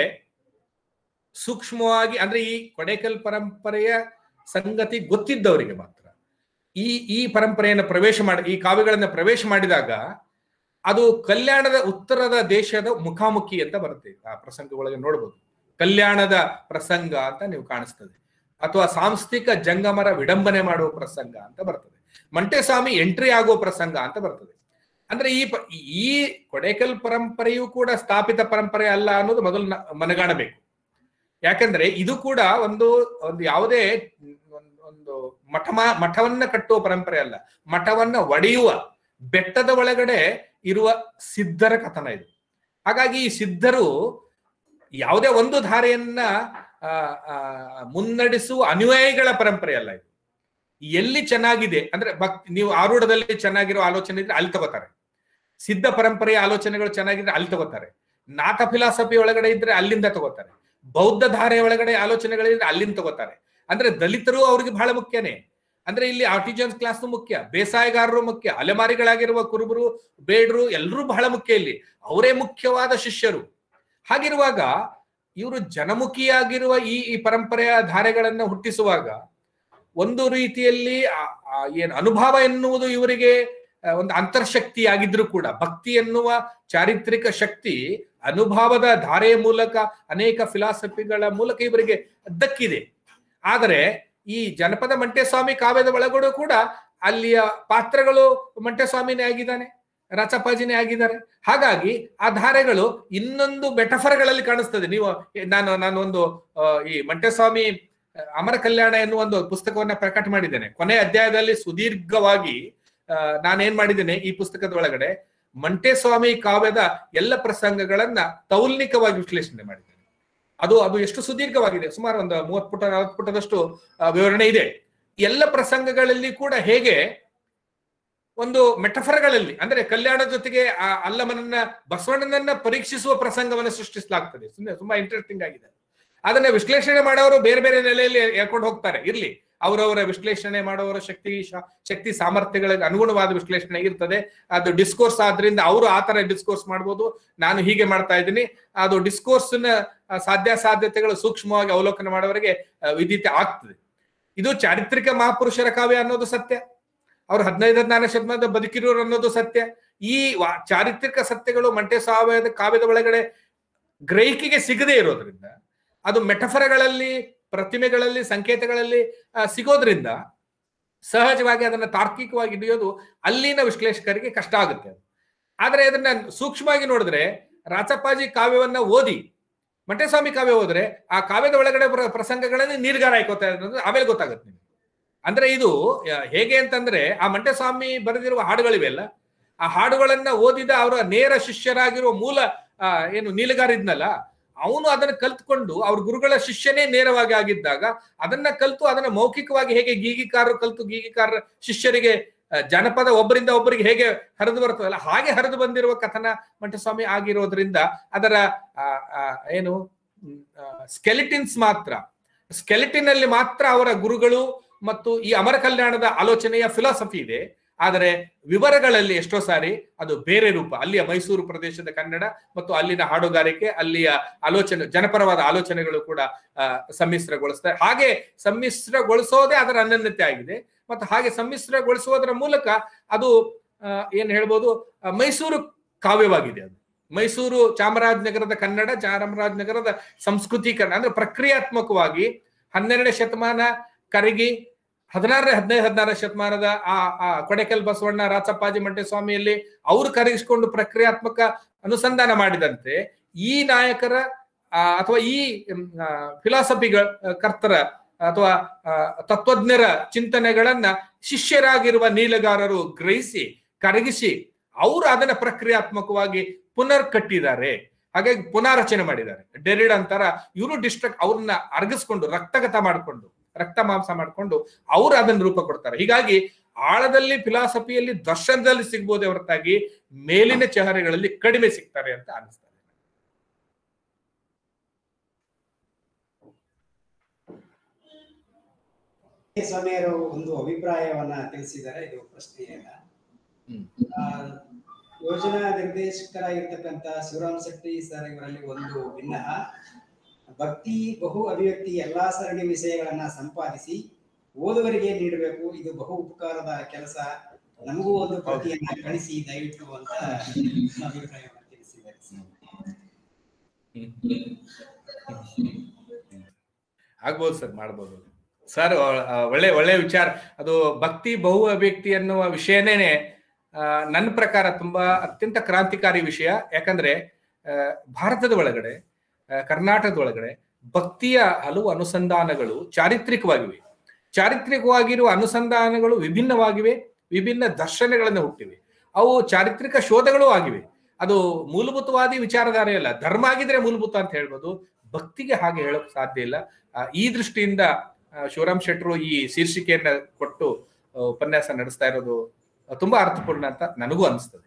ಸೂಕ್ಷ್ಮವಾಗಿ ಅಂದ್ರೆ ಈ ಕೊಡೇಕಲ್ ಪರಂಪರೆಯ ಸಂಗತಿ ಗೊತ್ತಿದ್ದವರಿಗೆ ಮಾತ್ರ ಈ ಈ ಪರಂಪರೆಯನ್ನು ಪ್ರವೇಶ ಮಾಡಿ ಈ ಕಾವ್ಯಗಳನ್ನ ಪ್ರವೇಶ ಮಾಡಿದಾಗ ಅದು ಕಲ್ಯಾಣದ ಉತ್ತರದ ದೇಶದ ಮುಖಾಮುಖಿ ಅಂತ ಬರುತ್ತೆ ಆ ಪ್ರಸಂಗ ಒಳಗೆ ನೋಡ್ಬೋದು ಕಲ್ಯಾಣದ ಪ್ರಸಂಗ ಅಂತ ನೀವು ಕಾಣಿಸ್ತದೆ ಅಥವಾ ಸಾಂಸ್ಥಿಕ ಜಂಗಮರ ವಿಡಂಬನೆ ಮಾಡುವ ಪ್ರಸಂಗ ಅಂತ ಬರ್ತದೆ ಮಂಟೆಸ್ವಾಮಿ ಎಂಟ್ರಿ ಆಗುವ ಪ್ರಸಂಗ ಅಂತ ಬರ್ತದೆ ಅಂದ್ರೆ ಈ ಪ- ಈ ಕೊಡೇಕಲ್ ಪರಂಪರೆಯೂ ಕೂಡ ಸ್ಥಾಪಿತ ಪರಂಪರೆ ಅಲ್ಲ ಅನ್ನೋದು ಮೊದಲು ನ- ಮನಗಾಣಬೇಕು ಯಾಕಂದ್ರೆ ಇದು ಕೂಡ ಒಂದು ಒಂದು ಯಾವುದೇ ಒಂದು- ಒಂದು ಮಠ ಮಠವನ್ನ ಕಟ್ಟುವ ಪರಂಪರೆ ಅಲ್ಲ ಮಠವನ್ನ ಒಡೆಯುವ ಬೆಟ್ಟದ ಒಳಗಡೆ ಇರುವ ಸಿದ್ಧರ ಕಥನ ಇದು ಹಾಗಾಗಿ ಈ ಸಿದ್ಧರು ಯಾವುದೇ ಒಂದು ಧಾರೆಯನ್ನ ಆ, ಆ, ಮುನ್ನಡೆಸುವ ಅನುಯಾಯಿಗಳ ಪರಂಪರೆ ಅಲ್ಲ ಇದು ಎಲ್ಲಿ ಚೆನ್ನಾಗಿದೆ ಅಂದ್ರೆ ಭಕ್ತಿ ನೀವು ಆರೂಢದಲ್ಲಿ ಚೆನ್ನಾಗಿರೋ ಆಲೋಚನೆ ಇದ್ರೆ ಅಲ್ಲಿ ತಗೋತಾರೆ ಸಿದ್ಧ ಪರಂಪರೆಯ ಆಲೋಚನೆಗಳು ಚೆನ್ನಾಗಿದ್ರೆ ಅಲ್ಲಿ ತಗೋತಾರೆ ನಾಥ ಫಿಲಾಸಫಿ ಒಳಗಡೆ ಇದ್ರೆ ಅಲ್ಲಿಂದ ತಗೋತಾರೆ ಬೌದ್ಧ ಧಾರೆ ಒಳಗಡೆ ಆಲೋಚನೆಗಳಿದ್ರೆ ಅಲ್ಲಿಂದ ತಗೋತಾರೆ ಅಂದ್ರೆ ದಲಿತರು ಅವ್ರಿಗೆ ಬಹಳ ಮುಖ್ಯನೇ ಅಂದ್ರೆ ಇಲ್ಲಿ ಆರ್ಟಿಜನ್ಸ್ ಕ್ಲಾಸ್ ಮುಖ್ಯ ಬೇಸಾಯಗಾರರು ಮುಖ್ಯ ಅಲೆಮಾರಿಗಳಾಗಿರುವ ಕುರುಬರು ಬೇಡ್ರು ಎಲ್ಲರೂ ಬಹಳ ಮುಖ್ಯ ಇಲ್ಲಿ ಅವರೇ ಮುಖ್ಯವಾದ ಶಿಷ್ಯರು ಹಾಗಿರುವಾಗ ಇವರು ಜನಮುಖಿಯಾಗಿರುವ ಈ ಈ ಪರಂಪರೆಯ ಧಾರೆಗಳನ್ನ ಹುಟ್ಟಿಸುವಾಗ ಒಂದು ರೀತಿಯಲ್ಲಿ ಆ- ಆ ಏನು ಅನುಭವ ಎನ್ನುವುದು ಇವರಿಗೆ ಆ, ಒಂದು ಅಂತರ್ಶಕ್ತಿ ಆಗಿದ್ರು ಕೂಡ ಭಕ್ತಿ ಎನ್ನುವ ಚಾರಿತ್ರಿಕ ಶಕ್ತಿ ಅನುಭವದ ಧಾರೆಯ ಮೂಲಕ ಅನೇಕ ಫಿಲಾಸಫಿಗಳ ಮೂಲಕ ಇವರಿಗೆ ದಕ್ಕಿದೆ ಆದರೆ ಈ ಜನಪದ ಮಂಟೇಸ್ವಾಮಿ ಕಾವ್ಯದ ಒಳಗಡೆ ಕೂಡ ಅಲ್ಲಿಯ ಪಾತ್ರಗಳು ಮಂಟೇಸ್ವಾಮಿನೇ ಆಗಿದ್ದಾನೆ ರಚಪಾಜಿನೇ ಆಗಿದ್ದಾರೆ ಹಾಗಾಗಿ ಆ ಧಾರೆಗಳು ಇನ್ನೊಂದು ಮೆಟಫರ್ಗಳಲ್ಲಿ ಕಾಣಿಸ್ತದೆ ನೀವು ನಾನು ನಾನು ಒಂದು ಆ, ಈ ಮಂಟೇಸ್ವಾಮಿ ಆ, ಅಮರ ಕಲ್ಯಾಣ ಎನ್ನುವ ಒಂದು ಪುಸ್ತಕವನ್ನ ಪ್ರಕಟ ಮಾಡಿದ್ದೇನೆ ಕೊನೆ ಅಧ್ಯಾಯದಲ್ಲಿ ಸುದೀರ್ಘವಾಗಿ ಆ, ನಾನೇನ್ ಮಾಡಿದ್ದೇನೆ ಈ ಪುಸ್ತಕದ ಒಳಗಡೆ ಮಂಟೇಸ್ವಾಮಿ ಕಾವ್ಯದ ಎಲ್ಲ ಪ್ರಸಂಗಗಳನ್ನ ತೌಲ್ನಿಕವಾಗಿ ವಿಶ್ಲೇಷಣೆ ಮಾಡಿದ್ದೇನೆ ಅದು ಅದು ಎಷ್ಟು ಸುದೀರ್ಘವಾಗಿದೆ ಸುಮಾರು ಒಂದು ಮೂವತ್ತು ಪುಟ ನಲವತ್ತು ಪುಟದಷ್ಟು ಆ, ವಿವರಣೆ ಇದೆ ಎಲ್ಲ ಪ್ರಸಂಗಗಳಲ್ಲಿ ಕೂಡ ಹೇಗೆ ಒಂದು ಮೆಟಫರ್ಗಳಲ್ಲಿ ಅಂದ್ರೆ ಕಲ್ಯಾಣ ಜೊತೆಗೆ ಆ ಅಲ್ಲಮನನ್ನ ಬಸವಣ್ಣನನ್ನ ಪರೀಕ್ಷಿಸುವ ಪ್ರಸಂಗವನ್ನು ಸೃಷ್ಟಿಸಲಾಗ್ತದೆ ಸುಮ್ಮನೆ ತುಂಬಾ ಇಂಟ್ರೆಸ್ಟಿಂಗ್ ಆಗಿದೆ ಅದನ್ನ ವಿಶ್ಲೇಷಣೆ ಮಾಡೋರು ಬೇರೆ ಬೇರೆ ನೆಲೆಯಲ್ಲಿ ಹೇಳ್ಕೊಂಡು ಹೋಗ್ತಾರೆ ಇರ್ಲಿ ಅವರವರ ವಿಶ್ಲೇಷಣೆ ಮಾಡೋವರ ಶಕ್ತಿ ಶಾ- ಶಕ್ತಿ ಸಾಮರ್ಥ್ಯಗಳಿಗೆ ಅನುಗುಣವಾದ ವಿಶ್ಲೇಷಣೆ ಇರ್ತದೆ ಅದು ಡಿಸ್ಕೋರ್ಸ್ ಆದ್ರಿಂದ ಅವರು ಆ ತರ ಡಿಸ್ಕೋರ್ಸ್ ಮಾಡ್ಬೋದು ನಾನು ಹೀಗೆ ಮಾಡ್ತಾ ಇದ್ದೀನಿ ಅದು ಡಿಸ್ಕೋರ್ಸ್ ನ ಆ, ಸಾಧ್ಯಾಸಾಧ್ಯತೆಗಳು ಸೂಕ್ಷ್ಮವಾಗಿ ಅವಲೋಕನ ಮಾಡೋವರಿಗೆ ಆ, ವಿದಿತ ಆಗ್ತದೆ ಇದು ಚಾರಿತ್ರಿಕ ಮಹಾಪುರುಷರ ಕಾವ್ಯ ಅನ್ನೋದು ಸತ್ಯ ಅವ್ರು ಹದಿನೈದು ಹದಿನಾರನೇ ಶತಮಾನದ ಬದುಕಿರೋರು ಅನ್ನೋದು ಸತ್ಯ ಈ ವಾ- ಚಾರಿತ್ರಿಕ ಸತ್ಯಗಳು ಮಂಟೆ ಸಾವಯದ ಕಾವ್ಯದ ಒಳಗಡೆ ಗ್ರಹಿಕೆಗೆ ಸಿಗದೇ ಇರೋದ್ರಿಂದ ಅದು ಮೆಟಫರಗಳಲ್ಲಿ ಪ್ರತಿಮೆಗಳಲ್ಲಿ ಸಂಕೇತಗಳಲ್ಲಿ ಆ, ಸಿಗೋದ್ರಿಂದ ಸಹಜವಾಗಿ ಅದನ್ನ ತಾರ್ಕಿಕವಾಗಿ ಹಿಡಿಯೋದು ಅಲ್ಲಿನ ವಿಶ್ಲೇಷಕರಿಗೆ ಕಷ್ಟ ಆಗುತ್ತೆ ಅದು ಆದ್ರೆ ಅದನ್ನ ಸೂಕ್ಷ್ಮವಾಗಿ ನೋಡಿದ್ರೆ ರಾಚಪ್ಪಾಜಿ ಕಾವ್ಯವನ್ನ ಓದಿ ಮಂಟೇಸ್ವಾಮಿ ಕಾವ್ಯ ಹೋದ್ರೆ ಆ ಕಾವ್ಯದ ಒಳಗಡೆ ಪ್ರ- ಪ್ರಸಂಗಗಳಲ್ಲಿ ನೀರ್ಗಾರ ಹಾಕೋತಾ ಅನ್ನೋದು ಆಮೇಲೆ ಗೊತ್ತಾಗುತ್ತೆ ನಿಮ್ಗೆ ಅಂದ್ರೆ ಇದು ಆ, ಹೇಗೆ ಅಂತಂದ್ರೆ ಆ ಮಂಟೇಸ್ವಾಮಿ ಬರೆದಿರುವ ಹಾಡುಗಳಿವೆ ಅಲ್ಲ ಆ ಹಾಡುಗಳನ್ನ ಓದಿದ ಅವರ ನೇರ ಶಿಷ್ಯರಾಗಿರುವ ಮೂಲ ಆ, ಏನು ನೀಲಗಾರ ಇದ್ನಲ್ಲ ಅವನು ಅದನ್ನ ಕಲ್ತ್ಕೊಂಡು ಅವ್ರ ಗುರುಗಳ ಶಿಷ್ಯನೇ ನೇರವಾಗಿ ಆಗಿದ್ದಾಗ ಅದನ್ನ ಕಲ್ತು ಅದನ್ನ ಮೌಖಿಕವಾಗಿ ಹೇಗೆ ಗೀಗಿಕಾರರು ಕಲ್ತು ಗೀಗಿಕಾರರ ಶಿಷ್ಯರಿಗೆ ಆ, ಜನಪದ ಒಬ್ಬರಿಂದ ಒಬ್ಬರಿಗೆ ಹೇಗೆ ಹರಿದು ಬರ್ತದಲ್ಲ ಹಾಗೆ ಹರಿದು ಬಂದಿರುವ ಕಥನ ಮಂಟಸ್ವಾಮಿ ಆಗಿರೋದ್ರಿಂದ ಅದರ ಆ, ಆ, ಏನು ಸ್ಕೆಲಿಟಿನ್ಸ್ ಮಾತ್ರ ಸ್ಕೆಲಿಟಿನ್ ಅಲ್ಲಿ ಮಾತ್ರ ಅವರ ಗುರುಗಳು ಮತ್ತು ಈ ಅಮರ ಕಲ್ಯಾಣದ ಆಲೋಚನೆಯ ಫಿಲಾಸಫಿ ಇದೆ ಆದರೆ ವಿವರಗಳಲ್ಲಿ ಎಷ್ಟೋ ಸಾರಿ ಅದು ಬೇರೆ ರೂಪ ಅಲ್ಲಿಯ ಮೈಸೂರು ಪ್ರದೇಶದ ಕನ್ನಡ ಮತ್ತು ಅಲ್ಲಿನ ಹಾಡುಗಾರಿಕೆ ಅಲ್ಲಿಯ ಆಲೋಚನೆ ಜನಪರವಾದ ಆಲೋಚನೆಗಳು ಕೂಡ ಆ, ಸಮ್ಮಿಶ್ರಗೊಳಿಸ್ತಾರೆ ಹಾಗೆ ಸಮ್ಮಿಶ್ರಗೊಳಿಸೋದೇ ಅದರ ಅನನ್ಯತೆ ಆಗಿದೆ ಮತ್ತು ಹಾಗೆ ಸಮ್ಮಿಶ್ರಗೊಳಿಸುವುದರ ಮೂಲಕ ಅದು ಆ, ಏನ್ ಹೇಳ್ಬೋದು ಆ, ಮೈಸೂರು ಕಾವ್ಯವಾಗಿದೆ ಅದು ಮೈಸೂರು ಚಾಮರಾಜನಗರದ ಕನ್ನಡ ಚಾಮರಾಜನಗರದ ಸಂಸ್ಕೃತೀಕರಣ ಅಂದ್ರೆ ಪ್ರಕ್ರಿಯಾತ್ಮಕವಾಗಿ ಹನ್ನೆರಡನೇ ಶತಮಾನ ಕರಗಿ ಹದಿನಾರನೇ ಹದಿನೈದು ಹದಿನಾರನೇ ಶತಮಾನದ ಆ ಆ ಕೊಡೆಕಲ್ ಬಸವಣ್ಣ ರಾಚಪ್ಪಾಜಿ ಮಂಟೇಸ್ವಾಮಿಯಲ್ಲಿ ಅವರು ಕರಗಿಸಿಕೊಂಡು ಪ್ರಕ್ರಿಯಾತ್ಮಕ ಅನುಸಂಧಾನ ಮಾಡಿದಂತೆ ಈ ನಾಯಕರ ಆ, ಅಥವಾ ಈ ಫಿಲಾಸಫಿಗಳ ಕರ್ತರ ಅಥವಾ ಆ, ತತ್ವಜ್ಞರ ಚಿಂತನೆಗಳನ್ನ ಶಿಷ್ಯರಾಗಿರುವ ನೀಲಗಾರರು ಗ್ರಹಿಸಿ ಕರಗಿಸಿ ಅವರು ಅದನ್ನ ಪ್ರಕ್ರಿಯಾತ್ಮಕವಾಗಿ ಪುನರ್ ಕಟ್ಟಿದ್ದಾರೆ ಹಾಗಾಗಿ ಪುನಾರಚನೆ ಮಾಡಿದ್ದಾರೆ ಡೆರಿಡ್ ಅಂತಾರ ಇವರು ಡಿಸ್ಟ್ರಕ್ಟ್ ಅವ್ರನ್ನ ಅರಗಿಸ್ಕೊಂಡು ರಕ್ತಗತ ಮಾಡಿಕೊಂಡು ರಕ್ತ ಮಾಂಸ ಮಾಡಿಕೊಂಡು ಅವರು ಅದನ್ನ ರೂಪ ಕೊಡ್ತಾರೆ ಹೀಗಾಗಿ ಆಳದಲ್ಲಿ ಫಿಲಾಸಫಿಯಲ್ಲಿ ದರ್ಶನದಲ್ಲಿ ಸಿಗ್ಬೋದೇ ಹೊರತಾಗಿ ಮೇಲಿನ ಚಹರೆಗಳಲ್ಲಿ ಕಡಿಮೆ ಸಿಗ್ತಾರೆ ಅಂತ ಅನಿಸ್ತದೆ ಸ್ವಾಮಿಯರು ಒಂದು ಅಭಿಪ್ರಾಯವನ್ನ ತಿಳಿಸಿದ್ದಾರೆ ಇದು ಪ್ರಶ್ನೆಯಲ್ಲ ಹ್ಮ್. ಆ, ಯೋಜನಾ ನಿರ್ದೇಶಕರಾಗಿರ್ತಕ್ಕಂಥ ಶಿವರಾಮ್ ಶೆಟ್ಟಿ ಸರ್ ಇವರಲ್ಲಿ ಒಂದು ಭಿನ್ನ ಭಕ್ತಿ ಬಹು ಅಭಿವ್ಯಕ್ತಿ ಎಲ್ಲಾ ಸರಣಿ ವಿಷಯಗಳನ್ನ ಸಂಪಾದಿಸಿ ಓದುವರಿಗೆ ನೀಡಬೇಕು ಇದು ಬಹು ಉಪಕಾರದ ಕೆಲಸ ನಮಗೂ ಒಂದು ಪ್ರತಿಯನ್ನ ಕಳಿಸಿ ದಯವಿಟ್ಟು ಅಂತ ಅಭಿಪ್ರಾಯವನ್ನ ತಿಳಿಸಿದ್ದಾರೆ ಸರ್. ಆಗ್ಬೋದು ಸರ್ ಮಾಡ್ಬೋದು ಸರ್ ಒಳ್ಳೆ ಒಳ್ಳೆ ವಿಚಾರ ಅದು ಭಕ್ತಿ ಬಹು ಅಭಿವ್ಯಕ್ತಿ ಅನ್ನುವ ವಿಷಯನೇ ಆ, ನನ್ನ ಪ್ರಕಾರ ತುಂಬಾ ಅತ್ಯಂತ ಕ್ರಾಂತಿಕಾರಿ ವಿಷಯ ಯಾಕಂದ್ರೆ ಆ, ಭಾರತದ ಒಳಗಡೆ ಆ, ಕರ್ನಾಟಕದ ಒಳಗಡೆ ಭಕ್ತಿಯ ಹಲವು ಅನುಸಂಧಾನಗಳು ಚಾರಿತ್ರಿಕವಾಗಿವೆ ಚಾರಿತ್ರಿಕವಾಗಿರುವ ಅನುಸಂಧಾನಗಳು ವಿಭಿನ್ನವಾಗಿವೆ ವಿಭಿನ್ನ ದರ್ಶನಗಳನ್ನು ಹುಟ್ಟಿವೆ ಅವು ಚಾರಿತ್ರಿಕ ಶೋಧಗಳು ಆಗಿವೆ ಅದು ಮೂಲಭೂತವಾದಿ ವಿಚಾರಧಾರೆ ಅಲ್ಲ ಧರ್ಮ ಆಗಿದ್ರೆ ಮೂಲಭೂತ ಅಂತ ಹೇಳ್ಬೋದು ಭಕ್ತಿಗೆ ಹಾಗೆ ಹೇಳೋಕ್ ಸಾಧ್ಯ ಇಲ್ಲ ಆ, ಈ ದೃಷ್ಟಿಯಿಂದ ಆ, ಶಿವರಾಮ್ ಶೆಟ್ರು ಈ ಶೀರ್ಷಿಕೆಯನ್ನ ಕೊಟ್ಟು ಆ, ಉಪನ್ಯಾಸ ನಡೆಸ್ತಾ ಇರೋದು ಆ, ತುಂಬಾ ಅರ್ಥಪೂರ್ಣ ಅಂತ ನನಗೂ ಅನಿಸ್ತದೆ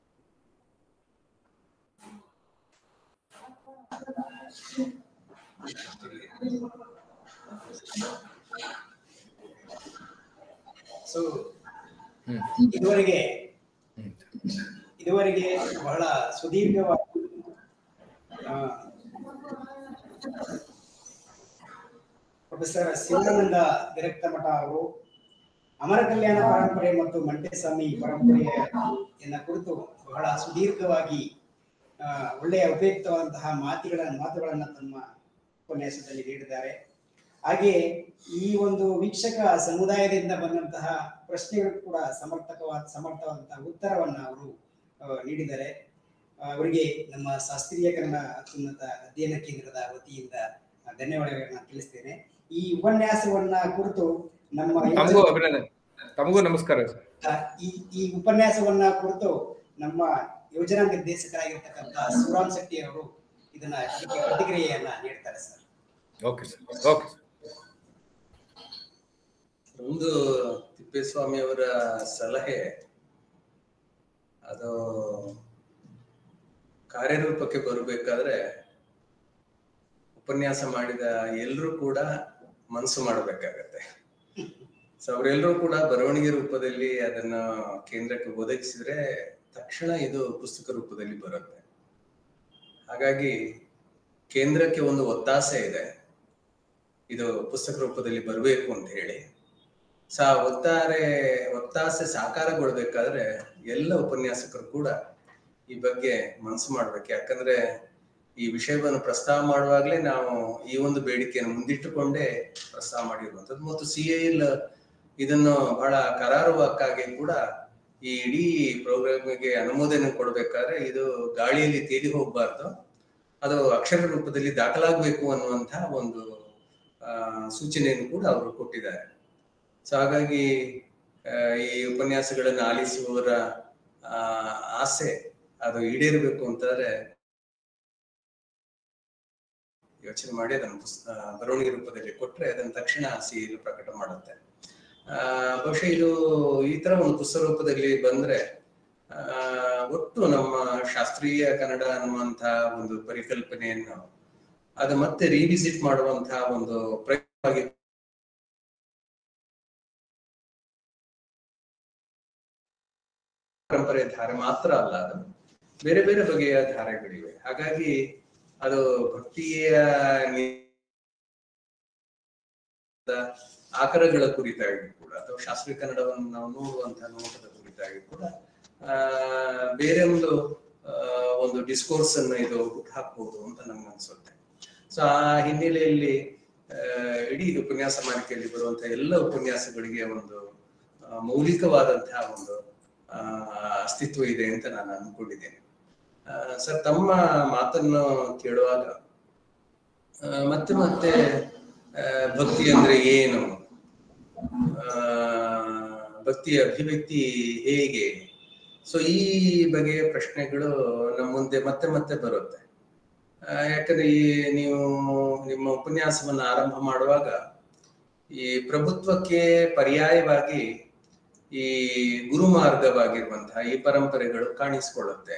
ಸೊ ಹ್ಮ್. ಇದುವರೆಗೆ ಹ್ಮ್. ಇದುವರೆಗೆ ಬಹಳ ಸುದೀರ್ಘವಾಗಿ ಆ, ಪ್ರೊಫೆಸರ್ ಶಿವಾನಂದ ವಿರಕ್ತ ಮಠ ಅವರು ಅಮರ ಕಲ್ಯಾಣ ಪರಂಪರೆ ಮತ್ತು ಮಂಟೇಸ್ವಾಮಿ ಪರಂಪರೆಯನ್ನ ಕುರಿತು ಬಹಳ ಸುದೀರ್ಘವಾಗಿ ಆ, ಒಳ್ಳೆಯ ಉಪಯುಕ್ತವಾದಂತಹ ಮಾತುಗಳ ಮಾತುಗಳನ್ನ ತಮ್ಮ ಉಪನ್ಯಾಸದಲ್ಲಿ ನೀಡಿದ್ದಾರೆ ಹಾಗೆಯೇ ಈ ಒಂದು ವೀಕ್ಷಕ ಸಮುದಾಯದಿಂದ ಬಂದಂತಹ ಪ್ರಶ್ನೆಗಳು ಕೂಡ ಸಮರ್ಥಕವಾದ ಸಮರ್ಥವಾದಂತಹ ಉತ್ತರವನ್ನ ಅವರು ಆ, ನೀಡಿದ್ದಾರೆ ಆ, ಅವರಿಗೆ ನಮ್ಮ ಶಾಸ್ತ್ರೀಯ ಕನ್ನಡ ಅತ್ಯುನ್ನತ ಅಧ್ಯಯನ ಕೇಂದ್ರದ ವತಿಯಿಂದ ಆ, ಧನ್ಯವಾದಗಳನ್ನ ತಿಳಿಸ್ತೇನೆ ಈ ಉಪನ್ಯಾಸವನ್ನ ಕುರಿತು ನಮ್ಮ ತಮಗೂ ಅಭಿನಂದನೆ ತಮಗೂ ನಮಸ್ಕಾರ ಸರ್ ಆ, ಈ ಈ ಉಪನ್ಯಾಸವನ್ನ ಕುರಿತು ನಮ್ಮ ಯೋಜನಾ ನಿರ್ದೇಶಕರಾಗಿರ್ತಕ್ಕಂಥ ಶಿವರಾಮ್ ಶೆಟ್ಟಿ ಅವರು ಇದನ್ನ ಇದಕ್ಕೆ ಪ್ರತಿಕ್ರಿಯೆಯನ್ನ ನೀಡ್ತಾರೆ sir okay sir okay sir ಒಂದು ತಿಪ್ಪೇಸ್ವಾಮಿ ಅವರ ಸಲಹೆ ಅದು ಕಾರ್ಯರೂಪಕ್ಕೆ ಬರಬೇಕಾದ್ರೆ ಉಪನ್ಯಾಸ ಮಾಡಿದ ಎಲ್ಲರೂ ಕೂಡ ಮನಸ್ಸು ಮಾಡಬೇಕಾಗತ್ತೆ ಸೊ ಅವರೆಲ್ಲರೂ ಕೂಡ ಬರವಣಿಗೆ ರೂಪದಲ್ಲಿ ಅದನ್ನ ಕೇಂದ್ರಕ್ಕೆ ಒದಗಿಸಿದ್ರೆ ತಕ್ಷಣ ಇದು ಪುಸ್ತಕ ರೂಪದಲ್ಲಿ ಬರುತ್ತೆ ಹಾಗಾಗಿ ಕೇಂದ್ರಕ್ಕೆ ಒಂದು ಒತ್ತಾಸೆ ಇದೆ ಇದು ಪುಸ್ತಕ ರೂಪದಲ್ಲಿ ಬರಬೇಕು ಅಂತ ಹೇಳಿ ಸಾ ಒತ್ತಾರೆ ಒತ್ತಾಸೆ ಸಾಕಾರಗೊಳ್ಬೇಕಾದ್ರೆ ಎಲ್ಲ ಉಪನ್ಯಾಸಕರು ಕೂಡ ಈ ಬಗ್ಗೆ ಮನಸ್ಸು ಮಾಡ್ಬೇಕು ಯಾಕಂದ್ರೆ ಈ ವಿಷಯವನ್ನು ಪ್ರಸ್ತಾವ ಮಾಡುವಾಗಲೇ ನಾವು ಈ ಒಂದು ಬೇಡಿಕೆಯನ್ನು ಮುಂದಿಟ್ಟುಕೊಂಡೇ ಪ್ರಸ್ತಾವ ಮಾಡಿರುವಂಥದ್ದು ಮತ್ತು ಸಿ ಎಲ್ ಇದನ್ನು ಬಹಳ ಕರಾರುವಕ್ಕಾಗಿ ಕೂಡ ಈ ಇಡೀ ಪ್ರೋಗ್ರಾಮ್ಗೆ ಅನುಮೋದನೆ ಕೊಡಬೇಕಾದ್ರೆ ಇದು ಗಾಳಿಯಲ್ಲಿ ತೇಲಿ ಹೋಗಬಾರ್ದು ಅದು ಅಕ್ಷರ ರೂಪದಲ್ಲಿ ದಾಖಲಾಗಬೇಕು ಅನ್ನುವಂತಹ ಒಂದು ಆ, ಸೂಚನೆಯನ್ನು ಕೂಡ ಅವರು ಕೊಟ್ಟಿದ್ದಾರೆ ಸೊ ಹಾಗಾಗಿ ಆ, ಈ ಉಪನ್ಯಾಸಗಳನ್ನು ಆಲಿಸುವವರ ಆ, ಆಸೆ ಅದು ಈಡೇರಬೇಕು ಅಂತಂದ್ರೆ ಯೋಚನೆ ಮಾಡಿ ಅದನ್ನು ಪುಸ್- ಆ, ಬರವಣಿಗೆ ರೂಪದಲ್ಲಿ ಕೊಟ್ರೆ ಅದನ್ನು ತಕ್ಷಣ ಸಿಎಲ್ ಪ್ರಕಟ ಮಾಡುತ್ತೆ ಆ, ಬಹುಶಃ ಇದು ಈ ತರ ಒಂದು ಪುಸ್ತಕ ರೂಪದಲ್ಲಿ ಬಂದ್ರೆ ಆ, ಒಟ್ಟು ನಮ್ಮ ಶಾಸ್ತ್ರೀಯ ಕನ್ನಡ ಅನ್ನುವಂತಹ ಒಂದು ಪರಿಕಲ್ಪನೆಯನ್ನು ಅದು ಮತ್ತೆ ರಿವಿಸಿಟ್ ಮಾಡುವಂತಹ ಒಂದು ಪ್ರಯತ್ನವಾಗಿ ಪರಂಪರೆ ಧಾರೆ ಮಾತ್ರ ಅಲ್ಲ ಅದು ಬೇರೆ ಬೇರೆ ಬಗೆಯ ಧಾರೆಗಳಿವೆ ಹಾಗಾಗಿ ಅದು ಭಕ್ತಿಯ ನಿ- ಆಕರಗಳ ಕುರಿತಾಗಿ ಕೂಡ ಅಥವಾ ಶಾಸ್ತ್ರೀಯ ಕನ್ನಡವನ್ನು ನಾವು ನೋಡುವಂತಹ ನೋಟದ ಕುರಿತಾಗಿ ಕೂಡ ಆ ಬೇರೆ ಒಂದು ಆ, ಒಂದು ಡಿಸ್ಕೋರ್ಸ್ ಅನ್ನು ಇದು ಹುಟ್ಟುಹಾಕ್ಬೋದು ಅಂತ ನಮ್ಗೆ ಅನ್ಸುತ್ತೆ ಸೊ ಆ ಹಿನ್ನೆಲೆಯಲ್ಲಿ ಆ, ಇಡೀ ಉಪನ್ಯಾಸ ಮಾಲಿಕೆಯಲ್ಲಿ ಬರುವಂತಹ ಎಲ್ಲ ಉಪನ್ಯಾಸಗಳಿಗೆ ಒಂದು ಆ, ಮೌಲಿಕವಾದಂತಹ ಒಂದು ಆ, ಅಸ್ತಿತ್ವ ಇದೆ ಅಂತ ನಾನು ಅನ್ಕೊಂಡಿದ್ದೇನೆ ಆ, ಸರ್ ತಮ್ಮ ಮಾತನ್ನು ಕೇಳುವಾಗ ಆ, ಮತ್ತೆ ಮತ್ತೆ ಆ, ಭಕ್ತಿ ಅಂದ್ರೆ ಏನು ಆ, ಭಕ್ತಿಯ ಅಭಿವ್ಯಕ್ತಿ ಹೇಗೆ ಸೊ ಈ ಬಗೆಯ ಪ್ರಶ್ನೆಗಳು ನಮ್ಮ ಮುಂದೆ ಮತ್ತೆ ಮತ್ತೆ ಬರುತ್ತೆ ಆ, ಯಾಕಂದ್ರೆ ಈ ನೀವು ನಿಮ್ಮ ಉಪನ್ಯಾಸವನ್ನ ಆರಂಭ ಮಾಡುವಾಗ ಈ ಪ್ರಭುತ್ವಕ್ಕೆ ಪರ್ಯಾಯವಾಗಿ ಈ ಗುರು ಮಾರ್ಗವಾಗಿರುವಂತಹ ಈ ಪರಂಪರೆಗಳು ಕಾಣಿಸ್ಕೊಳ್ಳುತ್ತೆ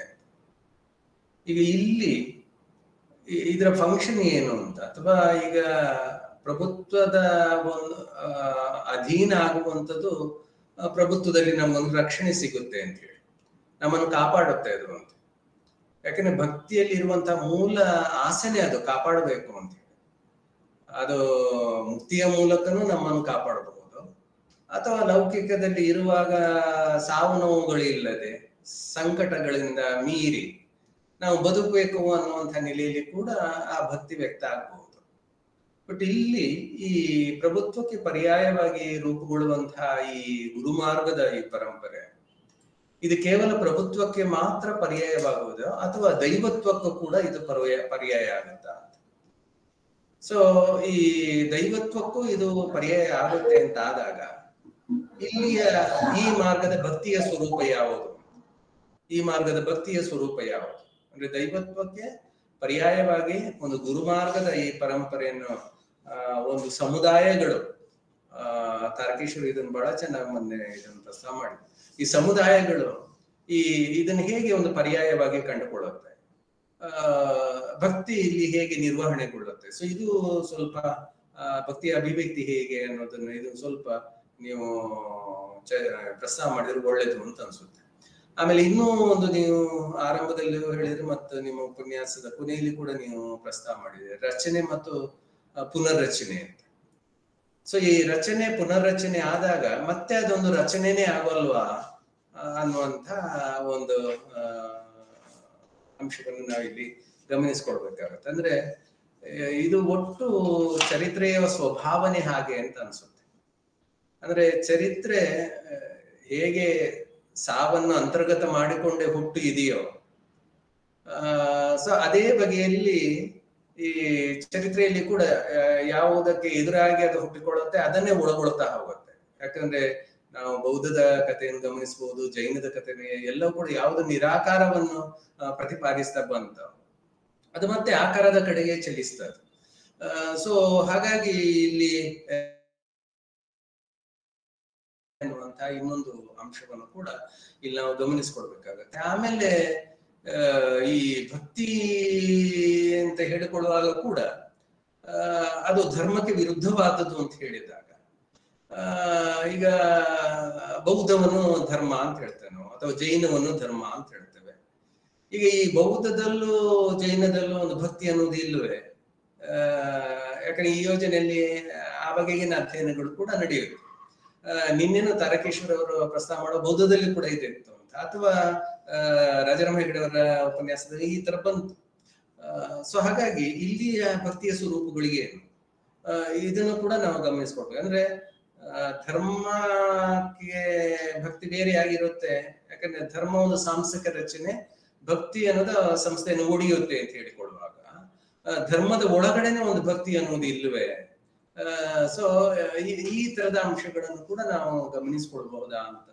ಈಗ ಇಲ್ಲಿ ಇ- ಇದರ ಫಂಕ್ಷನ್ ಏನು ಅಂತ ಅಥವಾ ಈಗ ಪ್ರಭುತ್ವದ ಒಂದು ಆ, ಅಧೀನ ಆಗುವಂಥದ್ದು ಆ, ಪ್ರಭುತ್ವದಲ್ಲಿ ನಮಗೊಂದು ರಕ್ಷಣೆ ಸಿಗುತ್ತೆ ಅಂತ ಹೇಳಿ ನಮ್ಮನ್ನು ಕಾಪಾಡುತ್ತೆ ಅದು ಅಂತ ಯಾಕಂದ್ರೆ ಭಕ್ತಿಯಲ್ಲಿ ಇರುವಂತಹ ಮೂಲ ಆಸೆನೆ ಅದು ಕಾಪಾಡಬೇಕು ಅಂತ ಹೇಳಿ ಅದು ಮುಕ್ತಿಯ ಮೂಲಕನೂ ನಮ್ಮನ್ನು ಕಾಪಾಡಬಹುದು ಅಥವಾ ಲೌಕಿಕದಲ್ಲಿ ಇರುವಾಗ ಸಾವು ನೋವುಗಳಿಲ್ಲದೆ ಸಂಕಟಗಳಿಂದ ಮೀರಿ ನಾವು ಬದುಕಬೇಕು ಅನ್ನುವಂಥ ನೆಲೆಯಲ್ಲಿ ಕೂಡ ಆ ಭಕ್ತಿ ವ್ಯಕ್ತ ಆಗಬಹುದು ಬಟ್ ಇಲ್ಲಿ ಈ ಪ್ರಭುತ್ವಕ್ಕೆ ಪರ್ಯಾಯವಾಗಿ ರೂಪುಗೊಳ್ಳುವಂತಹ ಈ ಗುರುಮಾರ್ಗದ ಈ ಪರಂಪರೆ ಇದು ಕೇವಲ ಪ್ರಭುತ್ವಕ್ಕೆ ಮಾತ್ರ ಪರ್ಯಾಯವಾಗುವುದು ಅಥವಾ ದೈವತ್ವಕ್ಕೂ ಕೂಡ ಇದು ಪರ್ಯಾಯ ಪರ್ಯಾಯ ಆಗುತ್ತಾ ಅಂತ ಸೊ ಈ ದೈವತ್ವಕ್ಕೂ ಇದು ಪರ್ಯಾಯ ಆಗುತ್ತೆ ಅಂತ ಆದಾಗ ಇಲ್ಲಿಯ ಈ ಮಾರ್ಗದ ಭಕ್ತಿಯ ಸ್ವರೂಪ ಯಾವುದು ಈ ಮಾರ್ಗದ ಭಕ್ತಿಯ ಸ್ವರೂಪ ಯಾವುದು ಅಂದ್ರೆ ದೈವತ್ವಕ್ಕೆ ಪರ್ಯಾಯವಾಗಿ ಒಂದು ಗುರುಮಾರ್ಗದ ಈ ಪರಂಪರೆಯನ್ನು ಆ, ಒಂದು ಸಮುದಾಯಗಳು ಆ ತಾರಕೇಶ್ವರಿ ಇದನ್ನು ಬಹಳ ಚೆನ್ನಾಗಿ ಮೊನ್ನೆ ಇದನ್ನು ಪ್ರಸ್ತಾವ ಮಾಡಿ ಈ ಸಮುದಾಯಗಳು ಈ ಇದನ್ನ ಹೇಗೆ ಒಂದು ಪರ್ಯಾಯವಾಗಿ ಕಂಡುಕೊಳ್ಳುತ್ತೆ ಆ ಭಕ್ತಿ ಇಲ್ಲಿ ಹೇಗೆ ನಿರ್ವಹಣೆಗೊಳ್ಳುತ್ತೆ ಸೊ ಇದು ಸ್ವಲ್ಪ ಆ, ಭಕ್ತಿಯ ಅಭಿವ್ಯಕ್ತಿ ಹೇಗೆ ಅನ್ನೋದನ್ನ ಇದು ಸ್ವಲ್ಪ ನೀವು ಚ- ಪ್ರಸ್ತಾವ ಮಾಡಿದ್ರೆ ಒಳ್ಳೇದು ಅಂತ ಅನ್ಸುತ್ತೆ ಆಮೇಲೆ ಇನ್ನೂ ಒಂದು ನೀವು ಆರಂಭದಲ್ಲಿ ಹೇಳಿದ್ರೆ ಮತ್ತು ನಿಮ್ಮ ಉಪನ್ಯಾಸದ ಕೊನೆಯಲ್ಲಿ ಕೂಡ ನೀವು ಪ್ರಸ್ತಾವ ಮಾಡಿದ್ರೆ ರಚನೆ ಮತ್ತು ಆ, ಪುನರ್ರಚನೆ ಅಂತ ಸೊ ಈ ರಚನೆ ಪುನರ್ರಚನೆ ಆದಾಗ ಮತ್ತೆ ಅದೊಂದು ರಚನೆನೇ ಆಗೋಲ್ವಾ ಆ, ಅನ್ನುವಂಥ ಒಂದು ಆ, ಅಂಶವನ್ನು ನಾವಿಲ್ಲಿ ಗಮನಿಸ್ಕೊಳ್ಬೇಕಾಗತ್ತೆ ಅಂದ್ರೆ ಆ, ಇದು ಒಟ್ಟು ಚರಿತ್ರೆಯ ಸ್ವಭಾವನೆ ಹಾಗೆ ಅಂತ ಅನ್ಸುತ್ತೆ ಅಂದ್ರೆ ಚರಿತ್ರೆ ಆ, ಹೇಗೆ ಸಾವನ್ನು ಅಂತರ್ಗತ ಮಾಡಿಕೊಂಡೇ ಹುಟ್ಟು ಇದೆಯೋ ಸೊ ಅದೇ ಬಗೆಯಲ್ಲಿ ಈ ಚರಿತ್ರೆಯಲ್ಲಿ ಕೂಡ ಆ, ಯಾವುದಕ್ಕೆ ಎದುರಾಗಿ ಅದು ಹುಟ್ಟಿಕೊಳ್ಳುತ್ತೆ ಅದನ್ನೇ ಒಳಗೊಳ್ತಾ ಹೋಗುತ್ತೆ ಯಾಕಂದ್ರೆ ನಾವು ಬೌದ್ಧದ ಕಥೆಯನ್ನು ಗಮನಿಸಬಹುದು ಜೈನದ ಕಥೆ ಎಲ್ಲವೂ ಕೂಡ ಯಾವುದು ನಿರಾಕಾರವನ್ನು ಆ, ಪ್ರತಿಪಾದಿಸ್ತಾ ಬಂತ ಅದು ಮತ್ತೆ ಆಕಾರದ ಕಡೆಗೆ ಚಲಿಸ್ತದೆ ಸೊ ಹಾಗಾಗಿ ಇಲ್ಲಿ ಆ, ಎನ್ನುವಂತಹ ಇನ್ನೊಂದು ಅಂಶವನ್ನು ಕೂಡ ಇಲ್ಲಿ ನಾವು ಗಮನಿಸ್ಕೊಳ್ಬೇಕಾಗತ್ತೆ ಆಮೇಲೆ ಆ, ಈ ಭಕ್ತಿ ಅಂತ ಹೇಳಿಕೊಳ್ಳುವಾಗ ಕೂಡ ಆ, ಅದು ಧರ್ಮಕ್ಕೆ ವಿರುದ್ಧವಾದದ್ದು ಅಂತ ಹೇಳಿದಾಗ ಆ, ಈಗ ಬೌದ್ಧವನ್ನು ಧರ್ಮ ಅಂತ ಹೇಳ್ತೇವೆ ನಾವು ಅಥವಾ ಜೈನವನ್ನು ಧರ್ಮ ಅಂತ ಹೇಳ್ತೇವೆ ಈಗ ಈ ಬೌದ್ಧದಲ್ಲೂ ಜೈನದಲ್ಲೂ ಒಂದು ಭಕ್ತಿ ಅನ್ನೋದು ಇಲ್ಲವೇ ಆ, ಯಾಕಂದ್ರೆ ಈ ಯೋಜನೆಯಲ್ಲಿ ಆ ಬಗೆಗಿನ ಅಧ್ಯಯನಗಳು ಕೂಡ ನಡೆಯುತ್ತೆ ಆ, ನಿನ್ನೆನೂ ತಾರಕೇಶ್ವರ ಅವರು ಪ್ರಸ್ತಾವ ಮಾಡೋ ಬೌದ್ಧದಲ್ಲಿ ಕೂಡ ಇದೆ ಇತ್ತು ಅಂತ ಅಥವಾ ಆ, ರಾಜಾರಾಮ ಹೆಗಡೆ ಅವರ ಉಪನ್ಯಾಸದಲ್ಲಿ ಈ ತರ ಬಂತು ಸೊ ಹಾಗಾಗಿ ಇಲ್ಲಿಯ ಭಕ್ತಿಯ ಸ್ವರೂಪಗಳಿಗೆ ಏನು ಆ, ಇದನ್ನು ಕೂಡ ನಾವು ಗಮನಿಸ್ಕೊಳ್ಬೇಕು ಅಂದ್ರೆ ಆ, ಧರ್ಮಕ್ಕೆ ಭಕ್ತಿ ಬೇರೆಯಾಗಿರುತ್ತೆ ಯಾಕಂದ್ರೆ ಧರ್ಮ ಒಂದು ಸಾಂಸ್ಥಿಕ ರಚನೆ ಭಕ್ತಿ ಅನ್ನೋದು ಸಂಸ್ಥೆಯನ್ನು ಒಡೆಯುತ್ತೆ ಅಂತ ಹೇಳಿಕೊಳ್ಳುವಾಗ ಆ, ಧರ್ಮದ ಒಳಗಡೆನೆ ಒಂದು ಭಕ್ತಿ ಅನ್ನೋದು ಇಲ್ಲವೇ ಸೊ ಈ ತರದ ಅಂಶಗಳನ್ನು ಕೂಡ ನಾವು ಗಮನಿಸ್ಕೊಳ್ಬಹುದಾ ಅಂತ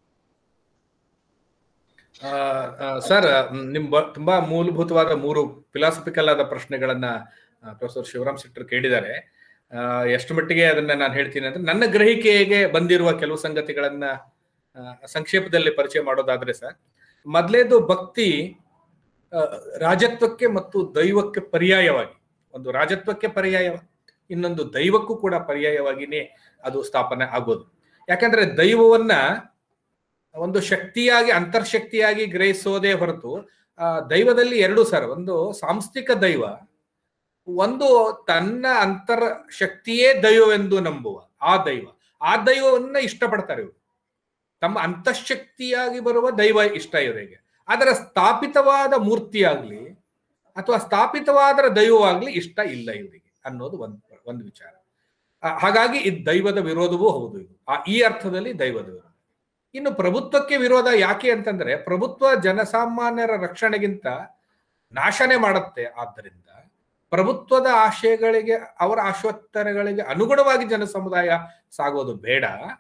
ಆ, ಆ, ಸರ್ ಮ್, ನಿಮ್ ಬ- ತುಂಬಾ ಮೂಲಭೂತವಾದ ಮೂರು ಫಿಲಾಸಫಿಕಲ್ ಆದ ಪ್ರಶ್ನೆಗಳನ್ನ ಆ, ಪ್ರೊಫೆಸರ್ ಶಿವರಾಮ್ ಶೆಟ್ಟರ್ ಕೇಳಿದ್ದಾರೆ ಆ, ಎಷ್ಟು ಮಟ್ಟಿಗೆ ಅದನ್ನ ನಾನು ಹೇಳ್ತೀನಿ ಅಂದ್ರೆ ನನ್ನ ಗ್ರಹಿಕೆಗೆ ಬಂದಿರುವ ಕೆಲವು ಸಂಗತಿಗಳನ್ನ ಆ, ಸಂಕ್ಷೇಪದಲ್ಲಿ ಪರಿಚಯ ಮಾಡೋದಾದ್ರೆ ಸರ್ ಮೊದಲೇದು ಭಕ್ತಿ ಆ, ರಾಜತ್ವಕ್ಕೆ ಮತ್ತು ದೈವಕ್ಕೆ ಪರ್ಯಾಯವಾಗಿ ಒಂದು ರಾಜತ್ವಕ್ಕೆ ಪರ್ಯಾಯ ಇನ್ನೊಂದು ದೈವಕ್ಕೂ ಕೂಡ ಪರ್ಯಾಯವಾಗಿನೇ ಅದು ಸ್ಥಾಪನೆ ಆಗೋದು ಯಾಕಂದ್ರೆ ದೈವವನ್ನ ಒಂದು ಶಕ್ತಿಯಾಗಿ ಅಂತರ್ಶಕ್ತಿಯಾಗಿ ಗ್ರಹಿಸೋದೇ ಹೊರತು ಆ ದೈವದಲ್ಲಿ ಎರಡು ಸರ್ ಒಂದು ಸಾಂಸ್ಥಿಕ ದೈವ ಒಂದು ತನ್ನ ಅಂತರ್ ಶಕ್ತಿಯೇ ದೈವವೆಂದು ನಂಬುವ ಆ ದೈವ ಆ ದೈವವನ್ನ ಇಷ್ಟಪಡ್ತಾರೆ ಇವರು ತಮ್ಮ ಅಂತಃಶಕ್ತಿಯಾಗಿ ಬರುವ ದೈವ ಇಷ್ಟ ಇವರಿಗೆ ಅದರ ಸ್ಥಾಪಿತವಾದ ಮೂರ್ತಿಯಾಗ್ಲಿ ಅಥವಾ ಸ್ಥಾಪಿತವಾದ ದೈವವಾಗ್ಲಿ ಇಷ್ಟ ಇಲ್ಲ ಇವರಿಗೆ ಅನ್ನೋದು ಒಂದು ಒಂದು ವಿಚಾರ ಆ, ಹಾಗಾಗಿ ಇದು ದೈವದ ವಿರೋಧವೂ ಹೌದು ಇದು ಆ ಈ ಅರ್ಥದಲ್ಲಿ ದೈವದ ವಿರೋಧ ಇನ್ನು ಪ್ರಭುತ್ವಕ್ಕೆ ವಿರೋಧ ಯಾಕೆ ಅಂತಂದ್ರೆ ಪ್ರಭುತ್ವ ಜನಸಾಮಾನ್ಯರ ರಕ್ಷಣೆಗಿಂತ ನಾಶನೆ ಮಾಡುತ್ತೆ ಆದ್ದರಿಂದ ಪ್ರಭುತ್ವದ ಆಶಯಗಳಿಗೆ ಅವರ ಆಶೋತ್ತರಗಳಿಗೆ ಅನುಗುಣವಾಗಿ ಜನ ಸಮುದಾಯ ಸಾಗೋದು ಬೇಡ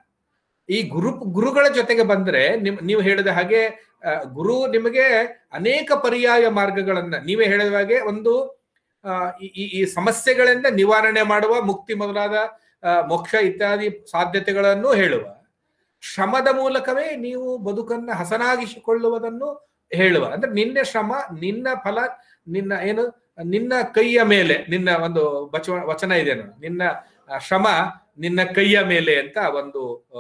ಈ ಗುರು ಗುರುಗಳ ಜೊತೆಗೆ ಬಂದ್ರೆ ನಿಮ್ ನೀವು ಹೇಳಿದ ಹಾಗೆ ಆ, ಗುರು ನಿಮಗೆ ಅನೇಕ ಪರ್ಯಾಯ ಮಾರ್ಗಗಳನ್ನ ನೀವೇ ಹೇಳಿದ ಹಾಗೆ ಒಂದು ಆ, ಈ- ಈ- ಈ ಸಮಸ್ಯೆಗಳಿಂದ ನಿವಾರಣೆ ಮಾಡುವ ಮುಕ್ತಿ ಮೊದಲಾದ ಆ, ಮೋಕ್ಷ ಇತ್ಯಾದಿ ಸಾಧ್ಯತೆಗಳನ್ನು ಹೇಳುವ ಶ್ರಮದ ಮೂಲಕವೇ ನೀವು ಬದುಕನ್ನ ಹಸನಾಗಿಸಿಕೊಳ್ಳುವುದನ್ನು ಹೇಳುವ ಅಂದ್ರೆ ನಿನ್ನ ಶ್ರಮ ನಿನ್ನ ಫಲ ನಿನ್ನ ಏನು ನಿನ್ನ ಕೈಯ ಮೇಲೆ ನಿನ್ನ ಒಂದು ಬಚ ವಚನ ಇದೆ ನೋಡಿ. ನಿನ್ನ ಆ, ಶ್ರಮ ನಿನ್ನ ಕೈಯ ಮೇಲೆ ಅಂತ ಒಂದು ಆ,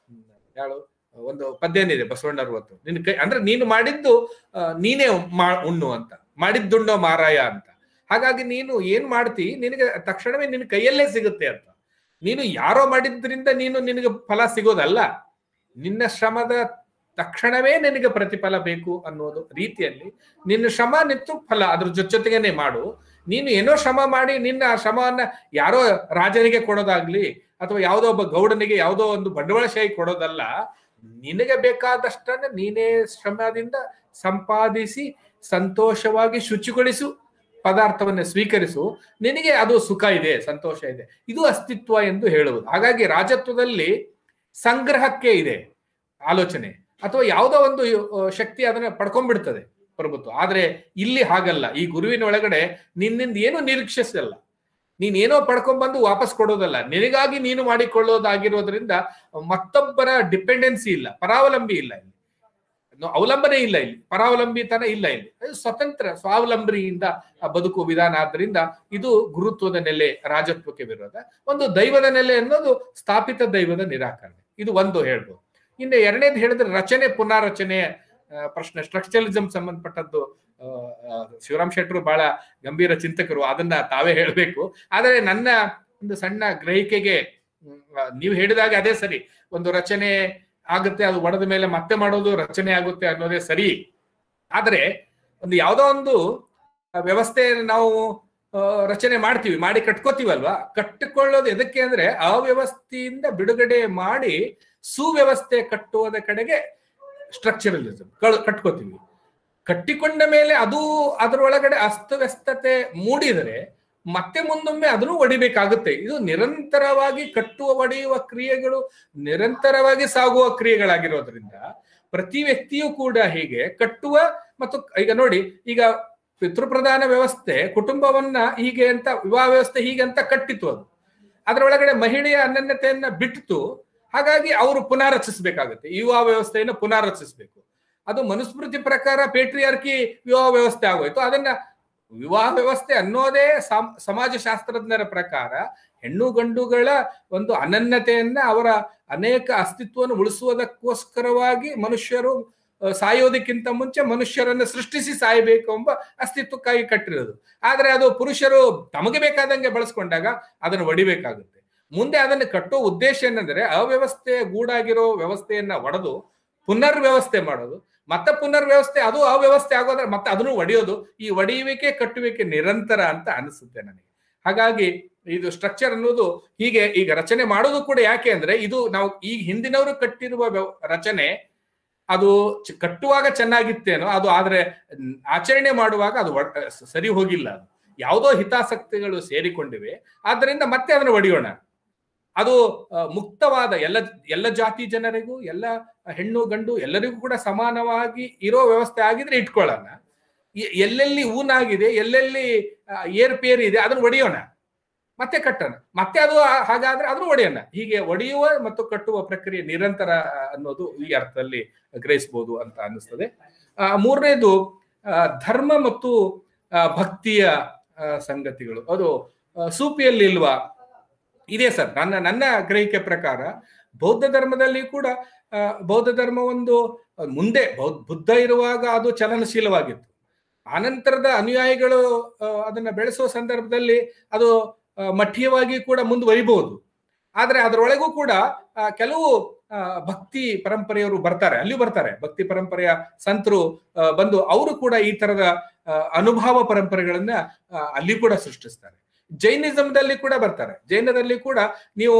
ಯಾಳು ಒಂದು ಪದ್ಯನಿದೆ ಬಸವಣ್ಣರ ಹೊತ್ತು ನಿನ್ನ ಕೈ ಅಂದ್ರೆ ನೀನು ಮಾಡಿದ್ದು ಆ, ನೀನೇ ಮಾ ಉಣ್ಣು ಅಂತ ಮಾಡಿದ್ದುಣ್ಣೋ ಮಾರಾಯ ಅಂತ ಹಾಗಾಗಿ ನೀನು ಏನ್ ಮಾಡ್ತಿ ನಿನಗೆ ತಕ್ಷಣವೇ ನಿನ್ನ ಕೈಯಲ್ಲೇ ಸಿಗುತ್ತೆ ಅಂತ ನೀನು ಯಾರೋ ಮಾಡಿದ್ರಿಂದ ನೀನು ನಿನಗೆ ಫಲ ಸಿಗೋದಲ್ಲ ನಿನ್ನ ಶ್ರಮದ ತಕ್ಷಣವೇ ನಿನಗೆ ಪ್ರತಿಫಲ ಬೇಕು ಅನ್ನೋದು ರೀತಿಯಲ್ಲಿ ನಿನ್ನ ಶ್ರಮ ನಿತ್ತು ಫಲ ಅದ್ರ ಜೊತೆ ಜೊತೆಗೇನೆ ಮಾಡು ನೀನು ಏನೋ ಶ್ರಮ ಮಾಡಿ ನಿನ್ನ ಆ ಶ್ರಮವನ್ನ ಯಾರೋ ರಾಜನಿಗೆ ಕೊಡೋದಾಗ್ಲಿ ಅಥವಾ ಯಾವುದೋ ಒಬ್ಬ ಗೌಡನಿಗೆ ಯಾವುದೋ ಒಂದು ಬಂಡವಾಳಶಾಹಿ ಕೊಡೋದಲ್ಲ ನಿನಗೆ ಬೇಕಾದಷ್ಟನ್ನ ನೀನೇ ಶ್ರಮದಿಂದ ಸಂಪಾದಿಸಿ ಸಂತೋಷವಾಗಿ ಶುಚಿಗೊಳಿಸು ಪದಾರ್ಥವನ್ನು ಸ್ವೀಕರಿಸು ನಿನಗೆ ಅದು ಸುಖ ಇದೆ ಸಂತೋಷ ಇದೆ ಇದು ಅಸ್ತಿತ್ವ ಎಂದು ಹೇಳುವುದು ಹಾಗಾಗಿ ರಾಜತ್ವದಲ್ಲಿ ಸಂಗ್ರಹಕ್ಕೆ ಇದೆ ಆಲೋಚನೆ ಅಥವಾ ಯಾವುದೋ ಒಂದು ಆ, ಶಕ್ತಿ ಅದನ್ನ ಪಡ್ಕೊಂಡ್ಬಿಡ್ತದೆ ಪ್ರಭುತ್ವ ಆದ್ರೆ ಇಲ್ಲಿ ಹಾಗಲ್ಲ ಈ ಗುರುವಿನ ಒಳಗಡೆ ನಿನ್ನಿಂದ ಏನು ನಿರೀಕ್ಷಿಸಲ್ಲ ನೀನ್ ಏನೋ ಪಡ್ಕೊಂಡ್ಬಂದು ವಾಪಸ್ ಕೊಡೋದಲ್ಲ ನಿನಗಾಗಿ ನೀನು ಮಾಡಿಕೊಳ್ಳೋದಾಗಿರೋದ್ರಿಂದ ಮತ್ತೊಬ್ಬರ ಡಿಪೆಂಡೆನ್ಸಿ ಇಲ್ಲ ಪರಾವಲಂಬಿ ಇಲ್ಲ ಇಲ್ಲಿ ನ- ಅವಲಂಬನೆ ಇಲ್ಲ ಇಲ್ಲಿ ಪರಾವಲಂಬಿತನ ಇಲ್ಲ ಇಲ್ಲಿ ಅದು ಸ್ವತಂತ್ರ ಸ್ವಾವಲಂಬಿಯಿಂದ ಬದುಕುವ ವಿಧಾನ ಆದ್ರಿಂದ ಇದು ಗುರುತ್ವದ ನೆಲೆ ರಾಜತ್ವಕ್ಕೆ ವಿರೋಧ ಒಂದು ದೈವದ ನೆಲೆ ಅನ್ನೋದು ಸ್ಥಾಪಿತ ದೈವದ ನಿರಾಕರಣೆ ಇದು ಒಂದು ಹೇಳ್ಬೋದು ಇನ್ನು ಎರಡನೇದು ಹೇಳಿದ್ರೆ ರಚನೆ ಪುನಾರಚನೆ ಆ, ಪ್ರಶ್ನೆ ಸ್ಟ್ರಕ್ಚರಲಿಸಂ ಸಂಬಂಧಪಟ್ಟದ್ದು ಆ, ಆ, ಶಿವರಾಮ್ ಶೆಟ್ಟರು ಬಹಳ ಗಂಭೀರ ಚಿಂತಕರು ಅದನ್ನ ತಾವೇ ಹೇಳಬೇಕು ಆದರೆ ನನ್ನ ಒಂದು ಸಣ್ಣ ಗ್ರಹಿಕೆಗೆ ಮ್, ಆ, ನೀವು ಹೇಳಿದಾಗ ಅದೇ ಸರಿ ಒಂದು ರಚನೆ ಆಗುತ್ತೆ ಅದು ಒಡೆದ ಮೇಲೆ ಮತ್ತೆ ಮಾಡೋದು ರಚನೆ ಆಗುತ್ತೆ ಅನ್ನೋದೇ ಸರಿ ಆದ್ರೆ ಒಂದು ಯಾವುದೋ ಒಂದು ವ್ಯವಸ್ಥೆ ನಾವು ಆ, ರಚನೆ ಮಾಡ್ತೀವಿ ಮಾಡಿ ಕಟ್ಕೋತೀವಲ್ವಾ ಕಟ್ಟಿಕೊಳ್ಳೋದು ಎದಕ್ಕೆ ಅಂದ್ರೆ ಅವ್ಯವಸ್ಥೆಯಿಂದ ಬಿಡುಗಡೆ ಮಾಡಿ ಸುವ್ಯವಸ್ಥೆ ಕಟ್ಟುವುದ ಕಡೆಗೆ ಸ್ಟ್ರಕ್ಚರಲಿಸಮ್ ಕಟ್ಕೋತೀವಿ ಕಟ್ಟಿಕೊಂಡ ಮೇಲೆ ಅದು ಅದರೊಳಗಡೆ ಅಸ್ತವ್ಯಸ್ತತೆ ಮೂಡಿದರೆ ಮತ್ತೆ ಮುಂದೊಮ್ಮೆ ಅದನ್ನು ಒಡಿಬೇಕಾಗುತ್ತೆ ಇದು ನಿರಂತರವಾಗಿ ಕಟ್ಟುವ ಒಡೆಯುವ ಕ್ರಿಯೆಗಳು ನಿರಂತರವಾಗಿ ಸಾಗುವ ಕ್ರಿಯೆಗಳಾಗಿರೋದ್ರಿಂದ ಪ್ರತಿ ವ್ಯಕ್ತಿಯೂ ಕೂಡ ಹೀಗೆ ಕಟ್ಟುವ ಮತ್ತು ಈಗ ನೋಡಿ ಈಗ ಪಿತೃಪ್ರಧಾನ ವ್ಯವಸ್ಥೆ ಕುಟುಂಬವನ್ನ ಹೀಗೆ ಅಂತ ವಿವಾಹ ವ್ಯವಸ್ಥೆ ಹೀಗೆ ಅಂತ ಕಟ್ಟಿತು ಅದು ಅದರೊಳಗಡೆ ಮಹಿಳೆಯ ಅನನ್ಯತೆಯನ್ನ ಬಿಟ್ಟಿತು ಹಾಗಾಗಿ ಅವರು ಪುನರ್ರಚಿಸಬೇಕಾಗುತ್ತೆ ವಿವಾಹ ವ್ಯವಸ್ಥೆಯನ್ನು ಪುನರ್ರಚಿಸಬೇಕು ಅದು ಮನುಸ್ಮೃತಿ ಪ್ರಕಾರ ಪೇಟ್ರಿಯಾರ್ಕಿ ವಿವಾಹ ವ್ಯವಸ್ಥೆ ಆಗೋಯ್ತು ಅದನ್ನ ವಿವಾಹ ವ್ಯವಸ್ಥೆ ಅನ್ನೋದೇ ಸಮ್- ಸಮಾಜಶಾಸ್ತ್ರಜ್ಞರ ಪ್ರಕಾರ ಹೆಣ್ಣು ಗಂಡುಗಳ ಒಂದು ಅನನ್ಯತೆಯನ್ನ ಅವರ ಅನೇಕ ಅಸ್ತಿತ್ವವನ್ನು ಉಳಿಸುವುದಕ್ಕೋಸ್ಕರವಾಗಿ ಮನುಷ್ಯರು ಆ, ಸಾಯೋದಕ್ಕಿಂತ ಮುಂಚೆ ಮನುಷ್ಯರನ್ನು ಸೃಷ್ಟಿಸಿ ಸಾಯಬೇಕು ಎಂಬ ಅಸ್ತಿತ್ವಕ್ಕಾಗಿ ಕಟ್ಟಿರೋದು ಆದ್ರೆ ಅದು ಪುರುಷರು ತಮಗೆ ಬೇಕಾದಂಗೆ ಬಳಸ್ಕೊಂಡಾಗ ಅದನ್ನು ಒಡಿಬೇಕಾಗುತ್ತೆ ಮುಂದೆ ಅದನ್ನು ಕಟ್ಟೋ ಉದ್ದೇಶ ಏನಂದ್ರೆ ಅವ್ಯವಸ್ಥೆ ಗೂಡಾಗಿರೋ ವ್ಯವಸ್ಥೆಯನ್ನ ಒಡೆದು ಪುನರ್ ವ್ಯವಸ್ಥೆ ಮಾಡೋದು ಮತ್ತೆ ಪುನರ್ ವ್ಯವಸ್ಥೆ ಅದು ಅವ್ಯವಸ್ಥೆ ಆಗೋದ್ರೆ ಮತ್ತೆ ಅದನ್ನು ಒಡೆಯೋದು ಈ ಒಡೆಯುವಿಕೆ ಕಟ್ಟುವಿಕೆ ನಿರಂತರ ಅಂತ ಅನಿಸುತ್ತೆ ನನಗೆ ಹಾಗಾಗಿ ಇದು ಸ್ಟ್ರಕ್ಚರ್ ಅನ್ನೋದು ಹೀಗೆ ಈಗ ರಚನೆ ಮಾಡೋದು ಕೂಡ ಯಾಕೆ ಅಂದ್ರೆ ಇದು ನಾವು ಈ ಹಿಂದಿನವರು ಕಟ್ಟಿರುವ ವ್ಯವ- ರಚನೆ ಅದು ಚ- ಕಟ್ಟುವಾಗ ಚೆನ್ನಾಗಿತ್ತೇನೋ ಅದು ಆದ್ರೆ ಮ್, ಆಚರಣೆ ಮಾಡುವಾಗ ಅದು ಒಡ್- ಸ- ಸರಿ ಹೋಗಿಲ್ಲ ಅದು ಯಾವುದೋ ಹಿತಾಸಕ್ತಿಗಳು ಸೇರಿಕೊಂಡಿವೆ ಆದ್ದರಿಂದ ಮತ್ತೆ ಅದನ್ನು ಒಡೆಯೋಣ ಅದು ಆ, ಮುಕ್ತವಾದ ಎಲ್ಲ ಎಲ್ಲ ಜಾತಿ ಜನರಿಗೂ ಎಲ್ಲ ಹೆಣ್ಣು ಗಂಡು ಎಲ್ಲರಿಗೂ ಕೂಡ ಸಮಾನವಾಗಿ ಇರೋ ವ್ಯವಸ್ಥೆ ಆಗಿದ್ರೆ ಇಟ್ಕೊಳ್ಳೋಣ ಎ- ಎಲ್ಲೆಲ್ಲಿ ಊನಾಗಿದೆ ಎಲ್ಲೆಲ್ಲಿ ಆ, ಏರ್ಪೇರ್ ಇದೆ ಅದನ್ನು ಒಡೆಯೋಣ ಮತ್ತೆ ಕಟ್ಟೋಣ ಮತ್ತೆ ಅದು ಆ- ಹಾಗಾದ್ರೆ ಅದನ್ನು ಒಡೆಯೋಣ ಹೀಗೆ ಒಡೆಯುವ ಮತ್ತು ಕಟ್ಟುವ ಪ್ರಕ್ರಿಯೆ ನಿರಂತರ ಆ, ಅನ್ನೋದು ಈ ಅರ್ಥದಲ್ಲಿ ಗ್ರಹಿಸಬಹುದು ಅಂತ ಅನ್ನಿಸ್ತದೆ ಆ, ಮೂರನೇದು ಆ, ಧರ್ಮ ಮತ್ತು ಆ, ಭಕ್ತಿಯ ಆ, ಸಂಗತಿಗಳು ಅದು ಆ, ಸೂಪಿಯಲ್ಲಿ ಇಲ್ವಾ ಇದೆ ಸರ್ ನನ್ನ ನನ್ನ ಗ್ರಹಿಕೆ ಪ್ರಕಾರ ಬೌದ್ಧ ಧರ್ಮದಲ್ಲಿ ಕೂಡ ಆ, ಬೌದ್ಧ ಧರ್ಮ ಒಂದು ಆ, ಮುಂದೆ ಬೌದ್ಧ ಬುದ್ಧ ಇರುವಾಗ ಅದು ಚಲನಶೀಲವಾಗಿತ್ತು ಆನಂತರದ ಅನುಯಾಯಿಗಳು ಆ, ಅದನ್ನ ಬೆಳೆಸುವ ಸಂದರ್ಭದಲ್ಲಿ ಅದು ಆ, ಮಠೀಯವಾಗಿ ಕೂಡ ಮುಂದುವರಿಬಹುದು ಆದ್ರೆ ಅದರೊಳಗೂ ಕೂಡ ಆ, ಕೆಲವು ಆ, ಭಕ್ತಿ ಪರಂಪರೆಯವರು ಬರ್ತಾರೆ ಅಲ್ಲಿಯೂ ಬರ್ತಾರೆ ಭಕ್ತಿ ಪರಂಪರೆಯ ಸಂತರು ಆ, ಬಂದು ಅವರು ಕೂಡ ಈ ತರದ ಆ, ಅನುಭವ ಪರಂಪರೆಗಳನ್ನ ಆ, ಅಲ್ಲಿ ಕೂಡ ಸೃಷ್ಟಿಸ್ತಾರೆ ಜೈನಿಸಂದಲ್ಲಿ ಕೂಡ ಬರ್ತಾರೆ ಜೈನದಲ್ಲಿ ಕೂಡ ನೀವು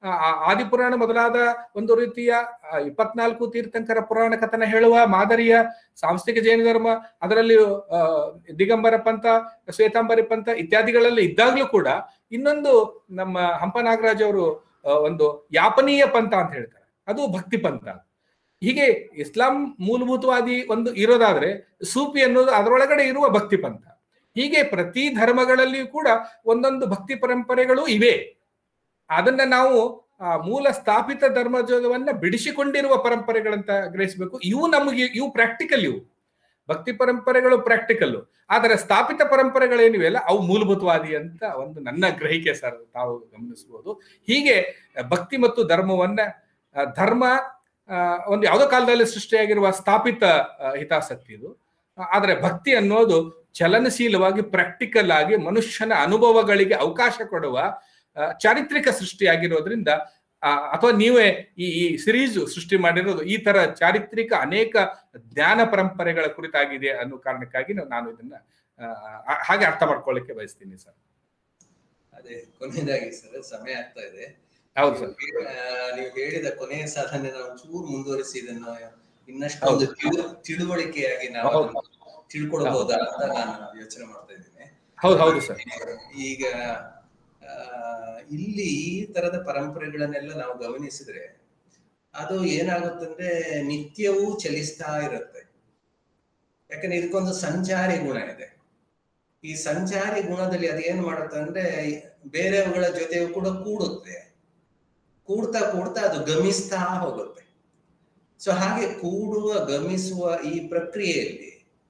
ಆ, ಆ ಆದಿಪುರಾಣ ಮೊದಲಾದ ಒಂದು ರೀತಿಯ ಆ, ಇಪ್ಪತ್ನಾಲ್ಕು ತೀರ್ಥಂಕರ ಪುರಾಣ ಕಥನ ಹೇಳುವ ಮಾದರಿಯ ಸಾಂಸ್ಥಿಕ ಜೈನ ಧರ್ಮ ಅದರಲ್ಲಿ ಆ, ದಿಗಂಬರ ಪಂಥ ಶ್ವೇತಾಂಬರಿ ಪಂಥ ಇತ್ಯಾದಿಗಳಲ್ಲಿ ಇದ್ದಾಗ್ಲೂ ಕೂಡ ಇನ್ನೊಂದು ನಮ್ಮ ಹಂಪ ನಾಗರಾಜ್ ಅವರು ಆ, ಒಂದು ಯಾಪನೀಯ ಪಂಥ ಅಂತ ಹೇಳ್ತಾರೆ ಅದು ಭಕ್ತಿ ಪಂಥ ಹೀಗೆ ಇಸ್ಲಾಂ ಮೂಲಭೂತವಾದಿ ಒಂದು ಇರೋದಾದ್ರೆ ಸೂಫಿ ಅನ್ನೋದು ಅದರೊಳಗಡೆ ಇರುವ ಭಕ್ತಿ ಪಂಥ ಹೀಗೆ ಪ್ರತಿ ಧರ್ಮಗಳಲ್ಲಿಯೂ ಕೂಡ ಒಂದೊಂದು ಭಕ್ತಿ ಪರಂಪರೆಗಳು ಇವೆ ಅದನ್ನ ನಾವು ಆ, ಮೂಲ ಸ್ಥಾಪಿತ ಧರ್ಮಜವನ್ನ ಬಿಡಿಸಿಕೊಂಡಿರುವ ಪರಂಪರೆಗಳಂತ ಗ್ರಹಿಸಬೇಕು ಇವು ನಮಗೆ ಇವು ಪ್ರಾಕ್ಟಿಕಲ್ ಇವು ಭಕ್ತಿ ಪರಂಪರೆಗಳು ಪ್ರಾಕ್ಟಿಕಲ್ ಆದರೆ ಸ್ಥಾಪಿತ ಪರಂಪರೆಗಳೇನಿವೆ ಅಲ್ಲ ಅವು ಮೂಲಭೂತವಾದಿ ಅಂತ ಒಂದು ನನ್ನ ಗ್ರಹಿಕೆ ಸರ್ ತಾವು ಗಮನಿಸಬಹುದು ಹೀಗೆ ಭಕ್ತಿ ಮತ್ತು ಧರ್ಮವನ್ನ ಆ, ಧರ್ಮ ಆ, ಒಂದು ಯಾವುದೋ ಕಾಲದಲ್ಲಿ ಸೃಷ್ಟಿಯಾಗಿರುವ ಸ್ಥಾಪಿತ ಆ, ಹಿತಾಸಕ್ತಿ ಇದು ಆ, ಆದರೆ ಭಕ್ತಿ ಅನ್ನೋದು ಚಲನಶೀಲವಾಗಿ ಪ್ರಾಕ್ಟಿಕಲ್ ಆಗಿ ಮನುಷ್ಯನ ಅನುಭವಗಳಿಗೆ ಅವಕಾಶ ಕೊಡುವ ಆ, ಚಾರಿತ್ರಿಕ ಸೃಷ್ಟಿಯಾಗಿರೋದ್ರಿಂದ ಆ, ಅಥವಾ ನೀವೇ ಈ ಈ ಸಿರೀಸ್ ಸೃಷ್ಟಿ ಮಾಡಿರೋದು ಈ ತರ ಚಾರಿತ್ರಿಕ ಅನೇಕ ಜ್ಞಾನ ಪರಂಪರೆಗಳ ಕುರಿತಾಗಿದೆ ಅನ್ನೋ ಕಾರಣಕ್ಕಾಗಿ ನಾವು- ನಾನು ಇದನ್ನ ಆ, ಆ, ಹಾಗೆ ಅರ್ಥ ಮಾಡ್ಕೊಳ್ಳಿಕ್ಕೆ ಬಯಸ್ತೀನಿ ಸರ್ ಅದೇ ಕೊನೆಯದಾಗಿ ಸರ್ ಸಮಯ ಆಗ್ತಾ ಇದೆ ಹೌದು ಸರ್ ಆ, ನೀವು ಹೇಳಿದ ಕೊನೆಯ ಸಾಧನೆ ನಾವು ಚೂರು ಮುಂದುವರಿಸಿ ಇದನ್ನು ಇನ್ನಷ್ಟು ಒಂದು ತಿಳು- ತಿಳುವಳಿಕೆಯಾಗಿ ನಾವು ಹೌದು. ಅದನ್ನು ತಿಳ್ಕೊಳ್ಬಹುದಾ ಅಂತ ನಾನು ಯೋಚನೆ ಮಾಡ್ತಾ ಇದ್ದೇನೆ ಹೌದು ಹೌದು ಸರ್ ಈಗ ಆ, ಇಲ್ಲಿ ಈ ತರದ ಪರಂಪರೆಗಳನ್ನೆಲ್ಲ ನಾವು ಗಮನಿಸಿದ್ರೆ ಅದು ಏನಾಗುತ್ತಂದ್ರೆ ನಿತ್ಯವೂ ಚಲಿಸ್ತಾ ಇರುತ್ತೆ ಯಾಕಂದ್ರೆ ಇದಕ್ಕೊಂದು ಸಂಚಾರಿ ಗುಣ ಇದೆ ಈ ಸಂಚಾರಿ ಗುಣದಲ್ಲಿ ಅದು ಏನ್ ಮಾಡುತ್ತೆ ಅಂದ್ರೆ ಬೇರೆಯವುಗಳ ಜೊತೆಯೂ ಕೂಡ ಕೂಡುತ್ತೆ ಕೂಡ್ತಾ ಕೂಡ್ತಾ ಅದು ಗಮಿಸ್ತಾ ಹೋಗುತ್ತೆ ಸೊ ಹಾಗೆ ಕೂಡುವ ಗಮಿಸುವ ಈ ಪ್ರಕ್ರಿಯೆಯಲ್ಲಿ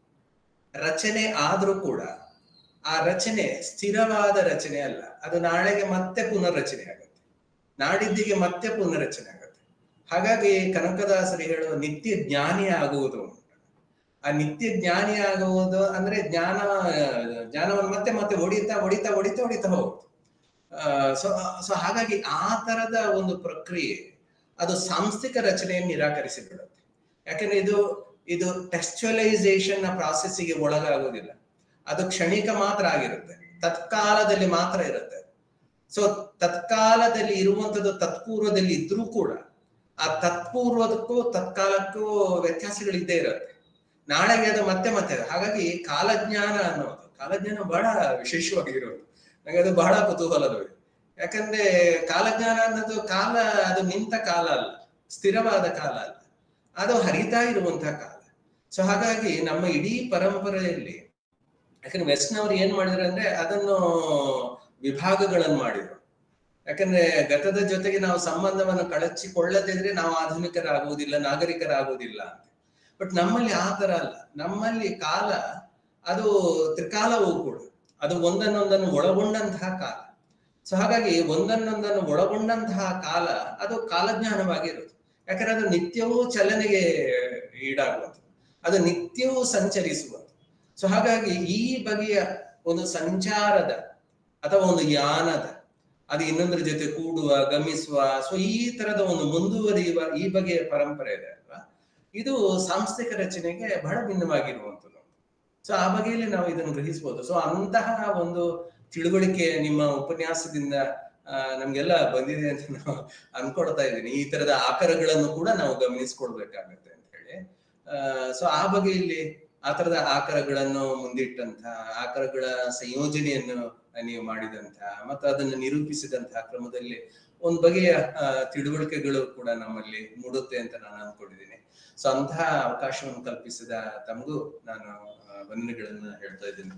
ರಚನೆ ಆದ್ರೂ ಕೂಡ ಆ ರಚನೆ ಸ್ಥಿರವಾದ ರಚನೆ ಅಲ್ಲ ಅದು ನಾಳೆಗೆ ಮತ್ತೆ ಪುನರ್ರಚನೆ ಆಗುತ್ತೆ ನಾಡಿದ್ದಿಗೆ ಮತ್ತೆ ಪುನರ್ರಚನೆ ಆಗುತ್ತೆ ಹಾಗಾಗಿ ಕನಕದಾಸರು ಹೇಳುವ ನಿತ್ಯ ಜ್ಞಾನಿ ಆಗುವುದು ಉಂಟು. ಆ ನಿತ್ಯ ಜ್ಞಾನಿ ಆಗುವುದು ಅಂದ್ರೆ ಜ್ಞಾನ ಜ್ಞಾನವನ್ನು ಮತ್ತೆ ಮತ್ತೆ ಹೊಡಿತಾ ಹೊಡಿತಾ ಹೊಡಿತಾ ಹೊಡಿತಾ ಹೋಗುತ್ತೆ ಸೊ ಸೊ ಹಾಗಾಗಿ ಆ ತರದ ಒಂದು ಪ್ರಕ್ರಿಯೆ ಅದು ಸಾಂಸ್ಥಿಕ ರಚನೆಯನ್ನು ನಿರಾಕರಿಸಿ ಬಿಡುತ್ತೆ ಯಾಕಂದ್ರೆ ಇದು ಇದು ಟೆಕ್ಸ್ಚುಯಲೈಸೇಷನ್ ನ ಪ್ರಾಸೆಸ್ಸಿಗೆ ಒಳಗಾಗೋದಿಲ್ಲ ಅದು ಕ್ಷಣಿಕ ಮಾತ್ರ ಆಗಿರುತ್ತೆ ತತ್ಕಾಲದಲ್ಲಿ ಮಾತ್ರ ಇರುತ್ತೆ ಸೊ ತತ್ಕಾಲದಲ್ಲಿ ಇರುವಂತದ್ದು ತತ್ಪೂರ್ವದಲ್ಲಿ ಇದ್ರೂ ಕೂಡ ಆ ತತ್ಪೂರ್ವದಕ್ಕೂ ತತ್ಕಾಲಕ್ಕೂ ವ್ಯತ್ಯಾಸಗಳಿದ್ದೇ ಇರುತ್ತೆ ನಾಳೆಗೆ ಅದು ಮತ್ತೆ ಮತ್ತೆ ಹಾಗಾಗಿ ಕಾಲಜ್ಞಾನ ಅನ್ನೋದು ಕಾಲಜ್ಞಾನ ಬಹಳ ವಿಶೇಷವಾಗಿರೋದು ನನಗೆ ಅದು ಬಹಳ ಕುತೂಹಲದ ಯಾಕಂದ್ರೆ ಕಾಲಜ್ಞಾನ ಅನ್ನೋದು ಕಾಲ ಅದು ನಿಂತ ಕಾಲ ಅಲ್ಲ ಸ್ಥಿರವಾದ ಕಾಲ ಅಲ್ಲ ಅದು ಹರಿತಾ ಇರುವಂತಹ ಕಾಲ ಸೊ ಹಾಗಾಗಿ ನಮ್ಮ ಇಡೀ ಪರಂಪರೆಯಲ್ಲಿ ಯಾಕಂದ್ರೆ ವೆಸ್ಟ್ನವ್ರು ಏನ್ ಮಾಡಿದ್ರು ಅಂದ್ರೆ ಅದನ್ನು ವಿಭಾಗಗಳನ್ನು ಮಾಡಿದ್ರು ಯಾಕಂದ್ರೆ ಗತದ ಜೊತೆಗೆ ನಾವು ಸಂಬಂಧವನ್ನು ಕಳಚಿಕೊಳ್ಳದಿದ್ರೆ ನಾವು ಆಧುನಿಕರಾಗುವುದಿಲ್ಲ ನಾಗರಿಕರಾಗುವುದಿಲ್ಲ ಅಂತ ಬಟ್ ನಮ್ಮಲ್ಲಿ ಆ ತರ ಅಲ್ಲ ನಮ್ಮಲ್ಲಿ ಕಾಲ ಅದು ತ್ರಿಕಾಲವೂ ಕೂಡ ಅದು ಒಂದನ್ನೊಂದನ್ನು ಒಳಗೊಂಡಂತಹ ಕಾಲ ಸೊ ಹಾಗಾಗಿ ಒಂದನ್ನೊಂದನ್ನು ಒಳಗೊಂಡಂತಹ ಕಾಲ ಅದು ಕಾಲಜ್ಞಾನವಾಗಿರುತ್ತೆ ಯಾಕಂದ್ರೆ ಅದು ನಿತ್ಯವೂ ಚಲನೆಗೆ ಈಡಾಗುವಂಥದ್ದು ಅದು ನಿತ್ಯವೂ ಸಂಚರಿಸುವಂಥದ್ದು ಸೊ ಹಾಗಾಗಿ ಈ ಬಗೆಯ ಒಂದು ಸಂಚಾರದ ಅಥವಾ ಒಂದು ಯಾನದ ಅದು ಇನ್ನೊಂದರ ಜೊತೆ ಕೂಡುವ ಗಮಿಸುವ ಸೊ ಈ ತರದ ಒಂದು ಮುಂದುವರಿಯುವ ಈ ಬಗೆಯ ಪರಂಪರೆ ಇದೆ ಅಲ್ವಾ ಇದು ಸಾಂಸ್ಥಿಕ ರಚನೆಗೆ ಬಹಳ ಭಿನ್ನವಾಗಿರುವಂಥದ್ದು ಸೊ ಆ ಬಗೆಯಲ್ಲಿ ನಾವು ಇದನ್ನು ಗ್ರಹಿಸಬಹುದು ಸೊ ಅಂತಹ ಒಂದು ತಿಳುವಳಿಕೆ ನಿಮ್ಮ ಉಪನ್ಯಾಸದಿಂದ ಆ, ನಮ್ಗೆಲ್ಲ ಬಂದಿದೆ ಅಂತ ನಾವು ಅನ್ಕೊಳ್ತಾ ಇದ್ದೀನಿ ಈ ತರದ ಆಕಾರಗಳನ್ನು ಕೂಡ ನಾವು ಗಮನಿಸ್ಕೊಳ್ಬೇಕಾಗತ್ತೆ ಅಂತ ಹೇಳಿ ಸೊ ಆ ಬಗೆಯಲ್ಲಿ ಆ ತರದ ಆಕಾರಗಳನ್ನು ಮುಂದಿಟ್ಟಂತಹ ಆಕಾರಗಳ ಸಂಯೋಜನೆಯನ್ನು ನೀವು ಮಾಡಿದಂತಹ ಮತ್ತು ಅದನ್ನು ನಿರೂಪಿಸಿದಂತಹ ಕ್ರಮದಲ್ಲಿ ಒಂದು ಬಗೆಯ ಆ, ತಿಳುವಳಿಕೆಗಳು ಕೂಡ ನಮ್ಮಲ್ಲಿ ಮೂಡುತ್ತೆ ಅಂತ ನಾನು ಅನ್ಕೊಂಡಿದ್ದೀನಿ ಸೊ ಅಂತಹ ಅವಕಾಶವನ್ನು ಕಲ್ಪಿಸಿದ ತಮಗೂ ನಾನು ಆ, ವಂದನೆಗಳನ್ನ ಹೇಳ್ತಾ ಇದ್ದೀನಿ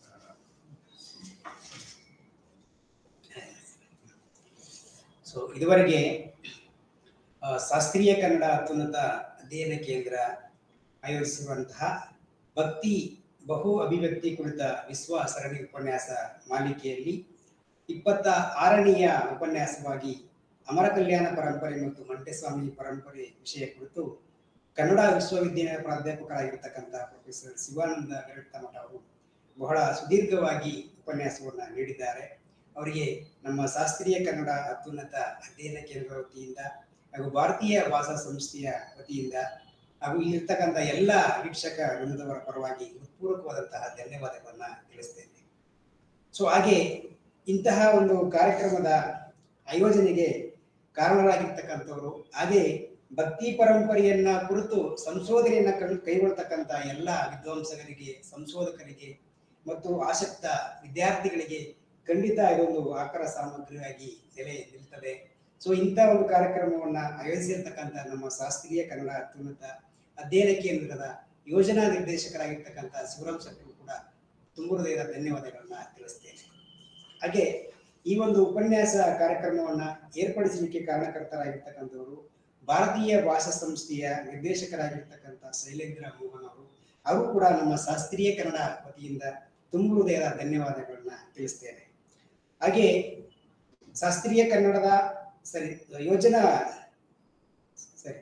ಸೊ ಇದುವರೆಗೆ ಆ, ಶಾಸ್ತ್ರೀಯ ಕನ್ನಡ ಅತ್ಯುನ್ನತ ಅಧ್ಯಯನ ಕೇಂದ್ರ ಆಯೋಜಿಸಿರುವಂತಹ ಭಕ್ತಿ ಬಹು ಅಭಿವ್ಯಕ್ತಿ ಕುರಿತ ವಿಶ್ವ ಸರಣಿ ಉಪನ್ಯಾಸ ಮಾಲಿಕೆಯಲ್ಲಿ ಇಪ್ಪತ್ತ ಆರನೆಯ ಉಪನ್ಯಾಸವಾಗಿ ಅಮರ ಕಲ್ಯಾಣ ಪರಂಪರೆ ಮತ್ತು ಮಂಟೆಸ್ವಾಮಿ ಪರಂಪರೆ ವಿಷಯ ಕುರಿತು ಕನ್ನಡ ವಿಶ್ವವಿದ್ಯಾಲಯ ಪ್ರಾಧ್ಯಾಪಕರಾಗಿರ್ತಕ್ಕಂಥ ಪ್ರೊಫೆಸರ್ ಶಿವಾನಂದ ಗರಡ್ತಮಠ ಅವರು ಬಹಳ ಸುದೀರ್ಘವಾಗಿ ಉಪನ್ಯಾಸವನ್ನು ನೀಡಿದ್ದಾರೆ ಅವರಿಗೆ ನಮ್ಮ ಶಾಸ್ತ್ರೀಯ ಕನ್ನಡ ಅತ್ಯುನ್ನತ ಅಧ್ಯಯನ ಕೇಂದ್ರ ವತಿಯಿಂದ ಹಾಗೂ ಭಾರತೀಯ ಭಾಷಾ ಸಂಸ್ಥೆಯ ವತಿಯಿಂದ ಹಾಗೂ ಇಲ್ಲಿರ್ತಕ್ಕಂಥ ಎಲ್ಲ ವೀಕ್ಷಕ ವೃಂದದವರ ಪರವಾಗಿ ಹೃತ್ಪೂರ್ವಕವಾದಂತಹ ಧನ್ಯವಾದಗಳನ್ನ ತಿಳಿಸ್ತೇನೆ ಸೊ ಹಾಗೆ ಇಂತಹ ಒಂದು ಕಾರ್ಯಕ್ರಮದ ಆಯೋಜನೆಗೆ ಕಾರಣರಾಗಿರ್ತಕ್ಕಂಥವ್ರು ಹಾಗೆ ಭಕ್ತಿ ಪರಂಪರೆಯನ್ನ ಕುರಿತು ಸಂಶೋಧನೆಯನ್ನ ಕೈ- ಕೈಗೊಳ್ತಕ್ಕಂಥ ಎಲ್ಲ ವಿದ್ವಾಂಸಕರಿಗೆ ಸಂಶೋಧಕರಿಗೆ ಮತ್ತು ಆಸಕ್ತ ವಿದ್ಯಾರ್ಥಿಗಳಿಗೆ ಖಂಡಿತ ಇದೊಂದು ಆಕರ ಸಾಮಗ್ರಿಯಾಗಿ ನೆಲೆ ನಿಲ್ತದೆ ಸೊ ಇಂಥ ಒಂದು ಕಾರ್ಯಕ್ರಮವನ್ನ ಆಯೋಜಿಸಿರ್ತಕ್ಕಂಥ ನಮ್ಮ ಶಾಸ್ತ್ರೀಯ ಕನ್ನಡ ಅತ್ಯುನ್ನತ ಅಧ್ಯಯನ ಕೇಂದ್ರದ ಯೋಜನಾ ನಿರ್ದೇಶಕರಾಗಿರ್ತಕ್ಕಂಥ ಶಿವರಾಮ್ ಶೆಟ್ಟರು ಕೂಡ ತುಂಬ ಹೃದಯದ ಧನ್ಯವಾದಗಳನ್ನ ತಿಳಿಸ್ತೇನೆ ಹಾಗೆ ಈ ಒಂದು ಉಪನ್ಯಾಸ ಕಾರ್ಯಕ್ರಮವನ್ನ ಏರ್ಪಡಿಸಲಿಕ್ಕೆ ಕಾರಣಕರ್ತರಾಗಿರ್ತಕ್ಕಂಥವರು ಭಾರತೀಯ ಭಾಷಾ ಸಂಸ್ಥೆಯ ನಿರ್ದೇಶಕರಾಗಿರ್ತಕ್ಕಂಥ ಶೈಲೇಂದ್ರ ಮೋಹನ್ ಅವರು ಅವರು ಕೂಡ ನಮ್ಮ ಶಾಸ್ತ್ರೀಯ ಕನ್ನಡ ವತಿಯಿಂದ ತುಂಬ ಹೃದಯದ ಧನ್ಯವಾದಗಳನ್ನ ತಿಳಿಸ್ತೇನೆ ಹಾಗೆ ಶಾಸ್ತ್ರೀಯ ಕನ್ನಡದ ಸರಿ ಯೋಜನಾ ಸರಿ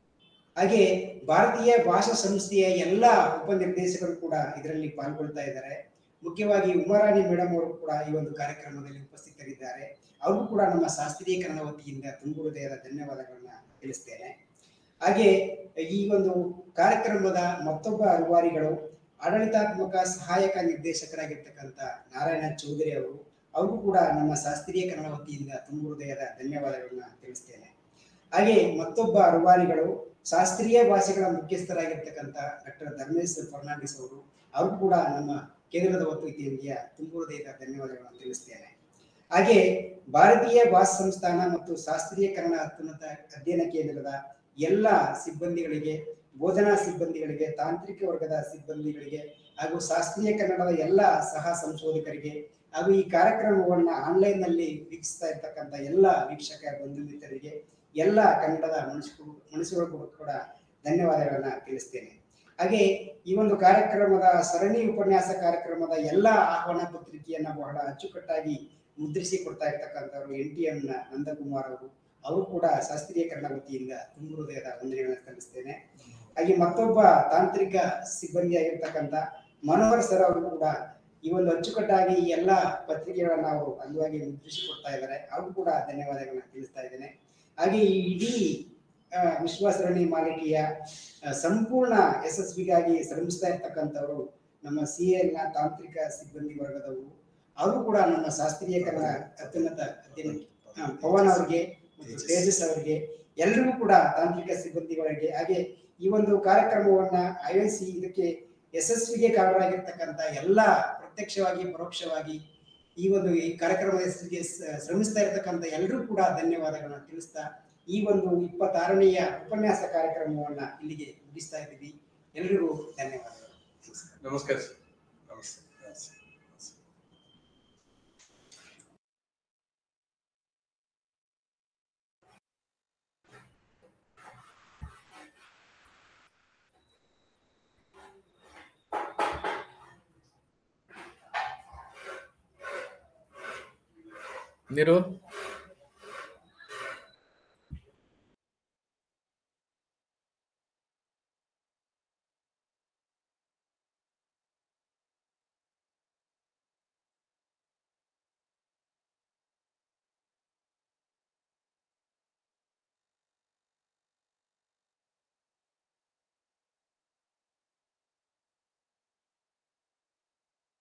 ಹಾಗೆ ಭಾರತೀಯ ಭಾಷಾ ಸಂಸ್ಥೆಯ ಎಲ್ಲ ಉಪನಿರ್ದೇಶಕರು ಕೂಡ ಇದರಲ್ಲಿ ಪಾಲ್ಗೊಳ್ತಾ ಇದ್ದಾರೆ ಮುಖ್ಯವಾಗಿ ಉಮಾರಾಣಿ ಮೇಡಮ್ ಅವರು ಕೂಡ ಈ ಒಂದು ಕಾರ್ಯಕ್ರಮದಲ್ಲಿ ಉಪಸ್ಥಿತರಿದ್ದಾರೆ ಅವರು ಕೂಡ ನಮ್ಮ ಶಾಸ್ತ್ರೀಯ ಕನ್ನಡ ವತಿಯಿಂದ ತುಂಬ ಹೃದಯದ ಧನ್ಯವಾದಗಳನ್ನ ತಿಳಿಸ್ತೇನೆ ಹಾಗೆ ಈ ಒಂದು ಕಾರ್ಯಕ್ರಮದ ಮತ್ತೊಬ್ಬ ರೂವಾರಿಗಳು ಆಡಳಿತಾತ್ಮಕ ಸಹಾಯಕ ನಿರ್ದೇಶಕರಾಗಿರ್ತಕ್ಕಂಥ ನಾರಾಯಣ ಚೌಧರಿ ಅವರು ಅವರು ಕೂಡ ನಮ್ಮ ಶಾಸ್ತ್ರೀಯ ಕನ್ನಡ ವತಿಯಿಂದ ತುಂಬ ಹೃದಯದ ಧನ್ಯವಾದಗಳನ್ನ ತಿಳಿಸ್ತೇನೆ ಹಾಗೆ ಮತ್ತೊಬ್ಬ ರೂವಾರಿಗಳು ಶಾಸ್ತ್ರೀಯ ಭಾಷೆಗಳ ಮುಖ್ಯಸ್ಥರಾಗಿರ್ತಕ್ಕಂಥ ಡಾಕ್ಟರ್ ಧರ್ಮೇಶ್ ಫರ್ನಾಂಡಿಸ್ ಅವರು ಅವರು ಕೂಡ ನಮ್ಮ ಕೇಂದ್ರದ ವತಿಯಿಂದ ತುಂಬ ಹೃದಯದ ಧನ್ಯವಾದಗಳನ್ನು ತಿಳಿಸ್ತೇನೆ ಹಾಗೆ ಭಾರತೀಯ ಭಾಷಾ ಸಂಸ್ಥಾನ ಮತ್ತು ಶಾಸ್ತ್ರೀಯ ಕನ್ನಡ ಅತ್ಯುನ್ನತ ಅಧ್ಯಯನ ಕೇಂದ್ರದ ಎಲ್ಲ ಸಿಬ್ಬಂದಿಗಳಿಗೆ ಬೋಧನಾ ಸಿಬ್ಬಂದಿಗಳಿಗೆ ತಾಂತ್ರಿಕ ವರ್ಗದ ಸಿಬ್ಬಂದಿಗಳಿಗೆ ಹಾಗೂ ಶಾಸ್ತ್ರೀಯ ಕನ್ನಡದ ಎಲ್ಲ ಸಹ ಸಂಶೋಧಕರಿಗೆ ಹಾಗೂ ಈ ಕಾರ್ಯಕ್ರಮವನ್ನ ಆನ್ಲೈನ್ ನಲ್ಲಿ ವೀಕ್ಷಿಸ್ತಾ ಇರ್ತಕ್ಕಂಥ ಎಲ್ಲ ವೀಕ್ಷಕ ಬಂಧು ಮಿತ್ರರಿಗೆ ಎಲ್ಲ ಕನ್ನಡದ ಮನುಷ್ಯರು ಮನುಷ್ಯರು ಕೂಡ ಧನ್ಯವಾದಗಳನ್ನ ತಿಳಿಸ್ತೇನೆ ಹಾಗೆ ಈ ಒಂದು ಕಾರ್ಯಕ್ರಮದ ಸರಣಿ ಉಪನ್ಯಾಸ ಕಾರ್ಯಕ್ರಮದ ಎಲ್ಲ ಆಹ್ವಾನ ಪತ್ರಿಕೆಯನ್ನ ಬಹಳ ಅಚ್ಚುಕಟ್ಟಾಗಿ ಮುದ್ರಿಸಿ ಕೊಡ್ತಾ ಇರ್ತಕ್ಕಂಥವ್ರು ಎನ್ ಟಿ ಎಂ ನಂದಕುಮಾರ್ ಅವರು ಅವರು ಕೂಡ ಶಾಸ್ತ್ರೀಯ ಕನ್ನಡ ವತಿಯಿಂದ ತುಂಬ ಹೃದಯದ ವಂದನೆಗಳನ್ನು ಸಲ್ಲಿಸ್ತೇನೆ ಹಾಗೆ ಮತ್ತೊಬ್ಬ ತಾಂತ್ರಿಕ ಸಿಬ್ಬಂದಿ ಆಗಿರ್ತಕ್ಕಂಥ ಮನೋಹರ್ ಸರ್ ಅವರು ಕೂಡ ಈ ಒಂದು ಅಚ್ಚುಕಟ್ಟಾಗಿ ಈ ಎಲ್ಲ ಪತ್ರಿಕೆಗಳನ್ನ ಅವರು ಅಂಗವಾಗಿ ಮುದ್ರಿಸಿ ಕೊಡ್ತಾ ಇದ್ದಾರೆ ಅವರು ಕೂಡ ಧನ್ಯವಾದಗಳನ್ನ ತಿಳಿಸ್ತಾ ಇದ್ದೇನೆ ಹಾಗೆ ಈ ಇಡೀ ಆ, ವಿಶ್ವಾಸರಣಿ ಮಾಲಿಕೆಯ ಆ, ಸಂಪೂರ್ಣ ಯಶಸ್ವಿಗಾಗಿ ಶ್ರಮಿಸ್ತಾ ಇರ್ತಕ್ಕಂಥವರು ನಮ್ಮ ಸಿ ನ ತಾಂತ್ರಿಕ ಸಿಬ್ಬಂದಿ ವರ್ಗದವರು ಅವರು ಕೂಡ ನಮ್ಮ ಶಾಸ್ತ್ರೀಯ ಕನ್ನಡ ಅತ್ಯುನ್ನತ ಅಧ್ಯಯನ ಆ, ಪವನ್ ಅವರಿಗೆ ಮತ್ತು ತೇಜಸ್ ಅವರಿಗೆ ಎಲ್ರಿಗೂ ಕೂಡ ತಾಂತ್ರಿಕ ಸಿಬ್ಬಂದಿಗಳಿಗೆ ಹಾಗೆ ಈ ಒಂದು ಕಾರ್ಯಕ್ರಮವನ್ನ ಆಯೋಜಿಸಿ ಇದಕ್ಕೆ ಯಶಸ್ವಿಗೆ ಕಾರಣರಾಗಿರ್ತಕ್ಕಂಥ ಎಲ್ಲ ಪ್ರತ್ಯಕ್ಷವಾಗಿ ಪರೋಕ್ಷವಾಗಿ ಈ ಒಂದು ಈ ಕಾರ್ಯಕ್ರಮದ ಯಶಸ್ಸಿಗೆ ಸ- ಶ್ರಮಿಸ್ತಾ ಇರತಕ್ಕಂಥ ಎಲ್ಲರೂ ಕೂಡ ಧನ್ಯವಾದಗಳನ್ನ ತಿಳಿಸ್ತಾ ಈ ಒಂದು ಇಪ್ಪತ್ತಾರನೆಯ ಉಪನ್ಯಾಸ ಕಾರ್ಯಕ್ರಮವನ್ನ ಇಲ್ಲಿಗೆ ಮುಗಿಸ್ತಾ ಇದ್ದೀವಿ ಎಲ್ರಿಗೂ ಧನ್ಯವಾದಗಳು ನಮಸ್ಕಾರ ಸರ್ ನಮಸ್ತೆ ನಮಸ್ತೆ ನಮಸ್ತೆ. ನೀರು